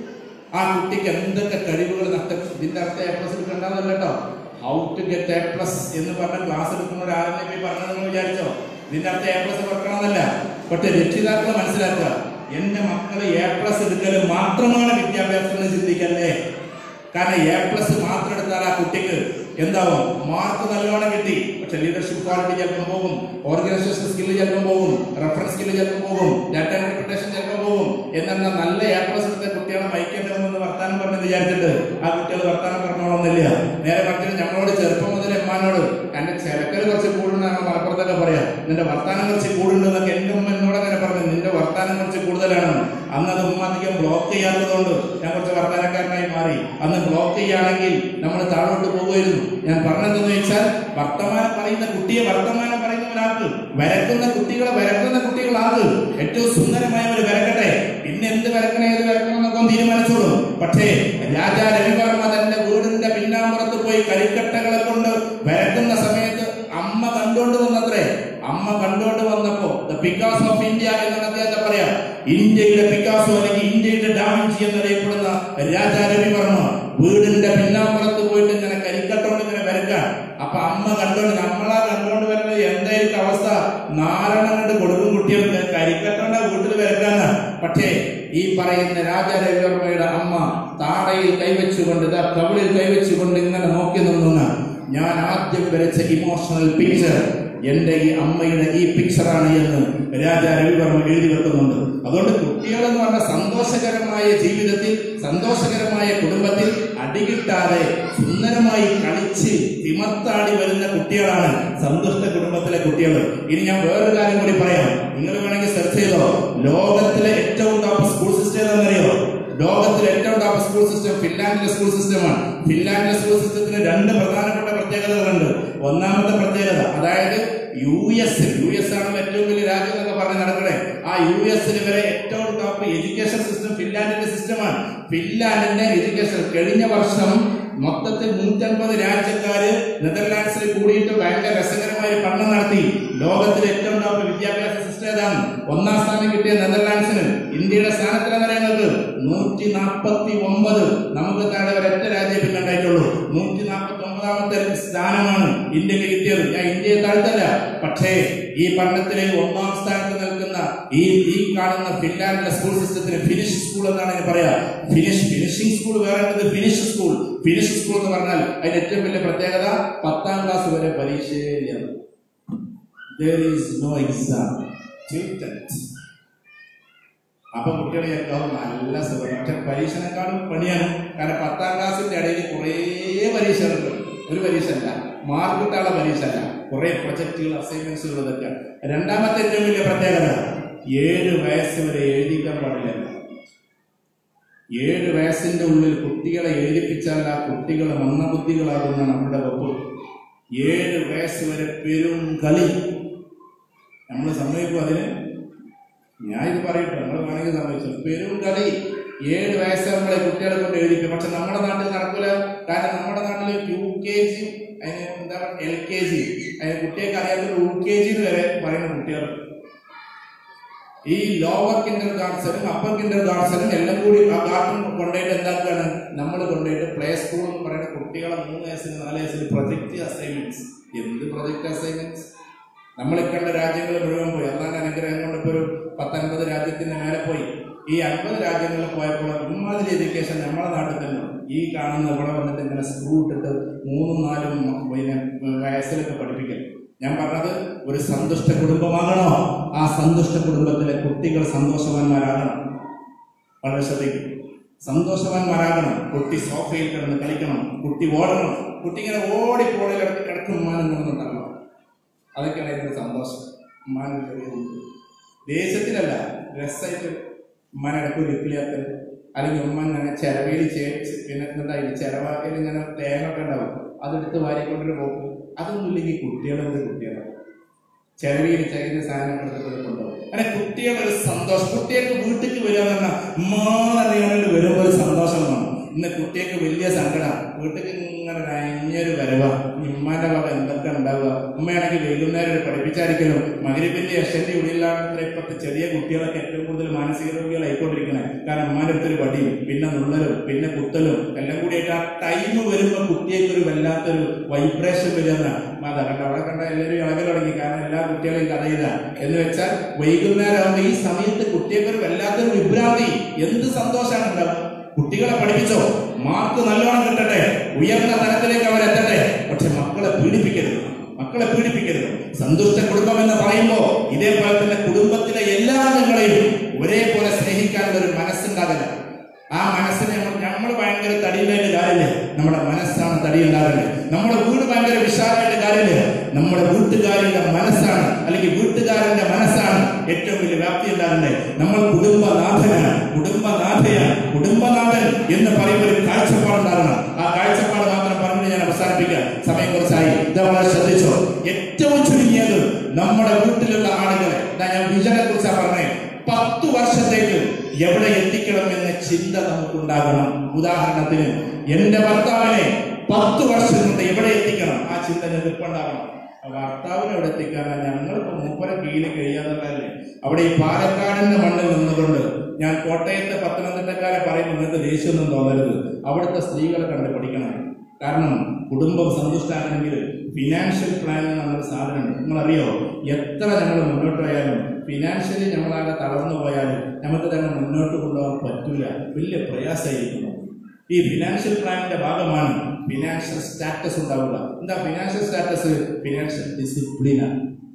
ആ കുട്ടിക്ക് എന്തൊക്കെ കഴിവുകൾ നഷ്ടപ്പെട്ടു ഇതിന്റെ അർത്ഥം എ പ്ലസ് എടുക്കണ്ടെന്നല്ല കേട്ടോ how to get A plus എന്ന് പറഞ്ഞ ക്ലാസ് എടുക്കുന്ന ഒരാളിനെ പോയി പറഞ്ഞതെന്ന് വിചാരിച്ചോ ഇതിന്റെ അർത്ഥം എ പ്ലസ് വെക്കണമെന്നല്ല പക്ഷെ രക്ഷിതാക്കൾ മനസ്സിലാക്കുക എന്റെ മക്കള് എ പ്ലസ് എടുക്കൽ മാത്രമാണ് വിദ്യാഭ്യാസം എന്ന് ചിന്തിക്കല്ലേ കാരണം എ പ്ലസ് മാത്രം എടുത്താൽ ആ കുട്ടിക്ക് എന്താവും മാർക്ക് നല്ലോണം കിട്ടി പക്ഷെ ലീഡർഷിപ്പ് ക്വാളിറ്റി ചിലപ്പം പോകും ഓർഗനൈസേഷൻ സ്കില്ല് ചിലപ്പം പോകും റെഫറൻസ് സ്കില്ല് ചിലപ്പം പോകും ഡാറ്റ ഇന്റർപ്രിട്ടേഷൻ ചിലപ്പം പോകും എന്നാൽ നല്ല എ പ്ലസ് എടുത്ത കുട്ടികളെ മൈക്കേണ്ടതെന്ന് വർത്താനം പറഞ്ഞ് വിചാരിച്ചിട്ട് ആ കുട്ടികൾ വർത്താനം പറഞ്ഞോളന്നില്ല നേരെ പറഞ്ഞിട്ട് ഞങ്ങളോട് ചെറുപ്പം മുതൽ എമ്മാനോട് എന്റെ ചിലക്കൽ കുറച്ച് കൂടുണ്ടെന്നാണ് മലപ്പുറത്തൊക്കെ പറയാം നിന്റെ വർത്താനം കുറച്ച് കൂടുണ്ടെന്നൊക്കെ എന്റെ ഉമ്മ എന്നോട് അങ്ങനെ പറഞ്ഞു നിന്റെ വർത്താനം കുറച്ച് കൂടുതലാണ് അന്ന് അത് ഉമ്മ അധികം ബ്ലോക്ക് ചെയ്യാത്തതുകൊണ്ട് ഞാൻ കുറച്ച് വർത്താനക്കാരനായി മാറി അന്ന് ബ്ലോക്ക് ചെയ്യുകയാണെങ്കിൽ നമ്മൾ താഴോട്ട് പോകുമായിരുന്നു ഞാൻ പറഞ്ഞതെന്ന് വെച്ചാൽ വർത്തമാനം പറയുന്ന കുട്ടിയെ വർത്തമാനം പറയുന്ന ഒരാൾക്ക് വരക്കുന്ന കുട്ടികളെ വരക്കുന്ന കുട്ടികളാക്ക് ഏറ്റവും സുന്ദരമായവർ വരക്കട്ടെ പിന്നെ എന്ത് വരക്കണം ഏത് വരക്കണം എന്നൊക്കെ ഒന്ന് തീരുമാനിച്ചോളൂ പക്ഷേ രാജാ രവിവർമ്മ തന്റെ വീടിന്റെ പിന്നാമ്പുറത്ത് പോയി കരിക്കട്ടകളെ കൊണ്ട് വരക്കുന്ന സമയത്ത് അമ്മ കണ്ടുകൊണ്ട് വന്നത്രേ അമ്മ കണ്ടുകൊണ്ട് വന്നപ്പോ ദ പിക്കാസ് ഓഫ് ഇന്ത്യ എന്നാണ് അദ്ദേഹത്തെ പറയാ ഇന്ത്യയുടെ പിക്കാസോ അല്ലെങ്കിൽ ഇന്ത്യയുടെ ഡാവിഞ്ചി എന്നറിയപ്പെടുന്ന രാജാ രവിവർമ്മ വീടിന്റെ പിന്നാമ്പുറത്ത് പോയിട്ട് ഇങ്ങനെ കരിക്കട്ടോണ്ട് ഇങ്ങനെ വരക്കാൻ അപ്പൊ അമ്മ കണ്ടോണ്ട് നമ്മളാ കണ്ടോണ്ട് വരുന്നത് എന്തായിരിക്കും അവസ്ഥ നാലെണ്ണം കണ്ട് കൊടുക്കും കുട്ടികൾക്ക് കരിക്കട്ടോണ്ട വീട്ടിൽ വരക്കാന്ന് പക്ഷേ ഈ പറയുന്ന രാജാ രവിവർമ്മയുടെ അമ്മ താടയിൽ കൈവച്ചുകൊണ്ട് ഇതാ കവിളിൽ കൈവച്ചുകൊണ്ട് ഇങ്ങനെ നോക്കി നിന്നുന്ന ഞാൻ ആദ്യം വരച്ച ഇമോഷണൽ പിക്ചർ എന്റെ ഈ അമ്മയുടെ ഈ പിക്ചറാണ് എന്ന് രാജാ രവിവർമ്മ എഴുതി വെക്കുന്നുണ്ട് അതുകൊണ്ട് കുട്ടികൾ എന്ന് പറഞ്ഞ സന്തോഷകരമായ ജീവിതത്തിൽ സന്തോഷകരമായ കുടുംബത്തിൽ അടികിട്ടാതെ സുന്ദരമായി കളിച്ച് തിമർത്താടി വരുന്ന കുട്ടികളാണ് സന്തുഷ്ട കുടുംബത്തിലെ കുട്ടികൾ ഇനി ഞാൻ വേറൊരു കാര്യം കൂടി പറയാം നിങ്ങൾ വേണമെങ്കിൽ സെർച്ച് ചെയ്തോ ലോകത്തിലെ ഏറ്റവും ടോപ്പ് സ്കൂൾ സിസ്റ്റം ഏതാണെന്നറിയോ ലോകത്തിലെ ഏറ്റവും ടോപ്പ് സ്കൂൾ സിസ്റ്റം ഫിൻലാൻഡിലെ സ്കൂൾ സിസ്റ്റമാണ് ഫിൻലാൻഡിലെ സ്കൂൾ സിസ്റ്റത്തിന് രണ്ട് പ്രധാനപ്പെട്ട പ്രത്യേകതകളുണ്ട് ഒന്നാമത്തെ പ്രത്യേകത അതായത് യു എസ് യു എസ് ആണ് ഏറ്റവും വലിയ രാജ്യം എന്നൊക്കെ പറഞ്ഞ് നടക്കണേ ആ യു എസിൽ വരെ ഏറ്റവും ടോപ്പ് എഡ്യൂക്കേഷൻ സിസ്റ്റം ഫിൻലാൻഡിന്റെ സിസ്റ്റമാണ് ഫിൻലാൻഡിന്റെ എഡ്യൂക്കേഷൻ കഴിഞ്ഞ വർഷം മൊത്തത്തിൽ നൂറ്റമ്പത് രാജ്യക്കാര് നെതർലാൻഡ്സിൽ കൂടിയിട്ട് ഭയങ്കര രസകരമായ ഒരു പഠനം നടത്തി ലോകത്തിലെ ഏറ്റവും ടോപ്പ് വിദ്യാഭ്യാസ സിസ്റ്റം ഏതാണ് ഒന്നാം സ്ഥാനം കിട്ടിയ നെതർലാൻഡ്സിന് ഇന്ത്യയുടെ സ്ഥാനത്തിൽ പറയുന്നത് നൂറ്റി നാൽപ്പത്തി ഒമ്പത് നമുക്ക് താഴെ ഒരൊറ്റ രാജ്യം പിന്നെ ഉണ്ടായിട്ടുള്ളൂ നൂറ്റി നാൽപ്പത്തി ഒമ്പതാമത്തെ സ്ഥാനമാണ് ഇന്ത്യക്ക് കിട്ടിയത് ഞാൻ ഇന്ത്യയെ താഴ്ത്തല്ല പക്ഷേ ഈ പഠനത്തിലെ ഒന്നാം സ്ഥാനത്ത് നിൽക്കുന്ന ഈ ഈ കാണുന്ന ഫിൻലാൻഡിലെ സ്കൂൾ സിസ്റ്റത്തിന് ഫിനിഷ് സ്കൂൾ എന്നാണ് ഞാൻ പറയാ ഫിനിഷ് ഫിനിഷിംഗ് സ്കൂൾ വേറെ ഉള്ളത് ഫിനിഷ് സ്കൂൾ ഫിനിഷ് സ്കൂൾ എന്ന് പറഞ്ഞാൽ അതിന്റെ ഏറ്റവും വലിയ പ്രത്യേകത പത്താം ക്ലാസ് വരെ പരീക്ഷയില്ല there is no exam till tenth അപ്പൊ കുട്ടികളെ കേൾക്കാവും നല്ല സുഖം പക്ഷെ പരീക്ഷനെക്കാളും പണിയാണ് കാരണം പത്താം ക്ലാസ്സിന്റെ ഇടയിൽ കുറേ പരീക്ഷകളുണ്ട് ഒരു പരീക്ഷ അല്ല മാർക്ക് കിട്ടാനുള്ള പരീക്ഷ അല്ല കുറെ പ്രൊജക്ടുകൾ അസൈൻമെന്റ്സുകൾ ഇതൊക്കെ രണ്ടാമത്തെ ഏറ്റവും വലിയ പ്രത്യേകത ഏഴ് വയസ്സ് വരെ എഴുതിക്കാൻ പാടില്ല ഏഴ് വയസ്സിന്റെ ഉള്ളിൽ കുട്ടികളെ എഴുതിപ്പിച്ചാൽ ആ കുട്ടികൾ മന്ദബുദ്ധികളാകുന്ന നമ്മുടെ വകുപ്പ് ഏഴ് വയസ്സ് വരെ പെരും കളി നമ്മൾ സമ്മതിക്കും അതിന് ഞാൻ ഇത് പറയട്ടെ നമ്മൾ വേണമെങ്കിൽ സമ്മതിച്ചു പെരും കളി ഏഴ് വയസ്സ് നമ്മളെ കുട്ടികളെ കൊണ്ട് എഴുതിക്കും പക്ഷെ നമ്മുടെ നാട്ടിൽ നടക്കൂല കാരണം നമ്മുടെ നാട്ടിൽ യു കെ ജി അതിന് എന്താ എൽ കെ ജി അതിന് കുട്ടികൾക്ക് അറിയാത്ത യു കെ ജി വരെ പറയുന്ന കുട്ടികൾ ഈ ലോവർ കിൻഡർ ഗാർഡ്സനും അപ്പർ കിൻഡർ ഗാർഡ്സനും എല്ലാം കൂടി ആ ഗാർഡൻ കൊണ്ടുപോയിട്ട് എന്താക്കുകയാണ് നമ്മൾ കൊണ്ടുപോയിട്ട് പ്ലേ സ്കൂൾ എന്ന് പറയുന്ന കുട്ടികളെ മൂന്ന് വയസ്സിന് നാല് വയസ്സിന് പ്രൊജക്ട് അസൈൻമെന്റ്സ് എന്ത് പ്രൊജക്ട് അസൈൻമെന്റ്സ് നമ്മൾ കണ്ട രാജ്യങ്ങൾ മുഴുവൻ പോയി അല്ലാണ്ട് അനുഗ്രഹം കൊണ്ട് ഇപ്പോൾ ഒരു പത്തൊൻപത് രാജ്യത്തിന് മേലെ പോയി ഈ അൻപത് രാജ്യങ്ങളിൽ പോയപ്പോൾ ഇമ്മാതിരി എഡ്യൂക്കേഷൻ നമ്മുടെ നാട്ടിൽ തന്നെ ഉണ്ട്. ഈ കാണുന്ന ഇവിടെ വന്നിട്ട് ഇങ്ങനെ സ്ക്രൂ ഇട്ടിട്ട് മൂന്നും നാലും പിന്നെ വയസ്സിലൊക്കെ പഠിപ്പിക്കൽ ഞാൻ പറഞ്ഞത് ഒരു സന്തുഷ്ട കുടുംബമാകണോ ആ സന്തുഷ്ട കുടുംബത്തിലെ കുട്ടികൾ സന്തോഷവാന്മാരാകണം വളരെ ശ്രദ്ധിക്കും സന്തോഷവാന്മാരാകണം കുട്ടി സോഫയിൽ കിടന്ന് കളിക്കണം കുട്ടി ഓടണം കുട്ടി ഇങ്ങനെ ഓടി പോളിൽ കിടക്ക് കിടക്കും ഉമ്മാനും കൊണ്ടുണ്ടാകണം അതൊക്കെയാണ് ഇതിന്റെ സന്തോഷം ഉമ്മാനും ചെറിയ കുട്ടി. ദേഷ്യത്തിലല്ല രസമായിട്ട് ഉമ്മാനെ ഇടയ്ക്ക് ഒരു ഇക്കിളിയാക്കൽ അല്ലെങ്കിൽ ഉമ്മ ഇങ്ങനെ ചിരവയിൽ ചേച്ച് പിന്നെ എന്തായാലും ചിരവാക്കയിൽ ഇങ്ങനെ തേങ്ങ ഒക്കെ ഉണ്ടാവും അതെടുത്ത് വാരിക്കൊണ്ടൊരു പോക്ക് അതൊന്നും ഇല്ലെങ്കിൽ കുട്ടികളെന്ത് കുട്ടികളാണ് ചിലവിയിൽ ചരിഞ്ഞ സാധനം എടുത്തിട്ട് കൊണ്ടുപോകും അങ്ങനെ കുട്ടികളൊരു സന്തോഷം കുട്ടികൾക്ക് വീട്ടിലേക്ക് വരിക എന്ന് പറഞ്ഞാൽ ഉമ്മാറിയാണ്ട് വരുമ്പോൾ ഒരു സന്തോഷം വേണം ഇന്ന് കുട്ടികൾക്ക് വലിയ സങ്കടം വീട്ടിലേക്ക് ഇങ്ങനെ ഇങ്ങനെ ഭയങ്കര വരവ ഉമ്മാന്റെ വക എന്തൊക്കെ ഉണ്ടാവുക ഉമ്മയാണെങ്കിൽ വൈകുന്നേരം ഒരു പഠിപ്പിച്ചായിരിക്കലും മകരിപ്പിന്റെ യശന്റെ ഉള്ളിലാണ് ഇപ്പോഴത്തെ ചെറിയ കുട്ടികളൊക്കെ ഏറ്റവും കൂടുതൽ മാനസിക രോഗികളായിക്കൊണ്ടിരിക്കണേ കാരണം ഉമ്മാന്റെ അടുത്തൊരു വടിയും പിന്നെ നുള്ളലും പിന്നെ കുത്തലും എല്ലാം കൂടിയായിട്ട് ആ ടൈം വരുമ്പോൾ കുട്ടിയൊക്കെ ഒരു വല്ലാത്തൊരു വൈബ്രേഷൻ വരുന്ന മാത കണ്ട അവിടെ കണ്ട എല്ലാവരും ഇളകൽ തുടങ്ങി കാരണം എല്ലാ കുട്ടികളെയും കഥ ചെയ്താ എന്ന് വെച്ചാൽ വൈകുന്നേരം ആകുമ്പോൾ ഈ സമയത്ത് കുട്ടിയൊക്കെ ഒരു വല്ലാത്തൊരു വിഭ്രാന്തി എന്ത് സന്തോഷമാണ് ഉണ്ടാവുക കുട്ടികളെ പഠിപ്പിച്ചോ മാർക്ക് നല്ലോണം കിട്ടട്ടെ ഉയർന്ന തലത്തിലേക്ക് അവരെത്തട്ടെ പക്ഷെ മക്കളെ പീഡിപ്പിക്കരുത് മക്കളെ പീഡിപ്പിക്കരുത് സന്തുഷ്ട കുടുംബം എന്ന് പറയുമ്പോൾ ഇതേപോലെ തന്നെ കുടുംബത്തിലെ എല്ലാ അംഗങ്ങളെയും ഒരേപോലെ സ്നേഹിക്കാനുള്ള ഒരു മനസ്സുണ്ടാകല ആ മനസ്സിനെ നമ്മൾ ഭയങ്കര തടിയുള്ളതിന്റെ കാര്യമില്ല നമ്മുടെ മനസ്സാണ് തടിയുണ്ടാകേണ്ടത് നമ്മുടെ വീട് ഭയങ്കര വിശാലമായിട്ട് കാര്യമില്ല നമ്മുടെ വീട്ടുകാരുടെ മനസ്സാണ് അല്ലെങ്കിൽ വീട്ടുകാരന്റെ മനസ്സാണ് ഏറ്റവും വലിയ വ്യാപ്തി ഉണ്ടാകേണ്ടത് നമ്മൾ കുടുംബനാഥനാണ് കുടുംബനാഥയാണ് കുടുംബനാഥൻ എന്ന് പറയുമ്പോൾ ഒരു കാഴ്ചപ്പാടുണ്ടാകണം ആ കാഴ്ചപ്പാട് മാത്രം പറഞ്ഞ് ഞാൻ അവസാനിപ്പിക്കാം സമയം കുറച്ചായി ഇതവളെ ശ്രദ്ധിച്ചോ ഏറ്റവും ചുരുങ്ങിയത് നമ്മുടെ വീട്ടിലുള്ള ആളുകളെ ഇതാ ഞാൻ വിജനെ കുറിച്ചാണ് പറഞ്ഞത് പത്തു വർഷത്തേക്ക് എവിടെ എത്തിക്കണം എന്ന ചിന്ത നമുക്കുണ്ടാകണം ഉദാഹരണത്തിന് എന്റെ ഭർത്താവിനെ പത്ത് വർഷം കൊണ്ട് എവിടെ എത്തിക്കണം ആ ചിന്ത ഞങ്ങൾക്ക് ഇപ്പൊ ഉണ്ടാകണം ആ ഭർത്താവിനെ എവിടെ എത്തിക്കാനാണ് ഞങ്ങളിപ്പോ മൂപ്പരെ കീഴിൽ കഴിയാതല്ലേ അവിടെ ഈ പാലക്കാടിന്റെ മണ്ണിൽ നിന്നുകൊണ്ട് ഞാൻ കോട്ടയത്തെ പത്തനംതിട്ടക്കാരെ പറയുമ്പോൾ നിങ്ങൾക്ക് ദേഷ്യമൊന്നും തോന്നരുത് അവിടുത്തെ സ്ത്രീകളെ കണ്ട് പഠിക്കണം കാരണം കുടുംബം സന്തുഷ്ടാകണമെങ്കിൽ ഫിനാൻഷ്യൽ പ്ലാൻ എന്നൊരു സാധനമുണ്ട് നിങ്ങളറിയോ എത്ര ഞങ്ങൾ മുന്നോട്ട് പോയാലും ഫിനാൻഷ്യലി നമ്മളാകെ തളർന്നു പോയാലും നമുക്ക് തന്നെ മുന്നോട്ട് കൊണ്ടുപോകാൻ പറ്റൂല വലിയ പ്രയാസമായിരിക്കും ഈ ഫിനാൻഷ്യൽ പ്ലാനിന്റെ ഭാഗമാണ് ഫിനാൻഷ്യൽ സ്റ്റാറ്റസ് ഉണ്ടാവുക എന്താ ഫിനാൻഷ്യൽ സ്റ്റാറ്റസ് ഫിനാൻഷ്യൽ ഡിസിപ്ലിനാണ്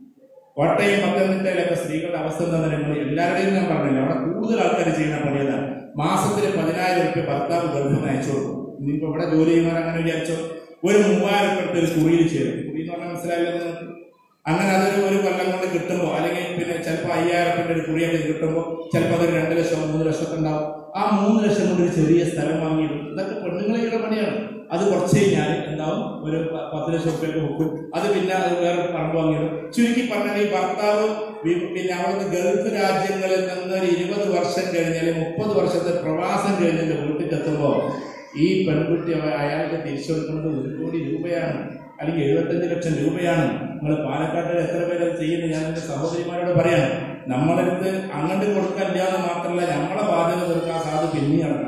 കോട്ടയം പത്തനംതിട്ടയിലൊക്കെ സ്ത്രീകളുടെ അവസ്ഥ എന്താ നിങ്ങൾ എല്ലാവരുടെയും ഞാൻ പറഞ്ഞില്ല അവിടെ കൂടുതൽ ആൾക്കാർ ചെയ്യുന്ന പണിയതാണ് മാസത്തിൽ പതിനായിരം റുപ്യ ഭർത്താവ് ഗൾഫിൽ അയച്ചു കൊടുക്കും ഇനിയിപ്പോ ഇവിടെ ജോലി ചെയ്യുന്നവർ അങ്ങനെ വിചാരിച്ചോ ഒരു മൂവായിരം റുപ്യ ഒരു കുറിയിൽ ചേരും കുറി എന്ന് പറഞ്ഞാൽ മനസ്സിലായില്ല നിങ്ങൾക്ക് അങ്ങനെ അതൊരു ഒരു കൊല്ലം കൊണ്ട് കിട്ടുമ്പോൾ അല്ലെങ്കിൽ പിന്നെ ചിലപ്പോൾ അയ്യായിരത്തിന്റെ ഒരു കുറിയൊക്കെ കിട്ടുമ്പോൾ ചിലപ്പോൾ അതൊരു രണ്ട് ലക്ഷം മൂന്ന് ലക്ഷമൊക്കെ ഉണ്ടാവും ആ മൂന്ന് ലക്ഷം കൊണ്ട് ഒരു ചെറിയ സ്ഥലം വാങ്ങിയിടും ഇതൊക്കെ പെണ്ണുങ്ങളുടെ പണിയാണ് അത് കുറച്ച് കഴിഞ്ഞാൽ എന്താവും ഒരു പ- പത്ത് ലക്ഷം റുപ്യൊക്കെ വെക്കും അത് പിന്നെ അത് വേറെ പറമ്പ് വാങ്ങിയിടും ചുരുക്കി പറഞ്ഞാൽ ഈ ഭർത്താവ് വി- പിന്നെ അവിടുന്ന് ഗൾഫ് രാജ്യങ്ങളിൽ നിന്ന് ഒരു ഇരുപത് വർഷം കഴിഞ്ഞാൽ മുപ്പത് വർഷത്തെ പ്രവാസം കഴിഞ്ഞിട്ട് വീട്ടിൽ എത്തുമ്പോൾ ഈ പെൺകുട്ടി അവ- അയാൾക്ക് തിരിച്ചു കൊടുക്കുന്നത് ഒരു കോടി രൂപയാണ് അല്ലെങ്കിൽ എഴുപത്തഞ്ച് ലക്ഷം രൂപയാണ് നിങ്ങൾ പാലക്കാട്ടിൽ എത്ര പേര് അത് ചെയ്യുന്നത് ഞാൻ എന്റെ സഹോദരിമാരോട് പറയാം നമ്മളടുത്ത് അങ്ങോട്ട് കൊടുക്കില്ല എന്ന് മാത്രമല്ല നമ്മളെ ബാധ്യത തീർക്കാൻ സാധു പിന്നെ നടക്കണം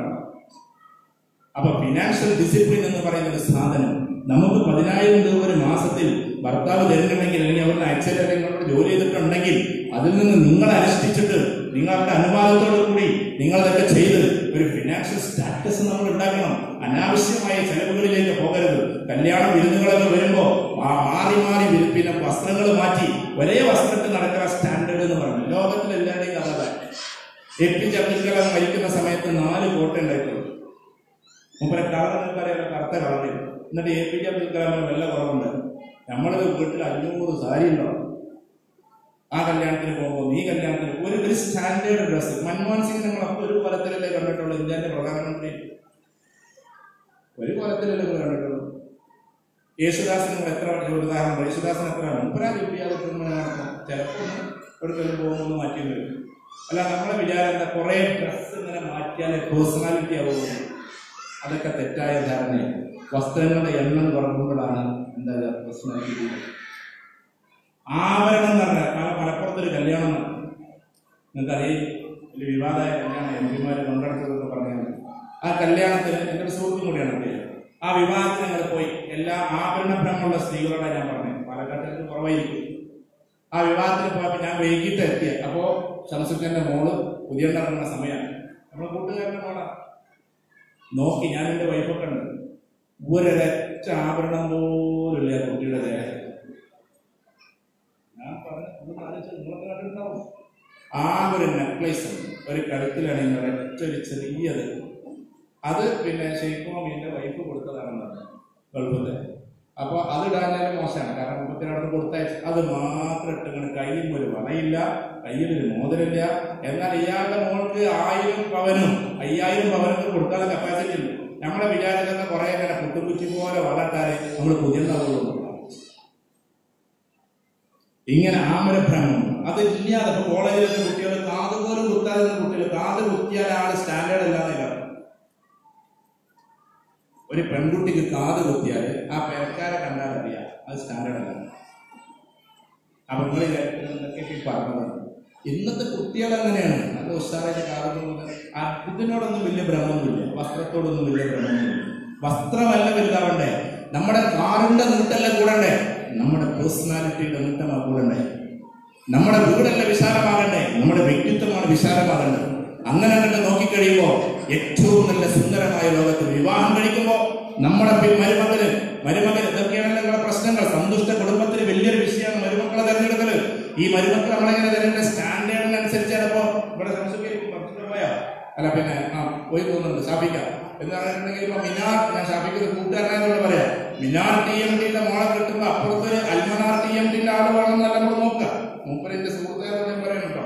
അപ്പൊ ഫിനാൻഷ്യൽ ഡിസിപ്ലിൻ എന്ന് പറയുന്ന ഒരു സാധനം നമുക്ക് പതിനായിരം രൂപ ഒരു മാസത്തിൽ ഭർത്താവ് തരുന്നുണ്ടെങ്കിൽ അല്ലെങ്കിൽ അവരുടെ അച്ഛൻ നിങ്ങളോട് ജോലി ചെയ്തിട്ടുണ്ടെങ്കിൽ അതിൽ നിന്ന് നിങ്ങൾ അനുഷ്ഠിച്ചിട്ട് നിങ്ങളുടെ അനുവാദത്തോടു കൂടി നിങ്ങളതൊക്കെ ചെയ്ത് ഒരു ഫിനാൻഷ്യൽ സ്റ്റാറ്റസ് നമ്മൾ ഉണ്ടാക്കണം അനാവശ്യമായ ചെലവുകളിലേക്ക് പോകരുത് കല്യാണ വിരുന്നുകളൊക്കെ വരുമ്പോ ആ മാറി മാറി വിരു- പിന്നെ വസ്ത്രങ്ങൾ മാറ്റി ഒരേ വസ്ത്രത്തിൽ നടക്കുന്ന സ്റ്റാൻഡേർഡ് എന്ന് പറഞ്ഞു ലോകത്തിലെല്ലാവരുടെയും കഥ അതാ. A P J Abdul Kalam മരിക്കുന്ന സമയത്ത് നാല് കോട്ട ഉണ്ടായിട്ടുള്ളൂ മുമ്പേ കളർ നിങ്ങൾക്കറിയാലോ കറുത്ത കളറിൽ എന്നിട്ട് എ പി ജെ അബ്ദുൽ കലാമിന് വല്ല കുറവുണ്ട് നമ്മളത് വീട്ടിൽ അഞ്ഞൂറ് സാരി ഉണ്ടാവും ആ കല്യാണത്തിന് പോകുമ്പോൾ നീ കല്യാണത്തിന് ഒരു ഒരു സ്റ്റാൻഡേർഡ് ഡ്രസ്സ് മൻമോഹൻ സിംഗ് നമ്മൾ അപ്പോൾ ഒരു കൊലത്തിലല്ലേ കണ്ടിട്ടുള്ളൂ ഇന്ത്യന്റെ പ്രധാനമന്ത്രി ഒരു കൊലത്തിലല്ലേ നിങ്ങൾ കണ്ടിട്ടുള്ളൂ യേശുദാസിന് നിങ്ങൾ എത്ര ഒരു ഉദാഹരണം യേശുദാസിന് എത്ര മുപ്പരാ ജോലിയാതെ ചിലപ്പോൾ എവിടെക്കെങ്കിലും പോകുമ്പോൾ ഒന്ന് മാറ്റി വരും അല്ല നമ്മളെ വിചാരം എന്താ കുറെ ഡ്രസ്സ് ഇങ്ങനെ മാറ്റിയാലേ പേഴ്സണാലിറ്റി ആവുള്ളൂ അതൊക്കെ തെറ്റായ ധാരണയാണ് വസ്ത്രങ്ങളുടെ എണ്ണം കുറക്കുമ്പോഴാണ് എന്താ പേഴ്സണാലിറ്റി ആഭരണം എന്ന് പറഞ്ഞാൽ കാരണം മലപ്പുറത്തൊരു കല്യാണം നടന്നു. നിങ്ങൾക്കറിയാം വലിയ വിവാദമായ കല്യാണം എം പിമാര് പങ്കെടുത്തതെന്ന് പറഞ്ഞാൽ ആ കല്യാണത്തിന് എൻ്റെ ഒരു സുഹൃത്തും കൂടിയാണ് അദ്ദേഹം ആ വിവാഹത്തിന് ഞങ്ങൾ പോയി എല്ലാ ആഭരണഭ്രമുള്ള സ്ത്രീകളോടാണ് ഞാൻ പറഞ്ഞത് പാലക്കാട്ടിൽ ഇത് കുറവായിരിക്കും ആ വിവാഹത്തിന് പോയപ്പോൾ ഞാൻ വൈകിട്ട് എത്തിയ അപ്പോ ഷംസുഖന്റെ മോള് പുതിയ ഇറങ്ങുന്ന സമയമാണ് നമ്മളെ കൂട്ടുകാരന്റെ മോളാ നോക്കി ഞാൻ എന്റെ വൈഫൊക്കെ ഉണ്ട് ഒരൊരൊറ്റ ആഭരണം പോലും ഇല്ല ആ കുട്ടിയുടെ ദേഹത്ത് ഞാൻ പറഞ്ഞു ഒന്ന് ആലോചിച്ച് നിങ്ങളൊക്കെ കണ്ടിട്ടുണ്ടാവും ആ ഒരു നെക്ലേസ് ഒരു കഴുത്തിലാണ് ഒരൊറ്റ ഒരു ചെറിയത് അത് പിന്നെ ഷെയ്ഖുമീന്റെ വൈഫ് കൊടുത്തതാണെന്ന് പറഞ്ഞു ഗൾഫിന്റെ അപ്പൊ അത് ഇടാഞ്ഞാലും മോശമാണ് കാരണം മുപ്പത്തിരണ്ട് കൊടുത്തയച്ച് അത് മാത്രം ഇട്ടിങ്ങനെ കയ്യിൽ ഒരു വളയില്ല കയ്യിൽ ഒരു മോതിരില്ല എന്നാൽ ഇയാളുടെ മോൾക്ക് ആയിരം പവനും അയ്യായിരം പവനൊക്കെ കൊടുക്കാനുള്ള കപ്പാസിറ്റി ഉണ്ട് നമ്മളെ വിചാരത്തിൽ കുറെ ഇങ്ങനെ പുട്ടുകുറ്റി പോലെ വളർത്താതെ നമ്മൾ പുതിയതാവുള്ളൂ ഇങ്ങനെ ആമരഭ്രമം അതില്ലാതെ ഇപ്പൊ കോളേജിലൊക്കെ കുട്ടികൾ കാത് പോലും കുത്താതെ കുട്ടികൾ കാത് കുത്തിയാൽ ആള് സ്റ്റാൻഡേർഡ് അല്ലാതെ ഒരു പെൺകുട്ടിക്ക് കാത് കുത്തിയാൽ ആ പെരക്കാരെ കണ്ടാൽ അറിയാം അത് സ്റ്റാൻഡേർഡ് അല്ല അപ്പൊ നിങ്ങൾ എന്തൊക്കെ ഈ പറഞ്ഞത് ഇന്നത്തെ കുട്ടികൾ അങ്ങനെയാണ് നല്ല ഉഷാറായിട്ട് കാലത്തൊന്നും ആ ഇതിനോടൊന്നും വലിയ ഭ്രമമൊന്നുമില്ല വസ്ത്രത്തോടൊന്നും വലിയ ഭ്രമമൊന്നുമില്ല വസ്ത്രമല്ല വലുതാവണ്ടേ നമ്മുടെ കാറിന്റെ നീട്ടല്ല കൂടണ്ടേ നമ്മുടെ പേഴ്സണാലിറ്റിയുടെ നീട്ടമാണ് കൂടണ്ടേ നമ്മുടെ വീടല്ല വിശാലമാകണ്ടേ നമ്മുടെ വ്യക്തിത്വമാണ് വിശാലമാകേണ്ടത് അങ്ങനെ കണ്ട് നോക്കിക്കഴിയുമ്പോ ഏറ്റവും നല്ല സുന്ദരമായ ലോകത്തിൽ വിവാഹം കഴിക്കുമ്പോ നമ്മുടെ പി- മരുമകന് മരുമകൻ ഇതൊക്കെയാണ് നിങ്ങളുടെ പ്രശ്നങ്ങൾ സന്തുഷ്ട കുടുംബത്തിന് വലിയൊരു വിഷയമാണ് മരുമക്കളെ തെരഞ്ഞെടുക്കല് ഈ മരുമക്കൾ നമ്മളെങ്ങനെ തെരഞ്ഞെടുത്ത സ്റ്റാൻഡേർഡിനനുസരിച്ചാണ് ഇപ്പോ ഇവിടെ സംസ്കരിക്കും പോയാ അല്ല പിന്നെ ആ പോയി പോകുന്നുണ്ട് ഷാഫിക്ക എന്ന് പറഞ്ഞിട്ടുണ്ടെങ്കിൽ ഇപ്പൊ മിനാർ ഞാൻ ഷാഫിക്ക് ഒരു കൂട്ടുകാരനായതുകൊണ്ട് പറയാം മിനാർ ടി എം ടിന്റെ മോളെ കിട്ടുമ്പോ അപ്പുറത്തൊരു അൽമനാർ ടി എം ടിന്റെ ആള് വേണമെന്നല്ല നമ്മൾ നോക്കുക മൂപ്പരിന്റെ സുഹൃത്തുക്കാരെ ഞാൻ പറയണം കേട്ടോ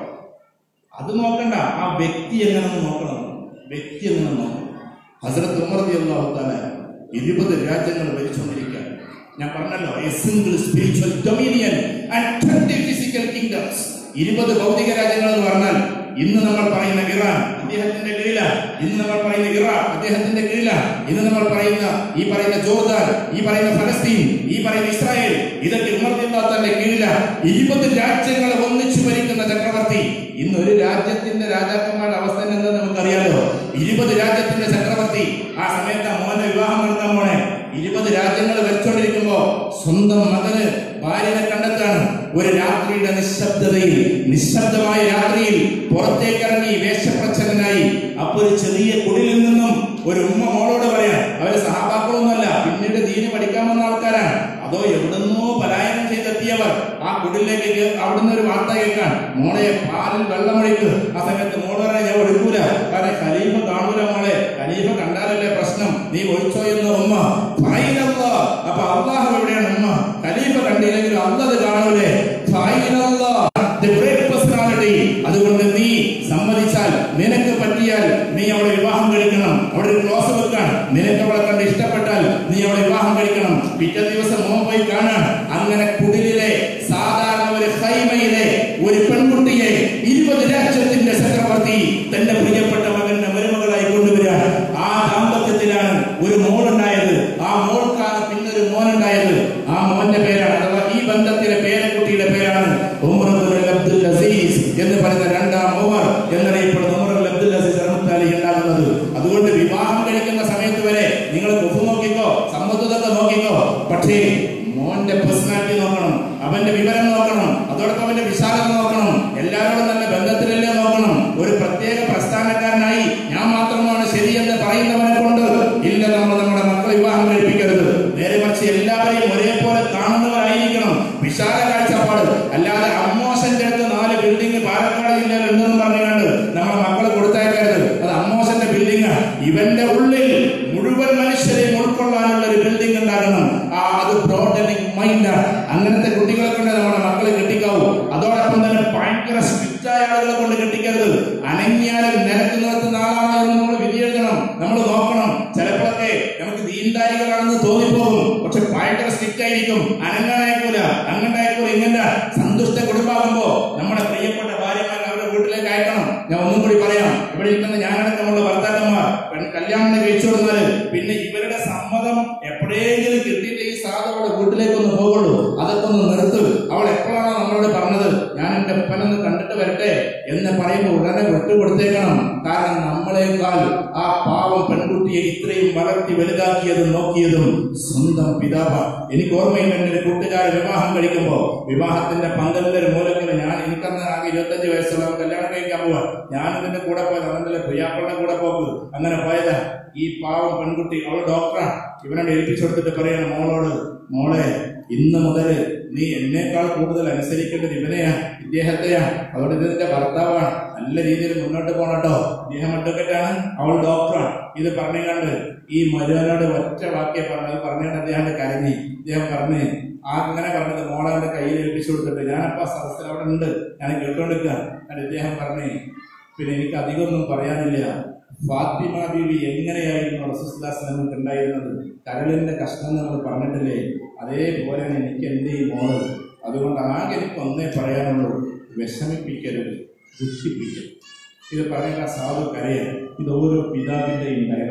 അത് നോക്കണ്ട ആ വ്യക്തി എങ്ങനെ നോക്കണം വ്യക്തി എങ്ങനെ നോക്കണം ഹസരത്ത് ഉമർ അള്ളാഹു താല ഇരുപത് രാജ്യങ്ങൾ ഭരിച്ചുകൊണ്ടിരിക്കുക ഞാൻ പറഞ്ഞല്ലോ a single spiritual dominion and twenty physical kingdoms ഇരുപത് ഭൗതിക രാജ്യങ്ങൾ എന്ന് പറഞ്ഞാൽ ഇന്ന് നമ്മൾ പറയുന്ന ഇറാൻ അദ്ദേഹത്തിന്റെ കീഴിലാണ് ഇന്ന് നമ്മൾ പറയുന്ന ഇറാഖ് അദ്ദേഹത്തിന്റെ കീഴിലാണ് ഇന്ന് നമ്മൾ പറയുന്ന ഈ പറയുന്ന ജോർദാൻ ഈ പറയുന്ന ഫലസ്തീൻ ഈ പറയുന്ന ഇസ്രായേൽ ഇതൊക്കെ ഉമർ തന്റെ കീഴിലാണ് ഇരുപത് രാജ്യങ്ങൾ ഒന്നിച്ചു ഭരിക്കുന്ന ചക്രവർത്തി ഇന്ന് ഒരു രാജ്യത്തിന്റെ രാജാക്കന്മാരുടെ അവസ്ഥ എന്താ നമുക്കറിയാലോ ഇരുപത് രാജ്യത്തിന്റെ ചക്രവർത്തി ആ സമയത്ത് ആ മോന്റെ വിവാഹം നടത്താൻ പോണേ ഇരുപത് രാജ്യങ്ങൾ ഭരിച്ചുകൊണ്ടിരിക്കുമ്പോ സ്വന്തം മകന് ഭാര്യനെ കണ്ടെത്താണ് ഒരു രാത്രിയുടെ നിശബ്ദതയിൽ നിശബ്ദമായ രാത്രിയിൽ പുറത്തേക്കിറങ്ങി വേഷപ്രച്ഛന്നനായി അപ്പൊ ഒരു ചെറിയ കുടിലിൽ നിന്നും ഒരു ഉമ്മ മോളോട് പറയാം അവര് സഹാബാക്കളൊന്നുമല്ല പിന്നീട് ദീന് പഠിക്കാൻ വന്ന ആൾക്കാരാണ് അതോ എവിടുന്നോ പലായനം ചെയ്തെത്തിയവർ ആ കുടിലേക്ക് കേ- അവിടുന്ന് ഒരു വാർത്ത കേൾക്കാൻ മോളെ പാലിൽ വെള്ളമൊഴിക്ക് ആ സമയത്ത് മോള് പറയാൻ ഞാൻ ഒഴുകൂല കാരണം ഖലീഫ കാണൂല മോളെ ഖലീഫ കണ്ടാലല്ലേ പ്രശ്നം നീ ഒഴിച്ചോ എന്ന് ഉമ്മ ഫൈനല്ലാ. അപ്പൊ അള്ളാഹു എവിടെയാണ് ഉമ്മ ഖലീഫ കണ്ടില്ലെങ്കിലും അള്ളത് കാണൂലേ ഫൈനല്ലാ. The great personality. അതുകൊണ്ട് നീ സമ്മതിച്ചാൽ നിനക്ക് പറ്റിയാൽ നീ അവളെ വിവാഹം കഴിക്കണം അവിടെ ഒരു ക്ലോസ് വെക്കാൻ നിനക്ക് അവളെ കണ്ട് ഇഷ്ടപ്പെട്ടാൽ നീ അവളെ വിവാഹം കഴിക്കണം പിറ്റേ ദിവസം മോൻ പോയി കാണാൻ അങ്ങനെ കുടിലിലെ സാധാരണ ഒരു ഹൈമയിലെ ഒരു പെൺകുട്ടിയെ ഇരുപത് രാജ്യത്തിന്റെ ചക്രവർത്തി തന്റെ പ്രിയപ്പെട്ട മകന്റെ മരുമകളായി കൊണ്ടുവരാൻ ആ ദാമ്പത്യത്തിലാണ് ഒരു മോളുണ്ടായത് ആ മോൾക്കാണ് പിന്നൊരു മോനുണ്ടായത് ആ മോന്റെ പേരാണ് അഥവാ ഈ ബന്ധത്തിലെ പേരക്കുട്ടിയുടെ പേരാണ് ഉമർ ഇബ്നുൽ അബ്ദുൽ അസീസ് എന്ന് പറയുന്ന രണ്ടാം ഉമർ എന്നറിയപ്പെടുന്ന ഉമർ ഇബ്നുൽ അബ്ദുൽ അസീസ് റഹ്മത്തുള്ളാഹി ഉണ്ടാകുന്നത് അതുകൊണ്ട് വിവാഹം കഴിക്കുന്ന സമയത്ത് വരെ നിങ്ങൾ കുഫു നോക്കിക്കോ സമ്മതത്തൊക്കെ നോക്കിക്കോ പക്ഷേ മോന്റെ പേഴ്സണാലിറ്റി നോക്കണം അവന്റെ വിവരം നോക്കണം അതോടൊപ്പം അവന്റെ വിശാലത നോക്കണം എല്ലാവരോടും നല്ല ബന്ധത്തിലല്ലേ നോക്കണം ഒരു പ്രത്യേക പ്രസ്ഥാനക്കാരനായി ഞാൻ മാത്രമാണ് ശരിയെന്ന് പറയുന്നവനെ കൊണ്ട് ഇല്ല നമ്മൾ നമ്മുടെ മക്കളെ വിവാഹം കഴിപ്പിക്കരുത് നേരെ മറിച്ച് എല്ലാവരെയും ഒരേപോലെ കാണുന്നവരായിരിക്കണം വിശാല കാഴ്ചപ്പാട് അല്ലാതെ അമ്മോശന്റെ അടുത്ത് നാല് ബിൽഡിംഗ് പാലക്കാട് ജില്ലയിൽ ഉണ്ടെന്ന് പറഞ്ഞുകൊണ്ട് നമ്മുടെ മക്കളെ കൊടുത്തയക്കരുത് അത് അമ്മോശന്റെ ബിൽഡിംഗ് ഇവന്റെ ഉള്ളിൽ മുഴുവൻ മനുഷ്യരെയും ഉൾക്കൊള്ളാനുള്ള ഒരു ബിൽഡിംഗ് ഉണ്ടാകണം ആ അത് ബ്രോഡനിങ് മൈൻഡാണ് അങ്ങനത്തെ കുട്ടികളെ കൊണ്ട് നമ്മുടെ മക്കളെ കെട്ടിക്കാവൂ അതോടൊപ്പം തന്നെ ഭയങ്കര സ്ട്രിക്റ്റായ ആളുകളെ കൊണ്ട് കെട്ടിക്കരുത് അനങ്ങിയാലും നിരക്ക് നിർത്തുന്ന ആളാണോ എന്ന് നമ്മൾ വിധിയെഴുതണം നമ്മൾ നോക്കണം ചിലപ്പോഴൊക്കെ നമുക്ക് ദീൻദാരികളാണെന്ന് തോന്നിപ്പോകും പക്ഷെ ഭയങ്കര സ്ട്രിക്റ്റ് ആയിരിക്കും അനങ്ങാനായിക്കൂല അങ്ങണ്ടായിക്കൂല ഇങ്ങനെ സന്തുഷ്ട കുടുംബാകുമ്പോ നമ്മുടെ പ്രിയപ്പെട്ട ഭാര്യമാർ അവരുടെ വീട്ടിലേക്ക് അയക്കണം ഞാൻ ഒന്നും കൂടി പറയാം ഇവിടെ ഇരിക്കുന്ന ഞാനടക്കമുള്ള ഭർത്താക്കന്മാർ പെൺ കല്യാണം കഴിച്ചു കൊടുത്താല് പിന്നെ ഇവരുടെ സമ്മതം എപ്പോഴെങ്കിലും കിട്ടിയിട്ട് ഈ സാധ അവളുടെ വീട്ടിലേക്ക് ഒന്ന് പോകുള്ളൂ അതൊക്കെ ഒന്ന് നിർത്ത് അവൾ എപ്പോഴാണോ നമ്മളോട് പറഞ്ഞത് ഞാൻ എന്റെ ഉപ്പനൊന്ന് കണ്ടിട്ട് വരട്ടെ എന്ന് പറയുമ്പോൾ ഉടനെ വിട്ടുകൊടുത്തേക്കണം കാരണം നമ്മളെക്കാൾ ആ പാവം പെൺകുട്ടിയെ ഇത്രയും വളർത്തി വലുതാക്കിയതും നോക്കിയതും സ്വന്തം പിതാവാണ് എനിക്ക് ഓർമ്മയുണ്ട് എന്റെ ഒരു കൂട്ടുകാരൻ വിവാഹം കഴിക്കുമ്പോ വിവാഹത്തിന്റെ പന്തലിന്റെ ഒരു മൂലത്തിൽ ഞാൻ എനിക്കന്ന് ആകെ ഇരുപത്തഞ്ച് വയസ്സുള്ള കല്യാണം കഴിക്കാൻ പോവാ ഞാൻ ഇതിന്റെ കൂടെ പോയത് അവന്റെ പ്രിയാക്കളുടെ കൂടെ പോക്ക് അങ്ങനെ പോയതാ ഈ പാവം പെൺകുട്ടി അവൾ ഡോക്ടറാണ് ഇവനോട് ഏൽപ്പിച്ചു കൊടുത്തിട്ട് പറയണം മോളോട് മോളെ ഇന്ന് മുതൽ നീ എന്നേക്കാൾ കൂടുതൽ അനുസരിക്കേണ്ടത് ഇവനെയാ ഇദ്ദേഹത്തെയാ അതുകൊണ്ട് ഇത് നിന്റെ ഭർത്താവാണ് നല്ല രീതിയിൽ മുന്നോട്ട് പോണട്ടോ ഇദ്ദേഹം അഡ്വക്കറ്റാണ് അവൾ ഡോക്ടറാണ് ഇത് പറഞ്ഞു കണ്ട് ഈ മരുവനോട് ഒറ്റ വാക്യം പറഞ്ഞത് പറഞ്ഞുകൊണ്ട് അദ്ദേഹം കരഞ്ഞി ഇദ്ദേഹം പറഞ്ഞ് ആ അങ്ങനെ പറഞ്ഞത് മോളെ അവന്റെ കയ്യിൽ ഏൽപ്പിച്ചു കൊടുത്തിട്ട് ഞാനപ്പോ ആ സദസ്സിൽ അവിടെ ഉണ്ട് ഞാൻ കേട്ടോണ്ടിരിക്കുക എന്നിട്ട് ഇദ്ദേഹം പറഞ്ഞേ പിന്നെ എനിക്ക് അധികമൊന്നും പറയാനില്ല ഫാത്തിമ ബീവി എങ്ങനെയായിരുന്നു റസൂസ്ലാസ്ലമക്ക് ഉണ്ടായിരുന്നത് കരളിന്റെ കഷ്ണം നമ്മൾ പറഞ്ഞിട്ടില്ലേ അതേപോലെയാണ് എനിക്ക് എൻ്റെ ഈ മോള് അതുകൊണ്ട് ആകെ എനിക്ക് ഒന്നേ പറയാനുള്ളൂ വിഷമിപ്പിക്കരുത് ദുഃഖിപ്പിക്കരുത് ഇത് പറയുന്ന സാധു കരയാണ് ഇത് ഓരോ പിതാവിൻ്റെയും ഡയലോഗാണ്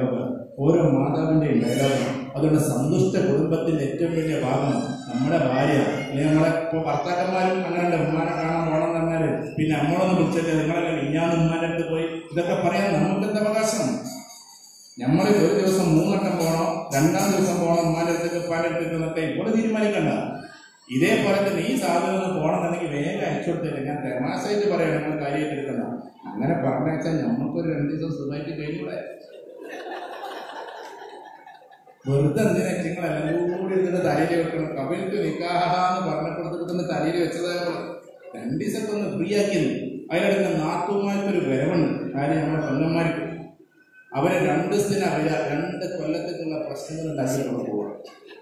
ഓരോ മാതാവിൻ്റെയും ഡയലോഗാണ് അതുകൊണ്ട് സന്തുഷ്ട കുടുംബത്തിന്റെ ഏറ്റവും വലിയ ഭാഗം നമ്മുടെ ഭാര്യ അല്ലെങ്കിൽ നമ്മളെ ഇപ്പോൾ ഭർത്താക്കന്മാരും അങ്ങനെ ഉമ്മാനെ കാണാൻ പോകണം എന്ന് പറഞ്ഞാൽ പിന്നെ നമ്മളൊന്ന് വിളിച്ചിട്ട് നിങ്ങളെല്ലാം ഇഞ്ഞാന്ന് ഉമ്മാൻ്റെ അടുത്ത് പോയി ഇതൊക്കെ പറയാൻ നമുക്ക് എന്താ അവകാശം നമ്മൾ ഒരു ദിവസം മൂന്നെണ്ണം പോകണം രണ്ടാം ദിവസം പോകണം ഉമ്മാൻ്റെ അടുത്തേക്ക് ഉപ്പാൻ്റെ അടുത്തേക്ക് എന്നൊക്കെ ഇവിടെ തീരുമാനിക്കണ്ട ഇതേപോലെ തന്നെ ഈ സാധനം ഒന്ന് പോകണമെന്നുണ്ടെങ്കിൽ വേഗം അയച്ചു കൊടുത്തില്ല ഞാൻ തമാശയായിട്ട് പറയാം നിങ്ങൾ കാര്യമായിട്ട് എടുക്കണ്ട അങ്ങനെ പറഞ്ഞാൽ നമുക്കൊരു രണ്ട് ദിവസം സുഖമായിട്ട് കഴിഞ്ഞൂടെ വെറുതെ എന്തിനാ നിങ്ങൾ എല്ലാം കൂടി ഇതിന്റെ തലയിൽ വെക്കണം കപിൽക്ക് നിക്കാഹാന്ന് പറഞ്ഞപ്പെടുത്തിട്ട് തലയിൽ വെച്ചതായ രണ്ട് ദിവസമൊക്കെ ഒന്ന് ഫ്രീ ആക്കിയത് അതിലടക്കം നാത്തുമാർക്ക് ഒരു വരവുണ്ട് കാര്യം നമ്മുടെ പെങ്ങന്മാർക്ക് അവരെ രണ്ട് ദിവസത്തിന് അവര് രണ്ട് കൊല്ലത്തേക്കുള്ള പ്രശ്നങ്ങൾ ഉണ്ടാക്കിയിട്ട് പോവാം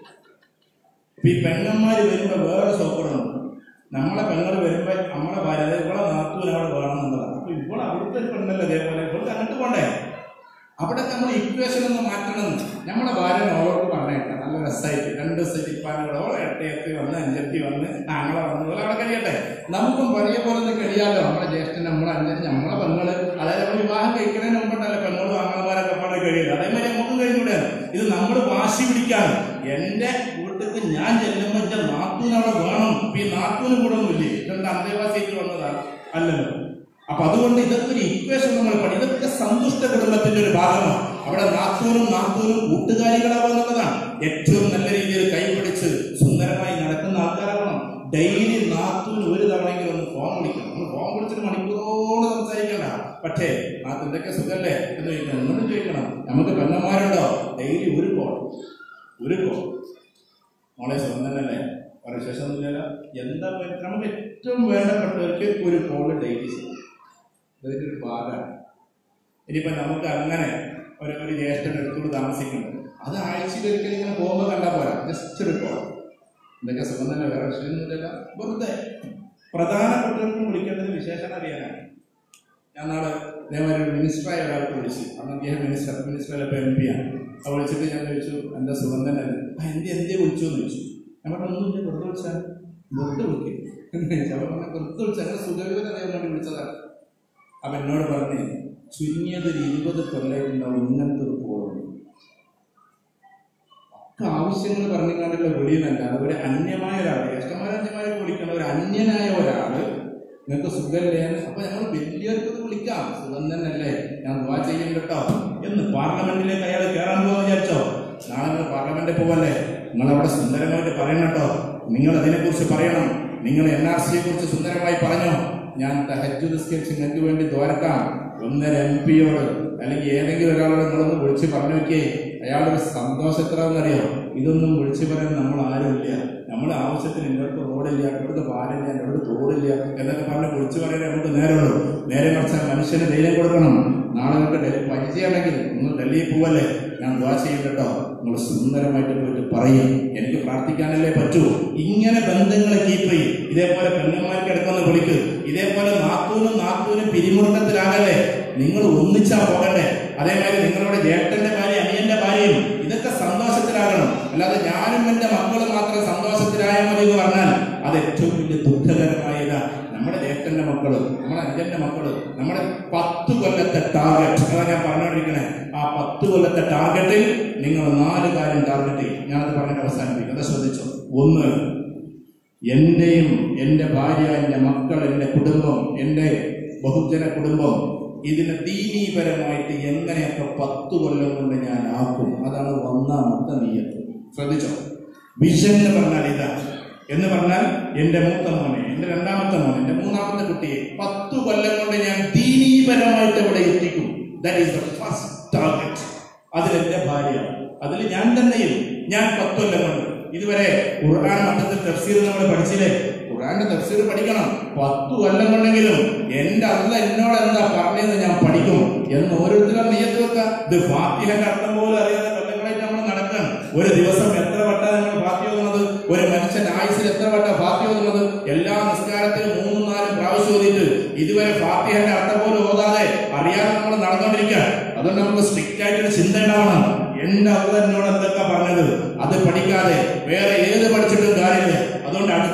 ഇപ്പൊ ഈ പെങ്ങന്മാര് വരുമ്പോ വേറെ സോക്കടുണ്ട് നമ്മളെ പെങ്ങൾ വരുമ്പോ നമ്മളെ ഭാര്യ അതായത് ഇവിടെ നാത്തൂന് അവിടെ വേണം എന്നുള്ളതാണ് അപ്പൊ ഇവിടെ അവിടുത്തെ ഒരു പെണ്ണല്ലേ അതേപോലെ ഇവിടെ അങ്ങോട്ട് പോണ്ടേ അവിടെ നമ്മൾ ഇക്വേഷൻ ഒന്ന് മാറ്റണം നമ്മളെ ഭാര്യ ഓളോട് പറഞ്ഞേക്കാം നല്ല രസമായിട്ട് രണ്ട് ദിവസമായിട്ട് ഇപ്പാനോടോ എട്ടയത്തി വന്ന് അഞ്ചെത്തി വന്ന് ആങ്ങളെ വന്ന് പോലെ അവിടെ കഴിയട്ടെ നമുക്കും പഴയ പോലെ ഒന്ന് കഴിയാലോ നമ്മളെ ജ്യേഷ്ഠൻ നമ്മളെ അഞ്ചന് നമ്മളെ പെങ്ങള് അതായത് നമ്മൾ വിവാഹം കഴിക്കുന്നതിന് മുമ്പുണ്ടല്ലോ പെങ്ങളും ആങ്ങളമാരൊക്കെ പാടെ കഴിയില്ല അതേമാതിരി നമുക്കും കഴിഞ്ഞൂടെ ഇത് നമ്മൾ വാശി പിടിക്കാണ് എന്റെ വീട്ടിലേക്ക് ഞാൻ ചെല്ലുമ്പോൾ എന്റെ നാത്തൂന് അവിടെ വേണം ഇപ്പൊ ഈ നാത്തൂന് കൂടെ ഒന്നുമില്ലേ ഇതെന്താ അന്തേവാസിക്ക് വന്നതാണ് അല്ലല്ലോ അപ്പൊ അതുകൊണ്ട് ഇതൊക്കെ ഒരു ഇക്വേഷൻ നമ്മൾ പഠി ഇതൊക്കെ സന്തുഷ്ട കുടുംബത്തിന്റെ ഒരു ഭാഗമാണ് അവിടെ നാത്തൂനും നാത്തൂനും കൂട്ടുകാരികളാവുന്നതാണ് ഏറ്റവും നല്ല രീതിയിൽ കൈപിടിച്ച് സുന്ദരമായി നടക്കുന്ന ആൾക്കാരാവണം ഡെയിലി നാത്തൂന് ഒരു തവണയെങ്കിലും ഒന്ന് ഫോൺ വിളിക്കണം നമ്മൾ ഫോൺ വിളിച്ചിട്ട് മണിക്കൂറോളം സംസാരിക്കണ്ട പക്ഷേ നാത്തൂൻ്റെയൊക്കെ സുഖല്ലേ എന്ന് ചോദിക്കണം എന്നോട് ചോദിക്കണം നമുക്ക് പെണ്ണന്മാരുണ്ടോ ഡെയിലി ഒരു കോൾ ഒരു കോൾ മോളെ സുഖം തന്നെയല്ലേ വേറെ വിശേഷമൊന്നുമില്ലല്ലോ എന്താ പറ്റുക? നമുക്ക് ഏറ്റവും വേണ്ടപ്പെട്ടവർക്ക് ഒരു കോള് ഡെയിലി ചെയ്യും ഇതിന്റെ ഒരു ഭാഗമാണ് ഇനിയിപ്പോ നമുക്ക് അങ്ങനെ ഒരു ഒരു ജ്യേഷ്ഠൻ എടുത്തോട് താമസിക്കുന്നുണ്ട് അത് ആഴ്ചയിൽ ഒരിക്കലും ഇങ്ങനെ പോകുമ്പോൾ കണ്ടാൽ പോരാ ജസ്റ്റ് ഒരു കോൾ എന്തൊക്കെ സുഖം തന്നെ വേറെ വിഷയമൊന്നുമില്ലല്ലോ വെറുതെ പ്രധാനപ്പെട്ടവർക്കും വിളിക്കേണ്ടത് വിശേഷണം അറിയാനാണ് ഞാൻ നാളെ ഇതേമാതിരി ഒരു മിനിസ്റ്ററായ ഒരാൾക്ക് വിളിച്ചു അന്ന് അദ്ദേഹം മിനിസ്റ്റർ മിനിസ്റ്ററിലെ ഇപ്പോൾ എം പി ആണ് അപ്പോൾ വിളിച്ചിട്ട് ഞാൻ ചോദിച്ചു എന്താ സുഖം തന്നെ ആ എന്ത് എന്തേ വിളിച്ചു എന്ന് ചോദിച്ചു ഞാൻ പറഞ്ഞു ഒന്നുമില്ല വെറുതെ വിളിച്ചാൽ വെറുതെ വിളിക്കും എന്ന് ചോദിച്ചു അപ്പോൾ പറഞ്ഞു വെറുതെ വിളിച്ചാൽ അങ്ങനെ സുഖവിവരം അറിയാൻ വേണ്ടി വിളിച്ചതാണ് അപ്പൊ എന്നോട് പറഞ്ഞേ ചുരുങ്ങിയത് ഒരു ഇരുപത് കൊല്ലമായിട്ടുണ്ടാവും ഇങ്ങനത്തെ ഒരു കോളുണ്ട് ഒക്കെ ആവശ്യങ്ങൾ പറഞ്ഞുകൊണ്ടുള്ള വിളിയെന്നല്ല അതുപോലെ അന്യമായ ഒരാൾ ജ്യേഷ്ഠന്മാരന്യമാരെ വിളിക്കണം ഒരു അന്യനായ ഒരാള് നിങ്ങൾക്ക് സുഖമില്ലേ അപ്പൊ ഞങ്ങൾ വലിയവർക്ക് ഇത് വിളിക്കാം സുഖം തന്നെയല്ലേ ഞാൻ ദുവാ ചെയ്യും കേട്ടോ എന്ന് പാർലമെന്റിലേക്ക് അയാൾ കയറാൻ പോകാൻ വിചാരിച്ചോ നാളെ നിങ്ങൾ പാർലമെന്റിൽ പോവല്ലേ നിങ്ങൾ അവിടെ സുന്ദരമായിട്ട് പറയണം കേട്ടോ നിങ്ങൾ അതിനെക്കുറിച്ച് പറയണം നിങ്ങൾ എൻ ആർ സിയെ കുറിച്ച് സുന്ദരമായി പറഞ്ഞോ ഞാൻ തഹജു നിസ്കരിച്ച് നിങ്ങൾക്ക് വേണ്ടി ദ്വാരക്കാം ഒന്നര എം പിയോട് അല്ലെങ്കിൽ ഏതെങ്കിലും ഒരാളോട് നിങ്ങളൊന്ന് വിളിച്ച് പറഞ്ഞു നോക്കിയേ അയാളുടെ സന്തോഷം എത്രയെന്നറിയോ ഇതൊന്നും വിളിച്ചു പറയാൻ നമ്മൾ ആരുമില്ല നമ്മുടെ ആവശ്യത്തിന് ഇന്നടത്ത് റോഡില്ല ഇവിടുത്തെ പാലില്ല ഇവിടുത്തെ തോടില്ല എന്നൊക്കെ പറഞ്ഞ് വിളിച്ചു പറയാൻ നമുക്ക് നേരമുള്ളൂ നേരെ മറിച്ച് മനുഷ്യന് ധൈര്യം കൊടുക്കണം നാളെ നിങ്ങൾക്ക് ഡൽഹി പരിചയമാണെങ്കിൽ നിങ്ങൾ ഡൽഹിയിൽ പോവല്ലേ ഞാൻ ദ്വാ ചെയ്യും കേട്ടോ നിങ്ങൾ സുന്ദരമായിട്ട് പോയിട്ട് പറയും എനിക്ക് പ്രാർത്ഥിക്കാനല്ലേ പറ്റൂ ഇങ്ങനെ ബന്ധങ്ങളെ കീപ്പ് ചെയ്യും ഇതേപോലെ പെണ്ണന്മാർക്ക് ഇടക്കൊന്ന് വിളിക്ക് ഇതേപോലെ നാത്തൂനും നാത്തൂനും പിരിമുറുക്കത്തിലാകല്ലേ നിങ്ങൾ ഒന്നിച്ചാ പോകണ്ടേ അതേമാതിരി നിങ്ങളുടെ ജ്യേഷ്ഠന്റെ ഭാര്യ അനിയന്റെ ഭാര്യയും ഇതൊക്കെ സന്തോഷത്തിലാകണം അല്ലാതെ ഞാനും എന്റെ മക്കളും മാത്രം സന്തോഷത്തിലായാൽ മതി എന്ന് പറഞ്ഞാൽ അത് ഏറ്റവും വലിയ ദുഃഖകരമായത് നമ്മുടെ ജ്യേഷ്ഠന്റെ മക്കള് നമ്മുടെ അഞ്ചന്റെ മക്കള് നമ്മുടെ പത്ത് കൊല്ലത്തെ ടാർഗറ്റ് അതാ ഞാൻ പറഞ്ഞുകൊണ്ടിരിക്കണേ ആ പത്ത് കൊല്ലത്തെ ടാർഗറ്റിൽ നിങ്ങൾ നാല് കാര്യം ടാർഗറ്റ് ചെയ്യും ഞാനത് പറഞ്ഞിട്ട് അവസാനിപ്പിക്കും അത് ശ്രദ്ധിച്ചോ ഒന്ന് എന്റെയും എൻ്റെ ഭാര്യ എൻ്റെ മക്കൾ എൻ്റെ കുടുംബം എൻ്റെ ബഹുജന കുടുംബം ഇതിനെ ദീനീപരമായിട്ട് എങ്ങനെയൊക്കെ പത്ത് കൊല്ലം കൊണ്ട് ഞാൻ ആക്കും അതാണ് ഒന്നാമത്തെ നീയത്ത് ശ്രദ്ധിച്ചോ വിഷൻ എന്ന് പറഞ്ഞാൽ ഇതാ എന്ന് പറഞ്ഞാൽ എൻ്റെ മൂത്ത മോനെ എൻ്റെ രണ്ടാമത്തെ മോനെ എൻ്റെ മൂന്നാമത്തെ കുട്ടിയെ പത്ത് കൊല്ലം കൊണ്ട് ഞാൻ ദീനീപരമായിട്ട് ഇവിടെ എത്തിക്കും that is the first target അതിൽ എൻ്റെ ഭാര്യ അതിൽ ഞാൻ തന്നെയും ഞാൻ പത്ത് കൊല്ലം കൊണ്ട് ഇതുവരെ ഖുർആൻ മട്ടത്തിൽ തഫ്സീർ നമ്മൾ പഠിച്ചില്ലേ ഖുർആന്റെ തഫ്സീർ പഠിക്കണം പത്തു കൊല്ലം കൊണ്ടെങ്കിലും എന്റെ അല്ല എന്നോട് എന്താ പറഞ്ഞതെന്ന് ഞാൻ പഠിക്കും എന്ന് ഓരോരുത്തരും നെയ്യത്ത് വെക്കുക ഇത് ഫാത്തിഹന്റെ അർത്ഥം പോലും അറിയാതെ കൊല്ലങ്ങളായിട്ട് നമ്മൾ നടക്കണം ഒരു ദിവസം എത്ര വട്ട നമ്മൾ ഫാത്തി ഓതുന്നത് ഒരു മനുഷ്യന്റെ ആയുസിൽ എത്ര വട്ട ഫാത്തി ഓതുന്നത് എല്ലാ നിസ്കാരത്തിലും മൂന്നും നാലും പ്രാവശ്യം ഓതിയിട്ട് ഇതുവരെ ഫാത്തിഹന്റെ അർത്ഥം പോലും ഓതാതെ അറിയാതെ നമ്മൾ നടന്നുകൊണ്ടിരിക്കുക അതുകൊണ്ട് നമുക്ക് സ്ട്രിക്റ്റ് ആയിട്ടൊരു ചിന്ത ഉണ്ടാവണം എന്റെ അള്ള എന്നോട് എന്തൊക്കെ പറഞ്ഞത് അത് പഠിക്കാതെ വേറെ ഏത് പഠിച്ചിട്ടും കാര്യമില്ല അതുകൊണ്ട് അടുത്ത പത്ത്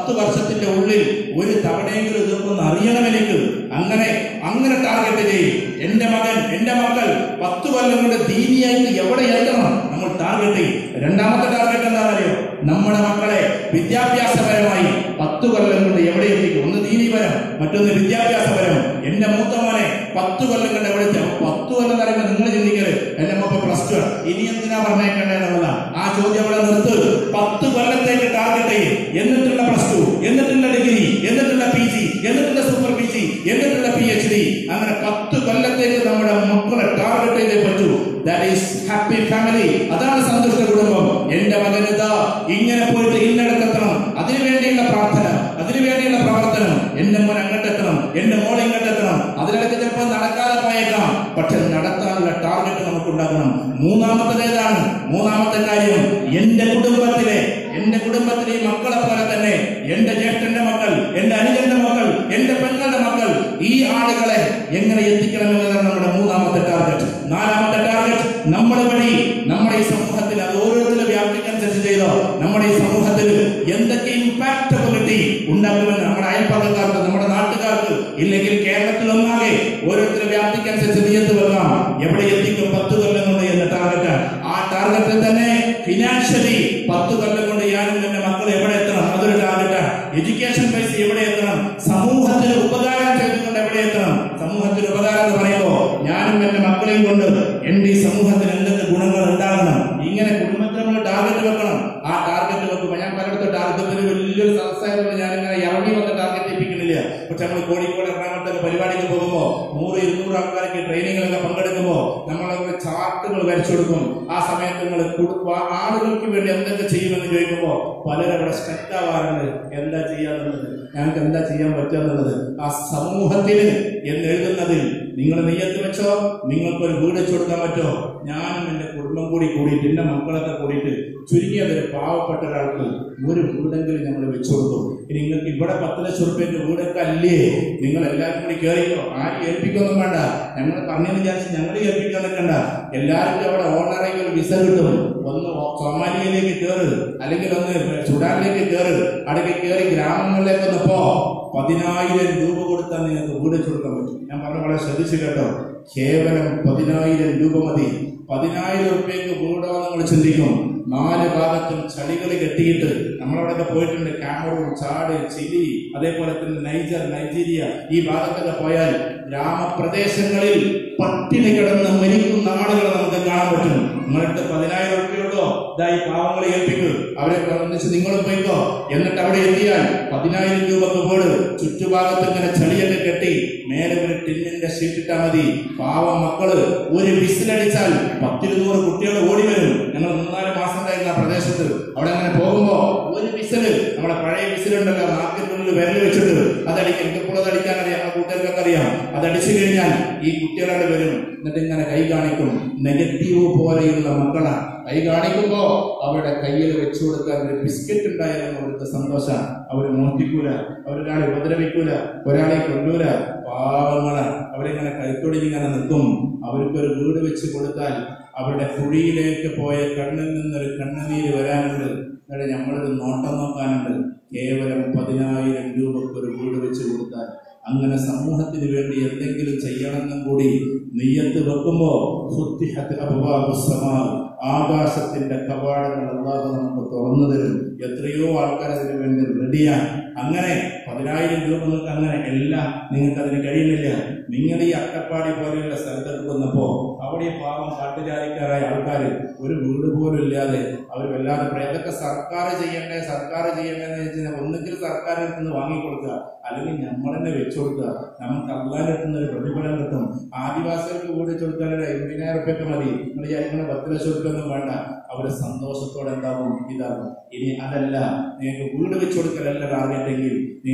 പത്ത് വർഷത്തിന്റെ ഉള്ളിൽ ഒരു തവണയെങ്കിലും ഇതൊക്കെ അറിയണം എനിക്ക് അങ്ങനെ അങ്ങനെ ടാർഗറ്റ് ചെയ്യും എന്റെ മകൻ എന്റെ മക്കൾ പത്ത് കൊല്ലം കൊണ്ട് ദീനിയായിട്ട് എവിടെ എത്തണം നമ്മൾ ടാർഗറ്റ് ചെയ്യും രണ്ടാമത്തെ ടാർഗറ്റ് എന്താണെന്നറിയോ നമ്മുടെ മക്കളെ വിദ്യാഭ്യാസപരമായി പത്ത് കൊല്ലം കൊണ്ട് എവിടെ എത്തിക്കും ഒന്ന് ദീനിപരം മറ്റൊന്ന് വിദ്യാഭ്യാസപരം എന്റെ മൂത്ത മോനെ പത്ത് കൊല്ലം കൊണ്ട് എവിടെ എത്തി അപ്പൊ പത്ത് കൊല്ലം എന്ന് പറയുമ്പോൾ നിങ്ങൾ ചിന്തിക്കരുത് എന്റെ മോപ്പ പ്ലസ് ടു ഇനി എന്തിനാ പറഞ്ഞേക്കേണ്ടതെന്നുള്ള ആ ചോദ്യം അവിടെ നിർത്ത് പത്ത് കൊല്ലത്തേക്ക് ടാർഗറ്റ് ചെയ്യും എന്നിട്ടുള്ള പ്ലസ് ടു എന്നിട്ടുള്ള ഡിഗ്രി എന്നിട്ടുള്ള പി ജി എന്നിട്ടുള്ള സൂപ്പർ പി ജി എന്നിട്ടുള്ള പി എച്ച് ഡി അങ്ങനെ പത്ത് കൊല്ലത്തേക്ക് നമ്മുടെ മക്കളെ ടാർഗറ്റ് ചെയ്തേ പറ്റൂ ദാറ്റ് ഈസ് ഹാപ്പി ഫാമിലി അതാണ് സന്തുഷ്ട കുടുംബം എന്റെ മകൻ ഇതാ ഇങ്ങനെ പോയിട്ട് ഇന്നടത്തെത്തണം അതിനു വേണ്ടിയുള്ള പ്രാർത്ഥന അതിനു വേണ്ടിയുള്ള പ്രവർത്തനം എന്റെ മോൻ അങ്ങോട്ടെത്തണം എന്റെ മോൾ ഇങ്ങോട്ടെത്തണം അതിനിടയ്ക്ക് ചിലപ്പോൾ നടക്കാതെ പോയേക്കാം പക്ഷെ നടത്താനുള്ള ടാർഗറ്റ് നമുക്ക് ഉണ്ടാക്കണം മൂന്നാമത്തത് ഏതാണ് മൂന്നാമത്തെ കാര്യം എന്റെ കുടുംബത്തിലെ എന്റെ കുടുംബത്തിലെ ഈ മക്കളെ പോലെ തന്നെ എന്റെ ജ്യേഷ്ഠന്റെ മക്കൾ എന്റെ അനുജന്റെ മക്കൾ എന്റെ പെങ്ങളുടെ മക്കൾ ഈ ആളുകളെ എങ്ങനെ എത്തിക്കണം എന്നതാണ് നമ്മുടെ മൂന്നാമത്തെ ടാർഗറ്റ് നാലാമത്തെ ടാർഗറ്റ് നമ്മൾ വഴി നമ്മുടെ ഈ സമൂഹത്തിൽ അത് ഓരോരുത്തരും വ്യാപ്തിക്കനുസരിച്ച് ചെയ്തോ നമ്മുടെ ഈ സമൂഹത്തിൽ എന്തൊക്കെ ഇമ്പാക്ടബിലിറ്റി ഉണ്ടാക്കുമെന്ന് നമ്മുടെ അയൽപ്പക്കക്കാർക്ക് നമ്മുടെ നാട്ടുകാർക്ക് ഇല്ലെങ്കിൽ കേരളത്തിൽ ഒന്നാകെ ഓരോരുത്തരും വ്യാപ്തിക്കനുസരിച്ച് നീയത്ത് വെക്കാം എവിടെ എത്തിക്കും പത്ത് കൊല്ലം കൊണ്ട് എന്ന ടാർഗറ്റ് ആ ടാർഗറ്റിൽ തന്നെ ഫിനാൻഷ്യലി പത്ത് കൊല്ലം കൊണ്ട് ഞാനും എന്റെ മക്കൾ എവിടെ എത്തണം അതൊരു ടാർഗറ്റ് എഡ്യൂക്കേഷൻ പൈസ എവിടെ എത്തണം സമൂഹത്തിന് ഉപകാരം ചെയ്തുകൊണ്ട് എവിടെ എത്തണം സമൂഹത്തിന് ഉപകാരം എന്ന് പറയുമ്പോ ഞാനും എന്റെ മക്കളെയും കൊണ്ട് എന്റെ ഈ സമൂഹത്തിന് എന്തൊക്കെ ഗുണങ്ങൾ ഉണ്ടാകണം ഇങ്ങനെ കുടുംബത്തിൽ നമ്മൾ ടാർഗറ്റ് വെക്കണം ആ ടാർഗറ്റ് വെക്കുമ്പോൾ ഞാൻ പലയിടത്തും ടാർഗറ്റിൽ വലിയൊരു സംസ്ഥാനത്തോട് ഞാൻ ഇങ്ങനെ ഇറങ്ങി വന്ന ടാർഗറ്റ് ഏൽപ്പിക്കുന്നില്ല പക്ഷെ നമ്മൾ കോഴിക്കോട് എറണാകുളത്തൊക്കെ പരിപാടിക്ക് പോകുമ്പോൾ നൂറ് ഇരുന്നൂറ് ആൾക്കാർക്ക് ട്രെയിനിങ്ങിലൊക്കെ പങ്കെടുക്കുമ്പോൾ നമ്മളൊക്കെ ചാർട്ടുകൾ വരച്ചു കൊടുക്കും ആ സമയത്ത് നിങ്ങൾ ആളുകൾക്ക് വേണ്ടി എന്തൊക്കെ ചെയ്യുമെന്ന് ചോദിക്കുമ്പോൾ പലരും അവിടെ സ്റ്റക്ക് ആവാറുണ്ട് എന്താ ചെയ്യാന്നുള്ളത് ഞങ്ങൾക്ക് എന്താ ചെയ്യാൻ പറ്റുക ആ സമൂഹത്തിന് എന്ന് എഴുതുന്നതിൽ നിങ്ങൾ നെയ്യത്ത് വെച്ചോ നിങ്ങൾക്കൊരു വീട് വെച്ചു കൊടുക്കാൻ പറ്റുമോ ഞാനും എന്റെ കുടുംബം കൂടി കൂടിയിട്ട് എന്റെ മക്കളൊക്കെ കൂടിയിട്ട് ചുരുങ്ങിയത് ഒരു പാവപ്പെട്ട ഒരാൾക്ക് ഒരു വീടെങ്കിലും നമ്മൾ വെച്ചു കൊടുക്കും ഇനി നിങ്ങൾക്ക് ഇവിടെ പത്ത് ലക്ഷം റുപ്യന്റെ വീടൊക്കെ അല്ലേ നിങ്ങൾ എല്ലാവരും കൂടി കയറിയോ ആരും ഏൽപ്പിക്കൊന്നും വേണ്ട ഞങ്ങൾ പറഞ്ഞു വിചാരിച്ച് ഞങ്ങൾ ഏൽപ്പിക്കാൻ നിൽക്കണ്ട എല്ലാവർക്കും അവിടെ ഓണറായി ഒരു വിസ കിട്ടും ഒന്ന് സൊമാലിയയിലേക്ക് കയറ് അല്ലെങ്കിൽ ഒന്ന് സുഡാനിലേക്ക് കയറ് അവിടെ കയറി ഗ്രാമങ്ങളിലേക്ക് ഒന്ന് പോ പതിനായിരം രൂപ കൊടുത്താൽ നിങ്ങൾക്ക് വീട് വെച്ച് കൊടുക്കാൻ പറ്റും ഞാൻ പറഞ്ഞ വളരെ ശ്രദ്ധിച്ചു കേട്ടോ കേവലം പതിനായിരം രൂപ മതി പതിനായിരം റുപ്യക്ക് വീടോ നിങ്ങൾ ചിന്തിക്കും നാല് ഭാഗത്തും ചളികൾ കെട്ടിയിട്ട് നമ്മളവിടെയൊക്കെ പോയിട്ടുണ്ട് കാമറൂൺ ചാട് ചിലി അതേപോലെ തന്നെ നൈജർ നൈജീരിയ ഈ ഭാഗത്തൊക്കെ പോയാൽ ഗ്രാമപ്രദേശങ്ങളിൽ പട്ടിണി കിടന്ന് മരിക്കുന്ന ആളുകളെ നമുക്ക് കാണാൻ പറ്റും നിങ്ങളുടെ പതിനായിരം റുപ്യുള്ളോ ഇതായി പാവങ്ങളെ ഏൽപ്പിക്കൂ അവരെ ഒന്നിച്ച് നിങ്ങളും പോയിക്കോ എന്നിട്ട് അവിടെ എത്തിയാൽ പതിനായിരം രൂപക്ക് വീട് ചുറ്റുഭാഗത്ത് ഇങ്ങനെ ചളിയൊക്കെ കെട്ടി മേലെ ഒരു ടിന്നിന്റെ ഷീറ്റ് ഇട്ടാൽ മതി പാവം മക്കള് ഒരു വിസിലടിച്ചാൽ പത്തിരുന്നൂറ് കുട്ടികൾ ഓടി വരും ഞങ്ങൾ മൂന്നാല് മാസം ഉണ്ടായിരുന്ന ആ പ്രദേശത്ത് അവിടെ അങ്ങനെ പോകുമ്പോ ഒരു വിസില് നമ്മുടെ പഴയ വിസിലുണ്ടല്ലോ നാക്കിനുള്ളിൽ വിരൽ വെച്ചിട്ട് അതടിക്കും എനിക്കിപ്പോൾ അത് അടിക്കാൻ അറിയാം നമ്മുടെ കൂട്ടുകാർക്കൊക്കെ അറിയാം അത് അടിച്ചു കഴിഞ്ഞാൽ ഈ കുട്ടികളവിടെ വരും എന്നിട്ട് ഇങ്ങനെ കൈ കാണിക്കും നെഗറ്റീവ് പോലെയുള്ള മക്കളാ കൈ കാണിക്കുമ്പോ അവരുടെ കയ്യിൽ വെച്ചു കൊടുക്കാൻ ഒരു ബിസ്ക്കറ്റ് ഉണ്ടായാലും അവർക്ക് സന്തോഷം അവർ മോഷ്ടിക്കൂല അവരൊരാളെ ഉപദ്രവിക്കൂല ഒരാളെ കൊല്ലൂല പാവങ്ങള് അവരിങ്ങനെ കൈത്തൊടിൽ ഇങ്ങനെ നിൽക്കും അവർക്കൊരു വീട് വെച്ച് കൊടുത്താൽ അവരുടെ കുഴിയിലേക്ക് പോയ കണ്ണിൽ നിന്നൊരു കണ്ണുനീര് വരാനുണ്ട് എന്നിട്ട് നമ്മളൊരു നോട്ടം നോക്കാനുണ്ട് കേവലം പതിനായിരം രൂപക്ക് ഒരു വീട് വെച്ച് കൊടുത്താൽ അങ്ങനെ സമൂഹത്തിന് വേണ്ടി എന്തെങ്കിലും ചെയ്യണമെന്നും കൂടി നെയ്യത്ത് വെക്കുമ്പോ ഫുത്തിഹത്ത് അബ്വാബുസ് സമാ. ആകാശത്തിന്റെ കവാടങ്ങൾ അള്ളാഹു നമുക്ക് തുറന്നു തരും എത്രയോ ആൾക്കാർ അതിന് വേണ്ടി റെഡിയാണ് അങ്ങനെ പതിനായിരം രൂപ നിങ്ങൾക്ക് അങ്ങനെ എല്ലാം നിങ്ങൾക്ക് അതിന് കഴിയുന്നില്ല നിങ്ങൾ ഈ അട്ടപ്പാടി പോലെയുള്ള സ്ഥലത്തൊക്കെ വന്നപ്പോ അവിടെ ഈ പാവം കാട്ടുജാതിക്കാരായ ആൾക്കാർ ഒരു വീട് പോലും ഇല്ലാതെ അവർ വല്ലാതെ പറയും അതൊക്കെ സർക്കാർ ചെയ്യണ്ടേ സർക്കാർ ചെയ്യണ്ടേ എന്ന് വെച്ചാൽ ഒന്നുകിൽ സർക്കാരിൽ നിന്ന് വാങ്ങിക്കൊടുക്കുക അല്ലെങ്കിൽ നമ്മൾ തന്നെ വെച്ചു കൊടുക്കുക നമുക്ക് അള്ളാഹിന് ഒരു പ്രതിഫലം കിട്ടും ആദിവാസികൾക്ക് വീട് വെച്ച് കൊടുക്കാൻ ഒരു എൺപതിനായിരം റുപ്യൊക്കെ മതി നിങ്ങൾ വിചാരിക്കുന്ന പത്ത് ലക്ഷം റുപ്യ ഒന്നും വേണ്ട അവര് സന്തോഷത്തോടെ എന്താകും ഇതാകും ഇനി അതല്ല നിങ്ങൾക്ക് വീട് വെച്ച് കൊടുക്കലല്ല ടാർഗറ്റ് എങ്കിൽ നിങ്ങൾ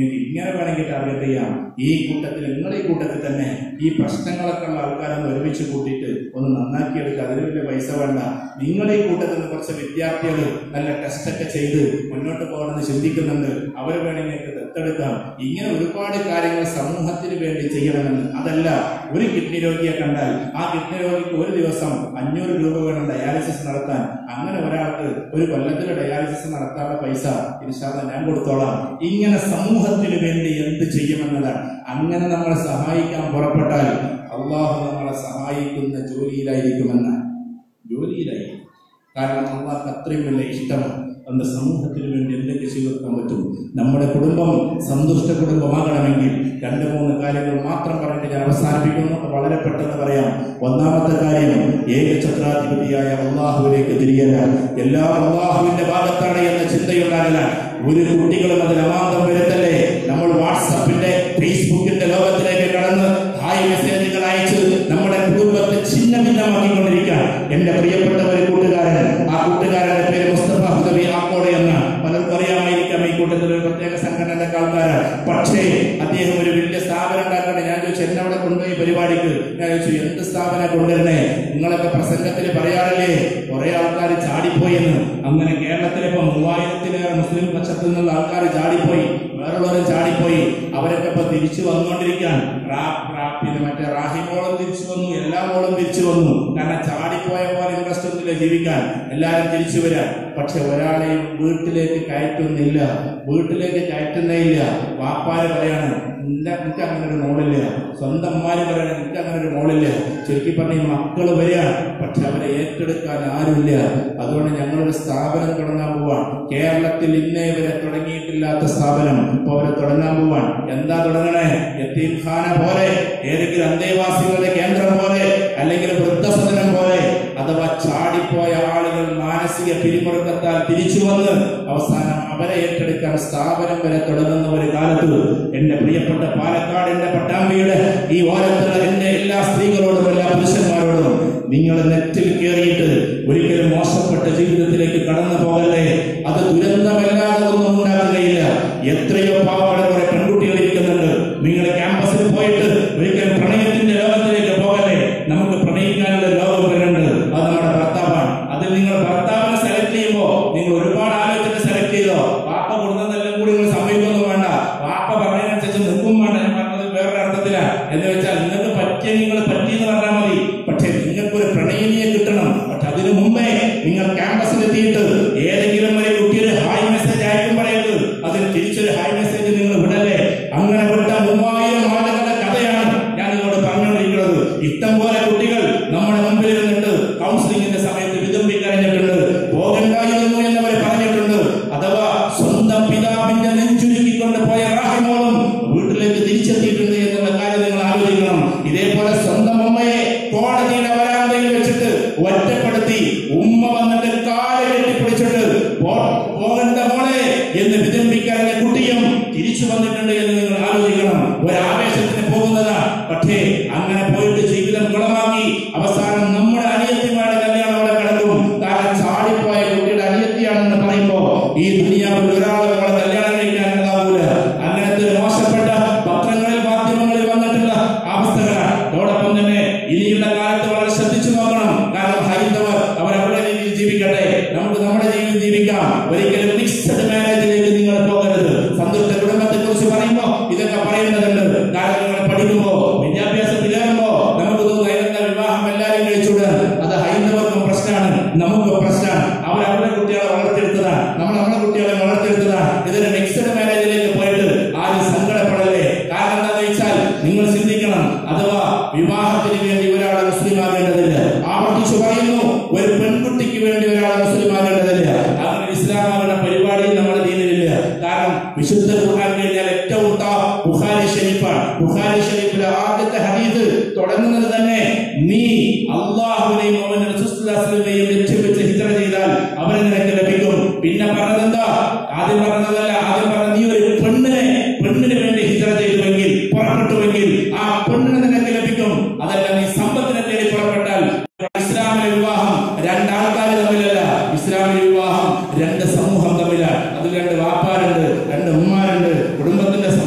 നിങ്ങൾക്ക് ഇങ്ങനെ വേണമെങ്കിൽ ടാർഗറ്റ് ചെയ്യാം ഈ കൂട്ടത്തിൽ നിങ്ങൾ ഈ കൂട്ടത്തിൽ തന്നെ ഈ പ്രശ്നങ്ങളൊക്കെ ഉള്ള ആൾക്കാരൊന്ന് ഒരുമിച്ച് കൂട്ടിയിട്ട് ഒന്ന് നന്നാക്കിയെടുക്കുക അതിന് വലിയ പൈസ വേണ്ട നിങ്ങൾ ഈ കൂട്ടത്തിൽ നിന്ന് കുറച്ച് വിദ്യാർത്ഥികൾ നല്ല ടെസ്റ്റ് ഒക്കെ ചെയ്ത് മുന്നോട്ട് പോകണമെന്ന് ചിന്തിക്കുന്നുണ്ട് അവർ വേണമെങ്കിൽ നിങ്ങൾക്ക് ദത്തെടുക്കാം ഇങ്ങനെ ഒരുപാട് കാര്യങ്ങൾ സമൂഹത്തിന് വേണ്ടി ചെയ്യണമെന്ന് അതല്ല ഒരു കിഡ്നി രോഗിയെ കണ്ടാൽ ആ കിഡ്നി രോഗിക്ക് ഒരു ദിവസം അഞ്ഞൂറ് രൂപ വേണം ഡയാലിസിസ് നടത്താൻ അങ്ങനെ ഒരാൾക്ക് ഒരു കൊല്ലത്തിൽ ഡയാലിസിസ് നടത്താനുള്ള പൈസ ഇൻഷാല്ല ഞാൻ കൊടുത്തോളാം ഇങ്ങനെ സമൂഹത്തിന് വേണ്ടി എന്ത് ചെയ്യുമെന്നതാണ് അങ്ങനെ നമ്മളെ സഹായിക്കാൻ പുറപ്പെട്ടാൽ അള്ളാഹു നമ്മളെ സഹായിക്കുന്ന ജോലിയിലായിരിക്കുമെന്ന് ജോലിയിലായിരിക്കും കാരണം അള്ളാഹ് അത്രയും വലിയ ഇഷ്ടമാണ് നമ്മുടെ സമൂഹത്തിന് വേണ്ടി എന്തൊക്കെ ചെയ്തു കൊടുക്കാൻ പറ്റും നമ്മുടെ കുടുംബം സന്തുഷ്ട കുടുംബമാകണമെങ്കിൽ രണ്ട് മൂന്ന് കാര്യങ്ങൾ മാത്രം പറഞ്ഞിട്ട് ഞാൻ അവസാനിപ്പിക്കുന്നു വളരെ പെട്ടെന്ന് പറയാം ഒന്നാമത്തെ കാര്യം ഏകഛത്രാധിപതിയായ അള്ളാഹുവിലേക്ക് തിരിയല എല്ലാം അള്ളാഹുവിന്റെ ഭാഗത്താണ് എന്ന ചിന്തയുണ്ടാകില്ല ഒരു കുട്ടികളും അതിൽ അമാന്തം വരുത്തല്ലേ നമ്മൾ വാട്സപ്പിന്റെ ഫേസ്ബുക്കിന്റെ ലോകത്തിലേക്ക് കടന്ന് ഹായ് മെസ്സേജുകൾ അയച്ച് നമ്മുടെ കുടുംബത്തെ ഛിന്ന ഭിന്നമാക്കിക്കൊണ്ടിരിക്കുക എന്റെ പ്രിയപ്പെട്ട ഒരു കൂട്ടുകാരൻ ആ കൂട്ടുകാരന്റെ പേര് മുസ്തഫ ഹുദവി ആക്കോട് എന്ന് പലർക്കും അറിയാമായിരിക്കാം ഈ കൂട്ടത്തിൽ ഒരു പ്രത്യേക സംഘടനയുടെ ആൾക്കാരാണ് പക്ഷേ അദ്ദേഹം ഒരു വലിയ സ്ഥാപനം ഉണ്ടാക്കട്ടെ ഞാൻ ചോദിച്ചു എന്നെ അവിടെ കൊണ്ടുപോയി പരിപാടിക്ക് ഞാൻ ചോദിച്ചു എന്ത് സ്ഥാപനം കൊണ്ടുവരണേ നിങ്ങളൊക്കെ പ്രസംഗത്തിൽ പറയാറില്ലേ കുറെ ആൾക്കാർ ചാടിപ്പോയെന്ന് അങ്ങനെ കേരളത്തിലെ ഇപ്പൊ മൂവായിരത്തിലേറെ മുസ്ലിം പക്ഷത്തിൽ നിന്നുള്ള ആൾക്കാർ ചാടിപ്പോയി വേറുള്ളവരും ചാടിപ്പോയി അവരൊക്കെ ഇപ്പൊ തിരിച്ചു വന്നുകൊണ്ടിരിക്കാൻ പിന്നെ മറ്റേ റാഹിമോളം തിരിച്ചു വന്നു എല്ലാ മോളും തിരിച്ചു വന്നു കാരണം ചാടിപ്പോയ പോലെ ഇൻട്രസ്റ്റ് ഒന്നുമില്ല ജീവിക്കാൻ എല്ലാവരും തിരിച്ചു വരാൻ പക്ഷെ ഒരാളെയും വീട്ടിലേക്ക് കയറ്റുന്നില്ല വീട്ടിലേക്ക് കയറ്റുന്നേ ഇല്ല വാപ്പാര് പറയാണ് "നിന്റെ- നിനക്ക് അങ്ങനെ ഒരു മോളില്ല സ്വന്തം അമ്മാര് പറയണ നിനക്ക് അങ്ങനെ ഒരു മോളില്ല ചുരുക്കി പറഞ്ഞ ഈ മക്കള് വരിക പക്ഷെ അവരെ ഏറ്റെടുക്കാൻ ആരുമില്ല അതുകൊണ്ട് ഞങ്ങളൊരു സ്ഥാപനം തുടങ്ങാൻ പോവാൻ കേരളത്തിൽ ഇന്നേ വരെ തുടങ്ങിയിട്ടില്ലാത്ത സ്ഥാപനം ഇപ്പൊ അവരെ തുടങ്ങാൻ പോവാൻ എന്താ തുടങ്ങണേ യത്തീംഖാന പോലെ ഏതെങ്കിലും അന്തേവാസികളുടെ കേന്ദ്രം പോലെ അല്ലെങ്കിൽ വൃദ്ധസദനം പോലെ അഥവാ ചാടിപ്പോയ ആളുകൾ മാനസിക പിരിമുറുക്കത്താൽ തിരിച്ചു വന്ന് അവസാനം അവരെ ഏറ്റെടുക്കാൻ സ്ഥാപനം വരെ തുടങ്ങുന്ന ഒരു കാലത്ത് എന്റെ പ്രിയപ്പെട്ട പാലക്കാടിന്റെ പട്ടാമ്പിയുടെ ഈ ഓരത്തുള്ള എന്റെ എല്ലാ സ്ത്രീകളോടും എല്ലാ പുരുഷന്മാരോടും നിങ്ങൾ നെറ്റിൽ കയറിയിട്ട് ഒരിക്കലും മോശപ്പെട്ട ജീവിതത്തിലേക്ക് കടന്നു പോകല്ലേ അത് ദുരന്തമല്ലാതെ ഒന്നും ഉണ്ടാകുകയില്ല എത്രയോ പാവപ്പെട്ട കുറെ പെൺകുട്ടികൾ ഇരിക്കുന്നുണ്ട് നിങ്ങൾ ക്യാമ്പസിൽ പോയിട്ട് ഒരിക്കലും പ്രണയത്തിന്റെ ലോകത്തിലേക്ക് പോകല്ലേ നമുക്ക് പ്രണയിക്കാനുള്ള ലോകം വരുന്നുണ്ട് അത് നമ്മുടെ ഭർത്താവാണ് അതിൽ നിങ്ങൾ ഭർത്താവിനെ സെലക്ട് ചെയ്യുമ്പോൾ നിങ്ങൾ ഒരുപാട് ആലോചിച്ചിട്ട് സെലക്ട് ചെയ്തോ വാപ്പ കൊടുക്കുന്നതെല്ലാം കൂടി നിങ്ങൾ സമ്മതിക്കൊന്നും വേണ്ട വാപ്പ പറഞ്ഞതിനനുസരിച്ച് നിൽക്കും വേണ്ട ഞാൻ പറഞ്ഞത് വേറൊരു അർത്ഥത്തിലാണ് എന്ന് വെച്ചാൽ നിങ്ങൾക്ക് പറ്റിയ നിങ്ങൾ പറ്റിയെന്ന് പറഞ്ഞാൽ മതി പക്ഷെ നിങ്ങൾക്കൊരു പ്രണയിനിയെ കിട്ടണം പക്ഷെ അതിനു മുമ്പേ നിങ്ങൾ ക്യാമ്പസിൽ എത്തിയിട്ട് ഏതെങ്കിലും ഒരു കുട്ടി ഒരു ഹായ് മെസ്സേജ് അയക്കുമ്പോഴേക്ക് അതിന് തിരിച്ചൊരു ഹായ് മെസ്സേജ് നിങ്ങൾ വിടല്ലേ അങ്ങനെ വിട്ട മൂവായിരം ആളുകളുടെ കഥയാണ് ഞാൻ നിങ്ങളോട് പറഞ്ഞുകൊണ്ടിരിക്കുന്നത് ഇഷ്ടം പോലെ കുട്ടികൾ നമ്മുടെ മുമ്പിൽ ഇരുന്നിട്ട് കൗൺസിലിംഗിന്റെ സമയത്ത് വിതുമ്പിക്കരഞ്ഞിട്ടുണ്ട് പോകണ്ടായിരുന്നു എന്നവർ പറഞ്ഞിട്ടുണ്ട് അഥവാ സ്വന്തം പിതാവിന്റെ നെഞ്ചുരുക്കിക്കൊണ്ട് പോയ റാഹിമോളും വീട്ടിലേക്ക് തിരിച്ചെത്തിയിട്ടുണ്ട് എന്നുള്ള കാര്യം നിങ്ങൾ ആലോചിക്കണം ഇതേപോലെ സ്വന്തം അമ്മയെ കോടതിയുടെ വരാന്തയിൽ വെച്ചിട്ട് ഒറ്റപ്പെടുത്തി ഉമ്മ വന്നിട്ട് കാല് കെട്ടിപ്പിടിച്ചിട്ട് പോ- പോകണ്ട മോളെ എന്ന് വിതമ്പിക്കാരന്റെ കുട്ടിയും തിരിച്ചു വന്നിട്ടുണ്ട് എന്ന് നിങ്ങൾ ആലോചിക്കണം ഒരാവേശത്തിന് പോകുന്നതാ പക്ഷേ അങ്ങനെ പോയിട്ട് ജീവിതം കുളമാക്കി അവസാനം നമ്മുടെ അനിയത്തിമാരുടെ കല്യാണം അവിടെ കിടക്കും കാരണം ചാടിപ്പോയ കുട്ടിയുടെ അനിയത്തിയാണെന്ന് പറയുമ്പോ ഈ ദുനിയാവിൽ ഒരാളെ നമ്മളെ കല്യാണം കഴിക്കാൻ ഉണ്ടാവൂല അങ്ങനത്തെ ഒരു മോശപ്പെട്ട പത്രങ്ങളിൽ മാധ്യമങ്ങളിൽ വന്നിട്ടുള്ള അവസ്ഥകളാണ് അതോടൊപ്പം തന്നെ ഇനിയുള്ള കാലത്ത് വളരെ ശ്രദ്ധിച്ചു നോക്കണം കാരണം ഹൈന്ദവർ അവർ അവരുടെ രീതിയിൽ ജീവിക്കട്ടെ നമുക്ക് നമ്മുടെ ജീവിതം ജീവിക്കാം ഒരിക്കലും മിക്സഡ് മാരേജിലേക്ക് നിങ്ങൾ പോകരുത് സന്തുഷ്ട കുടുംബത്തെ കുറിച്ച് പറയുമ്പോ ഇതൊക്കെ പറയുന്നതുണ്ട് കാരണം നിങ്ങൾ പഠിക്കുമ്പോ വിദ്യാഭ്യാസത്തിൽ കയറുമ്പോ നമുക്ക് തോന്നുന്നു അതിനെന്താ വിവാഹം എല്ലാവരും കഴിച്ചുകൂടാ അത് ഹൈന്ദവർക്കും പ്രശ്നമാണ് നമുക്കും പ്രശ്നമാണ് അവർ അവരുടെ കുട്ടികളെ വളർത്തിയെടുത്തതാണ് നമ്മൾ നമ്മുടെ കുട്ടികളെ വളർത്തിയെടുത്തതാണ് ഇതൊരു മിക്സഡ് മാരേജിലേക്ക് പോയിട്ട് ആരും സങ്കടപ്പെടല്ലേ കാരണം എന്താണെന്ന് വെച്ചാൽ നിങ്ങൾ ചിന്തിക്കണം അഥവാ വിവാഹത്തിന് വേണ്ടി ഒരാൾ മുസ്ലിം ആകേണ്ടതില്ല ആവർത്തിച്ചു പറയുന്നു ഒരു പെൺകുട്ടിക്ക് വേണ്ടി ഒരാൾ മുസ്ലിം ആകേണ്ടതില്ല അങ്ങനെ ഇസ്ലാമാകുന്ന പരിപാടി നമ്മുടെ ദീനിലില്ല കാരണം വിശുദ്ധ ഖുർആൻ കഴിഞ്ഞാൽ ഏറ്റവും ടോപ്പ് ബുഖാരി ഷരീഫാണ് ബുഖാരി ഷരീഫിലെ ആദ്യത്തെ ഹദീസ് തുടങ്ങുന്നത് തന്നെ നീ അള്ളാഹുവിനെയും അവന്റെ റസൂലുള്ളാഹിയെയും ലക്ഷ്യം വെച്ച് ഹിജറ ചെയ്താൽ അവന് നിനക്ക് ലഭിക്കും പിന്നെ പറഞ്ഞത് എന്താ ആദ്യം പറഞ്ഞതല്ല ആദ്യം പറഞ്ഞ നീ ഒരു പെണ്ണിനെ പെണ്ണിന് വേണ്ടി ഹിജറ ചെയ്തുവെങ്കിൽ പുറപ്പെട്ടുവെങ്കിൽ ആ പെണ്ണിന് നിനക്ക് ലഭിക്കും അതല്ല നീ സമ്പത്തിനെ തേടി പുറപ്പെട്ടാൽ ഇസ്ലാമിലെ വിവാഹം രണ്ടാൾക്കാർ തമ്മിലല്ല ഇസ്ലാമിലെ വിവാഹം രണ്ട് സമൂഹം തമ്മിലാണ് അതിൽ രണ്ട് വാപ്പാരുണ്ട് രണ്ട് ഉമ്മാരുണ്ട് കുടുംബത്തിന്റെ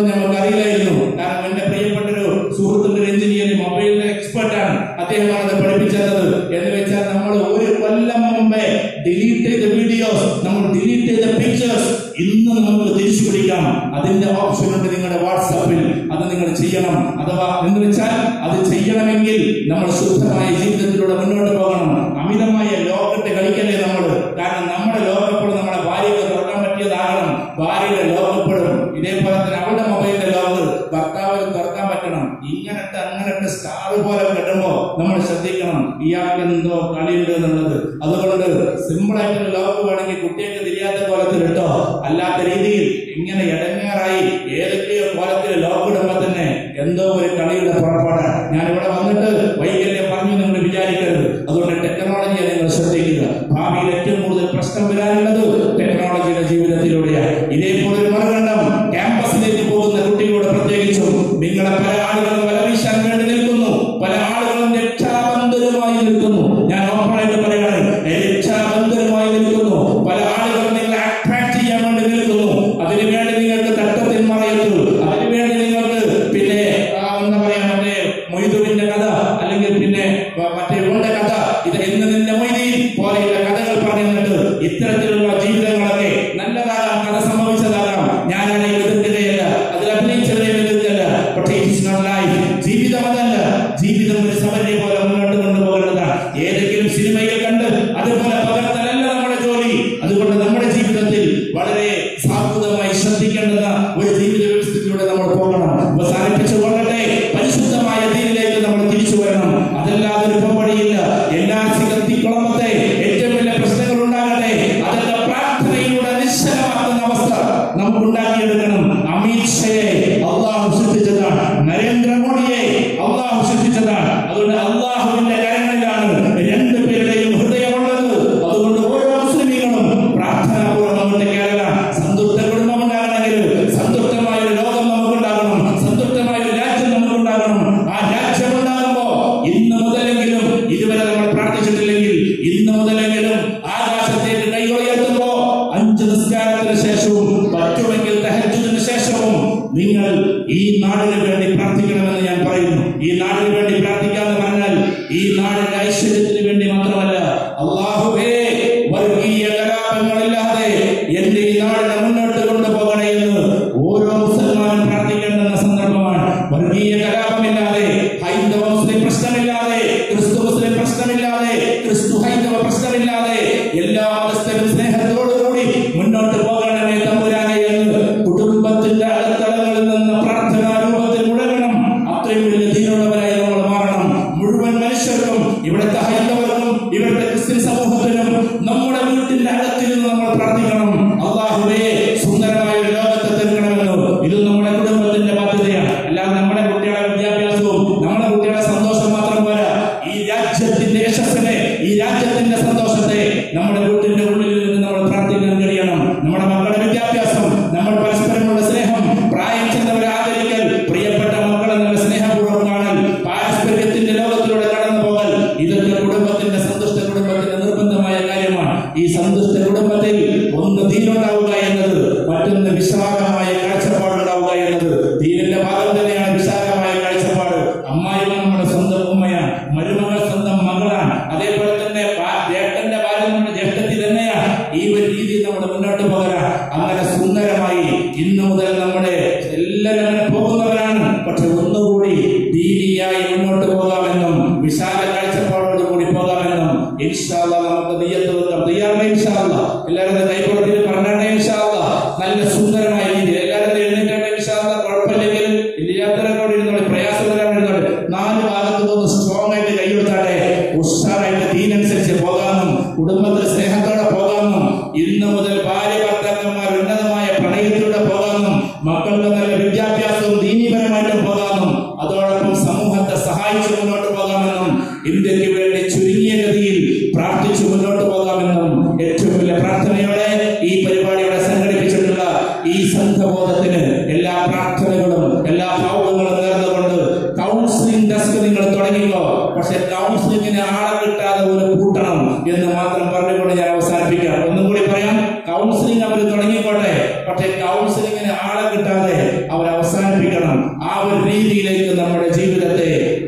എന്ന് നമുക്ക് അറിയില്ലായിരുന്നു കാരണം എന്റെ പ്രിയപ്പെട്ടൊരു സുഹൃത്തിന്റെ ഒരു എഞ്ചിനീയർ മൊബൈലിലെ എക്സ്പെർട്ടാണ് അദ്ദേഹമാണ് അത് പഠിപ്പിച്ചത് എന്ന് വെച്ചാൽ നമ്മൾ ഒരു കൊല്ലം മുമ്പേ ഡിലീറ്റ് ചെയ്ത വീഡിയോസ് നമ്മൾ ഡിലീറ്റ് ചെയ്ത പിക്ചേഴ്സ് ഇന്ന് നമുക്ക് തിരിച്ചു പിടിക്കാം അതിന്റെ ഓപ്ഷൻ ഉണ്ട് നിങ്ങളുടെ വാട്സാപ്പിൽ അത് നിങ്ങൾ ചെയ്യണം അഥവാ എന്ന് വെച്ചാൽ അത് ചെയ്യണമെങ്കിൽ നമ്മൾ ശുദ്ധമായ ജീവിതത്തിലൂടെ മുന്നോട്ട് പോകണം അമിതമായ ലോകത്തെ കളിക്കല്ലേ നമ്മൾ കാരണം നമ്മുടെ ലോകപ്പെടും നമ്മുടെ ഭാര്യയ്ക്ക് തുറക്കാൻ പറ്റിയതാകണം ഭാര്യയുടെ ലോകപ്പെടും ഇതേപോലെ തന്നെ അവളുടെ മൊബൈലിന്റെ ലോക് ഭർത്താവിന് തുറക്കാൻ പറ്റണം ഇങ്ങനത്തെ അങ്ങനത്തെ സ്റ്റാർ പോലെ കിട്ടുമ്പോ നമ്മൾ ശ്രദ്ധിക്കണം ഇയാൾക്ക് എന്തോ കളിയുണ്ട് എന്നുള്ളത് അതുകൊണ്ട് സിമ്പിൾ ആയിട്ടുള്ള ലോക്ക് വേണമെങ്കിൽ കുട്ടിയൊക്കെ തിരിയാത്ത കോലത്തിൽ ഇട്ടോ അല്ലാത്ത രീതിയിൽ ഇങ്ങനെ ഇടങ്ങാറായി ഏതൊക്കെയോ കോലത്തിൽ ലോക്ക് ഇടുമ്പോ തന്നെ എന്തോ ഒരു കളിയുടെ പുറപ്പാട് ഞാൻ ഇവിടെ വന്നിട്ട് വൈകല്യം പറഞ്ഞു നിങ്ങൾ വിചാരിക്കരുത് അതുകൊണ്ട് ടെക്നോളജിയെ നിങ്ങൾ ശ്രദ്ധിക്കുക ഭാവിയിൽ ഏറ്റവും കൂടുതൽ പ്രശ്നം വരാനുള്ളത് ടെക്നോളജിയുടെ ജീവിതത്തിലൂടെയാണ് ഇതേപോലെ ഒരു മറുകണ്ഠം ക്യാമ്പസിലേക്ക് പോകുന്ന കുട്ടികളോട് പ്രത്യേകിച്ചും നിങ്ങളെ പല ആളുകളും വലവീശാൻ വേണ്ടി നിൽക്കുന്നു പല ആളുകളും രക്ഷാബന്ധനുമായി നിൽക്കുന്നു ഞാൻ ഓപ്പണായിട്ട് പറയാണ് രക്ഷാബന്ധനുമായി നിൽക്കുന്നു പല ആളുകളും നിങ്ങളെ അട്രാക്ട് ചെയ്യാൻ വേണ്ടി നിൽക്കുന്നു അതിനുവേണ്ടി നിങ്ങൾക്ക് തട്ടത്തിൽ മറയത്തു അതിനുവേണ്ടി നിങ്ങൾക്ക് പിന്നെ ആ, എന്താ പറയാ മറ്റേ മൊയ്തുവിന്റെ കഥ അല്ലെങ്കിൽ പിന്നെ വ- മറ്റേ ഇവളുടെ കഥ ഇത് എന്ന് നിന്റെ മൊയ്തീൻ പോലെയുള്ള കഥകൾ പറഞ്ഞു തന്നിട്ട് ഇത്തരത്തിലുള്ള ജീവിതങ്ങളൊക്കെ നല്ലതാകാം കഥ സംഭവിച്ചതാകാം ഞാനാണെങ്കിൽ എതിർക്കുകയല്ല അതിൽ അഭിനയിച്ചവരെയും എതിർക്കല്ല പക്ഷേ it is not life. ജീവിതം അതല്ല ജീവിതം ഒരു സമരം പോലെ മുന്നോട്ട് കൊണ്ടുപോകേണ്ടതാണ് ഏതെങ്കിലും സിനിമയിൽ കണ്ട് അതുപോലെ പകർത്തലല്ല നമ്മുടെ ജോലി അതുകൊണ്ട് നമ്മുടെ ജീവിതത്തിൽ വളരെ സാഹൃദമായി ശ്രദ്ധിക്കേണ്ടുന്ന ഒരു ജീവിത വ്യവസ്ഥയിലൂടെ നമ്മൾ പോകണം അവസാനിപ്പിച്ചു കൊള്ളട്ടെ പരിശുദ്ധമായ ദീനിലേക്ക് നമ്മൾ തിരിച്ചു വരണം അതല്ലാതെ ഒരു പോംവഴിയില്ല എല്ലാ സിഗത്തിക്കുളമത്തെ ഏറ്റവും വലിയ പ്രശ്നങ്ങൾ ഉണ്ടാകട്ടെ അതൊക്കെ പ്രാർത്ഥനയിലൂടെ നിശ്ചലമാക്കുന്ന അവസ്ഥ നമുക്ക് ഉണ്ടാക്കിയെടുക്കണം അമിത് ഷയെ അള്ളാഹു സൃഷ്ടിച്ചതാണ് നരേന്ദ്രമോദിയെ അള്ളാഹു സൃഷ്ടിച്ചതാണ് അതുകൊണ്ട് അള്ളാഹുവിന്റെ കരങ്ങളിലാണ് രണ്ടു പേരുടെയും ഹൃദയമുള്ളത് അതുകൊണ്ട് ഓരോ മുസ്ലിമീങ്ങളും പ്രാർത്ഥനാപൂർവ്വം അങ്ങോട്ട് കയറണം സന്തുഷ്ട കുടുംബം ഉണ്ടാകണമെങ്കിൽ സന്തുഷ്ടമായ ഒരു ലോകം നമുക്കുണ്ടാകണം സന്തുഷ്ടമായ ഒരു രാജ്യം നമുക്കുണ്ടാകണം ആ രാജ്യം ഉണ്ടാകുമ്പോ ഇന്ന് മുതലെങ്കിലും ഇതുവരെ നമ്മൾ പ്രാർത്ഥിച്ചിട്ടില്ലെങ്കിൽ ഇന്ന് മുതലെങ്കിലും ആകാശത്തേക്ക് കൈ ഉയർത്തുമ്പോ അഞ്ച് നിസ്കാരത്തിന് ശേഷവും പറ്റുമെങ്കിൽ തഹജ്ജുദിന് ശേഷവും നിങ്ങൾ ഈ നാടിന് വേണ്ടി പ്രാർത്ഥിക്കണമെന്ന് ഞാൻ പറയുന്നു ഈ നാടിന് വേണ്ടി പ്രാർത്ഥിക്കാന്ന് പറഞ്ഞാൽ ഈ നാടിന്റെ ഐശ്വര്യത്തിന് വേണ്ടി മാത്രമല്ല അള്ളാഹുവേ വർഗീയ കലാപങ്ങളില്ലാതെ എന്റെ ഈ നാടിനെ മുന്നോട്ട് കൊണ്ടുപോകണേ എന്ന് ഓരോ മുസൽമാനും പ്രാർത്ഥിക്കേണ്ടുന്ന സന്ദർഭമാണ് വർഗീയ കലാപമില്ലാതെ ഹൈന്ദവ മുസ്ലിം പ്രശ്നമില്ലാതെ ക്രിസ്തു മുസ്ലിം പ്രശ്നമില്ലാതെ ക്രിസ്തു ഹൈന്ദവ പ്രശ്നമില്ലാതെ എല്ലാ മതസ്ഥരും സ്നേഹത്തോടുകൂടി മുന്നോട്ട് പോകണമേ തമ്പുരാനെ എന്ന് കുടുംബത്തിന്റെ അകത്തളങ്ങളിൽ നിന്ന് പ്രാർത്ഥനാ രൂപത്തിൽ മുഴങ്ങണം അത്രയും വലിയ ദീനുള്ളവരായി നമ്മൾ മാറണം മുഴുവൻ മനുഷ്യർക്കും ഇവിടുത്തെ ഹൈന്ദവർക്കും ഇവിടുത്തെ ക്രിസ്ത്യൻ സമൂഹത്തിനും നമ്മുടെ വീട്ടിന്റെ അകത്തിൽ നിന്ന് നമ്മൾ പ്രാർത്ഥിക്കണം അള്ളാഹുവേ സുന്ദരമായ ഒരു ലോകത്തെ തീർക്കണമെന്ന് ഇത് നമ്മുടെ കുടുംബത്തിന്റെ ബാധ്യതയാണ് അല്ലാതെ നമ്മുടെ കുട്ടികളുടെ വിദ്യാഭ്യാസവും നമ്മുടെ കുട്ടികളുടെ സന്തോഷം മാത്രം പോരാ ഈ രാജ്യത്തിന്റെ യശസ്സിനെ ഈ രാജ്യത്തിന്റെ സന്തോഷത്തെ നമ്മുടെ വീട്ടിന്റെ ഉള്ളിൽ നിന്ന് നമ്മൾ പ്രാർത്ഥിക്കാൻ കഴിയണം നമ്മുടെ മക്കളുടെ വിദ്യാഭ്യാസം നമ്മൾ പരസ്പരമുള്ള സ്നേഹം പ്രായം ചെന്നവരെ ആദരിക്കൽ പ്രിയപ്പെട്ട മക്കളെ നല്ല സ്നേഹപൂർവ്വം കാണൽ പാരസ്പര്യത്തിന്റെ ലോകത്തിലൂടെ കടന്നു പോകൽ ഇതൊക്കെ കുടുംബത്തിന്റെ സന്തുഷ്ട കുടുംബത്തിന്റെ നിർബന്ധമായ കാര്യമാണ് ഈ സന്തുഷ്ട കുടുംബത്തിൽ ഒന്ന് ദീനുണ്ടാവുക എന്നത് മറ്റൊന്ന് വിശാലമായ കാഴ്ചപ്പാടുണ്ടാവുക എന്നത് ദീനിന്റെ ഭാഗം തന്നെയാണ് വിശാലമായ കാഴ്ചപ്പാട് അമ്മായിമ്മ നമ്മുടെ സ്വന്തം ഉമ്മയാണ് മരുമകൾ സ്വന്തം മകളാണ് അതേപോലെ തന്നെ ഭാ- ജ്യേഷ്ഠന്റെ ഭാര്യ നമ്മുടെ ജ്യേഷ്ഠത്തിൽ തന്നെയാണ് ഈ ഒരു രീതിയിൽ നമ്മൾ മുന്നോട്ട് പോകലാണ് അങ്ങനെ സുന്ദരമായി ഇന്നു മുതൽ നമ്മുടെ എല്ലാവരും അങ്ങനെ പോകുന്നവരാണ് പക്ഷെ ഒന്നുകൂടി ദീനിയായി മുന്നോട്ട് പോകാമെന്നും വിശാല കാഴ്ചപ്പാടോട് കൂടി പോകാമെന്നും ഇൻഷാല്ല നമുക്ക് നെയ്യത്ത് വെക്കാം തയ്യാറേ ഇൻഷാല്ല എല്ലാവരും കൈപ്പുറത്തിൽ പറഞ്ഞാട്ടെ ഇൻഷാല്ല നല്ല സുന്ദരമായ രീതിയിൽ എല്ലാവരും എഴുന്നേറ്റാട്ടെ ഇൻഷാല്ല കുഴപ്പമില്ലെങ്കിലും ഇല്ലാത്തവരോട് ഇരുന്നോളി പ്രയാസകരോട് ഇരുന്നോളി നാല് ഭാഗത്തു നിന്ന് സ്ട്രോങ് ആയിട്ട് കൈയെടുത്താട്ടെ ഉഷാറായിട്ട് ദീനനുസരിച്ച് പോകാമെന്നും കുടുംബത്തിൽ സ്നേഹത്തോടെ പോകാമെന്നും ഇന്ന് മുതൽ ഭാര്യ ഭർത്താക്കന്മാർ ഉന്നതമായ പ്രണയത്തിലൂടെ പോകാമെന്നും മക്കൾക്ക് നല്ല വിദ്യാഭ്യാസവും ദീനീപരമായിട്ടും പോകാമെന്നും അതോടൊപ്പം സമൂഹത്തെ സഹായിച്ചു മുന്നോട്ട് പോകാമെന്നും ഇന്ത്യക്ക് വേണ്ടി ചുരുങ്ങിയ ഗതിയിൽ പ്രാർത്ഥിച്ചു മുന്നോട്ട് പോകാമെന്നും ഏറ്റവും വലിയ പ്രാർത്ഥനയോടെ ഈ പരിപാടി ഇവിടെ സംഘടിപ്പിച്ചിട്ടുള്ള ഈ സംഘബോധത്തിന് എല്ലാ പ്രാർത്ഥനകളും എല്ലാ ഭാവുകങ്ങളും നേർന്നുകൊണ്ട് കൗൺസിലിംഗ് ഡെസ്ക് നിങ്ങൾ തുടങ്ങിക്കോ പക്ഷെ കൗൺസിലിംഗിന് ആളെ കിട്ടാതെ ഒരു കൂട്ടണം എന്ന് മാത്രം പറഞ്ഞുകൊണ്ട് ഞാൻ അവസാനിപ്പിക്കാം ഒന്നും കൂടി പറയാം കൗൺസിലിംഗ് അവർ തുടങ്ങിക്കോട്ടെ പക്ഷെ കൗൺസിലിംഗിന് ആളെ കിട്ടാതെ അവർ അവസാനം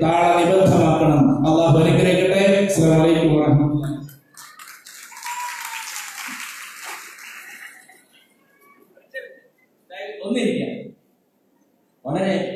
താള നിബദ്ധമാക്കണം അള്ളാഹു അനുഗ്രഹിക്കട്ടെ അസ്സലാമു അലൈക്കും വറഹ്മത്തുള്ളാഹി ഒന്നിരിക്കാം വളരെ